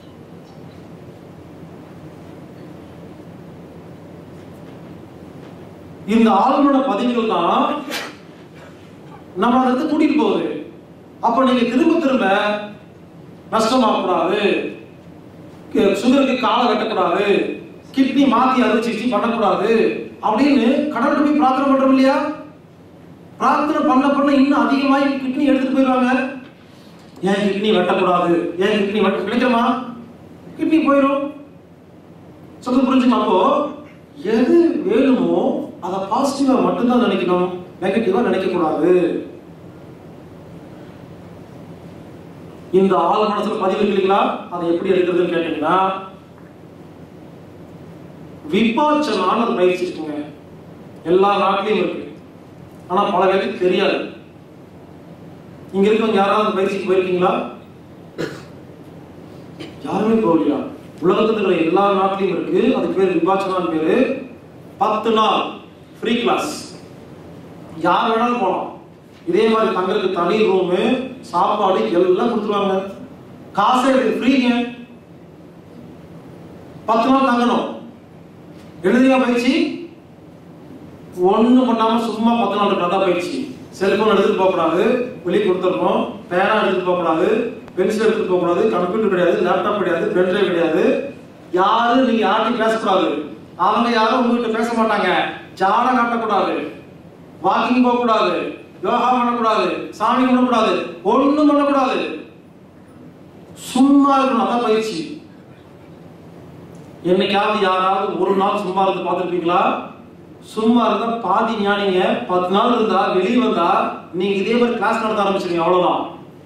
இந்த ஆழ்மன பதிவுகள் தான் நம்ம அதை எடுத்து கூட்டிட்டு போகுது அப்ப நீங்க திரும்ப திரும்ப நஷ்டமாகக்கூடாது கு- சுகருக்கு காலை வெட்டக்கூடாது கிட்னி மாத்தி அறுவை சிகிச்சை பண்ணக்கூடாது அப்படின்னு கடவுள்கிட்ட போய் பிரார்த்தனை பண்றோம் இல்லையா பிரார்த்தனை பண்ண பண்ண இன்னும் அதிகமாகி கிட்னி எடுத்துட்டு போயிடுவாங்க ஏன் கிட்னி வெட்டக்கூடாது ஏன் கிட்னி வெட்ட கிடைக்குமா கிட்னி போயிடும் சொல்றது புரிஞ்சுமா அப்போ எது வேணுமோ அதை பாசிட்டிவா மட்டும்தான் நினைக்கணும் நெகட்டிவா நினைக்க கூடாது இந்த ஆள் மனசுல பதிவு இல்லைங்களா அதை எப்படி எடுக்கிறதுன்னு கேட்டீங்கன்னா விபாச்சனான ஒரு பயிற்சி இருக்குங்க எல்லா நாட்டிலையும் இருக்கு ஆனா பல பேருக்கு தெரியாது இங்க இருக்கவங்க யாராவது அந்த பயிற்சிக்கு போயிருக்கீங்களா யாருமே போகலையா உலகத்துல இருக்கிற எல்லா நாட்டிலையும் இருக்கு அதுக்கு பேர் விபாச்சனான்னு பேரு பத்து நாள் ஃப்ரீ கிளாஸ் யார் வேணாலும் போகலாம் இதே மாதிரி தங்களுக்கு தனி ரூமு சாப்பாடு எல்லாம் கொடுத்துருவாங்க காசே ஃப்ரீங்க பத்து நாள் தங்கணும் எழுதியா பயிற்சி ஒண்ணு பண்ணாம சும்மா பத்து நாள் இருக்கா பயிற்சி செல்போன் எடுத்துட்டு போக கூடாது வெளியே கொடுத்துடணும் பேனா எடுத்துட்டு போக கூடாது பென்சில் எடுத்துட்டு போக கூடாது கம்ப்யூட்டர் கிடையாது லேப்டாப் கிடையாது பென்ட்ரைவ் கிடையாது யாரும் நீங்க யார்கிட்டயும் பேசக்கூடாது அவங்க யாரும் உங்ககிட்ட பேச மாட்டாங்க ஜாட காட்டக்கூடாது வாக்கிங் போக கூடாது யோகா பண்ணக்கூடாது சாமி பண்ணக்கூடாது ஒண்ணும் பண்ணக்கூடாது சும்மா இருக்கணும் அதான் பயிற்சி என்னைக்காவது யாராவது ஒரு நாள் சும்மா இருந்து பார்த்துருப்பீங்களா சும்மா இருந்தா பாதி ஞானிங்க பத்து நாள் இருந்தா வெளியே வந்தா நீங்க இதே மாதிரி கிளாஸ் நடத்த ஆரம்பிச்சிருங்க அவ்வளவுதான்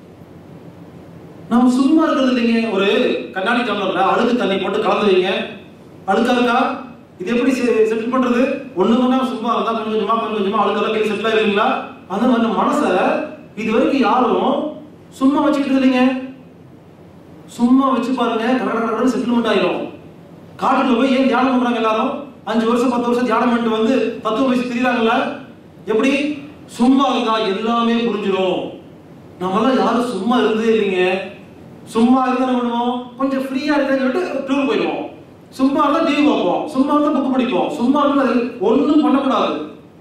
நம்ம சும்மா இருக்கிறது இல்லைங்க ஒரு கண்ணாடி டம்ளர்ல அழுக்கு தண்ணி போட்டு கலந்து வைங்க அழுக்கா இருக்கா இது எப்படி செட்டில் பண்றது ஒண்ணு மணி நேரம் சும்மா இருந்தா கொஞ்சம் கொஞ்சமா கொஞ்சம் கொஞ்சமா அழுக்கெல்லாம் கீழே செட்டில் ஆயிருங்களா அந்த மாதிரி நம்ம மனசை இது வரைக்கும் யாரும் சும்மா வச்சுக்கிட்டு இல்லைங்க சும்மா வச்சு பாருங்க கடற்கரை செட்டில்மெண்ட் ஆயிரும் காட்டுல போய் ஏன் தியானம் பண்றாங்க எல்லாரும் அஞ்சு வருஷம் பத்து வருஷம் தியானம் பண்ணிட்டு வந்து தத்துவ வயசு தெரியுறாங்கல்ல எப்படி சும்மா இருந்தா எல்லாமே புரிஞ்சிடும் நம்மளாம் யாரும் சும்மா இருந்ததே இல்லைங்க சும்மா இருந்தா என்ன பண்ணுவோம் கொஞ்சம் ஃப்ரீயா இருக்கேன்னு சொல்லிட்டு டூர் போயிடுவோம் சும்மா இருந்தா டிவி பார்ப்போம் சும்மா இருந்தா புக் படிப்போம் சும்மா இருந்தா ஒண்ணும் பண்ணக்கூடாது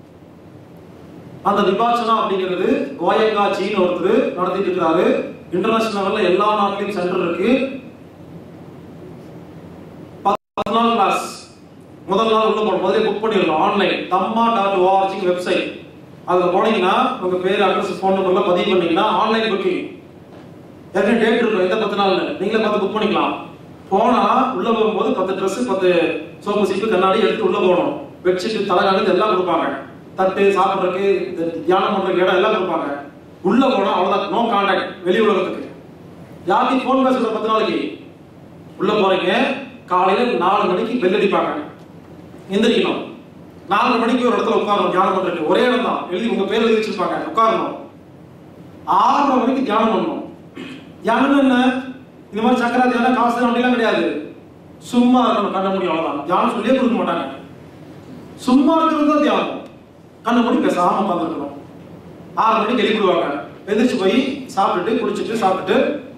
அந்த விபாச்சனா அப்படிங்கிறது கோயங்கா சீன் ஒருத்தர் நடத்திட்டு இருக்கிறாரு இன்டர்நேஷனல் லெவல்ல எல்லா நாட்டிலையும் சென்டர் இருக்கு பத்து நாள் கிளாஸ் முதல் நாள் உள்ள போகணும் முதல்ல புக் பண்ணிடணும் ஆன்லைன் தம்மா டாட் ஓஆர்ஜி வெப்சைட் அதில் போனீங்கன்னா உங்க பேர் அட்ரஸ் ஃபோன் நம்பர்லாம் பதிவு பண்ணீங்கன்னா ஆன்லைன் புக்கிங் ஏற்கனவே டேட் இருக்கும் எந்த பத்து நாள்ல நீங்களே பார்த்து புக் பண்ணிக்கலாம் போனா உள்ள போகும்போது பத்து ட்ரெஸ் பத்து சோப்பு சீப்பு கண்ணாடி எடுத்து உள்ள போகணும் பெட்ஷீட் தலைகாணி எல்லாம் கொடுப்பாங்க தட்டு சாப்பிட்றதுக்கு இந்த தியானம் பண்றதுக்கு இடம் எல்லாம் கொடுப்பாங்க உள்ள போனா அவ்வளவுதான் நோ கான்டாக்ட் வெளி உலகத்துக்கு யார்கிட்டயும் ஃபோன் பேசுற பத்து நாளைக்கு உள்ள போறீங்க காலையில நாலு மணிக்கு பெல் அடிப்பாங்க எந்திரிக்கணும் நாலு மணிக்கு ஒரு இடத்துல உட்காரணும் தியானம் பண்றதுக்கு ஒரே இடம் தான் எழுதி உங்க பேர் எழுதி வச்சிருப்பாங்க உட்காரணும் ஆறரை மணிக்கு தியானம் பண்ணணும் தியானம் என்ன இந்த மாதிரி சக்கரா தியானம் காசு அப்படிலாம் கிடையாது சும்மா இருக்கணும் கண்ண முடியும் அவ்வளவுதான் தியானம் சொல்லியே கொடுக்க மாட்டாங்க சும்மா இருக்கிறது தான் தியானம் கண்ண மூடி பேசாம உட்காந்துருக்கணும் ஆறு மணிக்கு எழுப்பிடுவாங்க எந்திரிச்சு போய் சாப்பிட்டுட்டு குடிச்சிட்டு சாப்பிட்டுட்டு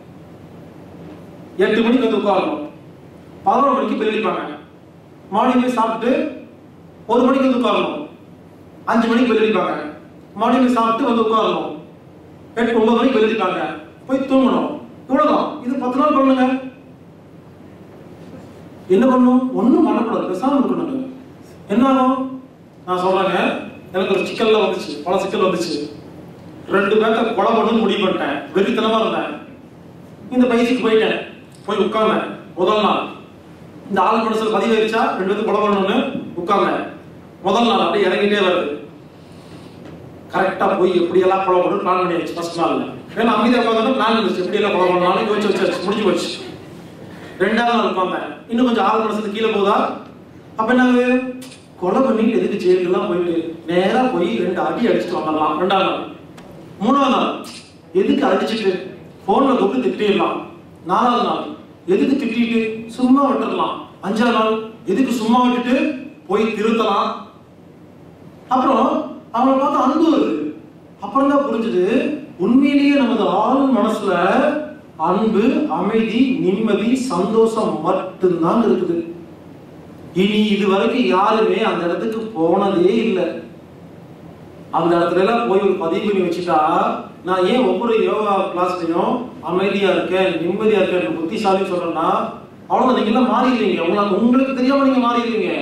எட்டு மணிக்கு வந்து உட்காரணும் பதினோரு மணிக்கு bell அடிப்பாங்க மார்னிங் போய் சாப்பிட்டு ஒரு மணிக்கு வந்து உட்காரணும் அஞ்சு மணிக்கு bell அடிப்பாங்க மார்னிங் போய் சாப்பிட்டு வந்து உட்காரணும் எட்டு ஒன்பது மணிக்கு bell அடிப்பாங்க போய் தூங்கணும் இவ்வளவுதான் இது பத்து நாள் பண்ணுங்க என்ன பண்ணும் ஒண்ணும் பண்ணக்கூடாது பேசாம இருக்கணும் என்ன ஆகும் நான் சொல்றேங்க எனக்கு ஒரு சிக்கல்லாம் வந்துச்சு பல சிக்கல் வந்துச்சு ரெண்டு பேர்த்த கொலை பண்ணணும்னு முடிவு பண்ணிட்டேன் வெறித்தனமா இருந்தேன் இந்த பயிற்சிக்கு போயிட்டேன் போய் உட்கார்ந்தேன் முதல் நாள் இந்த ஆள் மனசுல பதிவாயிருச்சா ரெண்டு பேர்த்து கொலை பண்ணணும்னு உட்கார்ந்தேன் முதல் நாள் அப்படியே இறங்கிட்டே வருது கரெக்டா போய் எப்படியெல்லாம் கொலை பண்ணணும் பிளான் பண்ணியாச்சு ஃபர்ஸ்ட் நாள்ல ஏன்னா அமைதியா உட்காந்து பிளான் இருந்துச்சு எப்படியெல்லாம் கொலை பண்ணலாம்னு யோசிச்சு வச்சாச்சு முடிஞ்சு போச்சு ரெண்டாவது நாள் உட்காந்தேன் இன்னும் கொஞ்சம் ஆள் மனசுல கீழே போதா அப்ப என்ன ஆகுது? கொலை பண்ணிட்டு எதுக்கு ஜெயிலுக்கெல்லாம் போயிட்டு நேரா போய் ரெண்டு அடி அடிச்சுட்டு வந்துடலாம் ரெண்டாவது நாள் மூணாவது நாள் எதுக்கு அடிச்சுட்டு போன்ல கூப்பிட்டு திட்டிடலாம் நாலாவது நாள் எதுக்கு திட்டிட்டு சும்மா விட்டுறலாம் அஞ்சாவது நாள் எதுக்கு சும்மா விட்டுட்டு போய் திருத்தலாம் அப்புறம் அவங்கள பார்த்து அன்பு வருது அப்புறம் தான் புரிஞ்சுது உண்மையிலேயே நமது ஆள் மனசுல அன்பு அமைதி நிம்மதி சந்தோஷம் மட்டும்தான் இருக்குது இனி இது வரைக்கும் யாருமே அந்த இடத்துக்கு போனதே இல்லை அந்த இடத்துல எல்லாம் போய் ஒரு பதிவு பண்ணி வச்சுட்டா நான் ஏன் ஒவ்வொரு யோகா கிளாஸ்லயும் அமைதியா இருக்கேன் நிம்மதியா இருக்கேன் புத்திசாலி சொல்றேன்னா அவ்வளவுதான் நீங்க எல்லாம் மாறிடுவீங்க உங்களுக்கு உங்களுக்கு தெரியாம நீங்க மாறிடுவீங்க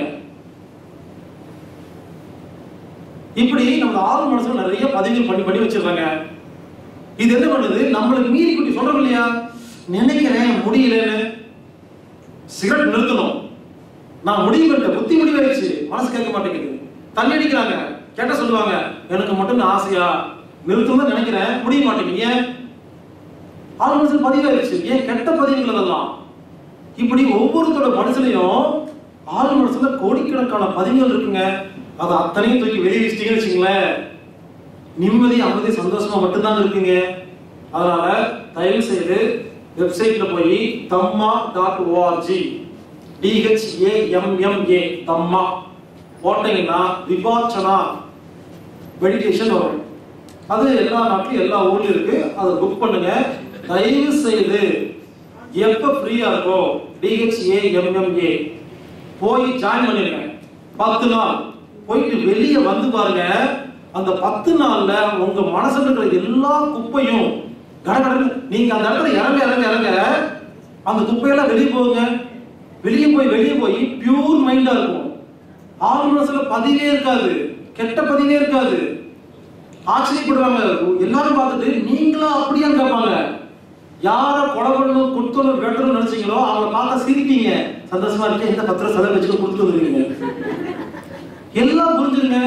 இப்படி நம்ம ஆள் மனசுல நிறைய பதிவுகள் பண்ணி பண்ணி வச்சிருக்காங்க இது என்ன பண்ணுது நம்மளுக்கு மீறி குட்டி சொல்றோம் இல்லையா நினைக்கிறேன் முடியலன்னு சிகரெட் நிறுத்தணும் நான் முடிவு பண்ணிட்டேன் புத்தி முடிவாயிருச்சு மனசு கேட்க மாட்டேங்குது தண்ணி அடிக்கிறாங்க கேட்ட சொல்லுவாங்க எனக்கு மட்டும் ஆசையா நிறுத்தணும் நினைக்கிறேன் முடிய மாட்டேங்குது ஏன் ஆள் மனசுல பதிவாயிருச்சு ஏன் கெட்ட பதிவுகள் அதெல்லாம் இப்படி ஒவ்வொருத்தரோட மனசுலயும் ஆள் மனசுல கோடிக்கணக்கான பதிவுகள் இருக்குங்க அதை அத்தனையும் தூக்கி வெளியே வச்சிட்டீங்கன்னு வச்சுங்களேன் நிம்மதி அமைதி சந்தோஷமா மட்டும்தான் இருக்குங்க அதனால தயவு செய்து வெப்சைட்ல போய் தம்மா டாட் ஓஆர்ஜி டிஹெச்ஏஎம்எம்ஏ தம்மா போட்டீங்கன்னா விபாச்சனா மெடிடேஷன் வரும் அது எல்லா நாட்டிலும் எல்லா ஊர்லயும் இருக்கு அதை புக் பண்ணுங்க தயவு செய்து எப்ப ஃப்ரீயா இருக்கோ டிஹெச்ஏஎம்எம்ஏ போய் ஜாயின் பண்ணிருங்க பத்து நாள் போயிட்டு வெளியே வந்து பாருங்க அந்த பத்து நாள்ல உங்க மனசுல இருக்கிற எல்லா குப்பையும் கடகடன்னு நீங்க அந்த இடத்துல இறங்க இறங்க இறங்க அந்த குப்பையெல்லாம் வெளியே போகுங்க வெளியே போய் வெளியே போய் பியூர் மைண்டா இருக்கும் ஆள் மனசுல பதிவே இருக்காது கெட்ட பதிவே இருக்காது ஆச்சரியப்படுறாங்க எல்லாரும் பார்த்துட்டு நீங்களா அப்படியான்னு கேட்பாங்க யார கொலை பண்ணணும் கொடுத்தணும் வெட்டணும் நினைச்சீங்களோ அவங்கள பார்த்தா சிரிப்பீங்க சந்தோஷமா இருக்கேன் இந்த பத்திரம் செலவு வச்சுட்டு கொடுத்துட்டு வந்துருவீங்க எல்லாம் புரிஞ்சுருங்க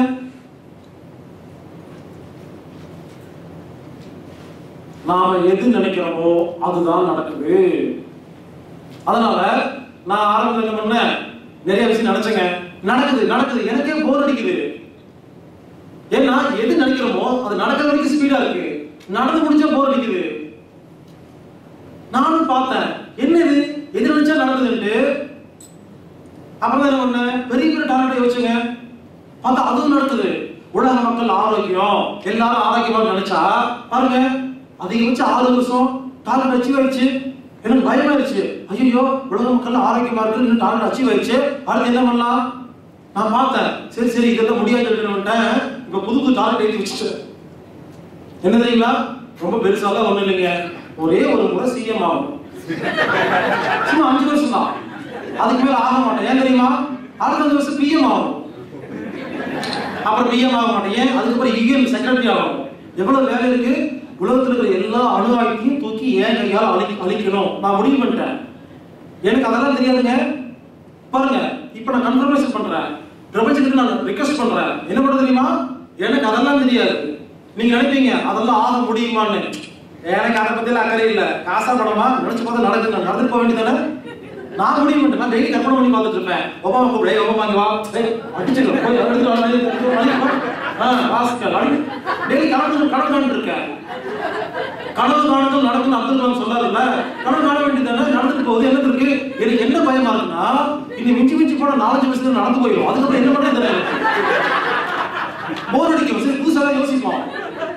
நாம எது நினைக்கிறோமோ அதுதான் நடக்குது அதனால நான் ஆரம்பத்தில் என்ன பண்ணேன் நிறைய விஷயம் நினைச்சேங்க நடக்குது நடக்குது எனக்கே போர் அடிக்குது ஏன்னா எது நினைக்கிறோமோ அது நடக்கிற வரைக்கும் ஸ்பீடா இருக்கு நடந்து முடிச்சா போர் அடிக்குது நானும் பார்த்தேன் என்ன இது எது நினைச்சா நடக்குதுன்ட்டு அப்புறம் என்ன பண்ணேன் பெரிய பெரிய டாக்டர் யோசிச்சுங்க பார்த்தா அதுவும் நடக்குது உலக மக்கள் ஆரோக்கியம் எல்லாரும் ஆரோக்கியமா நினைச்சா பாருங்க அதிகபட்சம் ஆறு வருஷம் டார்கெட் அச்சீவ் ஆயிடுச்சு எனக்கு பயமாயிருச்சு ஐயோ உலக மக்கள் ஆரோக்கியமா இருக்கு இன்னும் டார்கெட் அச்சீவ் ஆயிடுச்சு அடுத்து என்ன பண்ணலாம் நான் பார்த்தேன் சரி சரி இதெல்லாம் முடியாது சொல்லிட்டேன் இப்ப புது புது டார்கெட் எழுதி வச்சுட்டேன் என்ன தெரியுங்களா ரொம்ப பெருசாலாம் ஒண்ணும் இல்லைங்க ஒரே ஒரு முறை சிஎம் ஆகும் சும்மா அஞ்சு வருஷம் தான் அதுக்கு மேல ஆக மாட்டேன் ஏன் தெரியுமா அடுத்த அஞ்சு வருஷம் பிஎம் ஆகும் அப்புறம் பிஎம் ஆக மாட்டேன் ஏன் அதுக்கப்புறம் யூஎன் செக்ரட்டரி ஆகும் எவ்வளவு வேலை இருக்கு உலகத்துல இருக்கிற எல்லா அணு ஆயுதத்தையும் தூக்கி ஏன் கையால் அழி அழிக்கணும் நான் முடிவு பண்ணிட்டேன் எனக்கு அதெல்லாம் தெரியாதுங்க பாருங்க இப்ப நான் கன்ஃபர்மேஷன் பண்றேன் பிரபஞ்சத்துக்கு நான் ரிக்வெஸ்ட் பண்றேன் என்ன பண்றது தெரியுமா எனக்கு அதெல்லாம் தெரியாது நீங்க நினைப்பீங்க அதெல்லாம் ஆக முடியுமான்னு எனக்கு அதை பத்தி அக்கறை இல்ல காசா படமா நினைச்சு பார்த்தா நடக்குது நான் நடந்துட்டு போக வேண்டியதானே நான் முடிவு பண்ணிட்டேன் நான் டெய்லி கற்பனை பண்ணி பார்த்துட்டு இருப்பேன் ஒபாமா கூப்பிடு ஒபாமா இங்க வா ஏய் அடிச்சுக்கல போய் அதை எடுத்துட்டு வா, எடுத்துட்டு வா, எடுத்துட்டு வா. ஆ வாசிக்க டெய்லி கணக்கு கணக்கு பண்ணிட்டு இருக்கேன் கனவு காணுதல் நடக்கும் அப்துல் கலாம் சொல்லாருல்ல கனவு காண வேண்டியதானே நடந்துட்டு போகுது என்ன இருக்கு எனக்கு என்ன பயமா இருக்குன்னா இந்த மிஞ்சி மிஞ்சி போன நாலஞ்சு வருஷத்துல நடந்து போயிடும் அதுக்கப்புறம் என்ன பண்றது தெரியல போர் அடிக்கும் சரி புதுசா தான் யோசிப்போம்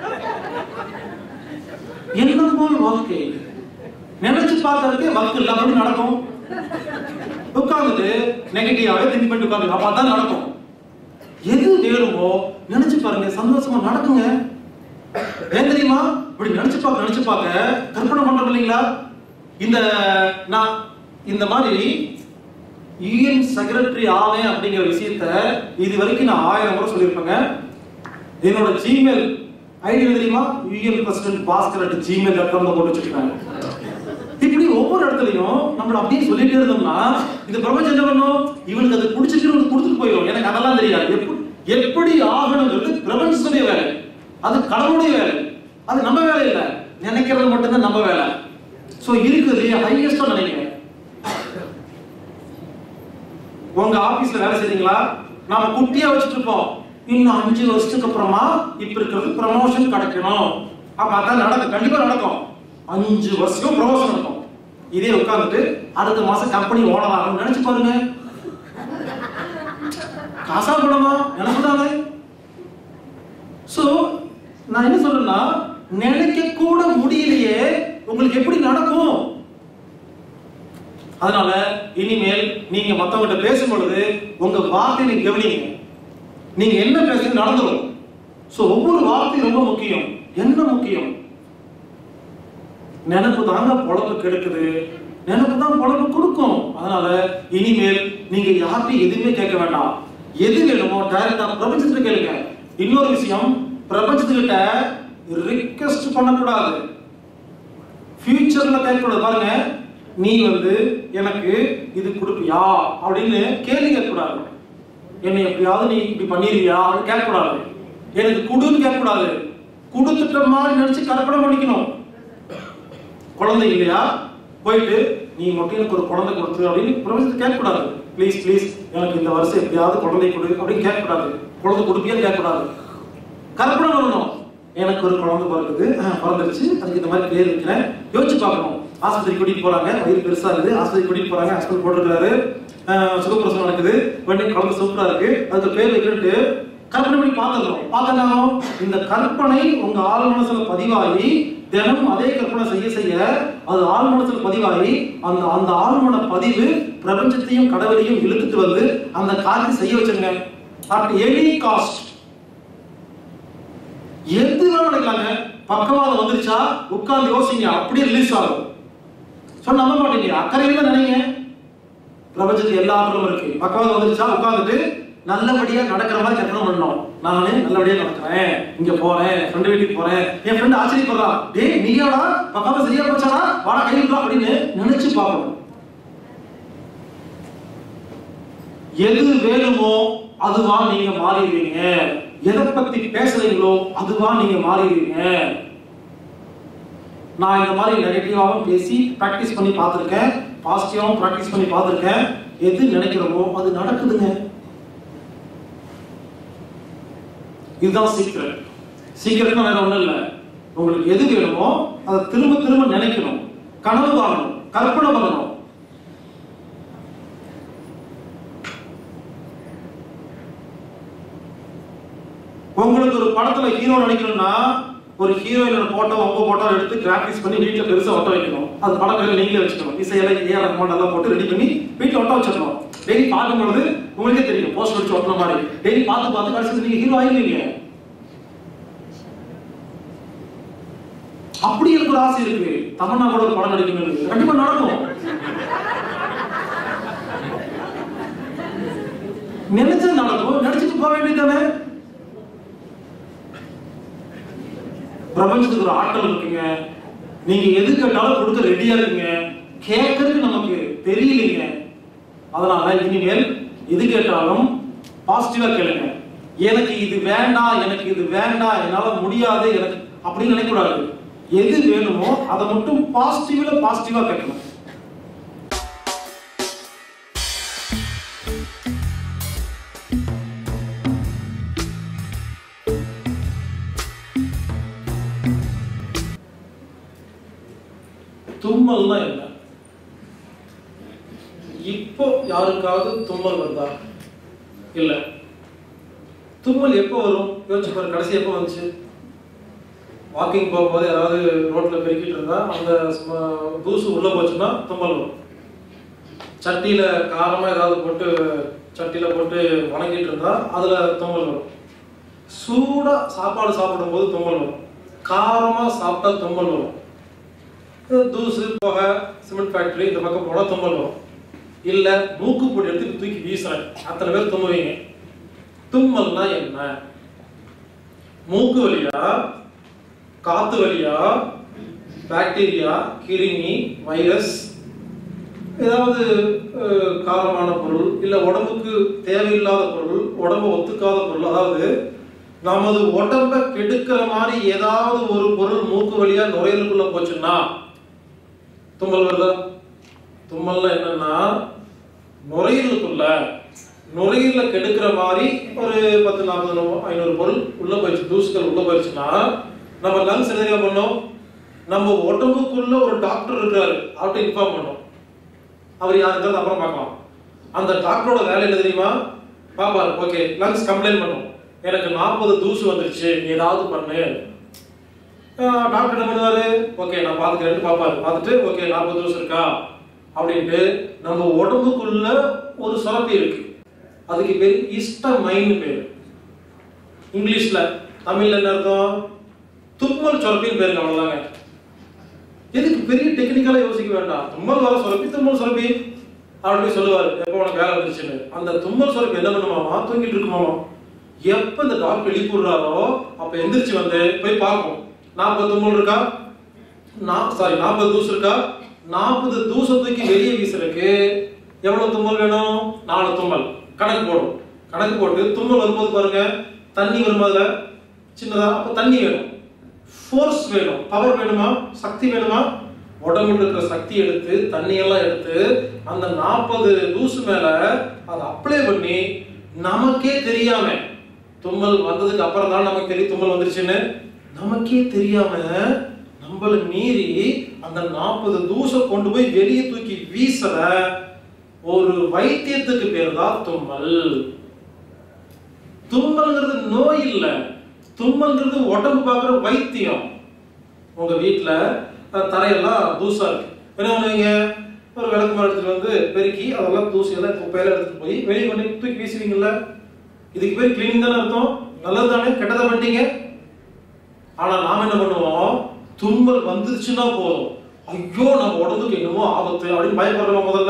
எண்ணம் போல் வாழ்க்கை நினைச்சு பார்க்கறதுக்கே வக்கு இல்ல அப்படி நடக்கும் உட்கார்ந்துட்டு நெகட்டிவாவே திங்க் பண்ணிட்டு உட்காந்து அப்ப தான் நடக்கும் எது வேணுமோ நினைச்சு பாருங்க சந்தோஷமா நடக்குங்க ஏன் தெரியுமா இப்படி நினைச்சு பார்க்க நினைச்சு பார்க்க கற்பனை பண்றோம் இல்லைங்களா இந்த நான் இந்த மாதிரி யூஎன் செக்ரட்டரி ஆவேன் அப்படிங்கிற விஷயத்த இது வரைக்கும் நான் ஆயிரம் முறை சொல்லியிருப்பேங்க என்னோட ஜிமெயில் ஐடி தெரியுமா UN president Bhaskar at Gmail dot com போட்டு வச்சிருக்காங்க இப்படி ஒவ்வொரு இடத்துலயும் நம்மள அப்படியே சொல்லிட்டே இருந்தோம்னா இந்த பிரபஞ்சம் என்ன பண்ணும் இவனுக்கு அது பிடிச்சிட்டு இவனுக்கு கொடுத்துட்டு போயிடும் எனக்கு அதெல்லாம் தெரியாது எப்படி எப்படி ஆகணுங்கிறது பிரபஞ்சத்துடைய வேலை அது கடவுளுடைய வேலை அது நம்ம வேலை இல்லை நினைக்கிறது மட்டும்தான் நம்ம வேலை ஸோ இருக்குதுலயே ஹையஸ்டா நினைக்கிறேன் உங்க ஆபீஸ்ல வேலை செய்றீங்களா நாம குட்டியா வச்சுட்டு இருப்போம் இன்னும் அஞ்சு வருஷத்துக்கு அப்புறமா இப்ப இருக்கிறது ப்ரமோஷன் கிடைக்கணும் அப்ப அதான் நடக்கும் கண்டிப்பா நடக்கும் அஞ்சு வருஷம் ப்ரமோஷன் நடக்கும் இதே உட்கார்ந்துட்டு அடுத்த மாசம் கம்பெனி ஓனர் ஆகணும்னு நினைச்சு பாருங்க காசா பணமா எனக்கு தானே சோ நான் என்ன சொல்றேன்னா நினைக்க கூட முடியலையே உங்களுக்கு எப்படி நடக்கும் அதனால இனிமேல் நீங்க மத்தவங்கிட்ட பேசும் பொழுது உங்க வார்த்தையை நீங்க கவனிங்க நீங்க என்ன பேசுறது நடந்துரும் சோ ஒவ்வொரு வார்த்தையும் ரொம்ப முக்கியம் என்ன முக்கியம் நினைப்பு தாங்க பொழப்பு கெடுக்குது நினைப்பு தான் பொழப்பு கொடுக்கும் அதனால இனிமேல் நீங்க யார்கிட்டயும் எதுவுமே கேட்க வேண்டாம் எது வேணுமோ டைரக்டா பிரபஞ்சத்துல கேளுங்க இன்னொரு விஷயம் பிரபஞ்சத்துக்கிட்ட ரிக்வெஸ்ட் பண்ணக்கூடாது ஃபியூச்சர்ல கேட்கக்கூடாது பாருங்க நீ வந்து எனக்கு இது கொடுப்பியா அப்படின்னு கேள்வி கேட்கக்கூடாது என்னை எப்படியாவது நீ இப்படி பண்ணிருவியா அப்படின்னு கேட்கக்கூடாது எனக்கு குடுன்னு கேட்கக்கூடாது கொடுத்துட்ட மாதிரி நினைச்சு கற்பனை பண்ணிக்கணும் குழந்தை இல்லையா போயிட்டு நீ மட்டும் எனக்கு ஒரு குழந்தை கொடுத்து அப்படின்னு பிரபஞ்சத்தை கேட்கக்கூடாது ப்ளீஸ் ப்ளீஸ் எனக்கு இந்த வருஷம் எப்படியாவது குழந்தை கொடு அப்படின்னு கேட்கக்கூடாது குழந்தை கொடுப்பியான்னு கேட்கக்கூடாது கற்பனை பண்ணணும் எனக்கு ஒரு குழந்தை பிறகுது அஹ், பிறந்துருச்சு அதுக்கு இந்த மாதிரி பேர் வைக்கிறேன் யோசிச்சு பார்க்கணும் ஆஸ்பத்திரி கூட்டிட்டு போறாங்க வயிறு பெருசா இருக்குது ஆஸ்பத்திரி கூட்டிட்டு போறாங்க ஹாஸ்பிட்டல் போட்டுருக்காரு சுகப்பிரசவம் நடக்குது உடனே குழந்தை சூப்பரா இருக்கு அதுக்கு பேர் வைக்கிறதுக்கு கற்பனை பண்ணி பார்த்துக்கிறோம் பார்த்தனாலும் இந்த கற்பனை உங்க ஆள் மனசுல பதிவாகி தினமும் அதே கற்பனை செய்ய செய்ய அது ஆள் மனசுல பதிவாகி அந்த அந்த ஆழ்மன பதிவு பிரபஞ்சத்தையும் கடவுளையும் இழுத்துட்டு வந்து அந்த காரியத்தை செய்ய வச்சிருங்க அட் எனி காஸ்ட் எது வேணாலும் நடக்கலாங்க பக்கவாதம் வந்துருச்சா உட்கார்ந்து யோசிங்க அப்படியே ரிலீஸ் ஆகும் சொன்ன நம்ப மாட்டீங்க அக்கறையில நினைங்க பிரபஞ்சத்துக்கு எல்லா ஆற்றலும் இருக்கு பக்கவாதம் வந்துருச்சா உட்கார்ந்துட்டு நல்லபடியா நடக்கிற மாதிரி கற்பனை பண்ணணும் நானே நல்லபடியா நடக்கிறேன் இங்க போறேன் ஃப்ரெண்டு வீட்டுக்கு போறேன் என் ஃப்ரெண்டு ஆச்சரியப்படுறா டேய் நீயாடா பக்கவாதம் சரியா போச்சாடா வாடா கை விடுறா அப்படின்னு நினைச்சு பார்க்கணும் எது வேணுமோ அதுவா நீங்க மாறிடுவீங்க எதை பத்தி பேசுறீங்களோ அதுவா நீங்க மாறிடுவீங்க நான் இந்த மாதிரி நெகட்டிவாவும் பேசி பிராக்டிஸ் பண்ணி பார்த்துருக்கேன் பாசிட்டிவாவும் பிராக்டிஸ் பண்ணி பார்த்துருக்கேன் எது நினைக்கிறோமோ அது நடக்குதுங்க இதுதான் சீக்கிரம் சீக்கிரட்னா வேற ஒண்ணும் இல்லை உங்களுக்கு எது வேணுமோ அதை திரும்ப திரும்ப நினைக்கணும் கனவு காணணும் கற்பனை பண்ணணும் உங்களுக்கு ஒரு படத்துல ஹீரோ நடிக்கணும்னா ஒரு ஹீரோயினோட போட்டோ உங்க போட்டோ எடுத்து கிராபிக்ஸ் பண்ணி வீட்டுல பெருசா ஒட்ட வைக்கணும் அது படம் பேர் நீங்களே வச்சுக்கணும் இசையெல்லாம் ஏஆர் ரஹ்மான் எல்லாம் போட்டு ரெடி பண்ணி வீட்டுல ஒட்ட வச்சிடணும் டெய்லி பார்க்கும்பொழுது உங்களுக்கே தெரியும் போஸ்ட் வச்சு ஒட்டின மாதிரி டெய்லி பார்த்து பார்த்து கடைசி நீங்க ஹீரோ ஆயிருவீங்க அப்படி எனக்கு ஒரு ஆசை இருக்கு தமன்னா கூட ஒரு படம் நடிக்கணும் கண்டிப்பா நடக்கும் நினைச்சது நடக்கும் நினைச்சிட்டு போக வேண்டியதானே பிரபஞ்சத்துக்கு ஒரு ஆற்றல் இருக்குங்க நீங்க எது கேட்டாலும் கொடுக்க ரெடியா இருக்கீங்க கேட்கறதுக்கு நமக்கு தெரியலைங்க அதனால இனிமேல் எது கேட்டாலும் பாசிட்டிவா கேளுங்க எனக்கு இது வேண்டாம் எனக்கு இது வேண்டாம் என்னால முடியாது எனக்கு அப்படின்னு நினைக்கக்கூடாது எது வேணுமோ அதை மட்டும் பாசிட்டிவ்ல பாசிட்டிவா கேட்கணும் தும்மல்னா என்ன இப்போ யாருக்காவது தும்மல் வருதா இல்ல தும்மல் எப்போ வரும் யோசிச்சு பாரு கடைசி எப்போ வந்துச்சு வாக்கிங் போகும்போது யாராவது ரோட்ல பெருக்கிட்டு இருந்தா அந்த ஸ்ம- தூசு உள்ள போச்சுன்னா தும்மல் வரும் சட்டியில காரமா ஏதாவது போட்டு சட்டியில போட்டு வணங்கிட்டு இருந்தா அதுல தும்மல் வரும் சூடா சாப்பாடு சாப்பிடும்போது தும்மல் வரும் காரமா சாப்பிட்டா தும்மல் வரும் தூசு புகை சிமெண்ட் ஃபேக்டரி இந்த பக்கம் போனால் தும்மல் வரும் இல்ல மூக்கு பொடி எடுத்து இப்படி தூக்கி வீசுறேன் அத்தனை பேர் தும்முவீங்க தும்மல்னா என்ன மூக்கு வழியா காத்து வழியா பாக்டீரியா கிருமி வைரஸ் ஏதாவது அஹ், காரமான பொருள் இல்ல உடம்புக்கு தேவையில்லாத பொருள் உடம்பு ஒத்துக்காத பொருள் அதாவது நமது உடம்ப கெடுக்கிற மாதிரி ஏதாவது ஒரு பொருள் மூக்கு வழியா நுரையீரலுக்குள்ள போச்சுன்னா தும்மல் வருதா தும்மல்னா என்னன்னா நுரையீரலுக்குள்ள நுரையீரல கெடுக்கிற மாதிரி ஒரு பத்து நாற்பது ஐநூறு பொருள் உள்ள போயிடுச்சு தூசுகள் உள்ள போயிடுச்சுன்னா நம்ம லங்ஸ் என்ன தெரியுமா பண்ணோம் நம்ம உடம்புக்குள்ள ஒரு டாக்டர் இருக்காரு அவர்கிட்ட இன்ஃபார்ம் பண்ணோம் அவர் யாருங்கிறது அப்புறம் பார்க்கலாம் அந்த டாக்டரோட வேலை என்ன தெரியுமா பாப்பாரு ஓகே லங்ஸ் கம்ப்ளைண்ட் பண்ணும் எனக்கு நாற்பது தூசு வந்துருச்சு நீ ஏதாவது பண்ணு ஆஹ் டாக்டர் என்ன பண்ணுவாரு ஓகே நான் பார்த்துக்கிறேன் பார்ப்பாரு பார்த்துட்டு ஓகே நாற்பது தூசு இருக்கா அப்படின்ட்டு நம்ம உடம்புக்குள்ள ஒரு சுரப்பி இருக்கு அதுக்கு பேர் இஸ்டமைன்னு பேர் இங்கிலீஷ்ல தமிழ்ல என்ன அர்த்தம் தும்மல் சுரப்பின்னு பேருங்க அவ்வளவுதாங்க எதுக்கு பெரிய டெக்னிக்கலா யோசிக்க வேண்டாம் தும்மல் வர சுரப்பி தும்மல் சுரப்பி அவர் போய் சொல்லுவாரு எப்போ உனக்கு வேலை வந்துருச்சுன்னு அந்த தும்மல் சுரப்பி என்ன பண்ணுமாமா தூங்கிட்டு இருக்குமாமா எப்ப இந்த டாக்டர் எழுப்பி விடுறாரோ அப்ப எந்திரிச்சு வந்து போய் பார்க்கும் நாற்பது தும்மல் இருக்கா நான் சாரி நாற்பது தூசு இருக்கா நாற்பது தூசம் தூக்கி வெளியே வீசுறதுக்கு எவ்வளவு தும்மல் வேணும் நாலு தும்மல் கணக்கு போடும் கணக்கு போட்டு தும்மல் வரும்போது பாருங்க தண்ணி வருமா அதுல சின்னதா அப்ப தண்ணி வேணும் ஃபோர்ஸ் வேணும் பவர் வேணுமா சக்தி வேணுமா உடம்புல இருக்கிற சக்தி எடுத்து தண்ணியெல்லாம் எடுத்து அந்த நாற்பது தூசு மேல அதை அப்ளை பண்ணி நமக்கே தெரியாம தும்மல் வந்ததுக்கு அப்புறம் தான் நமக்கு தெரியும் தும்மல் வந்துருச்சுன்னு நமக்கே தெரியாம நம்மளை மீறி அந்த நாற்பது தூசை கொண்டு போய் வெளியே தூக்கி வீசுற ஒரு வைத்தியத்துக்கு பேர் தான் தும்மல் தும்மல்ங்கிறது நோய் இல்ல தும்மல்ங்கிறது உடம்பு பார்க்குற வைத்தியம் உங்க வீட்ல அஹ், தரையெல்லாம் தூசா இருக்கு என்ன பண்ணுவீங்க ஒரு விளக்கு மரம் எடுத்துட்டு வந்து பெருக்கி அதெல்லாம் தூசி எல்லாம் குப்பையில எடுத்துட்டு போய் வெளியே கொண்டு போய் தூக்கி வீசுவீங்கல்ல இதுக்கு பேர் கிளீனிங் தானே அர்த்தம் நல்லது தானே கெட்டதை பண்ணிட்டீங்க ஆனா நாம என்ன பண்ணுவோம் தும்மல் வந்துருச்சுன்னா போதும் ஐயோ நம்ம உடம்புக்கு என்னமோ ஆபத்து அப்படின்னு பயப்படுறோம் முதல்ல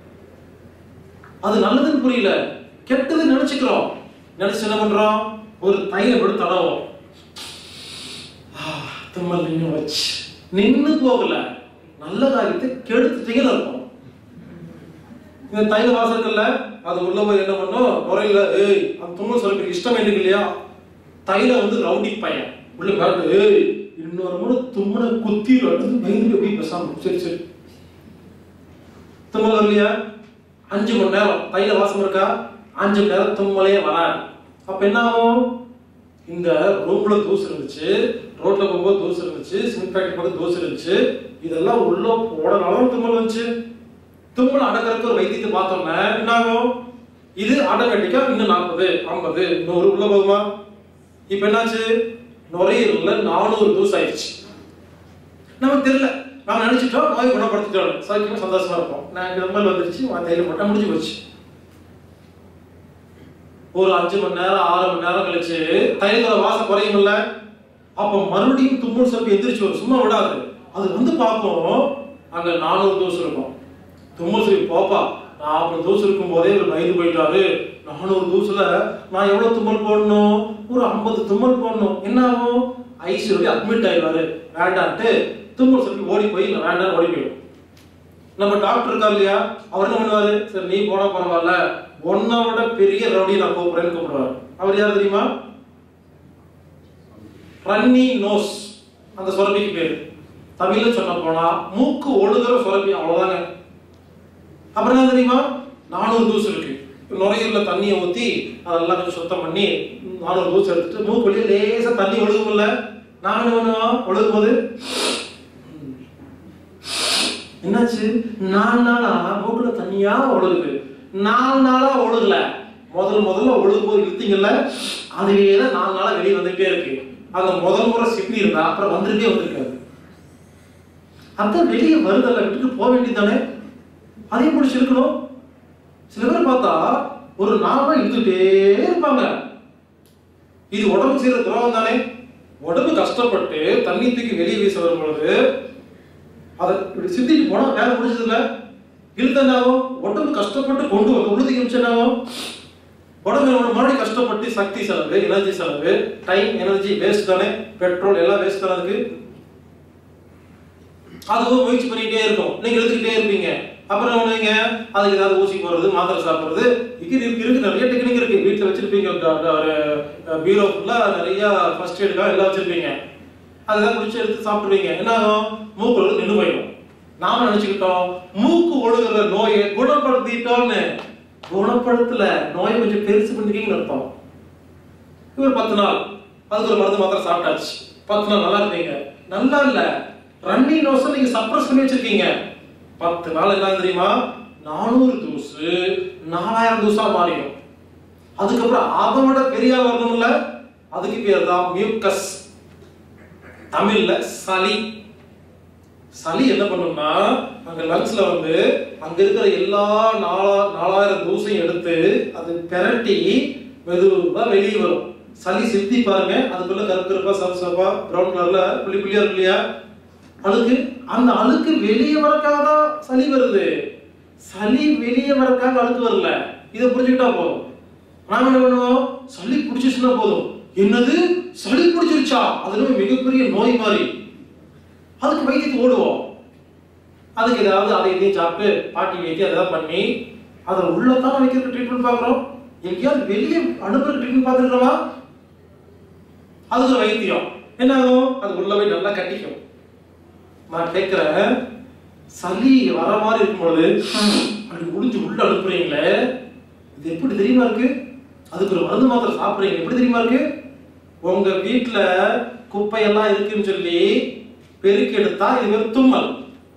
அது நல்லதுன்னு புரியல கெட்டது நினைச்சுக்கிறோம் நினைச்சு என்ன பண்றோம் ஒரு தைலம் எடுத்து தடவோம் ஆ, தும்மல் நின்று வச்சு நின்னு போகல நல்ல காரியத்தை கெடுத்துட்டீங்கன்னு அர்த்தம் இந்த தைல வாசம் இருக்குல்ல அது உள்ள போய் என்ன பண்ணும் நுரையில ஏய் அந்த தும்மல் சொல்ல இஷ்டம் எனக்கு இல்லையா தைல வந்து ரவுடி பையன் உள்ள மிரட்டு ஏய் இன்னொரு முறை தும்மனை குத்தி வந்து பயந்து எப்படி பேசாம சரி சரி தும்மல் வரலையா அஞ்சு மணி நேரம் தைல வாசம் இருக்கா அஞ்சு மணி நேரம் தும்மலே வராது அப்ப என்ன ஆகும் இந்த ரூம்ல தூசு இருந்துச்சு ரோட்ல போகும்போது தூசு இருந்துச்சு சிமெண்ட் ஃபேக்டரி போது தூசு இருந்துச்சு இதெல்லாம் உள்ள போடனால தும்மல் வந்துச்சு தும்மல் அடக்கிறதுக்கு ஒரு வைத்தியத்தை பார்த்தோம்னா என்ன ஆகும் இது ஆட்டோமேட்டிக்கா இன்னும் நாற்பது ஐம்பது நூறு உள்ள போகுமா இப்ப என்னாச்சு நுரையீரல்ல நானூறு தூசு ஆயிடுச்சு நமக்கு தெரியல நாம நினைச்சிட்டோம் நோய் குணப்படுத்திட்டோம் சௌக்கியமா சந்தோஷமா இருப்போம் நான் இந்த மாதிரி வந்துருச்சு உன் தைலம் போட்டா முடிஞ்சு போச்சு ஒரு அஞ்சு மணி நேரம் ஆறு மணி நேரம் கழிச்சு தைலத்தோட வாசம் குறையும்ல அப்ப மறுபடியும் தும்மல் சொல்லி எந்திரிச்சு வரும் சும்மா விடாது அது வந்து பார்ப்போம் அங்க நானூறு தூசு இருக்கும் தும்மல் சொல்லி போப்பா நாற்பது தூசு இருக்கும் போதே இவர் பயந்து போயிட்டாரு நானூறு தூசுல நான் எவ்வளவு தும்மல் போடணும் ஒரு ஐம்பது தும்மல் போடணும் என்ன ஆகும் ஐசியூல அட்மிட் ஆயிடுவாரு வேண்டான்ட்டு தும்மல் சொல்லி ஓடி போய் இல்லை வேண்டாம் ஓடி போயிடும் நம்ம டாக்டர் இருக்கார் இல்லையா அவர் என்ன பண்ணுவாரு சரி நீ போனா பரவாயில்ல உன்னை விட பெரிய ரவுடி நான் கூப்பிடுறேன்னு கூப்பிடுவாரு அவர் யார் தெரியுமா ரன்னி நோஸ் அந்த சுரப்பிக்கு பேரு தமிழ்ல சொன்ன போனா மூக்கு ஒழுகுற சுரப்பி அவ்வளவுதாங்க அப்புறம் என்ன தெரியுமா நானூறு தூசு இருக்கு நுரையீரல தண்ணியை ஊத்தி அதெல்லாம் கொஞ்சம் சுத்தம் பண்ணி நானூறு தூசு எடுத்துட்டு மூக்கு வழியா லேசா தண்ணி ஒழுகும்ல நாம என்ன பண்ணுவோம் ஒழுகும் போது என்னாச்சு நாலு நாளா மூக்குல தண்ணியா ஒழுகுது நாலு நாளா ஒழுகல முதல் முதல்ல ஒழுகும் போது இழுத்தீங்கல்ல அதுவே தான் நாலு நாளா வெளியே வந்துட்டே இருக்கு அந்த முதல் முறை சிப்பி இருந்தா அப்புறம் வந்துட்டே வந்திருக்காது அதான் வெளியே வருதல்ல விட்டுட்டு போக வேண்டியதானே அதையும் பிடிச்சிருக்கணும் சில பேர் பார்த்தா ஒரு நாளா இழுத்துட்டே இருப்பாங்க இது உடம்பு செய்யற துரோகம் தானே உடம்பு கஷ்டப்பட்டு தண்ணி தூக்கி வெளியே வீச வரும்பொழுது அதை இப்படி சிந்திட்டு போனா வேலை முடிஞ்சது இல்ல இழுத்தனாகும் உடம்பு கஷ்டப்பட்டு கொண்டு வந்து உறுதிக்கு மிச்சனாகும் உடம்பு நம்ம மறுபடியும் கஷ்டப்பட்டு சக்தி செலவு எனர்ஜி செலவு டைம் எனர்ஜி வேஸ்ட் தானே பெட்ரோல் எல்லாம் வேஸ்ட் தானே அதுக்கு அதுவும் முயற்சி பண்ணிட்டே இருக்கும் நீங்க எடுத்துக்கிட்டே இருப்பீங்க அப்புறம் என்ன பண்ணுவீங்க அதுக்கு ஏதாவது ஊசி போடுறது மாத்திரை சாப்பிடுறது இது இருக்கு இருக்கு நிறைய டெக்னிக் இருக்கு வீட்டில் வச்சிருப்பீங்க ட- ட- ஒரு பீரோ ஃபுல்லா நிறைய ஃபர்ஸ்ட் எய்டுக்காக எல்லாம் வச்சிருப்பீங்க அதெல்லாம் குடிச்சு எடுத்து சாப்பிடுவீங்க என்ன ஆகும் மூக்கு ஒழுகு நின்று போயிடும் நாம நினைச்சுக்கிட்டோம் மூக்கு ஒழுகுற நோயை குணப்படுத்திட்டோம்னு குணப்படுத்தல நோயை கொஞ்சம் பெருசு பண்ணிருக்கீங்கன்னு அர்த்தம் இவர் பத்து நாள் அதுக்கு ஒரு மருந்து மாத்திரை சாப்பிட்டாச்சு பத்து நாள் நல்லா இருப்பீங்க நல்லா இல்ல ரன்னிங் நோஸ் நீங்க சப்ரஸ் பண்ணி வச்சிருக்கீங்க பத்து நாள் என்ன தெரியுமா நானூறு தூசு நாலாயிரம் தூசா மாறிடும் அதுக்கப்புறம் அதை விட பெரிய ஆள் வரணும்ல அதுக்கு பேர் தான் மியூக்கஸ் தமிழ்ல சளி சளி என்ன பண்ணும்னா அங்க லங்ஸ்ல வந்து அங்க இருக்கிற எல்லா நாலா நாலாயிரம் தூசையும் எடுத்து அது பெரட்டி மெதுவா வெளியே வரும் சளி சித்தி பாருங்க அதுக்குள்ள கருப்பு கருப்பா சவப்பு சவப்பா பிரவுன் கலர்ல புள்ளி புள்ளியா இருக்கு இல்லையா அழுக்கு அந்த அழுக்கு வெளியே வரக்காக தான் சளி வருது சளி வெளியே வரக்காக அழுக்கு வரல இதை புரிஞ்சுக்கிட்டா போதும் நாம என்ன பண்ணுவோம் சளி பிடிச்சிச்சுன்னா போதும் என்னது சளி பிடிச்சிருச்சா அதுல மிகப்பெரிய நோய் மாதிரி அதுக்கு வைத்தியத்துக்கு ஓடுவோம் அதுக்கு ஏதாவது அதை இதையும் சாப்பிட்டு பாட்டி வைத்தியம் அதெல்லாம் பண்ணி அதை உள்ளத்தான வைக்கிறதுக்கு ட்ரீட்மெண்ட் பார்க்குறோம் எங்கேயாவது வெளியே அனுப்புறதுக்கு ட்ரீட்மெண்ட் பார்த்துருக்கோமா அதுக்கு ஒரு வைத்தியம் என்ன ஆகும் அது உள்ள போய் நல்லா கட்டிக்கும் நான் கேட்கிறேன் சளி வர மாதிரி இருக்கும்பொழுது அப்படி முடிஞ்சு உள்ள அனுப்புறீங்களே இது எப்படி தெரியுமா இருக்கு அதுக்கு ஒரு மருந்து மாத்திரை சாப்பிடுறீங்க எப்படி தெரியுமா இருக்கு உங்க வீட்டுல குப்பையெல்லாம் இருக்குன்னு சொல்லி பெருக்கி எடுத்தா இது வெறும் தும்மல்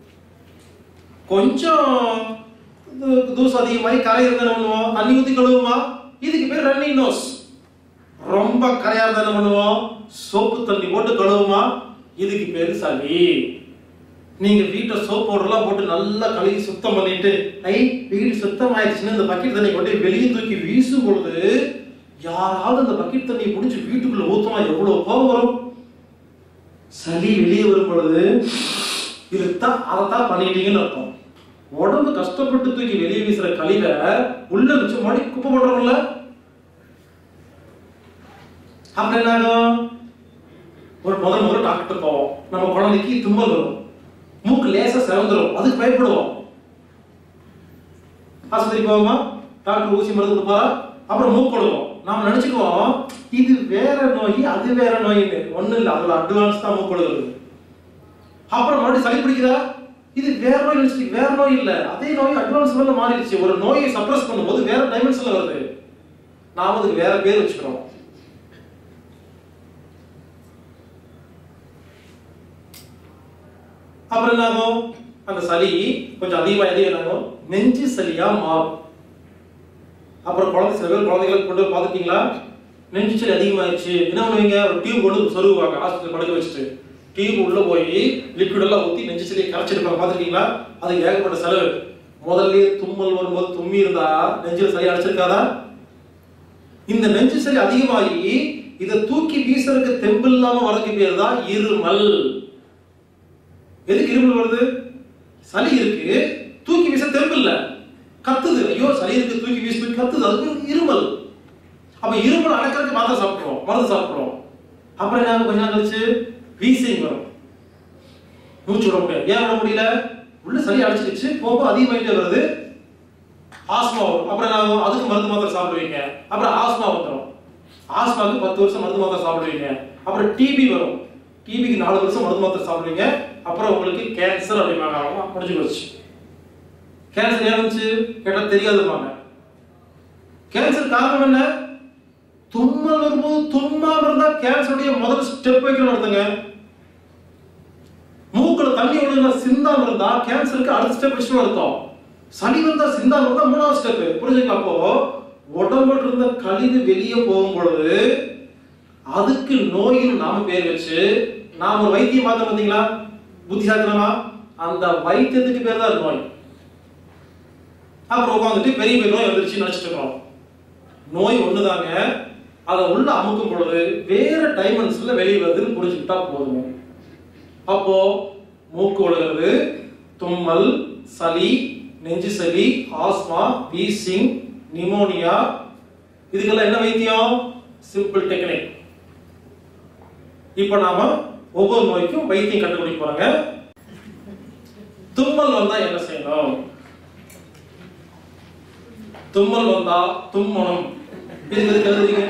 கொஞ்சம் து- தூசு அதிகமாகி கரை இருந்தா என்ன பண்ணுவோம் தண்ணி ஊத்தி கழுவுமா இதுக்கு பேர் ரன்னிங் நோஸ் ரொம்ப கரையா இருந்தா என்ன பண்ணுவோம் சோப்பு தண்ணி போட்டு கழுவுமா இதுக்கு பேரு சளி நீங்க வீட்டை சோப் பவுடர்லாம் போட்டு நல்லா கழுவி சுத்தம் பண்ணிட்டு ஐ வீடு சுத்தம் ஆயிடுச்சுன்னு இந்த பக்கெட் தண்ணி கொண்டு போய் வெளியே தூக்கி வீசும் பொழுது யாராவது அந்த பக்கெட் தண்ணியை பிடிச்சி வீட்டுக்குள்ள ஊத்தமா எவ்வளவு கோபம் வரும் சளி வெளியே வரும் பொழுது இதுதான் அதைத்தான் பண்ணிட்டீங்கன்னு அர்த்தம் உடம்பு கஷ்டப்பட்டு தூக்கி வெளியே வீசுற கழிவை உள்ள வச்சு மறுபடி குப்பை பண்றோம்ல அப்புறம் என்ன ஆகும் ஒரு முதல் முதல்ல டாக்டர் போவோம் நம்ம குழந்தைக்கு தும்மல் வரும் மூக்கு லேசா சிறந்துரும் அதுக்கு பயப்படுவோம் ஆஸ்பத்திரி போவோமா டாக்டர் ஊசி மருந்து கொடுப்பாரா அப்புறம் மூக்கு கொடுக்கும் நாம நினைச்சுக்குவோம் இது வேற நோய் அது வேற நோயின்னு ஒண்ணும் இல்ல அதுல அட்வான்ஸ் தான் மூக்கு கொடுக்குறது அப்புறம் மறுபடியும் சளி பிடிக்குதா இது வேற நோய் நினைச்சு வேற நோய் இல்ல அதே நோய் அட்வான்ஸ் லெவல்ல மாறிடுச்சு ஒரு நோயை சப்ரஸ் பண்ணும்போது வேற டைமென்ஷன்ல வருது நாம அதுக்கு வேற பேர் வச்சுக்கிறோம் அப்புறம் என்ன ஆகும் அந்த சளி கொஞ்சம் அதிகமா எது என்ன ஆகும் நெஞ்சு சளியா மாறும் அப்புறம் குழந்தை சில பேர் குழந்தைகளை கொண்டு போய் பார்த்துட்டீங்களா நெஞ்சு சளி அதிகமாயிடுச்சு என்ன பண்ணுவீங்க ஒரு டியூப் கொண்டு சொருகுவாங்க ஹாஸ்பிட்டல் படுக்க வச்சுட்டு டியூப் உள்ள போய் லிக்விட் எல்லாம் ஊத்தி நெஞ்சு சளியை கரைச்சிருப்பாங்க பார்த்துருக்கீங்களா அதுக்கு ஏகப்பட்ட செலவு முதல்லயே தும்மல் வரும்போது தும்மி இருந்தா நெஞ்சில் சளி அடைச்சிருக்காதா இந்த நெஞ்சு சளி அதிகமாகி இதை தூக்கி வீசறதுக்கு தெம்பு இல்லாம வரதுக்கு பேர் தான் இருமல் எதுக்கு இருமல் வருது சளி இருக்கு தூக்கி வீச தெம்பு இல்ல கத்துது ஐயோ சளி இருக்கு தூக்கி வீச தூக்கி கத்துது அதுக்கு இருமல் அப்ப இருமல் அடக்கிறதுக்கு மாத்திரை சாப்பிடுறோம் மருந்து சாப்பிடுறோம் அப்புறம் என்ன ஆகும்? கொஞ்ச நாள் கழிச்சு வீசிங் வரும் மூச்சு விட முடியாது ஏன் விட முடியல உள்ள சளி அடைச்சிருச்சு போக அதிகமாயிட்டே வருது ஆஸ்மா வரும் அப்புறம் என்ன ஆகும்? அதுக்கு மருந்து மாத்திரை சாப்பிடுவீங்க அப்புறம் ஆஸ்மா வந்துடும் ஆஸ்மாவுக்கு பத்து வருஷம் மருந்து மாத்திரை சாப்பிடுவீங்க அப்புறம் டிபி வரும் டிபிக்கு நாலு வருஷம் மருந்து மாத்திரை சாப்பிடுவீங்க அப்புறம் உங்களுக்கு கேன்சர் அப்படிம்பாங்க அவ்வளவுதான் முடிஞ்சு போச்சு கேன்சர் ஏன் வந்துச்சு கேட்டா தெரியாதுப்பாங்க கேன்சர் காரணம் என்ன தும்மல் வரும்போது தும்மாம இருந்தா கேன்சருடைய முதல் ஸ்டெப் வைக்கணும் அர்த்தங்க மூக்குல தண்ணி ஒழுங்கா சிந்தாம இருந்தா கேன்சருக்கு அடுத்த ஸ்டெப் வச்சுன்னு அர்த்தம் சளி வந்தா சிந்தாம இருந்தா மூணாவது ஸ்டெப் புரிஞ்சுக்க அப்போ உடம்புல இருந்த கழிவு வெளியே போகும் பொழுது அதுக்கு நோயின்னு நாம பேர் வச்சு நாம ஒரு வைத்தியம் பார்த்தோம் பார்த்தீங்களா புத்திசாலித்தனமா அந்த வைத்தியத்துக்கு பேர் தான் நோய் அப்புறம் உட்காந்துட்டு பெரிய பெரிய நோய் வந்துருச்சு நினைச்சிட்டு இருக்கோம் நோய் ஒண்ணுதாங்க அதை உள்ள அமுக்கும் பொழுது வேற டைமென்ஷன்ல வெளியே வருதுன்னு புரிஞ்சுக்கிட்டா போதுங்க அப்போ மூக்கு ஒழுகிறது தும்மல் சளி நெஞ்சு சளி ஆஸ்மா வீசிங் நிமோனியா இதுக்கெல்லாம் என்ன வைத்தியம் சிம்பிள் டெக்னிக் இப்போ நாம ஒவ்வொரு நோய்க்கும் வைத்தியம் கண்டுபிடிக்க போறாங்க தும்மல் வந்தா என்ன செய்யணும் தும்மல் வந்தா தும்மணும் இதுக்கு எதுக்கு எழுதுறீங்க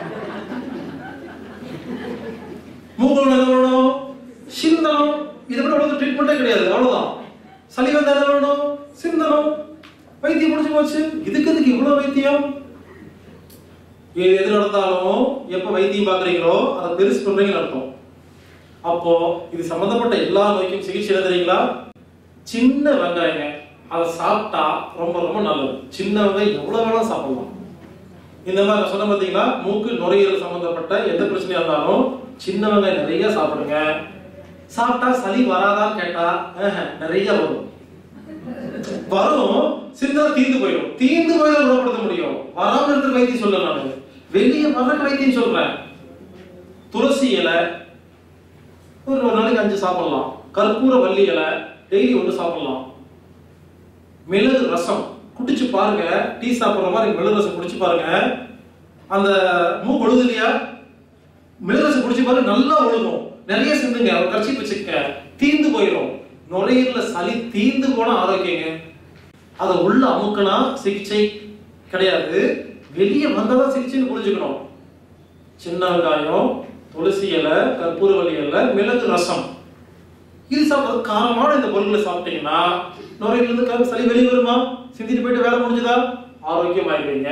மூக்குல என்ன பண்ணணும் சிந்தனம் இதை விட அவ்வளவு ட்ரீட்மெண்ட்டே கிடையாது அவ்வளவுதான் சளி வந்தா என்ன பண்ணணும் சிந்தனம் வைத்தியம் முடிஞ்சு போச்சு இதுக்கு எதுக்கு இவ்வளவு வைத்தியம் இது எது நடந்தாலும் எப்ப வைத்தியம் பாக்குறீங்களோ அதை பெருசு பண்றீங்கன்னு அர்த்தம் அப்போ இது சம்பந்தப்பட்ட எல்லா நோய்க்கும் சிகிச்சை என்ன தெரியுங்களா சின்ன வெங்காயங்க அதை சாப்பிட்டா ரொம்ப ரொம்ப நல்லது சின்ன வெங்காயம் எவ்வளவு வேணாலும் சாப்பிடலாம் இந்த மாதிரி நான் சொன்ன பார்த்தீங்களா மூக்கு நுரையீரல் சம்பந்தப்பட்ட எந்த பிரச்சனையா இருந்தாலும் சின்ன வெங்காயம் நிறைய சாப்பிடுங்க சாப்பிட்டா சளி வராதான்னு கேட்டா ஆஹ், நிறைய வரும் வரும் சிந்தா தீர்ந்து போயிடும் தீர்ந்து போய் குணப்படுத்த முடியும் வராம இருக்கிற வைத்தியம் சொல்ல நான் வெளியே வர வைத்தியம் சொல்றேன் துளசி இலை ஒரு ஒரு நாளைக்கு அஞ்சு சாப்பிடலாம் கற்பூர வள்ளி இலை டெய்லி ஒன்று சாப்பிடலாம் மிளகு ரசம் குடிச்சு பாருங்க டீ சாப்பிடுற மாதிரி மிளகு ரசம் குடிச்சு பாருங்க அந்த மூக்கு ஒழுகுது இல்லையா மிளகு ரசம் குடிச்சு பாருங்க நல்லா ஒழுகும் நிறைய சிந்துங்க ஒரு கட்சி வச்சுக்க தீந்து போயிடும் நுரையீரல சளி தீந்து போனா ஆரோக்கியங்க அதை உள்ள அமுக்குனா சிகிச்சை கிடையாது வெளியே வந்தாதான் சிகிச்சைன்னு புரிஞ்சுக்கணும் சின்ன வெங்காயம் துளசி இலை கற்பூரவள்ளி இலை மிளகு ரசம் இது சாப்பிட்றது காரமான இந்த பொருட்களை சாப்பிட்டீங்கன்னா நுரையிலிருந்து க- சளி வெளியே வருமா சிந்திட்டு போயிட்டு வேலை முடிஞ்சுதா ஆரோக்கியமாயிருவீங்க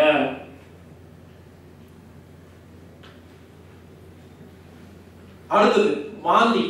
அடுத்தது வாந்தி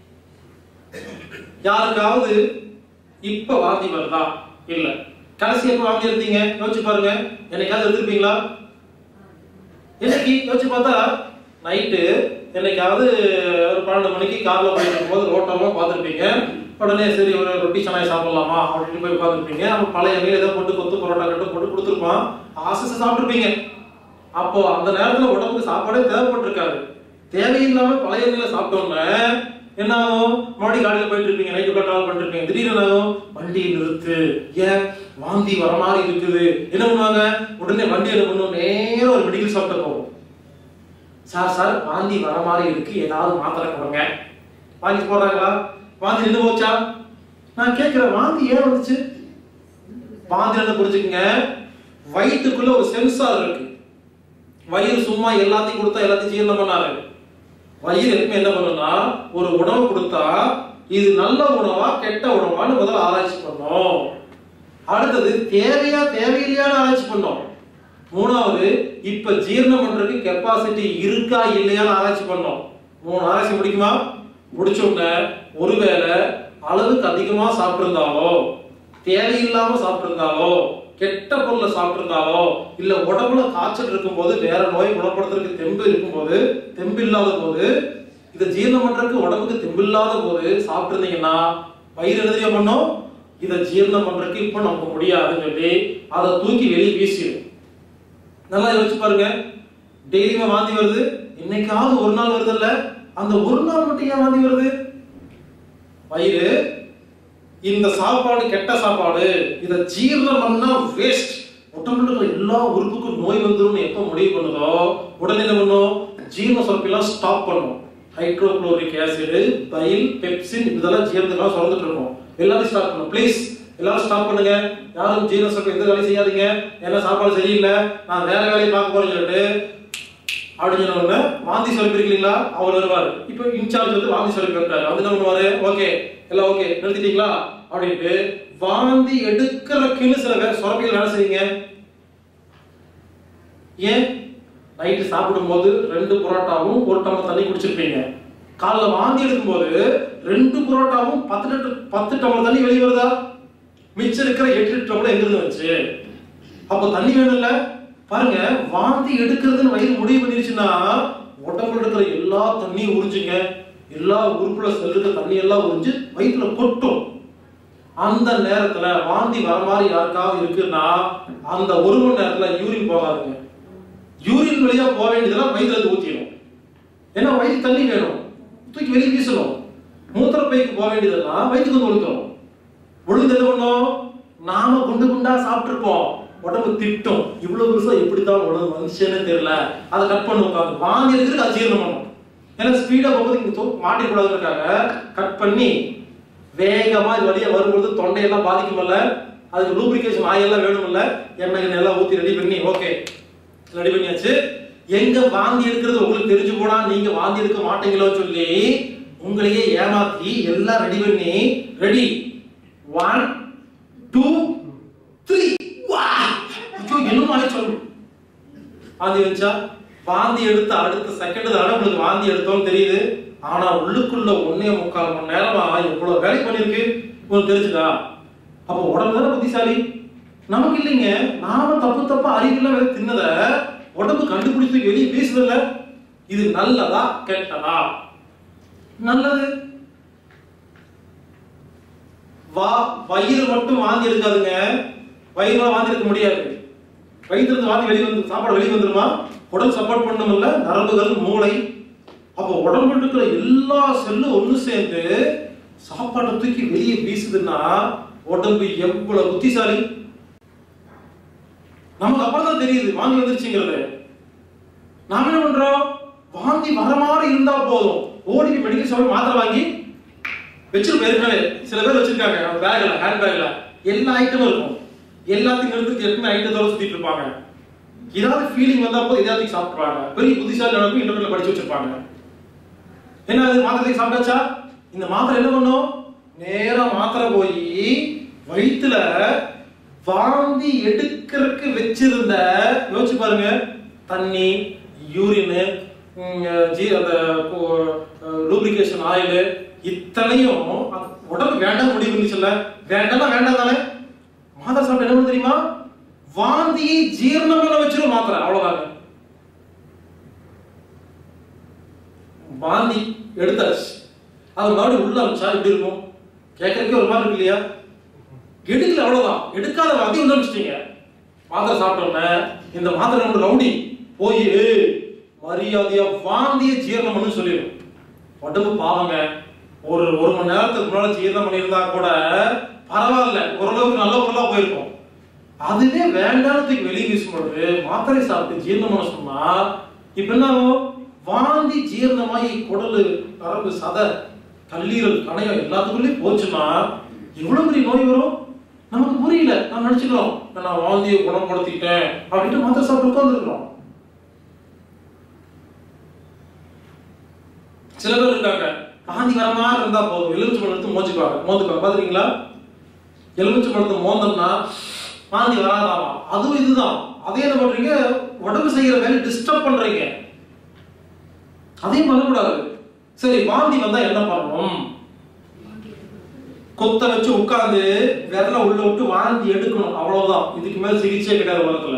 யாருக்காவது இப்ப வாந்தி வருதா இல்ல கடைசி எப்ப வாந்தி எடுத்தீங்க யோசிச்சு பாருங்க என்னைக்காவது எடுத்திருப்பீங்களா இன்னைக்கு யோசிச்சு பார்த்தா நைட்டு என்னைக்காவது ஒரு பன்னெண்டு மணிக்கு கார்ல போயிட்டு இருக்கும்போது ரோட்டமா பார்த்துருப்பீங்க உடனே சரி ஒரு ரொட்டி சனாய் சாப்பிடலாமா அப்படின்னு போய் உட்காந்துருப்பீங்க அவன் பழைய மீன் ஏதோ போட்டு கொத்து பரோட்டா கட்டு போட்டு கொடுத்துருப்பான் ஆசை சாப்பிட்டுருப்பீங்க அப்போ அந்த நேரத்துல உடம்புக்கு சாப்பாடே தேவைப்பட்டிருக்காது தேவையில்லாம பழைய மீனை சாப்பிட்டோம்னா என்ன ஆகும் மறுபடி காலையில போயிட்டு இருப்பீங்க நைட்டு ட்ராவல் பண்ணிட்டு இருப்பீங்க திடீர்னு என்ன ஆகும் வண்டியை நிறுத்து ஏன் வாந்தி வர மாதிரி இருக்குது என்ன பண்ணுவாங்க உடனே வண்டி என்ன பண்ணும் நேரா ஒரு மெடிக்கல் ஷாப்ல போகும் சார் சார் வாந்தி வர மாதிரி இருக்கு ஏதாவது மாத்திரை கொடுங்க வாங்கி போடுறாங்களா வாந்தி நின்று போச்சா நான் கேட்கிறேன் வாந்தி ஏன் வந்துச்சு வாந்தி என்ன புரிஞ்சுக்குங்க வயிற்றுக்குள்ள ஒரு சென்சார் இருக்கு வயிறு சும்மா எல்லாத்தையும் கொடுத்தா எல்லாத்தையும் ஜீரணம் பண்ணாரு வயிறு எப்பவுமே என்ன பண்ணும்னா ஒரு உணவு கொடுத்தா இது நல்ல உணவா கெட்ட உணவான்னு முதல்ல ஆராய்ச்சி பண்ணோம் அடுத்தது தேவையா தேவையில்லையான்னு ஆராய்ச்சி பண்ணோம் மூணாவது இப்ப ஜீரணம் பண்றதுக்கு கெப்பாசிட்டி இருக்கா இல்லையான்னு ஆராய்ச்சி பண்ணோம் மூணு ஆராய்ச்சி முடிக்குமா முடிச்ச உடனே ஒருவேளை அளவுக்கு அதிகமா சாப்பிட்டிருந்தாலோ தேவையில்லாம சாப்பிட்டிருந்தாலோ கெட்ட பொருளை சாப்பிட்டிருந்தாலோ இல்ல உடம்புல காய்ச்சல் இருக்கும்போது வேற நோய் குணப்படுத்துறதுக்கு தெம்பு இருக்கும்போது தெம்பு இல்லாத போது இதை ஜீரணம் பண்றதுக்கு உடம்புக்கு தெம்பு இல்லாத போது சாப்பிட்டிருந்தீங்கன்னா வயிறு எழுதிய பண்ணும் இதை ஜீரணம் பண்றதுக்கு இப்ப நமக்கு முடியாதுன்னு சொல்லி அதை தூக்கி வெளியே வீசிடும் நல்லா யோசிச்சு பாருங்க டெய்லியுமே வாந்தி வருது என்னைக்காவது ஒரு நாள் வருதுல்ல அந்த ஒரு நாள் மட்டும் ஏன் வாந்தி வருது வயிறு இந்த சாப்பாடு கெட்ட சாப்பாடு இதை ஜீரணம் பண்ணா வேஸ்ட் உடம்புல இருக்கிற எல்லா உறுப்புக்கும் நோய் வந்துரும்னு எப்ப முடிவு பண்ணுதோ உடனே என்ன பண்ணும் ஜீரண சுரப்பிலாம் ஸ்டாப் பண்ணும் ஹைட்ரோகுளோரிக் ஆசிட் பைல் பெப்சின் இதெல்லாம் ஜீரணத்துக்காக சுரந்துட்டு இருக்கும் எல்லாத்தையும் ஸ்டாப் பண்ணும் ப்ளீஸ் எல்லாரும் ஸ்டாப் பண்ணுங்க யாரும் ஜீரண சுரப்பி எந்த வேலையும் செய்யாதீங்க ஏன்னா சாப்பாடு சரியில்லை நான் வேற வேலையை பார்க்க போறேன்னு சொல்லிட்டு அப்படின்னு சொன்ன உடனே வாந்தி சுரப்பி இருக்கீங்களா அவர் வருவார் இப்போ இன்சார்ஜ் வந்து வாந்தி சுரப்பி வந்துட்டாரு வந்து என்ன பண்ணுவாரு ஓகே எல்லாம் ஓகே நிறுத்திட்டீங்களா அப்படின்ட்டு வாந்தி எடுக்கிறக்குன்னு சில பேர் சுரப்பிகள் வேலை செய்யுங்க ஏன் நைட்டு சாப்பிடும்போது ரெண்டு புரோட்டாவும் ஒரு டம்ளர் தண்ணி குடிச்சிருப்பீங்க காலைல வாந்தி எடுக்கும்போது ரெண்டு புரோட்டாவும் பத்து லிட்டர் பத்து டம்ளர் தண்ணி வெளியே வருதா மிச்சம் இருக்கிற எட்டு லிட்டர் டம்ளர் எங்கிருந்து வந்துச்சு அப்போ தண்ணி வேணும்ல பாருங்க வாந்தி எடுக்கிறதுன்னு வயிறு முடிவு பண்ணிருச்சுன்னா உடம்புல இருக்கிற எல்லா தண்ணியும் உறிஞ்சுங்க எல்லா உறுப்புல செல்லுற தண்ணி எல்லாம் உறிஞ்சு வயிற்றுல கொட்டும் அந்த நேரத்துல வாந்தி வர மாதிரி யாருக்காவது இருக்குன்னா அந்த ஒரு மணி நேரத்துல யூரின் போகாதுங்க யூரின் வழியா போக வேண்டியதெல்லாம் வயிற்றுல இருந்து ஊத்திடும் ஏன்னா வயிற்று தண்ணி வேணும் தூக்கி வெளியே வீசணும் மூத்திரப்பைக்கு போக வேண்டியதெல்லாம் வயிற்றுக்கு வந்து ஒழுக்கணும் ஒழுங்கு என்ன பண்ணும் நாம குண்டு குண்டா சாப்பிட்டுருப்போம் உடம்பு திட்டும் இவ்வளவு பெருசா எப்படித்தான் உடம்பு வந்துச்சுன்னு தெரியல அதை கட் பண்ணி உட்காந்து வாந்தி எடுக்கிறதுக்கு அது ஜீரணம் பண்ணும் ஏன்னா ஸ்பீடா போகும்போது இங்க தூ- மாட்டிக்கூடாதுன்றக்காக கட் பண்ணி வேகமா இது வழியா வரும்பொழுது தொண்டையெல்லாம் பாதிக்குமல்ல அதுக்கு லூப்ரிகேஷன் ஆயெல்லாம் வேணும்ல எண்ணெய் எண்ணெய் எல்லாம் ஊத்தி ரெடி பண்ணி ஓகே ரெடி பண்ணியாச்சு எங்க வாந்தி எடுக்கிறது உங்களுக்கு தெரிஞ்சு போனா நீங்க வாந்தி எடுக்க மாட்டீங்களோ சொல்லி உங்களையே ஏமாத்தி எல்லாம் ரெடி பண்ணி ரெடி ஒன் டூ த்ரீ ஐயோ என்னமாலே சொல்லு வாந்தி வந்துச்சா வாந்தி எடுத்த அடுத்த செகண்ட் தானே உங்களுக்கு வாந்தி எடுத்தோம்னு தெரியுது ஆனா உள்ளுக்குள்ள ஒன்னே முக்கால் மணி நேரமா எவ்வளவு வேலை பண்ணிருக்கு உங்களுக்கு தெரிஞ்சுதா அப்போ உடம்பு தானே புத்திசாலி நமக்கு இல்லைங்க நாம தப்பு தப்பா அறிவில்லாம் வேற தின்னத உடம்பு கண்டுபிடிச்சு வெளியே வீசுதில்ல இது நல்லதா கெட்டதா நல்லது வா வயிறு மட்டும் வாந்தி எடுக்காதுங்க வயிறுல வாந்தி எடுக்க முடியாது வயிற்றுல இருந்து வாந்தி வெளியே வந்து சாப்பாடு வெளியே வந்துருமா உடல் சப்போர்ட் பண்ணுமில்ல நரம்புகள் மூளை அப்போ உடம்புல இருக்கிற எல்லா செல்லும் ஒண்ணு சேர்ந்து சாப்பாட்டை தூக்கி வெளியே வீசுதுன்னா உடம்பு எவ்வளவு புத்திசாலி நமக்கு அப்புறம் தான் தெரியுது வாந்தி வந்துருச்சுங்கிறது நாம என்ன பண்றோம் வாந்தி வர மாதிரி இருந்தா போதும் ஓடி போய் மெடிக்கல் ஷாப்ல மாத்திரை வாங்கி வச்சிருப்போம் ஏற்கனவே சில பேர் வச்சிருக்காங்க அவங்க பேக்ல ஹேண்ட் பேக்ல எல்லா ஐட்டமும் இருக்கும் எல்லாத்தையும் நிறுத்தி எத்தனை ஐட்டத்தோட சுத்திட்டு இருப்பாங்க ஏதாவது ஃபீலிங் வந்தா போது எல்லாத்தையும் சாப்பிடுவாங்க பெரிய புத்திசாலி நடக்கும் இன்டர்நெட்ல படிச்சு வச்சிருப்பாங்க என்ன அது மாத்திரை சாப்பிட்டாச்சா இந்த மாத்திரை என்ன பண்ணும் நேரா மாத்திரை போய் வயித்துல வாந்தி எடுக்கிறதுக்கு வச்சிருந்த யோசிச்சு பாருங்க தண்ணி யூரின் ஜி அந்த லூப்ரிகேஷன் ஆயில் இத்தனையும் அது உடம்பு வேண்டாம் முடிவு பண்ணிச்சுல்ல வேண்டாம்னா வேண்டாம் தானே மாத்திரை சாப்பிட்டு என்ன பண்ணும் தெரியுமா வாந்தியை ஜீரணம் பண்ண வச்சிரும் மாத்திரை அவ்வளவுதாங்க வாந்தி எடுத்தாச்சு அது மறுபடியும் உள்ள அமிச்சா எப்படி இருக்கும் கேட்கறதுக்கே ஒரு மாதிரி இருக்கு இல்லையா எடுக்கல அவ்வளவுதான் எடுக்காத வாந்தி உள்ள அமிச்சிட்டீங்க மாத்திரை சாப்பிட்டோன்னே இந்த மாத்திரை நம்ம ரவுடி போய் மரியாதையா வாந்திய ஜீரணம் பண்ணு சொல்லிடும் உடம்பு பாவங்க ஒரு ஒரு மணி நேரத்துக்கு முன்னால ஜீரணம் பண்ணியிருந்தா கூட பரவாயில்ல ஓரளவுக்கு நல்ல பொருளா போயிருக்கும் அதுவே வேண்டானதுக்கு வெளியே வீசும்பொழுது மாத்திரை சாப்பிட்டு ஜீரணம் பண்ண சொன்னா இப்ப என்ன ஆகும் வாந்தி ஜீரணமாயி குடலு நரம்பு சதை கல்லீரல் கணையம் எல்லாத்துக்குள்ளேயும் போச்சுன்னா எவ்வளவு பெரிய நோய் வரும் நமக்கு புரியல நான் நினைச்சுக்கிறோம் நான் வாந்தியை குணப்படுத்திட்டேன் அப்படின்ட்டு மாத்திரை சாப்பிட்டு உட்காந்துருக்கிறோம் சில பேர் இருக்காங்க வாந்தி வர மாதிரி இருந்தா போதும் எலுமிச்சை பழம் எடுத்து மோச்சுக்குவாங்க மோந்துக்குவாங்க பாத்துறீங்களா எலுமிச்சை பழத்தை மோந்தோம்னா வாந்தி வராதாமா அதுவும் இதுதான் அதே என்ன பண்றீங்க உடம்பு செய்யற வேலை டிஸ்டர்ப் பண்றீங்க அதையும் பண்ணக்கூடாது சரி வாந்தி வந்தா என்ன பண்ணணும் கொத்த வச்சு உட்கார்ந்து விரல உள்ள விட்டு வாந்தி எடுக்கணும் அவ்வளவுதான் இதுக்கு மேல சிகிச்சை கிடையாது உலகத்துல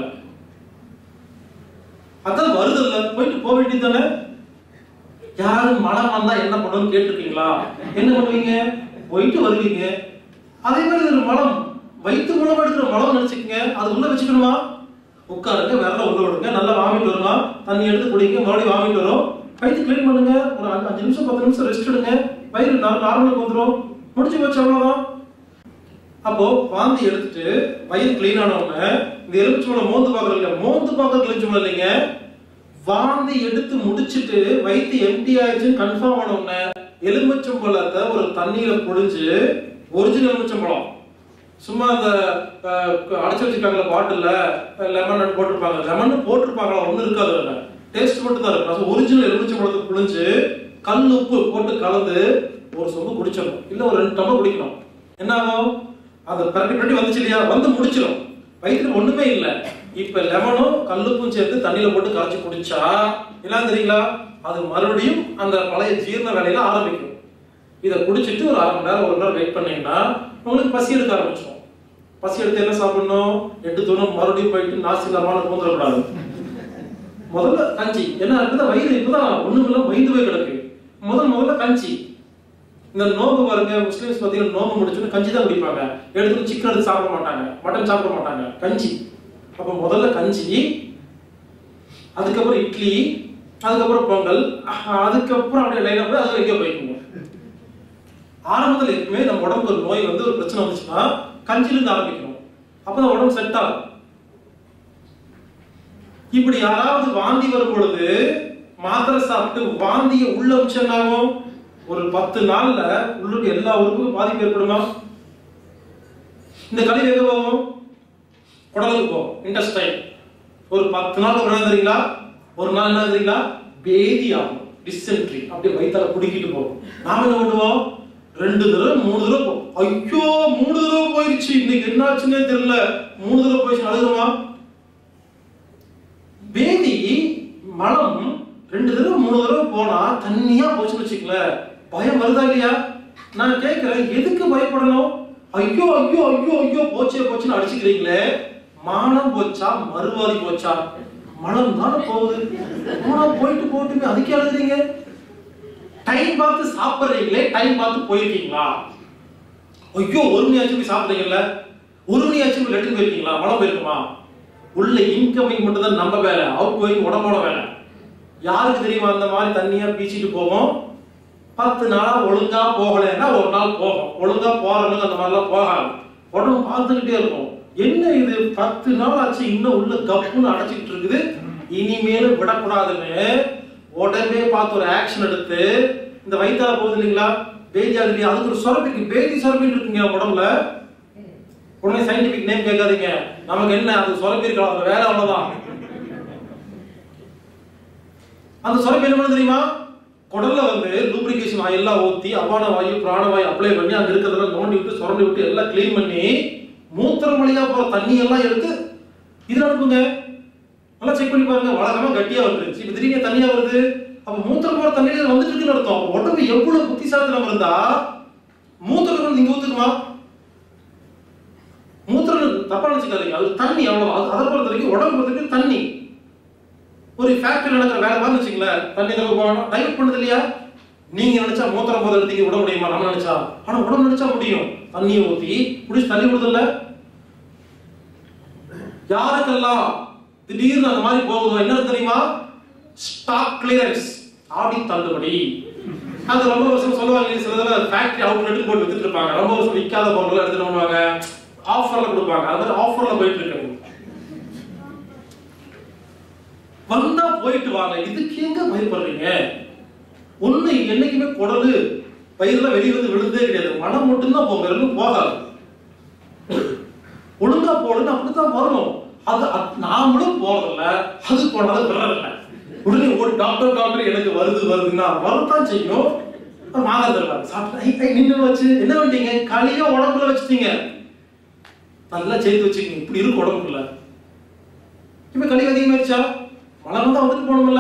அதான் வருது இல்ல போயிட்டு போக வேண்டியது தானே யாரும் மனம் வந்தா என்ன பண்ணணும்னு கேட்டிருக்கீங்களா என்ன பண்ணுவீங்க போயிட்டு வருவீங்க அதே மாதிரி ஒரு மலம் வயிற்று மூலமா எடுக்கிற மலம் நினைச்சுக்கங்க அது உள்ள வச்சுக்கணுமா உட்காருங்க விரல உள்ள விடுங்க நல்லா வாமிட்டு வருமா தண்ணி எடுத்து குடிங்க மறுபடியும் வாமிட்டு வரும் வயிற்று க்ளீன் பண்ணுங்க ஒரு அஞ்சு அஞ்சு நிமிஷம் பத்து நிமிஷம் ரெஸ்ட் எடுங்க வயிறு நார்மலுக்கு வந்துடும் முடிச்சு வச்சு அவ்வளவுதான் அப்போ வாந்தி எடுத்துட்டு வயிறு கிளீன் ஆன உடனே இந்த எலுமிச்சம்பழம் மோந்து பாக்குறது இல்ல மோந்து பாக்குறது எலுமிச்சம்பழம் இல்லைங்க வாந்தி எடுத்து முடிச்சிட்டு வயிற்று எம்டி ஆயிடுச்சுன்னு கன்ஃபார்ம் ஆன உடனே எலுமிச்சம்பழத்தை ஒரு தண்ணியில புழிஞ்சு ஒரிஜினல் எலுமிச்சம்பழம் சும்மா அந்த அஹ், அடைச்சு வச்சிருக்காங்களா பாட்டில்ல லெமன் போட்டிருப்பாங்க லெமன் போட்டிருப்பாங்களா ஒண்ணும் இருக்காது அதுல டேஸ்ட் மட்டும் தான் இருக்கும் ஒரிஜினல் எலுமிச்சம்பழத்தை புழிஞ்சு கல் உப்பு போட்டு கலந்து ஒரு சொம்பு குடிச்சிடணும் இல்ல ஒரு ரெண்டு டம்ளர் குடிக்கணும் என்ன ஆகும் அந்த பிரட்டி பிரட்டி வந்துச்சு இல்லையா வந்து முடிச்சிடும் வயிற்றுல ஒண்ணுமே இல்ல இப்ப லெமனும் கல்லுப்பும் சேர்த்து தண்ணியில போட்டு கரைச்சு குடிச்சா என்ன தெரியுங்களா அது மறுபடியும் அந்த பழைய ஜீரண வேலையில ஆரம்பிக்கும் இதை குடிச்சிட்டு ஒரு அரை மணி நேரம் ஒரு மணி நேரம் வெயிட் பண்ணீங்கன்னா உங்களுக்கு பசி எடுக்க ஆரம்பிச்சிடும் பசி எடுத்து என்ன சாப்பிடணும் எட்டு தூரம் மறுபடியும் போயிட்டு நாசி இல்லாமல் பூந்துடக்கூடாது முதல்ல கஞ்சி என்ன இருக்குதா வயிறு இப்பதான் ஒண்ணுமில்ல வயிறு போய் கிடக்கு முதல் முதல்ல கஞ்சி இந்த நோம்பு பாருங்க முஸ்லிம்ஸ் பார்த்தீங்கன்னா நோம்பு முடிச்சுன்னு கஞ்சி தான் குடிப்பாங்க எடுத்து சிக்கன் எடுத்து சாப்பிட மாட்டாங்க மட்டன் சாப்பிட மாட்டாங்க கஞ்சி அப்ப முதல்ல கஞ்சி அதுக்கப்புறம் இட்லி அதுக்கப்புறம் பொங்கல் அஹ், அதுக்கப்புறம் அப்படியே லைனா போய் அது எங்கே போய்க்குங்க ஆரம்பத்தில் எப்பவுமே நம்ம உடம்புக்கு ஒரு நோய் வந்து ஒரு பிரச்சனை வந்துச்சுன்னா கஞ்சிலிருந்து ஆரம்பிக்கணும் அப்பதான் உடம்பு செட் ஆகும் இப்படி யாராவது வாந்தி வரும் பொழுது மாத்திரை சாப்பிட்டு வாந்திய உள்ள வச்சாகும் ஒரு பத்து நாள்ல உள்ளுக்கு எல்லா உறுப்புக்கும் பாதிப்பு ஏற்படுமா இந்த கழிவு எங்க போகும் குடலுக்கு போகும் இன்டஸ்டைன் ஒரு பத்து நாள் ஒரு நாள் தெரியுங்களா ஒரு நாள் என்ன தெரியுங்களா பேதி ஆகும் டிசென்ட்ரி அப்படியே வயித்தால குடிக்கிட்டு போகும் நாம என்ன பண்ணுவோம் ரெண்டு தடவை மூணு தடவை போ ஐயோ மூணு தடவை போயிருச்சு இன்னைக்கு என்னாச்சுன்னே தெரியல மூணு தடவை போயிடுச்சு அழுகுமா பேதி மலம் ரெண்டு தடவை மூணு தடவை போனா தண்ணியா போச்சுன்னு வச்சுக்கல பயம் வருதா இல்லையா நான் கேட்கிறேன் எதுக்கு பயப்படணும் ஐயோ ஐயோ ஐயோ ஐயோ போச்சே போச்சுன்னு அடிச்சுக்கிறீங்களே மானம் போச்சா மறுவாதி போச்சா மலம் தானே போகுது போனா போயிட்டு போட்டுமே அதுக்கே எழுதுறீங்க டைம் பார்த்து சாப்பிடுறீங்களே டைம் பார்த்து போயிருக்கீங்களா ஐயோ ஒரு மணியாச்சும் போய் சாப்பிடுறீங்கல்ல ஒரு மணியாச்சும் போய் லெட்டர் போயிருக்கீங்களா மலம் போயிருக்குமா உள்ள இன்கமிங் மட்டும் தான் நம்ம வேலை அவுட் கோயிங் உடம்போட வேலை யாருக்கு தெரியுமா அந்த மாதிரி தண்ணியா பீச்சிட்டு போகும் பத்து நாளா ஒழுங்கா போகலைன்னா ஒரு நாள் போகும் ஒழுங்கா போறவங்க அந்த மாதிரிலாம் போகாது உடம்பு பார்த்துக்கிட்டே இருக்கும் என்ன இது பத்து நாள் ஆச்சு இன்னும் உள்ள கப்புன்னு அடைச்சிக்கிட்டு இருக்குது இனிமேலும் விடக்கூடாதுன்னு உடனே பார்த்து ஒரு ஆக்ஷன் எடுத்து இந்த வயிற்றால போகுது இல்லைங்களா பேதி ஆகுது இல்லையா அதுக்கு ஒரு சுரப்பிக்கு பேதி சுரப்பின்னு இருக்குங்க உடம்புல உடனே சயின்டிபிக் நேம் கேட்காதீங்க நமக்கு என்ன அது சுரப்பி இருக்கலாம் அந்த வேலை அவ்வளவுதான் அந்த சுரப்பி என்ன பண்ணு தெரியுமா குடல்ல வந்து லூப்ரிகேஷன் ஆயில்லாம் ஊத்தி அபான வாயு பிராணவாயு அப்ளை பண்ணி அங்க இருக்கிறதெல்லாம் நோண்டி விட்டு சுரண்டி விட்டு எல்லாம் க்ளீன் பண்ணி மூத்திரம் வழியா போற தண்ணி எல்லாம் எடுத்து இதுல அனுப்புங்க நல்லா செக் பண்ணி பாருங்க வழக்கமா கட்டியா வந்துருச்சு இப்ப திடீர்னு தண்ணியா வருது அப்ப மூத்திரம் போற தண்ணியில வந்துட்டு இருக்குன்னு அர்த்தம் அப்ப உடம்பு எவ்வளவு புத்திசாலித்தனம் இருந்தா மூத்திரம் கொண்டு நீங்க ஊத்துக்குமா மூத்திரம் தப்பா நினைச்சுக்காதீங்க அது தண்ணி அவ்வளவு அது- அதை பொறுத்த வரைக்கும் உடம்பு பொறுத்த வரைக்கும் தண்ணி ஒரு ஃபேக்டரி நடக்கிற வேலை மாதிரி வச்சுங்களேன் தண்ணி தடவை போகணும் டைவர்ட் பண்ணுது இல்லையா நீங்க நினைச்சா மூத்திரம் போதை எடுத்தீங்க விட முடியுமா நம்ம நினைச்சா ஆனா உடம்பு நினைச்சா முடியும் தண்ணியை ஊத்தி குடிச்சு தண்ணி விடுதல்ல யாருக்கெல்லாம் திடீர்னு அந்த மாதிரி போகுதோ என்ன தெரியுமா ஸ்டாக் கிளியரன்ஸ் ஆடி தள்ளுபடி அது ரொம்ப வருஷம் சொல்லுவாங்க சில இதில் ஃபேக்டரி அவுட்லெட் போட்டு வித்துட்டு இருப்பாங்க ரொம்ப வருஷம் விற்காத பொருள் எடுத்து என்ன பண்ணுவாங்க ஆஃபர்ல கொடுப்பாங்க அது மாதிரி ஆஃபர்ல போயிட்டு இருக்காங்க வந்தா போயிட்டு வாங்க இதுக்கு எங்க பயப்படுறீங்க ஒண்ணு என்னைக்குமே குடலு பயிரெல்லாம் வெளியே வந்து விழுந்தே கிடையாது மனம் மட்டும்தான் போங்க ரெண்டும் போகாது ஒழுங்கா போடுன்னு அப்படித்தான் வரணும் அது அத்- நாமளும் போறதில்ல அது போனாலும் விடுறதில்ல உடனே ஒரு டாக்டர் டாக்டர் எனக்கு வருது வருதுன்னா வரத்தான் செய்யும் ஒரு மாதம் தருவாங்க சாப்பிட்டு நின்று வச்சு என்ன பண்ணிட்டீங்க களிய உடம்புல வச்சுட்டீங்க நல்லா சேர்த்து வச்சுக்கீங்க இப்படி இருக்கு உடம்புக்குள்ள இப்ப களி அதிகமாயிருச்சா மழை வந்தா வந்துட்டு போகணும்ல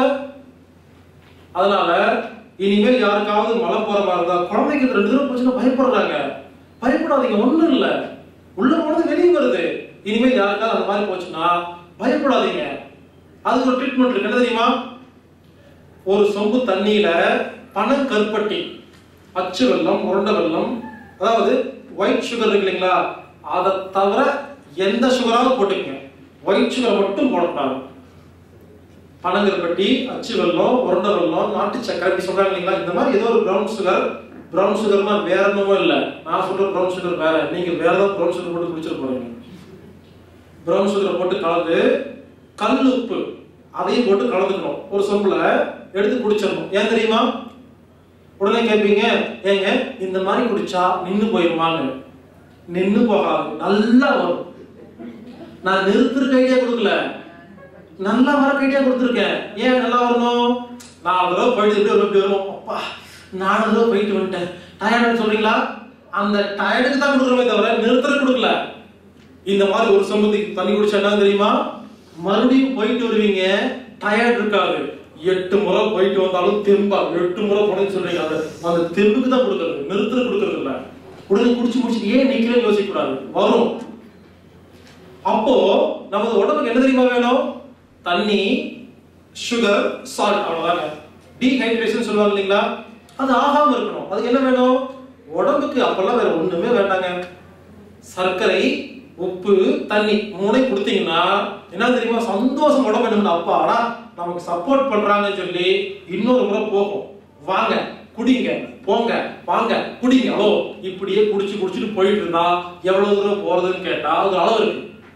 அதனால இனிமேல் யாருக்காவது மழை போற மாதிரி இருந்தா குழந்தைக்கு இது ரெண்டு தடவை போச்சுன்னா பயப்படுறாங்க பயப்படாதீங்க ஒண்ணும் இல்ல உள்ள போனது வெளியே வருது இனிமேல் யாருக்காவது அந்த மாதிரி போச்சுன்னா பயப்படாதீங்க அதுக்கு ஒரு ட்ரீட்மெண்ட் இருக்கு என்ன தெரியுமா ஒரு சொம்பு தண்ணியில பனங்கருப்பட்டி அச்சு வெல்லம் உருண்டை வெல்லம் அதாவது ஒயிட் சுகர் இருக்கு இல்லைங்களா அதை தவிர எந்த சுகராவது போட்டுக்கங்க ஒயிட் சுகர் மட்டும் போடக்கூடாது பனங்கருப்பட்டி அச்சு வெல்லம் உருண்டை வெல்லம் நாட்டு சக்கரை இப்படி சொல்றாங்க இல்லைங்களா இந்த மாதிரி ஏதோ ஒரு ப்ரௌன் சுகர் ப்ரௌன் சுகர்னா வேற என்னமோ இல்ல நான் சொல்ற ப்ரௌன் சுகர் வேற நீங்க வேற ஏதாவது ப்ரௌன் சுகர் போட்டு குடிச்சிட்டு போறீங்க ப்ரௌன் சுகரை போட்டு கலந்து கல் உப்பு அதையும் போட்டு கலந்துக்கணும் ஒரு சொம்புல எடுத்து குடிச்சிடணும் ஏன் தெரியுமா உடனே கேட்பீங்க ஏங்க இந்த மாதிரி குடிச்சா நின்னு போயிருமான்னு நின்னு போகாது நல்லா வரும் நான் நிறுத்துறதுக்கு ஐடியா கொடுக்கல நல்லா வர ஐடியா கொடுத்துருக்கேன் ஏன் நல்லா வரணும் நாலு தடவை போயிட்டு இப்படி வரும் இப்படி வரும் அப்பா நாலு தடவை போயிட்டு வந்துட்டேன் டயர்டுன்னு சொல்றீங்களா அந்த டயர்டுக்கு தான் கொடுக்குறோமே தவிர நிறுத்துறது கொடுக்கல இந்த மாதிரி ஒரு சம்பளத்துக்கு தண்ணி குடிச்சா என்ன தெரியுமா மறுபடியும் போயிட்டு வருவீங்க டயர்ட் இருக்காது எட்டு முறை போயிட்டு வந்தாலும் தெம்பா எட்டு முறை போனேன்னு சொல்றீங்க அது அந்த தெம்புக்கு தான் கொடுக்கறது நிறுத்துறது கொடுக்கறது இல்ல உடனே குடிச்சு முடிச்சு ஏன் நிக்கிறேன்னு யோசிக்க கூடாது வரும் அப்போ நமது உடம்புக்கு என்ன தெரியுமா வேணும் தண்ணி சுகர் சால்ட் அவ்வளவுதாங்க டீஹைட்ரேஷன் சொல்லுவாங்க இல்லைங்களா அது ஆகாம இருக்கணும் அதுக்கு என்ன வேணும் உடம்புக்கு அப்பெல்லாம் வேற ஒண்ணுமே வேண்டாங்க சர்க்கரை உப்பு தண்ணி மூணை கொடுத்தீங்கன்னா என்ன தெரியுமா சந்தோஷம் உடம்பு என்ன அப்பாடா நமக்கு சப்போர்ட் பண்றாங்கன்னு சொல்லி இன்னொரு முறை போகும் வாங்க குடிங்க போங்க வாங்க குடிங்க அளோ இப்படியே குடிச்சு குடிச்சிட்டு போயிட்டு இருந்தா எவ்வளவு தூரம் போறதுன்னு கேட்டா அது அளவு இருக்கு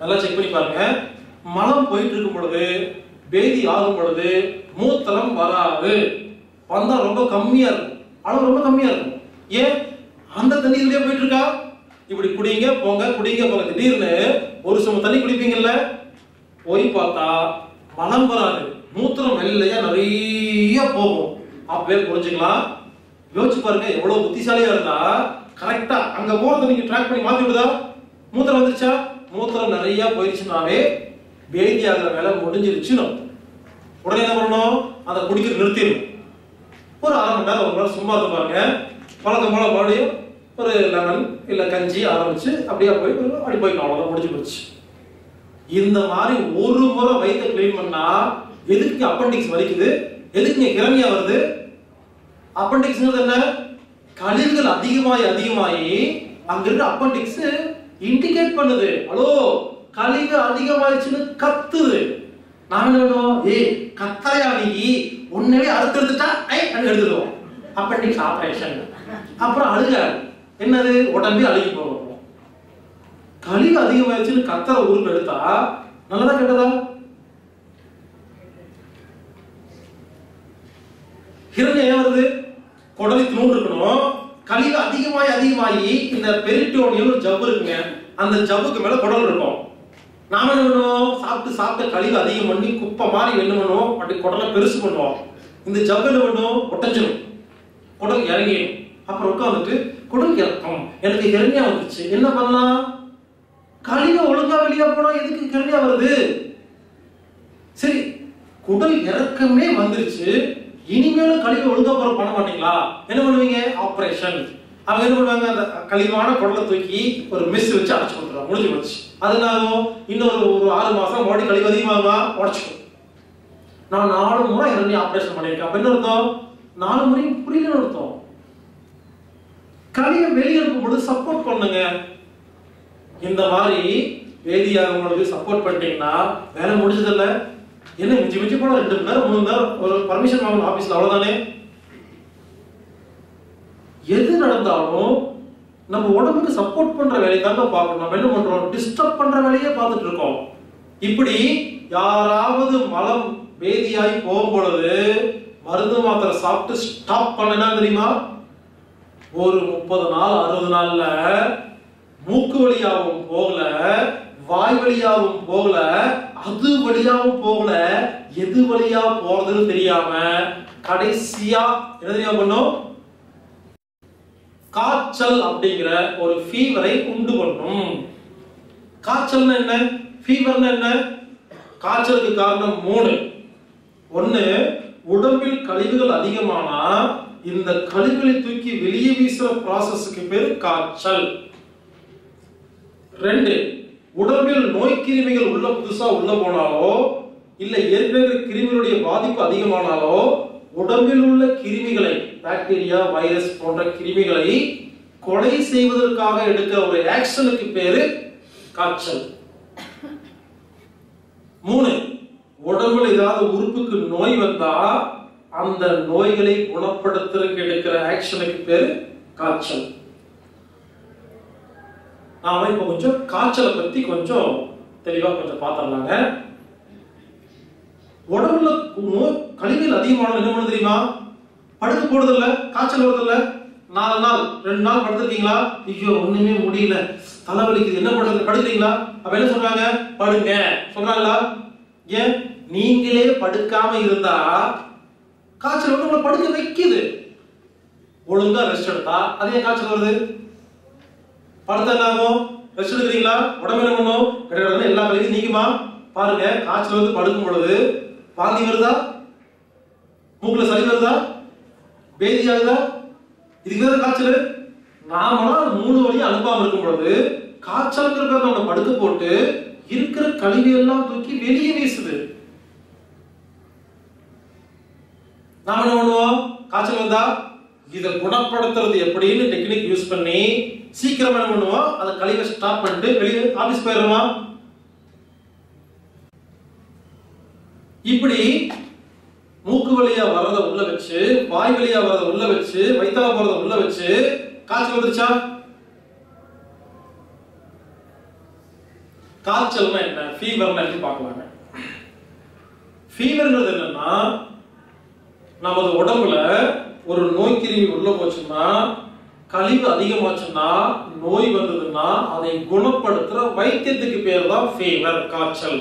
நல்லா செக் பண்ணி பாருங்க மலம் போயிட்டு இருக்கும் பொழுது பேதி ஆகும் பொழுது மூத்தலம் வராது வந்தா ரொம்ப கம்மியா இருக்கும் அளவு ரொம்ப கம்மியா இருக்கும் ஏன் அந்த தண்ணி இதுலயே போயிட்டு இருக்கா இப்படி குடிங்க போங்க குடிங்க போங்க திடீர்னு ஒரு சம தண்ணி குடிப்பீங்கல்ல போய் பார்த்தா மலம் வராது மூத்திரம் வெள்ளையா நிறைய போகும் அப்பவே புரிஞ்சுக்கலாம் யோசிச்சு பாருங்க எவ்வளவு புத்திசாலியா இருந்தா கரெக்டா அங்க போறத நீங்க ட்ராக் பண்ணி மாத்தி விடுதா மூத்திரம் வந்துருச்சா மூத்திரம் நிறைய போயிருச்சுனாவே பேதி ஆகிற வேலை முடிஞ்சிருச்சுன்னு அர்த்தம். உடனே என்ன பண்ணணும் அதை குடிக்கிறது நிறுத்திடணும் ஒரு அரை மணி நேரம் ஒரு மணி நேரம் சும்மா இருந்து பாருங்க பழக்கம் போல மறுபடியும் ஒரு லெமன் இல்ல கஞ்சி ஆரம்பிச்சு அப்படியே போய் அப்படி போய்க்கணும் அவ்வளவுதான் முடிஞ்சு போச்சு இந்த மாதிரி ஒரு முறை வயித்தை க்ளீன் பண்ணா எதுக்கு அப்பண்டிக்ஸ் வலிக்குது எதுக்கு கிரமியா வருது அப்பண்டிக்ஸ்ங்கிறது என்ன கழிவுகள் அதிகமாகி அதிகமாகி அங்க இருக்க அப்பண்டிக்ஸ் இண்டிகேட் பண்ணுது ஹலோ கழிவு அதிகமாயிடுச்சுன்னு கத்துது நாம என்ன பண்ணுவோம் ஏய் கத்தாயா நீ உன்னவே அறுத்து எடுத்துட்டா ஐ அங்க எடுத்துடுவோம் அப்பண்டிக்ஸ் ஆபரேஷன் அப்புறம் அழுக என்னது உடம்பே அழுகி போகும் கழிவு அதிகமாயிடுச்சுன்னு கத்தர உருவம் எடுத்தா நல்லதா கெட்டதா ஹிரண்யம் ஏன் வருது குடலி தூண்டு இருக்கணும் கழிவு அதிகமாகி அதிகமாகி இந்த பெரிட்டோனியம் ஒரு ஜவ்வு இருக்குங்க அந்த ஜவ்வுக்கு மேல குடல் இருக்கும் நாம என்ன பண்ணுவோம் சாப்பிட்டு சாப்பிட்ட கழிவு அதிகம் பண்ணி குப்பை மாதிரி என்ன பண்ணுவோம் அப்படி குடலை பெருசு பண்ணுவோம் இந்த ஜவ்வு என்ன பண்ணுவோம் ஒட்டஞ்சிரும் குடல் இறங்கிடும் அப்புறம் உட்காந்துட்டு குடல் இறக்கம் எனக்கு ஹிரண்யா வந்துச்சு என்ன பண்ணலாம் கழிவு ஒழுங்கா வெளியே போனா எதுக்கு ஹிரண்யா வருது சரி குடல் இறக்கமே வந்துருச்சு இனிமேலும் கழிவு ஒழுங்கா போற பண்ண மாட்டீங்களா என்ன பண்ணுவீங்க ஆபரேஷன் அவங்க என்ன பண்ணுவாங்க அந்த கழிவான குடலை தூக்கி ஒரு மிஸ் வச்சு அடைச்சு கொடுத்துருவாங்க முடிஞ்சு போச்சு அதனாலும் இன்னொரு ஒரு ஆறு மாசம் மறுபடியும் கழிவு அதிகமாகுமா உடச்சுக்கும் நான் நாலு முறை இரண்டு ஆபரேஷன் பண்ணியிருக்கேன் அப்ப என்ன அர்த்தம் நாலு முறையும் புரியலன்னு அர்த்தம் கழிவை வெளியே இருக்கும்போது சப்போர்ட் பண்ணுங்க இந்த மாதிரி வேதியாகவங்களுக்கு சப்போர்ட் பண்ணிட்டீங்கன்னா வேலை முடிஞ்சதில்ல என்ன மிஞ்சி மிஞ்சி போனா ரெண்டு மணி நேரம் மூணு மணி நேரம் ஒரு பர்மிஷன் வாங்கணும் ஆபீஸ்ல அவ்வளவுதானே எது நடந்தாலும் நம்ம உடம்புக்கு சப்போர்ட் பண்ற வேலையை தாங்க பார்க்கணும் நம்ம என்ன பண்றோம் டிஸ்டர்ப் பண்ற வேலையே பார்த்துட்டு இருக்கோம் இப்படி யாராவது மலம் வேதியாகி போகும் பொழுது மருந்து மாத்திரை சாப்பிட்டு ஸ்டாப் பண்ணனா தெரியுமா ஒரு முப்பது நாள் அறுபது நாள்ல மூக்கு வழியாவும் போகல வாய் வழியாவும் போகல அது வழியாவும் போகல எது வழியா போறதுன்னு தெரியாம கடைசியா என்ன தெரியாம பண்ணும் காய்ச்சல் அப்படிங்கிற ஒரு ஃபீவரை உண்டு பண்ணும் காய்ச்சல்னா என்ன ஃபீவர்னா என்ன காய்ச்சலுக்கு காரணம் மூணு ஒண்ணு உடம்பில் கழிவுகள் அதிகமானா இந்த கழிவுகளை தூக்கி வெளியே வீசுற ப்ராசஸ்க்கு பேரு காய்ச்சல் ரெண்டு உடம்பில் நோய் கிருமிகள் உள்ள புதுசா உள்ள போனாலோ இல்ல ஏற்கனவே கிருமிகளுடைய பாதிப்பு அதிகமானாலோ உடம்பில் உள்ள கிருமிகளை பாக்டீரியா வைரஸ் போன்ற கிருமிகளை கொலை செய்வதற்காக எடுக்கிற ஒரு ஆக்ஷனுக்கு பேரு காய்ச்சல் மூணு உடம்புல ஏதாவது உறுப்புக்கு நோய் வந்தா அந்த நோய்களை குணப்படுத்துறதுக்கு எடுக்கிற ஆக்ஷனுக்கு பேரு காய்ச்சல் நாம இப்ப கொஞ்சம் காய்ச்சலை பத்தி கொஞ்சம் தெளிவா கொஞ்சம் பார்த்துடலாங்க உடம்புல நோய் கழிவுகள் அதிகமான என்ன பண்ணு தெரியுமா படுக்க போடுறது இல்ல காய்ச்சல் வருது இல்ல நாலு நாள் ரெண்டு நாள் படுத்திருக்கீங்களா ஐயோ ஒண்ணுமே முடியல தலைவலிக்குது என்ன பண்றது படுக்கிறீங்களா அப்ப என்ன சொல்றாங்க படுங்க சொல்றாங்களா ஏன் நீங்களே படுக்காம இருந்தா காய்ச்சல் வந்து உங்களை படுக்க வைக்குது ஒழுங்கா ரெஸ்ட் எடுத்தா அது ஏன் காய்ச்சல் வருது படுத்தா என்ன ஆகும் ரெஸ்ட் எடுக்கிறீங்களா உடம்பு என்ன பண்ணும் கிடையாது எல்லா கழிவும் நீக்குமா பாருங்க காய்ச்சல் வந்து படுக்கும் பொழுது வாந்தி வருதா மூக்குல சளி வருதா பேதி ஆகுதா இதுக்கு வேற காய்ச்சல் நாமளா மூணு வழியும் அனுப்பாம இருக்கும் பொழுது காய்ச்சல்ங்கிற பேர் நம்ம படுக்க போட்டு இருக்கிற கழிவு எல்லாம் தூக்கி வெளியே வீசுது நாம என்ன பண்ணுவோம் காய்ச்சல் வந்தா இதை குணப்படுத்துறது எப்படின்னு டெக்னிக் யூஸ் பண்ணி சீக்கிரமா என்ன பண்ணுவோம் அதை கழிவை ஸ்டாப் பண்ணிட்டு வெளியே ஆபீஸ் போயிடுறோமா இப்படி மூக்கு வழியா வர்றத உள்ள வச்சு வாய் வழியா வர்றத உள்ள வச்சு வயித்தால போறத உள்ள வச்சு காய்ச்சல் வந்துருச்சா காய்ச்சல்னா என்ன ஃபீவர்னா எப்படி பார்க்கலாங்க ஃபீவர்ங்கிறது என்னன்னா நமது உடம்புல ஒரு நோய் கிருமி உள்ள போச்சுன்னா கழிவு அதிகமாச்சுன்னா நோய் வந்ததுன்னா அதை குணப்படுத்துற வைத்தியத்துக்கு பேர் தான் ஃபீவர் காய்ச்சல்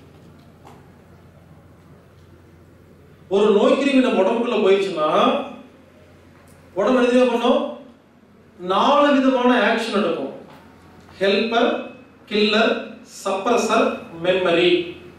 ஒரு நோய் கிருமி நம்ம உடம்புக்குள்ள போயிடுச்சுன்னா உடம்பு என்ன பண்ணும் நாலு விதமான ஆக்ஷன் எடுக்கும் ஹெல்பர் கில்லர் சப்ரசர் மெமரி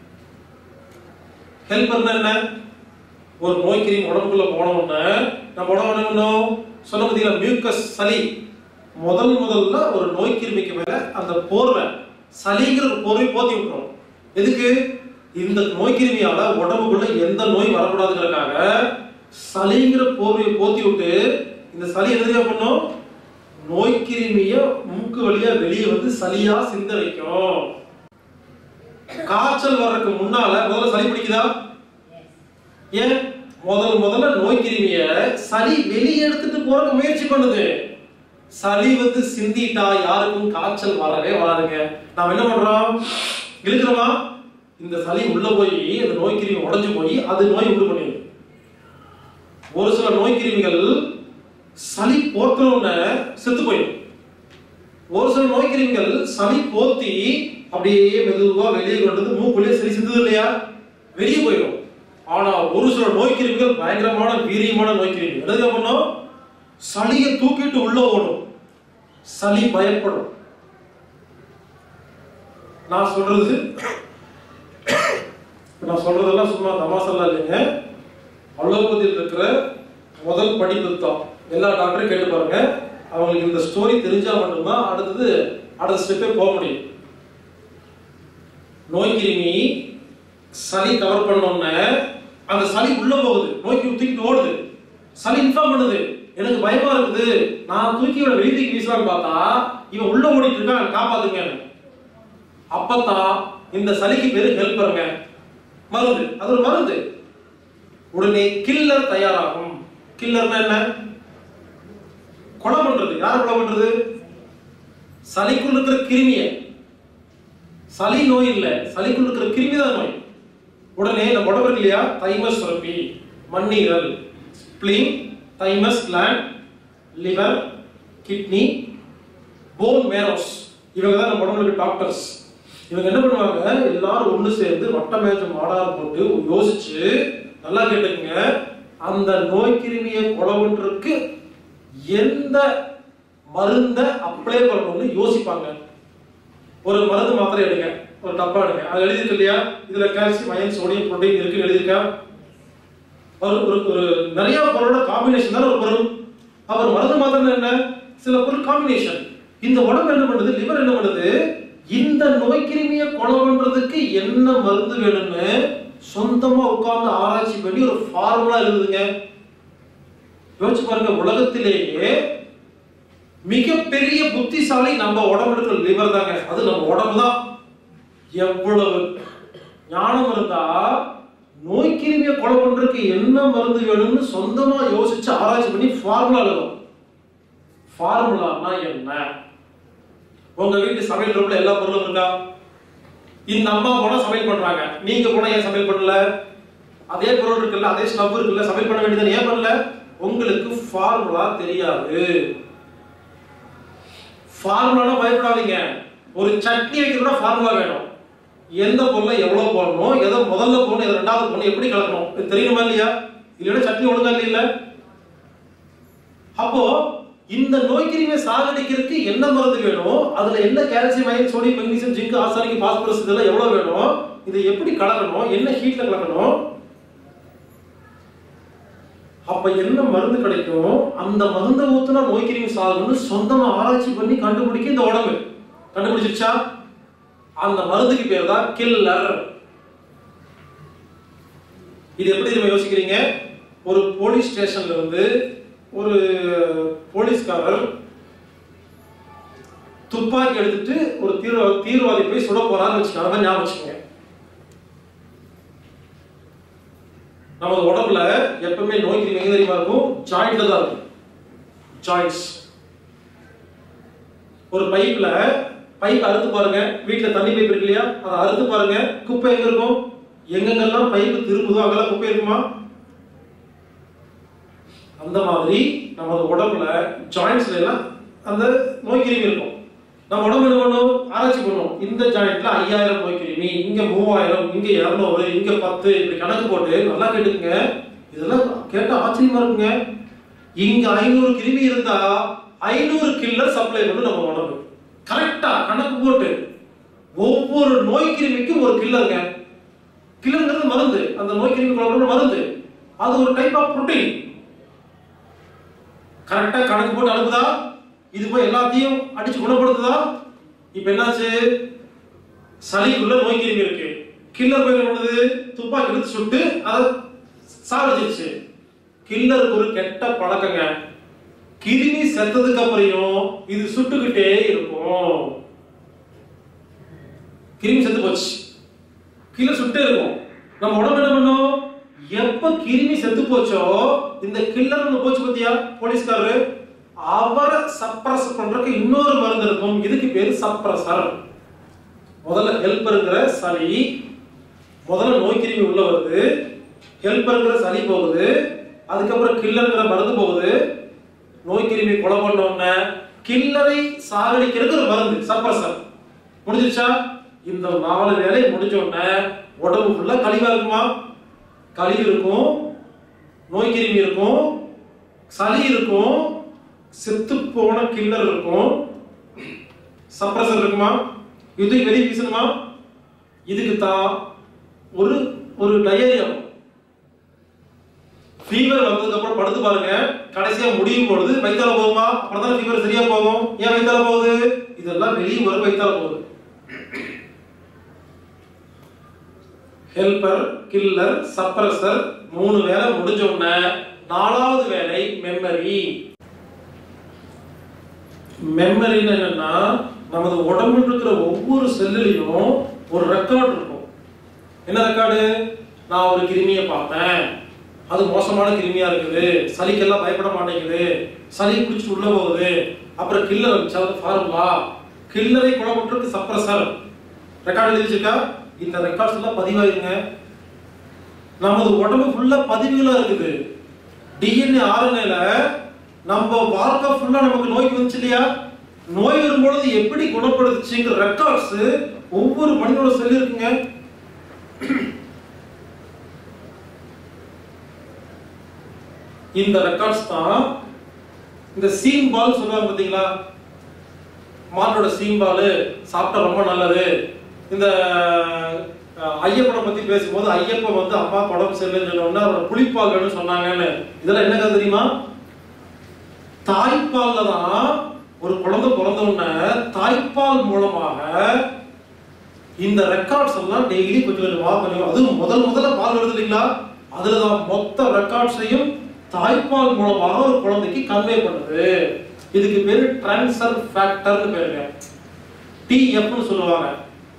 ஹெல்பர்னா என்ன ஒரு நோய் கிருமி உடம்புக்குள்ள போன உடனே நம்ம உடம்பு என்ன பண்ணும் சொன்ன பார்த்தீங்களா மியூக்கஸ் சளி முதல் முதல்ல ஒரு நோய் கிருமிக்கு மேல அந்த போர்வை சளிங்கிற ஒரு போர்வை போத்தி விட்டுரும் எதுக்கு இந்த நோய் கிருமியால உடம்புக்குள்ள எந்த நோய் வரக்கூடாதுங்கிறதுக்காக சளிங்கிற போர்வையை போத்தி விட்டு இந்த சளி என்ன பண்ணும் நோய் கிருமிய மூக்கு வழியா வெளியே வந்து சளியா சிந்த வைக்கும் காய்ச்சல் வர்றதுக்கு முன்னால முதல்ல சளி பிடிக்குதா ஏன் முதல் முதல்ல நோய் கிருமிய சளி வெளியே எடுத்துட்டு போறதுக்கு முயற்சி பண்ணுது சளி வந்து சிந்திட்டா யாருக்கும் காய்ச்சல் வரவே வராதுங்க நாம என்ன பண்றோம் இழுக்கிறோமா இந்த சளி உள்ள போய் அந்த நோய் கிருமி உடைஞ்சு போய் அது நோய் உண்டு பண்ணிடுது ஒரு சில நோய் கிருமிகள் சளி போர்த்தணும்னு செத்து போயிடும் ஒரு சில நோய் கிருமிகள் சளி போத்தி அப்படியே மெதுவா வெளியே கொண்டு வந்து மூக்குள்ளே சளி சிந்தது இல்லையா வெளியே போயிடும் ஆனா ஒரு சில நோய் கிருமிகள் பயங்கரமான வீரியமான நோய் கிருமி என்ன பண்ணும் சளியை தூக்கிட்டு உள்ள ஓடும் சளி பயப்படும் நான் சொல்றது நான் சொல்றதெல்லாம் சும்மா தமாசெல்லாம் இல்லைங்க அலோபதியில் இருக்கிற முதல் படிப்பு தான் எல்லா டாக்டரும் கேட்டு பாருங்க அவங்களுக்கு இந்த ஸ்டோரி தெரிஞ்சா மட்டும்தான் அடுத்தது அடுத்த ஸ்டெப்பே போக முடியும் நோய் கிருமி சளி கவர் பண்ணோம்னே அந்த சளி உள்ள போகுது நோய் கிருமி தூக்கிட்டு ஓடுது சளி இன்ஃபார்ம் பண்ணுது எனக்கு பயமா இருக்குது நான் தூக்கி இவனை வெளியே தூக்கி வீசலாம்னு பார்த்தா இவன் உள்ள ஓடிட்டு இருக்கான் காப்பாத்துங்க அப்பதான் இந்த சளிக்கு பேரு ஹெல்ப்பருங்க மருந்து அது ஒரு மருந்து உடனே கில்லர் தயாராகும் கில்லர்னா என்ன கொலை பண்றது யார் கொலை பண்றது சளிக்குள் இருக்கிற கிருமிய சளி நோய் இல்ல சளிக்குள் இருக்கிற கிருமி தான் நோய் உடனே நம்ம உடம்பு இருக்கு இல்லையா தைமஸ் சுரப்பி மண்ணீரல் spleen thymus gland liver kidney bone marrows இவங்க தான் நம்ம உடம்புல டாக்டர்ஸ் இவங்க என்ன பண்ணுவாங்க எல்லாரும் ஒண்ணு சேர்ந்து வட்ட மேஜ மாடார் போட்டு யோசிச்சு நல்லா கேட்டுக்கங்க அந்த நோய் கிருமியை கொலை பண்றதுக்கு எந்த மருந்த அப்ளை பண்ணணும்னு யோசிப்பாங்க ஒரு மருந்து மாத்திரை எடுங்க ஒரு டப்பா எடுங்க அது எழுதிருக்கு இல்லையா இதுல கால்சியம் அயன் சோடியம் புரோட்டீன் இருக்கு எழுதிருக்கா ஒரு ஒரு ஒரு நிறைய பொருளோட காம்பினேஷன் தான் ஒரு பொருள் அவர் மருந்து மாத்திரை என்ன சில பொருள் காம்பினேஷன் இந்த உடம்பு என்ன பண்ணுது லிவர் என்ன பண்ணுது இந்த நோய் கிருமியை கொலை பண்றதுக்கு என்ன மருந்து வேணும்னு சொந்தமா உட்கார்ந்து ஆராய்ச்சி பண்ணி ஒரு ஃபார்முலா எழுதுதுங்க யோசிச்சு பாருங்க உலகத்திலேயே மிகப்பெரிய புத்திசாலி நம்ம உடம்புல இருக்கிற லிவர் தாங்க அது நம்ம உடம்பு தான் எவ்வளவு ஞானம் இருந்தா நோய் கிருமியை கொலை பண்றதுக்கு என்ன மருந்து வேணும்னு சொந்தமா யோசிச்சு ஆராய்ச்சி பண்ணி ஃபார்முலா எழுதும் ஃபார்முலானா என்ன உங்க வீட்டு சமையல் ரூம்ல எல்லா பொருளும் இருக்கா இந்த அம்மா போனா சமையல் பண்றாங்க நீங்க போனா ஏன் சமையல் பண்ணல அதே பொருள் இருக்குல்ல அதே ஸ்டவ் இருக்குல்ல சமையல் பண்ண வேண்டியது ஏன் பண்ணல உங்களுக்கு ஃபார்முலா தெரியாது ஃபார்முலானா பயப்படாதீங்க ஒரு சட்னி வைக்கிறதா ஃபார்முலா வேணும் எந்த பொருளை எவ்வளவு போடணும் எதை முதல்ல போடணும் எதை ரெண்டாவது போடணும் எப்படி கலக்கணும் இது தெரியுமா இல்லையா இல்லைன்னா சட்னி ஒழுங்கா இல்லையா அப்போ இந்த நோய் கிருமியை சாகடிக்கிறதுக்கு என்ன மருந்து வேணும் அதுல என்ன calcium iron sodium magnesium zinc arsenic phosphorus இதெல்லாம் எவ்வளவு வேணும் இதை எப்படி கலக்கணும் என்ன ஹீட்ல கலக்கணும் அப்ப என்ன மருந்து கிடைக்கும் அந்த மருந்தை ஊத்துனா நோய் கிருமி சாகும்னு சொந்தமா ஆராய்ச்சி பண்ணி கண்டுபிடிக்க இந்த உடம்பு கண்டுபிடிச்சிருச்சா அந்த மருந்துக்கு பேர் தான் கில்லர் இது எப்படி நம்ம யோசிக்கிறீங்க ஒரு போலீஸ் ஸ்டேஷன்ல இருந்து ஒரு போலீஸ்காரர் துப்பாக்கி எடுத்துட்டு ஒரு தீவிர தீவிரவாதி போய் சுட போறான்னு வச்சுக்கோங்க அதை ஞாபகம் வச்சுக்கோங்க நமது உடம்புல எப்பவுமே நோய் கிருமி எங்க தெரியுமா இருக்கும் ஜாயிண்ட்ல தான் இருக்கும் ஜாயிண்ட்ஸ் ஒரு பைப்ல பைப் அறுத்து பாருங்க வீட்டுல தண்ணி பைப் இருக்கு இல்லையா அதை அறுத்து பாருங்க குப்பை எங்க இருக்கும் எங்கெங்கெல்லாம் பைப்பு திரும்புதோ அங்கெல்லாம் குப்பை இருக்குமா அந்த மாதிரி நமது உடம்புல ஜாயிண்ட்ஸ்ல எல்லாம் அந்த நோய் கிருமி இருக்கும் நம்ம உடம்பு என்ன பண்ணும் ஆராய்ச்சி பண்ணுவோம் இந்த ஜாயிண்ட்ல ஐயாயிரம் நோய் கிருமி இங்க மூவாயிரம் இங்க இருநூறு இங்க பத்து இப்படி கணக்கு போட்டு நல்லா கேட்டுக்குங்க இதெல்லாம் கேட்டா ஆச்சரியமா இருக்குங்க இங்க ஐநூறு கிருமி இருந்தா ஐநூறு கில்லர் சப்ளை பண்ணு நம்ம உடம்பு கரெக்டா கணக்கு போட்டு ஒவ்வொரு நோய் கிருமிக்கும் ஒரு கில்லருங்க கில்லருங்கிறது மருந்து அந்த நோய் கிருமி கொல்லப்படுற மருந்து அது ஒரு டைப் ஆஃப் புரோட்டீன் கரெக்டா கணக்கு போட்டு அனுப்புதா இது போய் எல்லாத்தையும் அடிச்சு குணப்படுத்துதா இப்ப என்னாச்சு சளிக்குள்ள நோய் கிருமி இருக்கு கில்லர் போய் என்ன பண்ணுது துப்பாக்கி எடுத்து சுட்டு அதை சாவடிச்சிருச்சு கில்லருக்கு ஒரு கெட்ட பழக்கங்க கிருமி செத்ததுக்கு அப்புறம் இது சுட்டுக்கிட்டே இருக்கும் கிருமி செத்து போச்சு கில்லர் சுட்டே இருக்கும் நம்ம உடம்பு என்ன பண்ணும் எப்ப கிருமி செத்து போச்சோ இந்த கில்லர் ஒண்ணு போச்சு பத்தியா போலீஸ்காரரு அவரை சப்ரஸ் பண்றதுக்கு இன்னொரு மருந்து இருக்கும் இதுக்கு பேரு சப்ரசர் முதல்ல ஹெல்ப்பருங்கிற சளி முதல்ல நோய் கிருமி உள்ள வருது ஹெல்ப்பருங்கிற சளி போகுது அதுக்கப்புறம் கில்லருங்கிற மருந்து போகுது நோய் கிருமி கொலை பண்ண உடனே கில்லரை சாகடிக்கிறதுக்கு ஒரு மருந்து சப்ரசர் முடிஞ்சிருச்சா இந்த நாலு வேலை முடிஞ்ச உடனே உடம்பு ஃபுல்லா கழிவா இருக்குமா கழிவு இருக்கும் நோய் கிருமி இருக்கும் சளி இருக்கும் செத்து போன கில்லர் இருக்கும் சப்ரசர் இருக்குமா இது வெளியே வீசணுமா இதுக்கு தான் ஒரு ஒரு டயரியம் ஃபீவர் வந்ததுக்கு அப்புறம் படுத்து பாருங்க கடைசியா முடியும் பொழுது வயித்தால போகுமா அப்புறம் தான் ஃபீவர் சரியா போகும் ஏன் வயித்தால போகுது இதெல்லாம் வெளியே வரும் வயித்தால போகுது ஹெல்பர் கில்லர் சப்ரஸர் மூணு வேலை முடிஞ்ச உடனே நாலாவது வேலை மெமரி மெமரின்னு என்னன்னா நமது உடம்புல இருக்கிற ஒவ்வொரு செல்லுலையும் ஒரு ரெக்கார்ட் இருக்கும் என்ன ரெக்கார்டு நான் ஒரு கிருமியை பார்த்தேன் அது மோசமான கிருமியா இருக்குது சளிக்கெல்லாம் பயப்பட மாட்டேங்குது சளி பிடிச்சிட்டு உள்ள போகுது அப்புறம் கில்லர் ஃபார்முலா கில்லரை குழப்பத்திற்கு சப்ரஸர் ரெக்கார்டு எழுதி வச்சிருக்கா இந்த ரெக்கார்ட்ஸ் எல்லாம் பதிவாயிருங்க நமது உடம்பு ஃபுல்லா பதிவுகளா இருக்குது டிஎன்ஏ ஆர்என்ஏல நம்ம வாழ்க்கை ஃபுல்லா நமக்கு நோய் வந்துச்சு இல்லையா நோய் வரும்பொழுது எப்படி குணப்படுத்துச்சுங்கிற ரெக்கார்ட்ஸ் ஒவ்வொரு மனிதனோட செல் இருக்குங்க இந்த ரெக்கார்ட்ஸ் தான் இந்த சீம் பால் சொல்லுவாங்க பாத்தீங்களா மாட்டோட சீம்பால் சாப்பிட்டா ரொம்ப நல்லது இந்த அஹ், ஐயப்பனை பத்தி பேசும்போது ஐயப்பன் வந்து அம்மா உடம்பு சரியில்லைன்னு சொன்னோம்னா அவரை புளிப்பால் வேணும்னு சொன்னாங்கன்னு இதெல்லாம் என்ன கதை தெரியுமா தாய்ப்பால்ல தான் ஒரு குழந்தை பிறந்த உடனே தாய்ப்பால் மூலமாக இந்த ரெக்கார்ட்ஸ் எல்லாம் டெய்லி கொஞ்சம் கொஞ்சமா கொஞ்சம் அதுவும் முதல் முதல்ல பால் வருது இல்லைங்களா அதுல தான் மொத்த ரெக்கார்ட்ஸையும் தாய்ப்பால் மூலமாக ஒரு குழந்தைக்கு கன்வே பண்ணுது இதுக்கு பேரு ட்ரான்ஸ்ஃபர் ஃபேக்டர்னு பேருங்க டிஎஃப்னு சொல்லுவாங்க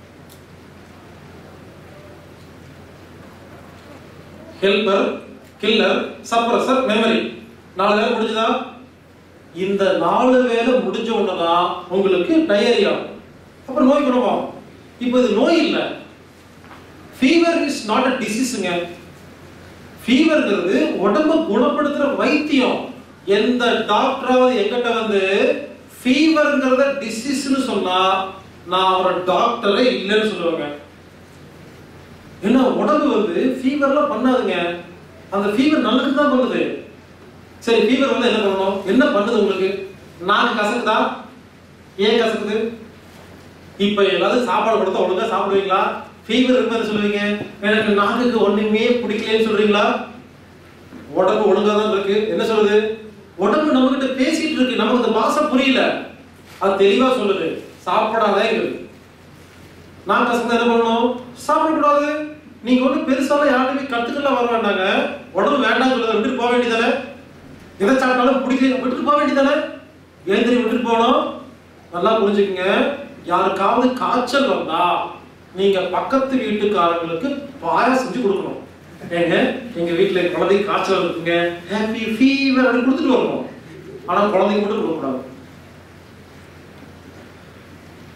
ஹெல்பர் கில்லர் சப்ரஸர் மெமரி நாலு வேலை முடிஞ்சதா இந்த நாலு வேலை முடிஞ்ச உடனேதான் உங்களுக்கு டயரியா அப்புறம் நோய் குணமாகும் இப்போ இது நோய் இல்லை ஃபீவர் இஸ் நாட் அ டிசீஸுங்க ஃபீவர்ங்கிறது உடம்ப குணப்படுத்துற வைத்தியம் எந்த டாக்டராவது எங்கிட்ட வந்து ஃபீவர்ங்கிறத டிசீஸ்னு சொன்னா நான் அவரை டாக்டரே இல்லைன்னு சொல்லுவாங்க ஏன்னா உடம்பு வந்து ஃபீவர்லாம் பண்ணாதுங்க அந்த ஃபீவர் நல்லதுக்கு தான் பண்ணுது சரி ஃபீவர் வந்து என்ன பண்ணணும் என்ன பண்ணுது உங்களுக்கு நாக்கு கசக்குதா ஏன் கசக்குது இப்ப எல்லாரும் சாப்பாடு கொடுத்தா ஒழுங்கா சாப்பிடுவீங்களா ஃபீவர் இருக்குன்னு சொல்லுவீங்க எனக்கு நாக்குக்கு ஒண்ணுமே பிடிக்கலன்னு சொல்றீங்களா உடம்பு ஒழுங்கா தான் இருக்கு என்ன சொல்லுது உடம்பு நம்ம கிட்ட பேசிட்டு இருக்கு நமக்கு அந்த பாசை புரியல அது தெளிவா சொல்லுது சாப்பிடாதேங்கிறது நான் கசந்தா என்ன பண்ணணும் சாப்பிடக்கூடாது நீங்க ஒண்ணு பெருசாலாம் யார்ட்டுமே கத்துக்கலாம் வர வேண்டாங்க உடம்பு வேண்டாம் சொல்லுது விட்டுட்டு போக வேண்டியதானே எதை சாப்பிட்டாலும் பிடிக்கல விட்டுட்டு போக வேண்டியதானே ஏன் தெரியும் விட்டுட்டு போகணும் நல்லா புரிஞ்சுக்கங்க யாருக்காவது காய்ச்சல் வந்தா நீங்க பக்கத்து வீட்டுக்காரங்களுக்கு பாயம் செஞ்சு கொடுக்கணும் ஏங்க எங்க வீட்டுல குழந்தைக்கு காய்ச்சல் இருக்குங்க ஹாப்பி ஃபீவர் அப்படின்னு கொடுத்துட்டு வரணும் ஆனா குழந்தைக்கு மட்டும் கொடுக்க கூடாது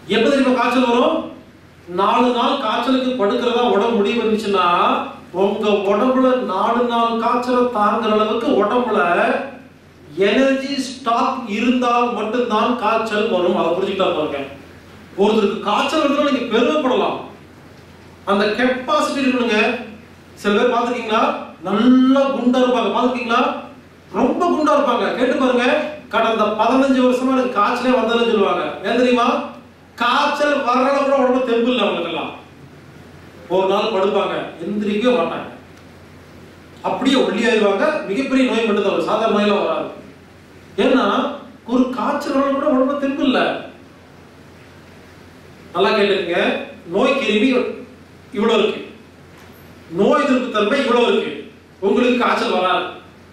எப்ப தெரியுமா காய்ச்சல் வரும் நாலு நாள் காய்ச்சலுக்கு படுக்கிறதா உடம்பு முடிவு வந்துச்சுன்னா உங்க உடம்புல நாலு நாள் காய்ச்சலை தாங்குற அளவுக்கு உடம்புல எனர்ஜி ஸ்டாக் இருந்தால் மட்டும்தான் காய்ச்சல் வரும் அதை புரிஞ்சுக்கிட்டா பாருங்க ஒருத்தருக்கு காய்ச்சல் வருதுன்னா நீங்க பெருமைப்படலாம் அந்த கெப்பாசிட்டி இருக்கணுங்க சில பேர் பார்த்துருக்கீங்களா நல்லா குண்டா இருப்பாங்க பார்த்துருக்கீங்களா ரொம்ப குண்டா இருப்பாங்க கேட்டு பாருங்க கடந்த பதினஞ்சு வருஷமா எனக்கு காய்ச்சலே வந்ததுன்னு சொல்லுவாங்க ஏன் தெரியுமா காய்ச்சல் வர்றத கூட உடம்பு தெம்பு இல்லை அவங்களுக்கெல்லாம் ஒரு நாள் படுப்பாங்க எந்திரிக்கவே மாட்டாங்க அப்படியே ஒல்லியாயிருவாங்க மிகப்பெரிய நோய் மட்டும் தான் வரும் சாதாரண நோயெல்லாம் வராது ஏன்னா ஒரு காய்ச்சல் வர கூட உடம்பு தெம்பு இல்லை நல்லா கேட்டுக்கங்க நோய் கிருமி இவ்வளவு இருக்கு நோய் எதிர்ப்பு தன்மை இவ்வளவு இருக்கு உங்களுக்கு காய்ச்சல் வராது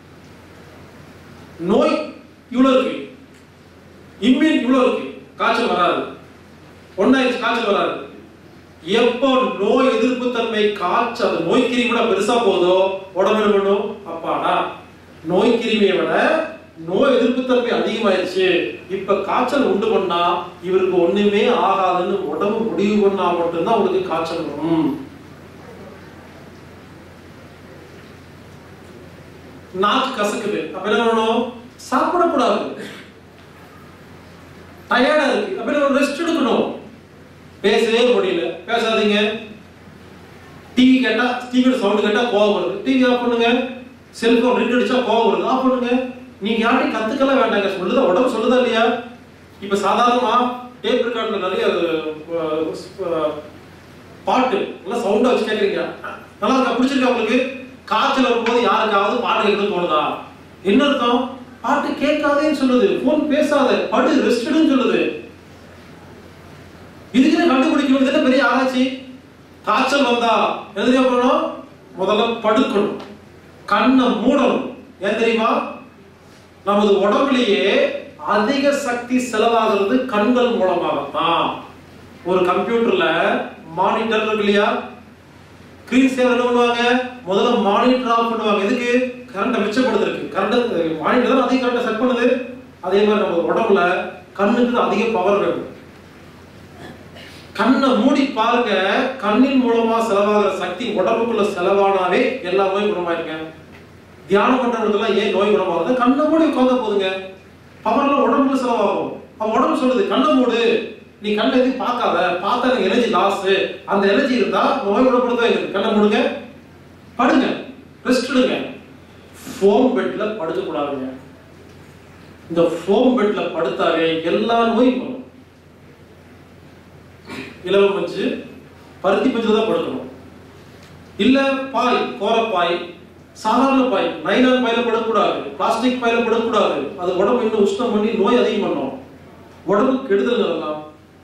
நோய் இவ்வளவு இருக்கு இம்யூன் இவ்வளவு இருக்கு காய்ச்சல் வராது ஒன்னாயிடுச்சு காய்ச்சல் வராது எப்போ நோய் எதிர்ப்பு தன்மை காய்ச்சல் அது நோய் கிருமி விட பெருசா போதோ உடம்பு என்ன பண்ணும் அப்பாடா நோய் கிருமியை விட நோய் எதிர்ப்பு தன்மை அதிகமாயிருச்சு இப்ப காய்ச்சல் உண்டு பண்ணா இவருக்கு ஒண்ணுமே ஆகாதுன்னு உடம்பு முடிவு பண்ணா மட்டும்தான் உங்களுக்கு காய்ச்சல் வரும் நாக்கு கசக்குது அப்ப என்ன பண்ணணும் சாப்பிடக்கூடாது டயர்டா இருக்கு அப்ப என்ன ரெஸ்ட் எடுக்கணும் பேசவே முடியல பேசாதீங்க டிவி கேட்டா டிவியோட சவுண்ட் கேட்டா கோவம் வருது டிவி ஆஃப் பண்ணுங்க செல்போன் ரிங் அடிச்சா கோவம் வருது ஆஃப் பண்ணுங்க நீங்க யார்ட்டையும் கத்துக்கலாம் வேண்டாங்க சொல்லுதா உடம்பு சொல்லுதா இல்லையா இப்ப சாதாரணமா டேப் ரெக்கார்ட்ல நிறைய அஹ், அஹ், பாட்டு நல்லா சவுண்டா வச்சு கேக்குறீங்க நல்லா இருக்கா பிடிச்சிருக்கா உங்களுக்கு காய்ச்சல் வரும்போது யாருக்காவது பாட்டு கேட்கணும்னு தோணுதா என்ன அர்த்தம் பாட்டு கேட்காதேன்னு சொல்லுது போன் பேசாத படு ரெஸ்ட்னு சொல்லுது இதுக்கு கண்டுபிடிக்கணும் இது என்ன பெரிய ஆராய்ச்சி காய்ச்சல் வந்தா எதுலையா பண்ணணும் முதல்ல படுக்கணும் கண்ணை மூடணும் ஏன் தெரியுமா நமது உடம்புலயே அதிக சக்தி செலவாகிறது கண்கள் மூலமாகத்தான் ஒரு கம்ப்யூட்டர்ல மானிட்டர் இருக்கு இல்லையா ஸ்கிரீன் சேவர் என்ன பண்ணுவாங்க முதல்ல மானிட்டர் ஆஃப் பண்ணுவாங்க எதுக்கு கரண்ட்டை மிச்சப்படுத்துறதுக்கு கரண்ட் மானிட்டர் தான் அதிக கரண்ட்டை செட் பண்ணுது அதே மாதிரி நம்ம உடம்புல கண்ணுக்கு தான் அதிக பவர் வேணும் கண்ணை மூடி பாருங்க கண்ணின் மூலமா செலவாகிற சக்தி உடம்புக்குள்ள செலவானாவே எல்லா நோயும் குணமாயிருங்க தியானம் பண்றவங்களுக்கெல்லாம் ஏன் நோய் குணமாகுது கண்ணை மூடி உட்கார்ந்தா போதுங்க பவர்லாம் உடம்புல செலவாகும் அவன் உடம்பு சொல்லுது கண்ணை மூடு நீ கண்ணை எதையும் பார்க்காத பார்த்தா எனக்கு எனர்ஜி லாஸ் அந்த எனர்ஜி இருந்தா நோய் குணப்படுத்த வைங்க கண்ணை மூடுங்க படுங்க ரெஸ்ட் எடுங்க ஃபோம் பெட்ல படுக்க கூடாதுங்க இந்த ஃபோம் பெட்ல படுத்தாவே எல்லா நோயும் வரும் இலவ பஞ்சு பருத்தி பஞ்சு தான் படுக்கணும் இல்ல பாய் கோரப்பாய் சாதாரண பாய் நைலான் பாயில படக்கூடாது பிளாஸ்டிக் பாயில படக்கூடாது அது உடம்பு இன்னும் உஷ்ணம் பண்ணி நோய் அதிகம் பண்ணும் உடம்பு கெடுதல் எல்லாம்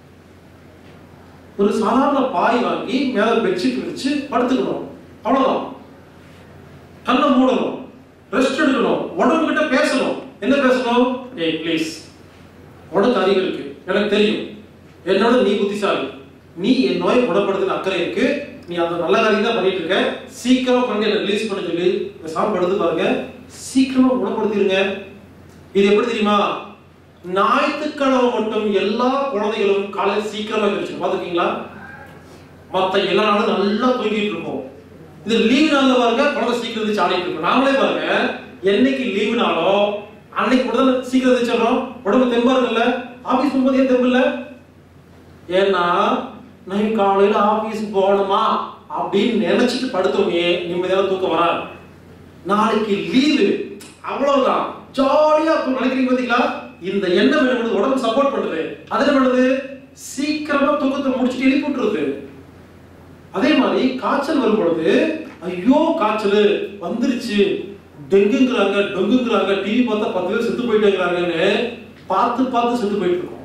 ஒரு சாதாரண பாய் வாங்கி மேல பெட்ஷீட் விரிச்சு படுத்துக்கணும் அவ்வளவுதான் கண்ணை மூடணும் ரெஸ்ட் எடுக்கணும் உடம்பு கிட்ட பேசணும் என்ன பேசணும் ஏய் ப்ளீஸ் உனக்கு அறிவு இருக்கு எனக்கு தெரியும் என்னோட நீ புத்திசாலி நீ என் நோயை குணப்படுத்துன அக்கறை இருக்கு நீ அந்த நல்ல காரியம் தான் பண்ணிட்டு இருக்க சீக்கிரமா பண்ணி என்ன ரிலீஸ் பண்ண சொல்லி பேசாம படுத்து பாருங்க சீக்கிரமா குணப்படுத்திடுங்க இது எப்படி தெரியுமா ஞாயிற்றுக்கிழமை மட்டும் எல்லா குழந்தைகளும் காலையில் சீக்கிரமா எழுந்திருச்சு பாத்துக்கீங்களா மத்த எல்லா நாளும் நல்லா தூங்கிட்டு இருக்கோம் இது லீவு நாள்ல பாருங்க குழந்தை சீக்கிரம் எழுந்திரிச்சு ஆடிட்டு இருக்கும் நாமளே பாருங்க என்னைக்கு லீவு நாளோ அன்னைக்கு மட்டும் தான் சீக்கிரம் எழுந்திரிச்சிடறோம் உடம்பு தெம்பா இருக்குல்ல ஆபீஸ் போகும்போது ஏன் தெம்பு இல்ல ஏன்னா நான் காலையில ஆபீஸ் போகணுமா அப்படின்னு நினைச்சிட்டு படுத்தவங்க நிம்மதியான தூக்கம் வராது நாளைக்கு லீவு அவ்வளவுதான் ஜாலியா இருக்கும் நினைக்கிறீங்க பாத்தீங்களா இந்த எண்ணம் என்ன பண்ணுது உடம்பு சப்போர்ட் பண்ணுது அது என்ன பண்ணுது சீக்கிரமா தூக்கத்தை முடிச்சுட்டு எழுப்பி விட்டுருது அதே மாதிரி காய்ச்சல் வரும் பொழுது ஐயோ காய்ச்சல் வந்துருச்சு டெங்குங்கிறாங்க டொங்குங்கிறாங்க டிவி பார்த்தா பத்து பேர் செத்து போயிட்டேங்கிறாங்கன்னு பார்த்து பார்த்து செத்து போயிட்டு இருக்கோம்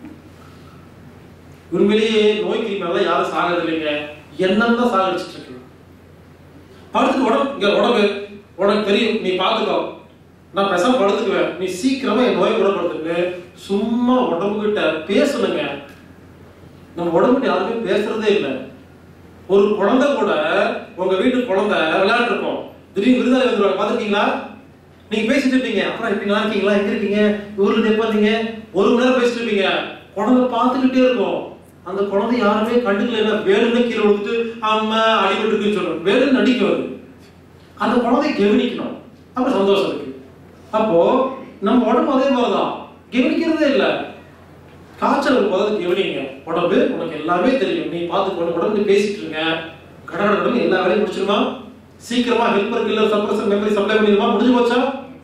உண்மையிலேயே நோய் கிருமியால யாரும் சாகிறது இல்லைங்க எண்ணம் தான் சாகடிச்சிட்டு இருக்கு படுத்துக்கு உடம்பு இங்க உடம்பு உனக்கு தெரியும் நீ பார்த்துக்கோ நான் பேசாம படுத்துக்குவேன் நீ சீக்கிரமா என் நோய் குணப்படுத்துக்கு சும்மா உடம்பு கிட்ட பேசணுங்க நம்ம உடம்புகிட்ட யாருமே பேசுறதே இல்லை ஒரு குழந்தை கூட உங்க வீட்டு குழந்தை விளையாட்டு இருக்கும் திடீர்னு விருந்தாளி வந்துருவாங்க பாத்துருக்கீங்களா நீங்க பேசிட்டு இருப்பீங்க அப்புறம் எப்படி நல்லா இருக்கீங்களா எங்க இருக்கீங்க ஊர்ல இருந்து எப்ப வந்தீங்க ஒரு மணி நேரம் பேசிட்டு இருப்பீங்க குழந்தை பார்த்துக்கிட்டே இருக்கும் அந்த குழந்தை யாருமே கண்டுக்கல வேணும்னு கீழே விழுந்துட்டு அம்மா அடிபட்டுருக்குன்னு சொல்றோம் வேணும்னு நடிக்க வருது அந்த குழந்தை கவனிக்கணும் அப்ப சந்தோஷம் இருக்கு அப்போ நம்ம உடம்பு அதே மாதிரிதான் கவனிக்கிறதே இல்லை காய்ச்சல் இருக்கும்போது அதை கவனிங்க உடம்பு உனக்கு எல்லாமே தெரியும் நீ பார்த்து கொண்டு உடம்பு பேசிட்டு இருங்க கட கட கடன்னு எல்லா வேலையும் முடிச்சிருமா சீக்கிரமா helper killer suppressor memory supply பண்ணிடுமா முடிஞ்சு போச்சா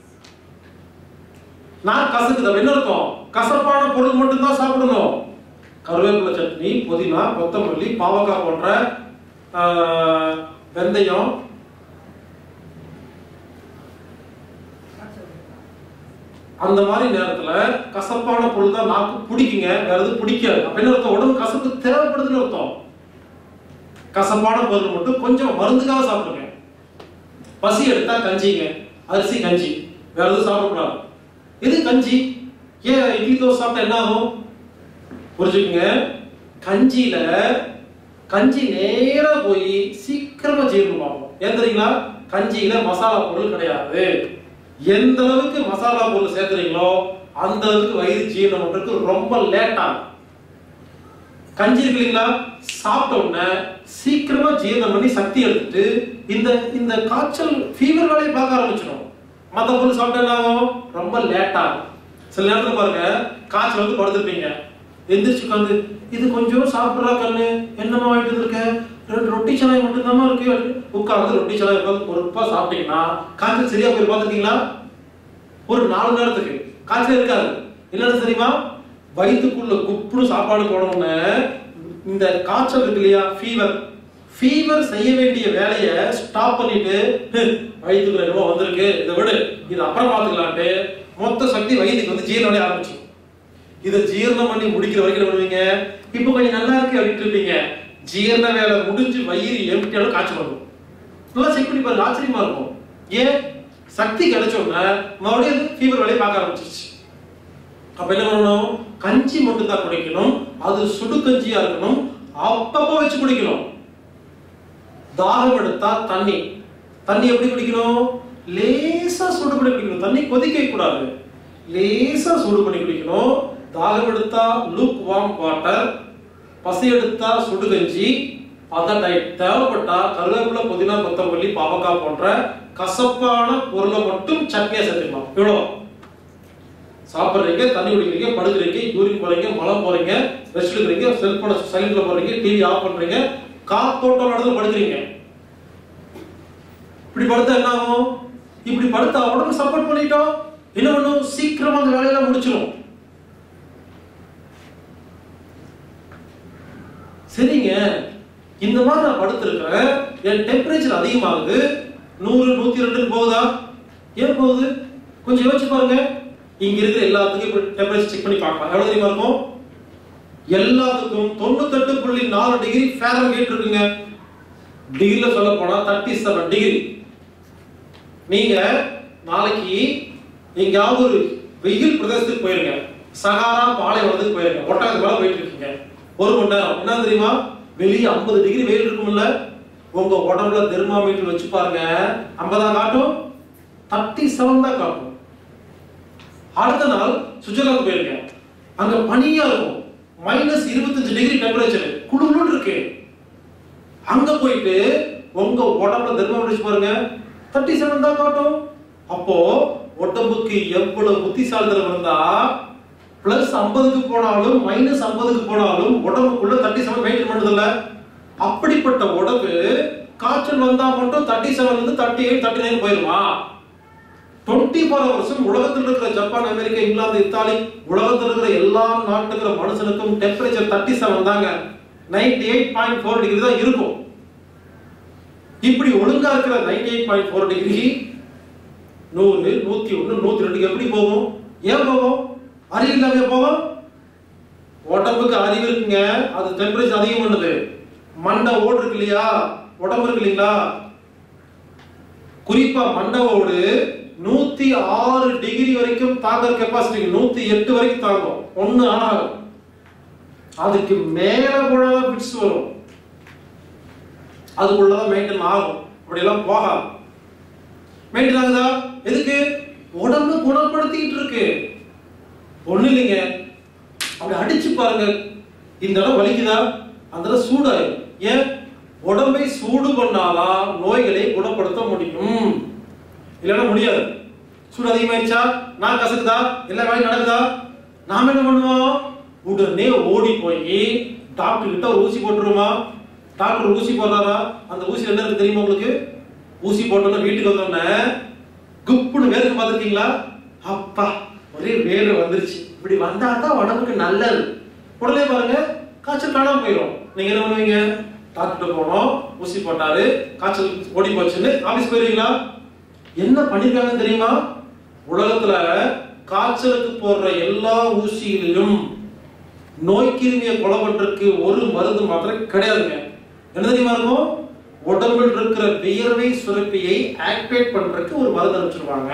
நான் கசக்குது அப்ப என்ன இருக்கும் கசப்பான பொருள் மட்டும்தான் சாப்பிடணும் கருவேப்பிலை சட்னி புதினா கொத்தமல்லி பாவக்காய் போன்ற ஆஹ், வெந்தயம் அந்த மாதிரி நேரத்துல கசப்பான பொருள் தான் நாக்கு பிடிக்குங்க வேற எதுவும் பிடிக்காது அப்ப என்ன அர்த்தம் உடம்பு கசப்பு தேவைப்படுதுன்னு அர்த்தம் கசப்பான பொருள் மட்டும் கொஞ்சம் மருந்துக்காக சாப்பிடுங்க பசி எடுத்தா கஞ்சிங்க அரிசி கஞ்சி வேற எதுவும் சாப்பிடக்கூடாது இது கஞ்சி ஏன் இட்லி தோசை சாப்பிட்டா என்ன ஆகும் புரிஞ்சுக்கங்க கஞ்சியில கஞ்சி நேரா போய் சீக்கிரமா ஜீரணமாகும் ஏன் தெரியுங்களா கஞ்சியில மசாலா பொருள் கிடையாது எந்த அளவுக்கு மசாலா பொருள் சேர்த்துறீங்களோ அந்த அளவுக்கு வயிறு ஜீரணம் பண்றதுக்கு ரொம்ப லேட் ஆகும் கஞ்சி இருக்கு இல்லைங்களா சாப்பிட்ட உடனே சீக்கிரமா ஜீரணம் பண்ணி சக்தி எடுத்துட்டு இந்த இந்த காய்ச்சல் ஃபீவர் வேலையை பார்க்க ஆரம்பிச்சிடும் மத்த பொருள் சாப்பிட்டா என்ன ஆகும் ரொம்ப லேட் ஆகும் சில நேரத்துல பாருங்க காய்ச்சல் வந்து படுத்துருப்பீங்க எந்திரிச்சு உட்காந்து இது கொஞ்சம் சாப்பிட்றா கண்ணு என்னமா வாங்கிட்டு இருக்க ரெண்டு ரொட்டி சலாய் மட்டும் தாமா இருக்கு உட்காந்து ரொட்டி சலாய் உட்காந்து பொறுப்பா சாப்பிட்டீங்கன்னா காய்ச்சல் சரியா போய் பார்த்துருக்கீங்களா ஒரு நாலு நேரத்துக்கு காய்ச்சல் இருக்காது என்னன்னு தெரியுமா வயிற்றுக்குள்ள குப்புன்னு சாப்பாடு போனோம்னு இந்த காய்ச்சல் இருக்கு இல்லையா ஃபீவர் ஃபீவர் செய்ய வேண்டிய வேலையை ஸ்டாப் பண்ணிட்டு "ஹ், வயிற்றுக்குள்ள என்னமோ வந்திருக்கு இதை விடு இது அப்புறம் பார்த்துக்கலான்ட்டு மொத்த சக்தி வயிற்றுக்கு வந்து ஜீரணம் ஆரம்பிச்சு இதை ஜீரணம் பண்ணி முடிக்கிற வரைக்கும் என்ன பண்ணுவீங்க இப்போ கொஞ்சம் நல்லா இருக்கு அப்படின்ட்டு இருப்பீங்க ஜீரண வேலை முடிஞ்சு வயிறு எம்டியாலும் காய்ச்சல் வரும் நல்லா செக் பண்ணி பாருங்க ஆச்சரியமா இருக்கும் ஏன் சக்தி கிடைச்ச உடனே மறுபடியும் ஃபீவர் வேலையை பார்க்க ஆரம்பிச்சிருச்சு அப்ப என்ன பண்ணணும் கஞ்சி மட்டும் தான் குடிக்கணும் அது சுடு கஞ்சியா இருக்கணும் அப்பப்போ வச்சு குடிக்கணும் தாகம் எடுத்தா தண்ணி தண்ணி எப்படி குடிக்கணும் லேசா சுடு பண்ணி குடிக்கணும் தண்ணி கொதிக்க வைக்க கூடாது லேசா சுடு பண்ணி குடிக்கணும் தாகம் எடுத்தா லூக் வார்ம் வாட்டர் பசி எடுத்தா சுடு கஞ்சி அந்த டைப் தேவைப்பட்டா கருவேப்பிலை புதினா கொத்தமல்லி பாவக்காய் போன்ற கசப்பான பொருளை மட்டும் சட்னியா சேர்த்துக்கலாம் இவ்வளோ சாப்பிட்றீங்க தண்ணி குடிக்கிறீங்க படுக்கிறீங்க யூரின் போறீங்க மலம் போறீங்க ரெஸ்ட் எடுக்கிறீங்க செல்போனை சைலண்ட்ல போறீங்க டிவி ஆஃப் பண்றீங்க காத்தோட்டம் நடந்து படுக்கிறீங்க இப்படி படுத்தா என்ன ஆகும் இப்படி படுத்தா உடம்பு சப்போர்ட் பண்ணிட்டோம் என்ன பண்ணும் சீக்கிரமா அந்த வேலையெல்லாம் முடிச்சிடும் சரிங்க இந்த மாதிரி நான் படுத்திருக்கிறேன் என் டெம்பரேச்சர் அதிகமாகுது நூறு நூத்தி ரெண்டுன்னு போகுதா ஏன் போகுது கொஞ்சம் யோசிச்சு பாருங்க இங்க இருக்கிற எல்லாத்துக்கும் இப்ப டெம்பரேச்சர் செக் பண்ணி பார்க்கலாம் எவ்வளவு தெரியுமா இருக்கும் எல்லாத்துக்கும் தொண்ணூத்தெட்டு புள்ளி நாலு டிகிரி ஃபேரன்ஹீட் இருக்குங்க டிகிரில சொல்ல போனா தேர்ட்டி செவன் டிகிரி நீங்க நாளைக்கு எங்கேயாவது ஒரு வெயில் பிரதேசத்துக்கு போயிருங்க சகாரா பாலைவனத்துக்கு போயிருங்க ஒட்டகத்துக்கு மேல போயிட்டு இருக்கீங்க ஒரு மணி நேரம் என்ன தெரியுமா வெளியே ஐம்பது டிகிரி வெயில் இருக்கும்ல உங்க உடம்புல தெர்மாமீட்டர் வச்சு பாருங்க ஐம்பதா காட்டும் தேர்ட்டி செவன் தான் காட்டும் அடுத்த நாள் சுவிட்சர்லாந்து போயிருங்க அங்க பனியா இருக்கும் மைனஸ் இருபத்தஞ்சு டிகிரி டெம்பரேச்சர் குளுன்னு இருக்கு அங்க போயிட்டு உங்க உடம்புல தெர்மாமீட்டர் வச்சு பாருங்க தேர்ட்டி செவன் தான் காட்டும் அப்போ உடம்புக்கு எவ்வளவு புத்திசாலித்தனம் இருந்தா பிளஸ் ஐம்பதுக்கு போனாலும் மைனஸ் ஐம்பதுக்கு போனாலும் உடம்புக்குள்ள தேர்ட்டி செவன் மெயின்டைன் பண்ணுதில்ல அப்படிப்பட்ட உடம்பு காய்ச்சல் வந்தா மட்டும் தேர்ட்டி செவன்ல இருந்து தேர்ட்டி எயிட் தேர்ட்டி நைன் போயிருமா டுவெண்ட்டி ஃபோர் ஹவர்ஸும் உலகத்தில் இருக்கிற ஜப்பான் அமெரிக்கா இங்கிலாந்து இத்தாலி உலகத்தில் இருக்கிற எல்லா நாட்டுல இருக்கிற மனுஷனுக்கும் டெம்பரேச்சர் தேர்ட்டி செவன் தாங்க ninety eight point four degree தான் இருக்கும் இப்படி ஒழுங்கா இருக்கிற ninety eight point four degree நூறு நூத்தி ஒண்ணு நூத்தி ரெண்டுக்கு எப்படி போகும் ஏன் போகும் அறிவு இல்லாம போகும் உடம்புக்கு அறிவு இருக்குங்க அது டெம்பரேச்சர் அதிகம் பண்ணுது மண்டை ஓடு இருக்கு இல்லையா உடம்பு இருக்கு இல்லைங்களா குறிப்பா மண்டை ஓடு நூத்தி ஆறு டிகிரி வரைக்கும் தாங்குற கெப்பாசிட்டி நூத்தி எட்டு வரைக்கும் தாங்கும் ஒண்ணு ஆகும் அதுக்கு மேல போனாதான் பிட்ஸ் வரும் அதுக்குள்ளதான் மெயின்டைன் ஆகும் அப்படியெல்லாம் போகாது மெயின்டைன் ஆகுதா எதுக்கு உடம்பு குணப்படுத்திக்கிட்டு இருக்கு ஒண்ணு இல்லைங்க அப்படி அடிச்சு பாருங்க இந்த இடம் வலிக்குதா அந்த இடம் சூடாயிரும் ஏன் உடம்பை சூடு பண்ணாதான் நோய்களை குணப்படுத்த முடியும் இல்லைன்னா முடியாது சூடு அதிகமாயிருச்சா நான் கசக்குதா எல்லா வேலையும் நடக்குதா நாம என்ன பண்ணுவோம் உடனே ஓடி போய் டாக்டர் கிட்ட ஒரு ஊசி போட்டுருமா டாக்டர் ஊசி போடுறாரா அந்த ஊசி என்ன இருக்கு தெரியுமா உங்களுக்கு ஊசி போட்டோன்னா வீட்டுக்கு வந்தோடனே குப்புன்னு வேர்க்கு பார்த்துருக்கீங்களா அப்பா ஒரே வேர்வை வந்துருச்சு இப்படி வந்தா தான் உடம்புக்கு நல்லது உடனே பாருங்க காய்ச்சல் காணாம போயிடும் நீங்க என்ன பண்ணுவீங்க டாக்டர் போனோம் ஊசி போட்டாரு காய்ச்சல் ஓடி போச்சுன்னு ஆபீஸ் போயிருவீங்களா என்ன பண்ணிருக்காங்கன்னு தெரியுமா உலகத்துல காய்ச்சலுக்கு போடுற எல்லா ஊசிகளிலும் நோய்க்கிருமியை கொலை பண்றதுக்கு ஒரு மருந்து மாத்திரை கிடையாதுங்க என்ன தெரியுமா இருக்கும் உடம்பில் இருக்கிற வியர்வை சுரப்பியை ஆக்டிவேட் பண்றதுக்கு ஒரு மருந்து அனுப்பிச்சிருவாங்க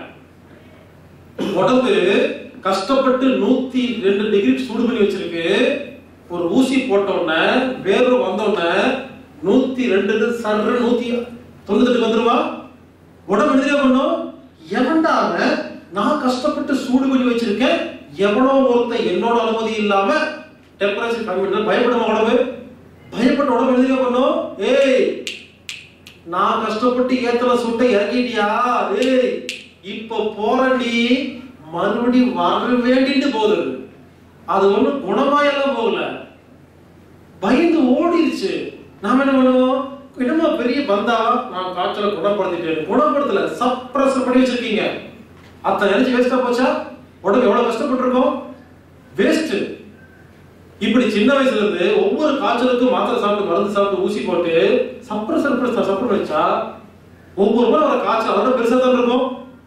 உடம்பு கஷ்டப்பட்டு நூத்தி ரெண்டு டிகிரி சூடு பண்ணி வச்சிருக்கு ஒரு ஊசி போட்ட உடனே வேர்வை வந்த உடனே நூத்தி ரெண்டு சர்ற நூத்தி தொண்ணூத்தெட்டு வந்துருமா உடம்பு என்ன தெரியுமா பண்ணும் எவன்டா அவன் நான் கஷ்டப்பட்டு சூடு பண்ணி வச்சிருக்கேன் எவனோ ஒருத்தன் என்னோட அனுமதி இல்லாம டெம்பரேச்சர் கம்மி பண்ண பயப்படுமா உடம்பு பயப்பட்ட உடம்பு என்ன தெரியுமா பண்ணும் ஏய் நான் கஷ்டப்பட்டு ஏத்தல சுட்ட இறக்கிட்டியா ஏய் இப்ப போறண்டி மறுபடி வர வேண்டிட்டு போகுது அது ஒண்ணும் குணமாயெல்லாம் போகல பயந்து ஓடிடுச்சு நாம என்ன பண்ணுவோம் என்னமோ பெரிய பந்தா நான் காய்ச்சலை குணப்படுத்திட்டேன் குணப்படுத்தல சப்ரஸ் பண்ணி வச்சிருக்கீங்க அத்தனை எனர்ஜி வேஸ்டா போச்சா உடம்பு எவ்வளவு கஷ்டப்பட்டிருக்கோம் வேஸ்ட் இப்படி சின்ன வயசுல இருந்து ஒவ்வொரு காய்ச்சலுக்கும் மாத்திரை சாப்பிட்டு மருந்து சாப்பிட்டு ஊசி போட்டு சப்ரஸ் சப்ரஸ் சப்ரஸ் வச்சா ஒவ்வொரு முறை வர காய்ச்சல் அதோட பெருசா தான் இருக்கும்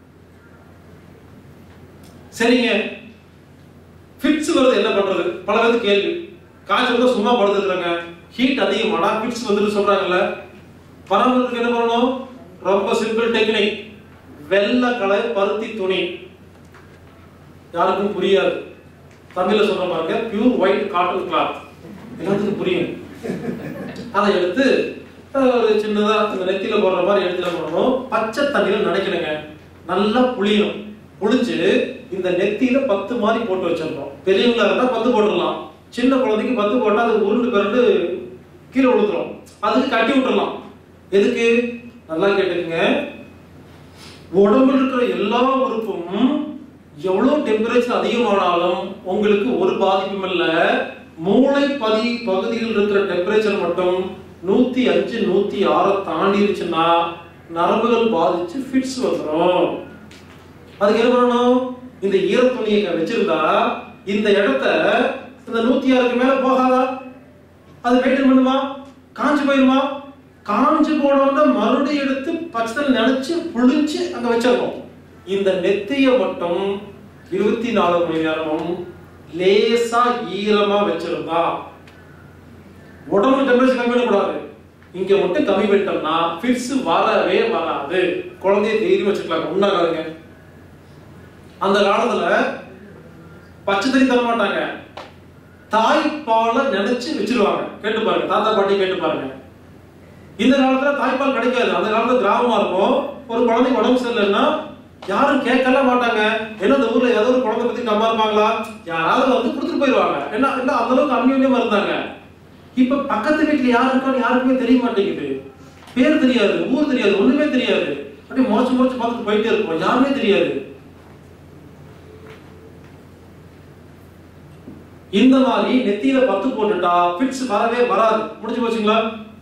சரிங்க ஃபிட்ஸ் வருது என்ன பண்றது பல பேருக்கு கேள்வி காய்ச்சல் தான் சும்மா படுத்துறாங்க ஹீட் அதிகமானா ஃபிட்ஸ் வந்துட்டு சொல்றாங்கல்ல பராமரிப்புக்கு என்ன பண்ணணும் ரொம்ப சிம்பிள் டெக்னிக் வெள்ளை கலர் பருத்தி துணி யாருக்கும் புரியாது தமிழ்ல சொல்ற பாருங்க பியூர் ஒயிட் காட்டன் கிளாத் எல்லாத்துக்கும் புரியும் அதை எடுத்து அஹ், ஒரு சின்னதா இந்த நெத்தியில போடுற மாதிரி எடுத்து என்ன பண்ணணும் பச்சை தண்ணியில நினைக்கணுங்க நல்லா புளியணும் புளிச்சு இந்த நெத்தியில பத்து மாதிரி போட்டு வச்சிடணும் பெரியவங்களா இருந்தா பத்து போட்டுடலாம் சின்ன குழந்தைக்கு பத்து போட்டா அது உருண்டு பிறண்டு கீழே விழுந்துரும் அதுக்கு கட்டி விட்டுறலாம் எதுக்கு நல்லா கேட்டுக்கங்க உடம்புல இருக்கிற எல்லா உறுப்பும் எவ்வளவு டெம்பரேச்சர் அதிகமானாலும் உங்களுக்கு ஒரு பாதிப்பும் இல்ல மூளை பதி பகுதியில் இருக்கிற டெம்பரேச்சர் மட்டும் நூத்தி அஞ்சு நூத்தி ஆறை தாண்டிருச்சுன்னா நரம்புகள் பாதிச்சு ஃபிட்ஸ் வந்துடும் அதுக்கு என்ன பண்ணணும் இந்த ஈரத்துணியை இங்க வச்சிருந்தா இந்த இடத்த இந்த நூத்தி ஆறுக்கு மேல போகாதா அது மெயின்டைன் பண்ணுமா காஞ்சு போயிருமா காஞ்சு போனோம்னா மறுபடியும் எடுத்து பச்சை தண்ணி நினைச்சு புளிஞ்சு அங்க வச்சிடணும் இந்த நெத்திய மட்டும் இருபத்தி நாலு மணி நேரமும் லேசா ஈரமா வச்சிருந்தா உடம்பு டெம்பரேச்சர் கம்மி பண்ணக்கூடாது இங்க மட்டும் கம்மி பண்ணிட்டோம்னா ஃபிட்ஸ் வரவே வராது குழந்தைய தைரியம் வச்சுக்கலாம் உண்டாகாதுங்க அந்த காலத்துல பச்சை தண்ணி தர மாட்டாங்க தாய்ப்பாலை நினைச்சு வச்சிருவாங்க கேட்டு பாருங்க தாத்தா பாட்டி கேட்டு பாருங்க இந்த காலத்துல தாய்ப்பால் கிடைக்காது அந்த காலத்துல கிராமமா இருக்கும் ஒரு குழந்தைக்கு உடம்பு சரியில்லைன்னா யாரும் கேட்கல மாட்டாங்க என்ன இந்த ஊர்ல ஏதோ ஒரு குழந்தை பத்தி கம்மா இருப்பாங்களா யாராவது வந்து கொடுத்துட்டு போயிடுவாங்க என்ன என்ன அந்த அளவுக்கு அந்யோன்யமா இருந்தாங்க இப்ப பக்கத்து வீட்டுல யார் இருக்கான்னு யாருக்குமே தெரிய மாட்டேங்குது பேர் தெரியாது ஊர் தெரியாது ஒண்ணுமே தெரியாது அப்படியே முறைச்சு முறைச்சு பார்த்துட்டு போயிட்டே இருப்போம் யாருமே தெரியாது இந்த மாதிரி நெத்தியில பத்து போட்டுட்டா ஃபிட்ஸ் வரவே வராது முடிஞ்சு போச்சுங்களா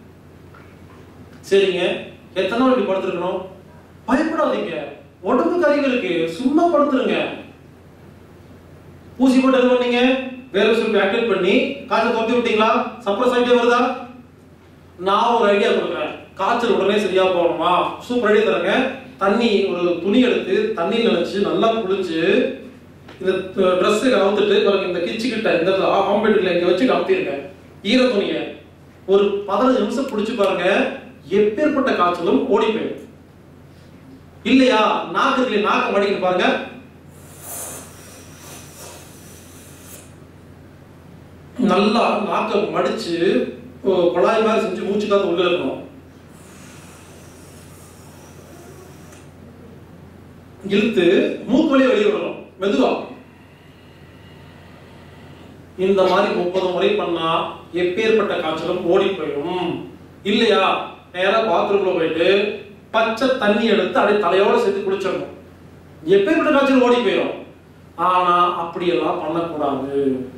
சரிங்க எத்தனை நாள் இப்படி படுத்துருக்கணும் பயப்படாதீங்க உடம்புக்கு அறிவு இருக்கு சும்மா படுத்துருங்க ஊசி போட்டு என்ன பண்ணீங்க வேற சொல்லி ஆக்டிவேட் பண்ணி காய்ச்சல் தொத்தி விட்டீங்களா சப்ரஸ் ஆகிட்டே வருதா நான் ஒரு ஐடியா கொடுக்குறேன் காய்ச்சல் உடனே சரியா போகணுமா சூப்பர் ஐடியா தரேங்க தண்ணி ஒரு துணி எடுத்து தண்ணியில் நினைச்சு நல்லா குளிச்சு இந்த ட்ரெஸ் அவுத்துட்டு பாருங்க இந்த கிச்சு கிட்ட இந்த ஆம்பேட்ல இங்க வச்சு கவுத்திருங்க ஈர துணிய ஒரு பதினஞ்சு நிமிஷம் பிடிச்சு பாருங்க எப்பேற்பட்ட காய்ச்சலும் ஓடி போயிடும் இல்லையா நாக்கு இருக்கு நாக்க மடிக்கிட்டு பாருங்க நல்லா நாக்க மடிச்சு ஓ, குழாய் மாதிரி செஞ்சு மூச்சு காத்து உள்ள இருக்கணும் இழுத்து மூக்கு வழியா வெளியே விடணும் மெதுவா இந்த மாதிரி முப்பது முறை பண்ணா எப்பேற்பட்ட காய்ச்சலும் ஓடி போயிடும் இல்லையா நேரா பாத்ரூம்ல போயிட்டு பச்சை தண்ணி எடுத்து அப்படியே தலையோட சேர்த்து குளிச்சிடணும் எப்பேற்பட்ட காய்ச்சல் ஓடி போயிடும் ஆனா அப்படியெல்லாம் பண்ணக்கூடாது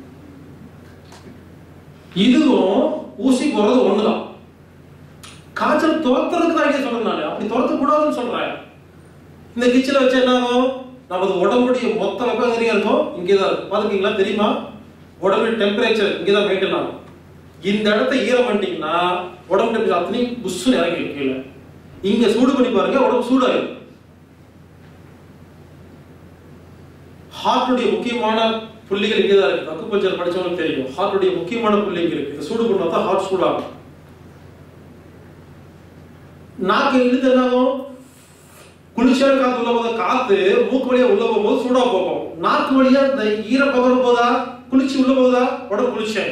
இதுவும் ஊசி போறது ஒண்ணுதான் காய்ச்சல் துரத்துறதுக்கு தான் இங்கே சொல்றேன் நான் அப்படி துரத்த கூடாதுன்னு சொல்றேன் இந்த கிச்சில வச்சு என்ன ஆகும் நமது உடம்புடைய மொத்த வெப்பம் எங்கேயா இருக்கும் இங்கே தான் இருக்கும் பாத்துக்கீங்களா தெரியுமா உடம்பு டெம்பரேச்சர் இங்கே தான் மெயின்டைன் ஆகும் இந்த இடத்த ஈரம் பண்ணிட்டீங்கன்னா உடம்பு டெம்பரேச்சர் அத்தனையும் புஷ்ஷுன்னு இறங்கி கீழே இங்க சூடு பண்ணி பாருங்க உடம்பு சூடாயிரும் ஹார்ட்டுடைய முக்கியமான புள்ளிகள் இங்கே தான் இருக்கு அக்குபஞ்சர் படிச்சவங்களுக்கு தெரியும் ஹார்ட்டுடைய முக்கியமான புள்ளி இங்க இருக்கு இதை சூடு பண்ணா தான் ஹார்ட் சூடாகும் நாக்கு இழுத்து என்னாகும் குளிர்ச்சியான காத்து உள்ள போத காத்து மூக்கு வழியா உள்ள போகும்போது சூடா போகும் நாக்கு வழியா இந்த ஈரப்பதம் போதா குளிர்ச்சி உள்ள போதா உடம்பு குளிர்ச்சி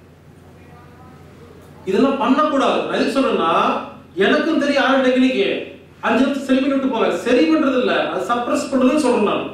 இதெல்லாம் பண்ணக்கூடாது நான் எதுக்கு சொல்றேன்னா எனக்கும் தெரியும் ஆறு டெக்னிக்கு அஞ்சு நிமிஷம் சரி பண்ணி விட்டு போவேன் சரி பண்றது இல்ல அது சப்ரஸ் பண்றதுன்னு சொல்றேன் நான்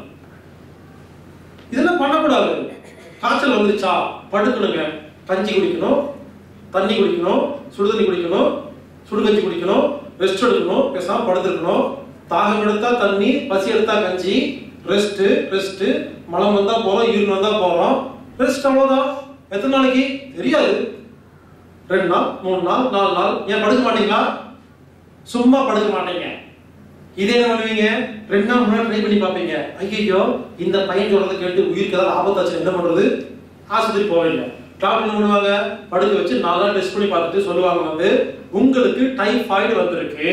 இதெல்லாம் பண்ணக்கூடாது காய்ச்சல் வந்துருச்சா படுக்கணுங்க கஞ்சி குடிக்கணும் தண்ணி குடிக்கணும் சுடுதண்ணி குடிக்கணும் சுடுகஞ்சி குடிக்கணும் ரெஸ்ட் எடுக்கணும் பேசாம படுத்துருக்கணும் தாகம் எடுத்தா தண்ணி பசி எடுத்தா கஞ்சி ரெஸ்ட் ரெஸ்ட் மலம் வந்தா போறோம் யூரின் வந்தா போறோம் ரெஸ்ட் அவ்வளவுதான் எத்தனை நாளைக்கு தெரியாது ரெண்டு நாள் மூணு நாள் நாலு நாள் ஏன் படுக்க மாட்டீங்களா சும்மா படுக்க மாட்டீங்க இதே என்ன பண்ணுவீங்க ரெண்டு நாள் முன்னாடி ட்ரை பண்ணி பார்ப்பீங்க ஐயோ இந்த பையன் சொல்றதை கேட்டு உயிருக்கு ஏதாவது ஆபத்தாச்சு என்ன பண்றது ஆஸ்பத்திரி போவீங்க டாக்டர் என்ன பண்ணுவாங்க படுக்க வச்சு நாலு நாள் டெஸ்ட் பண்ணி பார்த்துட்டு சொல்லுவாங்க வந்து உங்களுக்கு டைஃபாய்டு வந்திருக்கு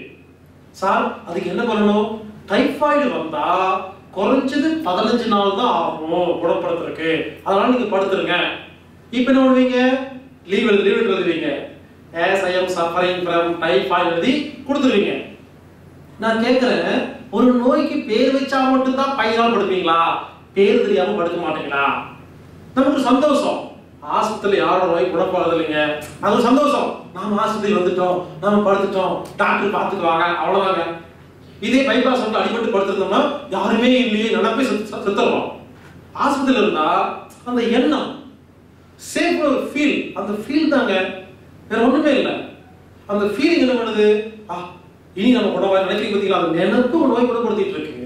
சார் அதுக்கு என்ன பண்ணணும் டைஃபாய்டு வந்தா குறைஞ்சது பதினஞ்சு நாள் தான் ஆகும் குணப்படுத்துறதுக்கு அதனால நீங்க படுத்துருங்க இப்போ என்ன பண்ணுவீங்க லீவ் எழுதி லீவ் எழுதுவீங்க as I am suffering from typhoid எழுதி கொடுத்துருவீங்க நான் கேட்கிறேன் ஒரு நோய்க்கு பேர் வச்சா மட்டும்தான் பையனால் படுப்பீங்களா பேர் தெரியாம படுக்க மாட்டீங்களா நமக்கு ஒரு சந்தோஷம் ஆஸ்பத்திரியில் யாரோட நோய் குணப்பாகுது இல்லைங்க அது ஒரு சந்தோஷம் நாம ஆஸ்பத்திரி வந்துட்டோம் நாம படுத்துட்டோம் டாக்டர் பார்த்துக்குவாங்க அவ்வளவுதாங்க இதே பைபாஸ் வந்து அடிபட்டு படுத்திருந்தோம்னா யாருமே இல்லையே நினைப்பே செத்துறோம் ஆஸ்பத்திரியில் இருந்தா அந்த எண்ணம் சேஃப் ஒரு ஃபீல் அந்த ஃபீல் தாங்க வேற ஒண்ணுமே இல்லை அந்த ஃபீலிங் என்ன பண்ணுது ஆ இனி நம்ம குணமா நினைக்கிறீங்க பார்த்தீங்களா அந்த நினைப்பு நோய் குணப்படுத்திட்டு இருக்கு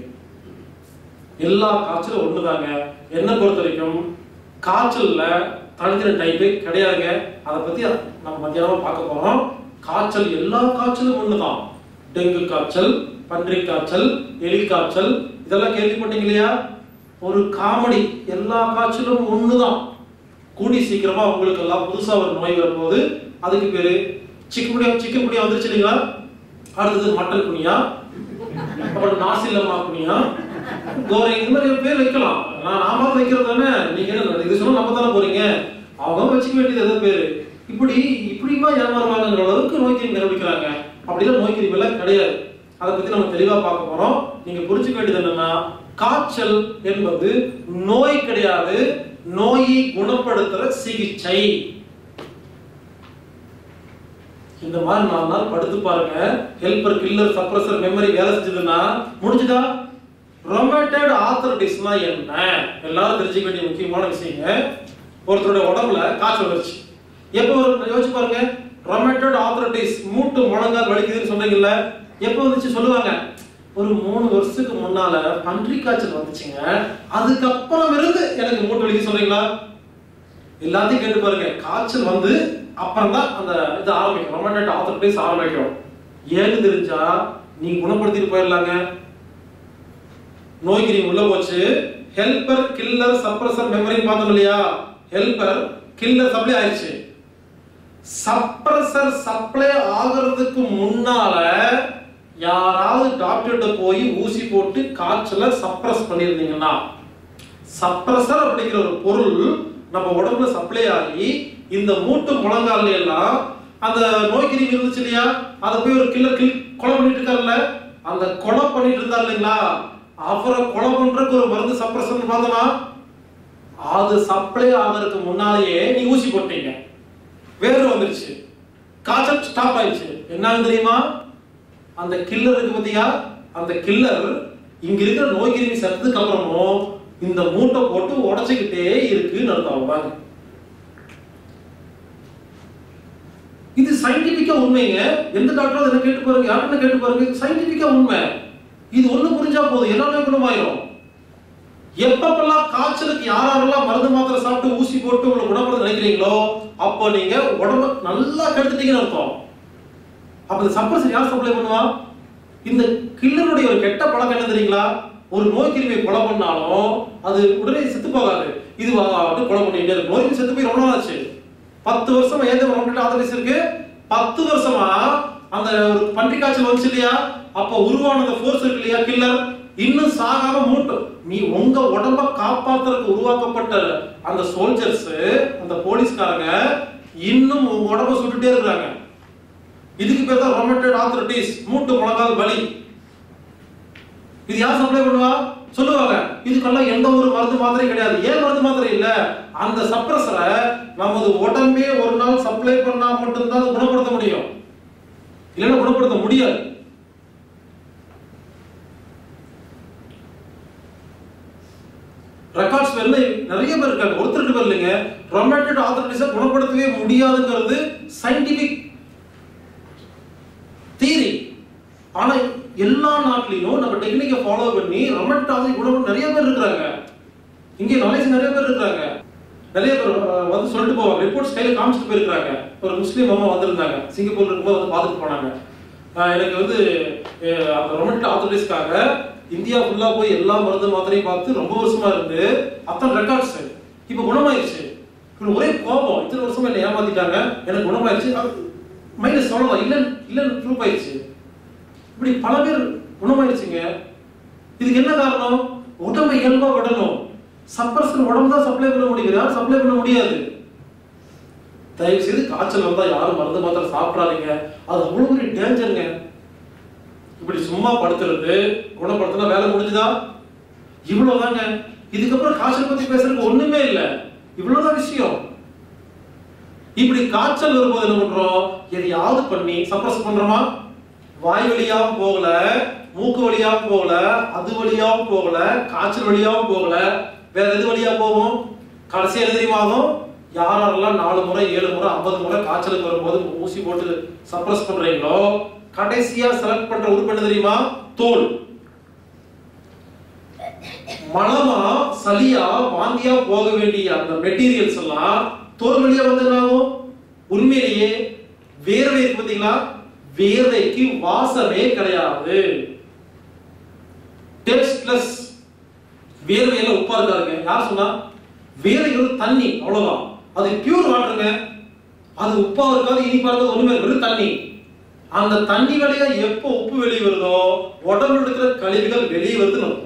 எல்லா காய்ச்சலும் ஒண்ணுதாங்க என்ன பொறுத்த வரைக்கும் காய்ச்சல்ல தனித்தனி டைப்பே கிடையாதுங்க அதை பத்தி நம்ம மத்தியானமா பார்க்க போறோம் காய்ச்சல் எல்லா காய்ச்சலும் ஒண்ணுதான் டெங்கு காய்ச்சல் பன்றி காய்ச்சல் எலி காய்ச்சல் இதெல்லாம் கேள்விப்பட்டீங்க இல்லையா ஒரு காமெடி எல்லா காய்ச்சலும் ஒண்ணுதான் கூடி சீக்கிரமா உங்களுக்கு எல்லாம் புதுசா ஒரு நோய் வரும்போது அதுக்கு பேரு சிக்கன் குடியா சிக்கன் குடியா வந்துருச்சு இல்லைங்களா அடுத்தது மட்டன் குனியா அப்புறம் நாசிலம்மா குனியா கோரை இந்த மாதிரி பேர் வைக்கலாம் நான் நாம வைக்கிறது தானே நீங்க என்ன இது சொல்ல நம்ம தானே போறீங்க அவங்க வச்சுக்க வேண்டியது ஏதோ பேரு இப்படி இப்படிமா ஏமாறுவாங்கங்கிற அளவுக்கு நோய் கிருமி கண்டுபிடிக்கிறாங்க அப்படிலாம் நோய் கிருமி எல்லாம் கிடையாது அதை பத்தி நம்ம தெளிவா பார்க்க போறோம் நீங்க புரிஞ்சுக்க வேண்டியது என்னன்னா காய்ச்சல் என்பது நோய் கிடையாது நோயை குணப்படுத்துற சிகிச்சை இந்த மாதிரி நாலு நாள் படுத்து பாருங்க ஹெல்பர் கில்லர் சப்ரஸர் மெமரி வேலை செஞ்சதுன்னா முடிஞ்சுதா ரொமேட்டட் ஆத்தரைட்டிஸ்னா என்ன எல்லாரும் தெரிஞ்சுக்க வேண்டிய முக்கியமான விஷயங்க ஒருத்தருடைய உடம்புல காய்ச்சல் வந்துருச்சு எப்போ வரும் யோசிச்சு பாருங்க ரொமேட்டட் ஆத்தரைட்டிஸ் மூட்டு முழங்கால் வலிக்குதுன்னு சொன்னீங்கல்ல எப்போ வந்துச்சு சொல்லுவாங்க ஒரு மூணு வருஷத்துக்கு முன்னால பன்றி காய்ச்சல் வந்துச்சுங்க அதுக்கப்புறம் இருந்து எனக்கு மூட்டு வலிக்கு சொல்றீங்களா எல்லாத்தையும் கேட்டு பாருங்க காய்ச்சல் வந்து அப்புறம் தான் அந்த இது ஆரம்பிக்கும் ரொமேட்டட் ஆத்தரைட்டிஸ் ஆரம்பிக்கும் ஏன்னு தெரிஞ்சா நீங்க குணப்படுத்திட்டு போயிடலாங்க நோய் கிருமி உள்ள போச்சு ஹெல்பர் கில்லர் சப்ரசர் மெமரி பார்த்தோம் இல்லையா ஹெல்பர் கில்லர் சப்ளை ஆயிடுச்சு சப்ரசர் சப்ளை ஆகிறதுக்கு முன்னால யாராவது டாக்டர்கிட்ட போய் ஊசி போட்டு காய்ச்சல சப்ரஸ் பண்ணியிருந்தீங்கன்னா சப்ரசர் அப்படிங்கிற ஒரு பொருள் நம்ம உடம்புல சப்ளை ஆகி இந்த மூட்டு முழங்கால எல்லாம் அந்த நோய் கிருமி இருந்துச்சு இல்லையா அதை போய் ஒரு கில்லர் கில் கொலை பண்ணிட்டு இருக்காருல்ல அந்த கொலை பண்ணிட்டு இருந்தார் இல்லைங்களா அவரை கொலை பண்றதுக்கு ஒரு மருந்து சப்ரசன் பார்த்தோம்னா அது சப்ளை ஆகிறதுக்கு முன்னாலேயே நீ ஊசி போட்டீங்க வேறு வந்துருச்சு காய்ச்சல் ஸ்டாப் ஆயிடுச்சு என்னன்னு தெரியுமா அந்த கில்லர் இருக்கு பாத்தியா அந்த கில்லர் இங்க இருக்கிற நோய் கிருமி செத்ததுக்கு அப்புறமும் இந்த மூட்டை போட்டு உடைச்சுக்கிட்டே இருக்குன்னு அர்த்தம் அவ்வளவுதாங்க சயின்டிபிக்கா உண்மைங்க எந்த டாக்டரும் என்ன கேட்டு பாருங்க யாருன்னு கேட்டு பாருங்க இது சயின்டிபிக்கா உண்மை இது ஒண்ணு புரிஞ்சா போதும் எல்லாமே குணமாயிரும் எப்பப்பெல்லாம் காய்ச்சலுக்கு யாரெல்லாம் மருந்து மாத்திரை சாப்பிட்டு ஊசி போட்டு உங்களை குணப்படுத்த நினைக்கிறீங்களோ அப்போ நீங்க உடம்ப நல்லா கெடுத்துட்டீங்கன்னு அர்த்தம் அப்ப இந்த சப்ரஸ் யார் சப்ளை பண்ணுவா இந்த கில்லருடைய ஒரு கெட்ட பழக்கம் என்ன தெரியுங்களா ஒரு நோய் கிருமியை கொலை பண்ணாலும் அது உடனே செத்து போகாது இது அப்படி கொலை பண்ணிட்டே இருக்கு நோய் செத்து போய் ரொம்ப நாள் ஆச்சு பத்து வருஷமா ஏதோ ரொம்ப ஆதரவு இருக்கு பத்து வருஷமா அந்த ஒரு பன்றி காய்ச்சல் வந்துச்சு இல்லையா அப்ப உருவான அந்த ஃபோர்ஸ் இருக்கு இல்லையா கில்லர் இன்னும் சாகாம மூட்டும் நீ உங்க உடம்ப காப்பாத்துறதுக்கு உருவாக்கப்பட்ட அந்த சோல்ஜர்ஸ் அந்த போலீஸ்காரங்க இன்னும் உங்க உடம்ப சுட்டுட்டே இருக்காங்க இதுக்கு பேர் தான் ரொமட்டட் ஆர்த்தரைட்டிஸ் மூட்டு முழங்கால் வலி இது யார் சப்ளை பண்ணுவா சொல்லுவாங்க இதுக்கெல்லாம் எந்த ஒரு மருந்து மாத்திரை கிடையாது ஏன் மருந்து மாத்திரை இல்ல அந்த சப்ரஸரை நமது உடம்பே ஒரு நாள் சப்ளை பண்ணா மட்டும்தான் அதை குணப்படுத்த முடியும் இல்லைன்னா குணப்படுத்த முடியாது ரெக்கார்ட்ஸ் பேர்ல நிறைய பேர் இருக்காங்க ஒருத்தர் ரெண்டு பேர் இல்லைங்க ரொமேட்டட் ஆர்த்தரைட்டிஸை குணப்படுத்தவே முடியாதுங்கிறது சயின்டிபிக் தியரி ஆனா எல்லா நாட்டிலையும் நம்ம டெக்னிக்கை ஃபாலோ பண்ணி ரொமேட்டட் ஆர்த்தரைட்டிஸ் குணம் நிறைய பேர் இருக்கிறாங்க இங்கே நாலேஜ் நிறைய பேர் இருக்காங்க நிறைய பேர் அஹ், வந்து சொல்லிட்டு போவாங்க ரிப்போர்ட்ஸ் கையில காமிச்சிட்டு போயிருக்காங்க ஒரு முஸ்லீம் அம்மா வந்திருந்தாங்க சிங்கப்பூர்ல இருக்கும்போது வந்து பார்த்துட்டு போனாங்க அஹ், எனக்கு வந்து அஹ், அந்த ரொமேட்டட் ஆர்த்தரைட்டிஸ்க்காக இந்தியா ஃபுல்லா போய் எல்லா மருந்து மாத்திரையும் பார்த்து ரொம்ப வருஷமா இருந்து அத்தனை ரெக்கார்ட்ஸ் இப்போ குணமாயிருச்சு இப்போ ஒரே கோபம் இத்தனை வருஷமா என்ன ஏமாத்திட்டாங்க எனக்கு குணமாயிருச்சு மைனஸ் அவ்வளோதான் இல்லைன்னு இல்லைன்னு ப்ரூவ் ஆயிடுச்சு இப்படி பல பேர் குணமாயிருச்சுங்க இதுக்கு என்ன காரணம் உடம்பை இயல்பா விடணும் சப்ரஸன் உடம்பு தான் சப்ளை பண்ண முடியுது யாரும் சப்ளை பண்ண முடியாது தயவு செய்து காய்ச்சல் வந்தா யாரும் மருந்து மாத்திரை சாப்பிடாதீங்க அது அவ்வளவு பெரிய டேஞ்சருங்க இப்படி சும்மா படுத்துறது குணப்படுத்தினா வேலை முடிஞ்சுதா இவ்வளவுதாங்க இதுக்கப்புறம் காய்ச்சல் பத்தி பேசுறதுக்கு ஒண்ணுமே இல்ல இவ்வளவுதான் விஷயம் இப்படி காய்ச்சல் வரும்போது என்ன பண்றோம் எதையாவது பண்ணி சப்ரஸ் பண்றோமா வாய் வழியாவும் போகல மூக்கு வழியாவும் போகல அது வழியாவும் போகல காய்ச்சல் வழியாவும் போகல வேற எது வழியா போகும் கடைசி எது தெரியுமா ஆகும் யாரெல்லாம் நாலு முறை ஏழு முறை ஐம்பது முறை காய்ச்சலுக்கு வரும்போது ஊசி போட்டு சப்ரஸ் பண்றீங்களோ கடைசியா செலக்ட் பண்ற உறுப்பு என்ன தெரியுமா தோல் மலமா சளியா வாந்தியா போக வேண்டிய அந்த மெட்டீரியல்ஸ் எல்லாம் தோல் வழியா வந்து என்ன ஆகும் உண்மையிலேயே வேர்வை இருக்கு பாத்தீங்களா வேர்வைக்கு வாசமே கிடையாது டேஸ்ட்லெஸ் வேர்வையில உப்பா இருக்காருங்க யார் சொன்னா வேர்வை ஒரு தண்ணி அவ்வளவுதான் அது பியூர் வாட்டருங்க அது உப்பா இருக்காது இனிப்பா இருக்காது ஒண்ணுமே இருக்காது, வெறும் தண்ணி அந்த தண்ணி வழியா எப்போ உப்பு வெளியே வருதோ உடம்புல இருக்கிற கழிவுகள் வெளியே வருதுன்னு அர்த்தம்.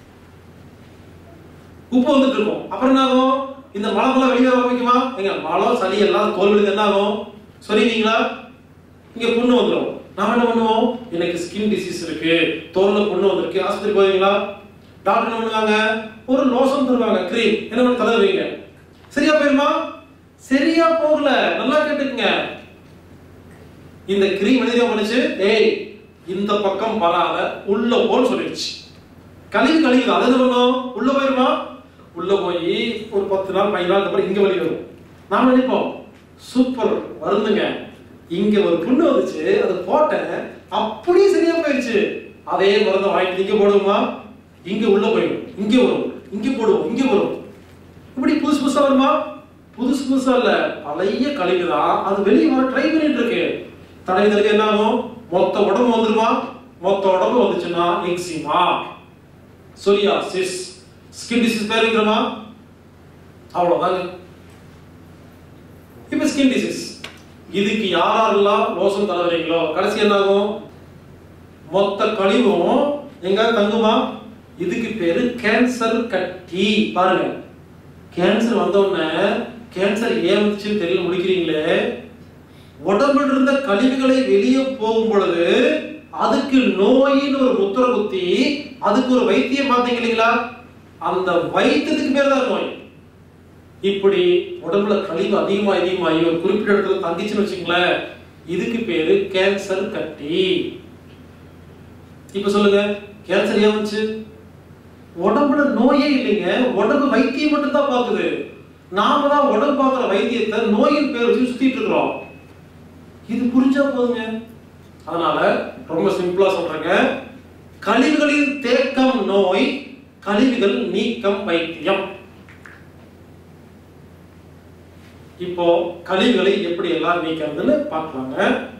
உப்பு வந்துட்டு இருக்கும் அப்புறம் என்ன ஆகும் இந்த மழை ஃபுல்லா வெளியே வர ஆரம்பிக்குமா எங்க மழை சளி எல்லாம் தோல் விழுது என்ன ஆகும் சொல்லிட்டீங்களா இங்க புண்ணு வந்துடும் நாம என்ன பண்ணுவோம் எனக்கு ஸ்கின் டிசீஸ் இருக்கு தோல்ல புண்ணு வந்திருக்கு ஆஸ்பத்திரி போவீங்களா டாக்டர் என்ன பண்ணுவாங்க ஒரு லோஷன் தருவாங்க கிரீம் என்ன பண்ணி தடவுவீங்க சரியா போயிருமா சரியா போகல நல்லா கேட்டுக்குங்க இந்த கிரீம் எழுதிய பண்ணுச்சு ஏய் இந்த பக்கம் வராத உள்ள போன்னு சொல்லிடுச்சு கழிவு கழிவு அது என்ன பண்ணும் உள்ள போயிருமா உள்ள போய் ஒரு பத்து நாள் பதினஞ்சு நாளுக்கு அப்புறம் இங்க வலி வரும் நாம நினைப்போம் சூப்பர் வருந்துங்க இங்க ஒரு புண்ணு வந்துச்சு அது போட்டேன் அப்படியே சரியா போயிடுச்சு அதே மருந்தை வாங்கிட்டு இங்க போடுவோமா இங்க உள்ள போயிடும் இங்க வரும் இங்க போடுவோம் இங்க வரும் இப்படி புதுசு புதுசா வருமா புதுசு புதுசா இல்ல பழைய கழிவு தான் அது வெளியே வர ட்ரை பண்ணிட்டு இருக்கு தடவிதற்கு என்ன ஆகும் மொத்த உடம்பு வந்துருமா மொத்த உடம்பு வந்துச்சுன்னா எக்ஸிமா சொரியாசிஸ் ஸ்கின் டிசீஸ் பேர் வைக்கிறோமா அவ்வளவுதாங்க இப்ப ஸ்கின் டிசீஸ் இதுக்கு யாரெல்லாம் லோஷன் தடவுறீங்களோ கடைசி என்ன ஆகும் மொத்த கழிவும் எங்க தங்குமா இதுக்கு பேரு கேன்சர் கட்டி பாருங்க கேன்சர் வந்த உடனே கேன்சர் ஏன் வந்துச்சுன்னு தெரியல முடிக்கிறீங்களே உடம்புல இருந்த கழிவுகளை வெளியே போகும் பொழுது அதுக்கு நோயின்னு ஒரு முத்திரை குத்தி அதுக்கு ஒரு வைத்தியம் பார்த்தீங்க இல்லைங்களா அந்த வைத்தியத்துக்கு பேர் தான் நோய் இப்படி உடம்புல கழிவு அதிகமா அதிகமாகி ஒரு குறிப்பிட்ட இடத்துல தங்கிச்சுன்னு வச்சுங்களேன் இதுக்கு பேரு கேன்சர் கட்டி இப்ப சொல்லுங்க கேன்சர் ஏன் வந்துச்சு உடம்புல நோயே இல்லைங்க உடம்பு வைத்தியம் மட்டும் தான் பாக்குது நாம தான் உடம்பு பார்க்குற வைத்தியத்தை நோயின் பேர் வச்சு சுத்திட்டு இருக்கிறோம் இது புரிஞ்சா போதுங்க அதனால ரொம்ப சிம்பிளா சொல்றேங்க கழிவுகளில் தேக்கம் நோய் கழிவுகள் நீக்கம் வைத்தியம் இப்போ கழிவுகளை எப்படி எல்லாம் நீக்கிறதுன்னு பார்க்கலாங்க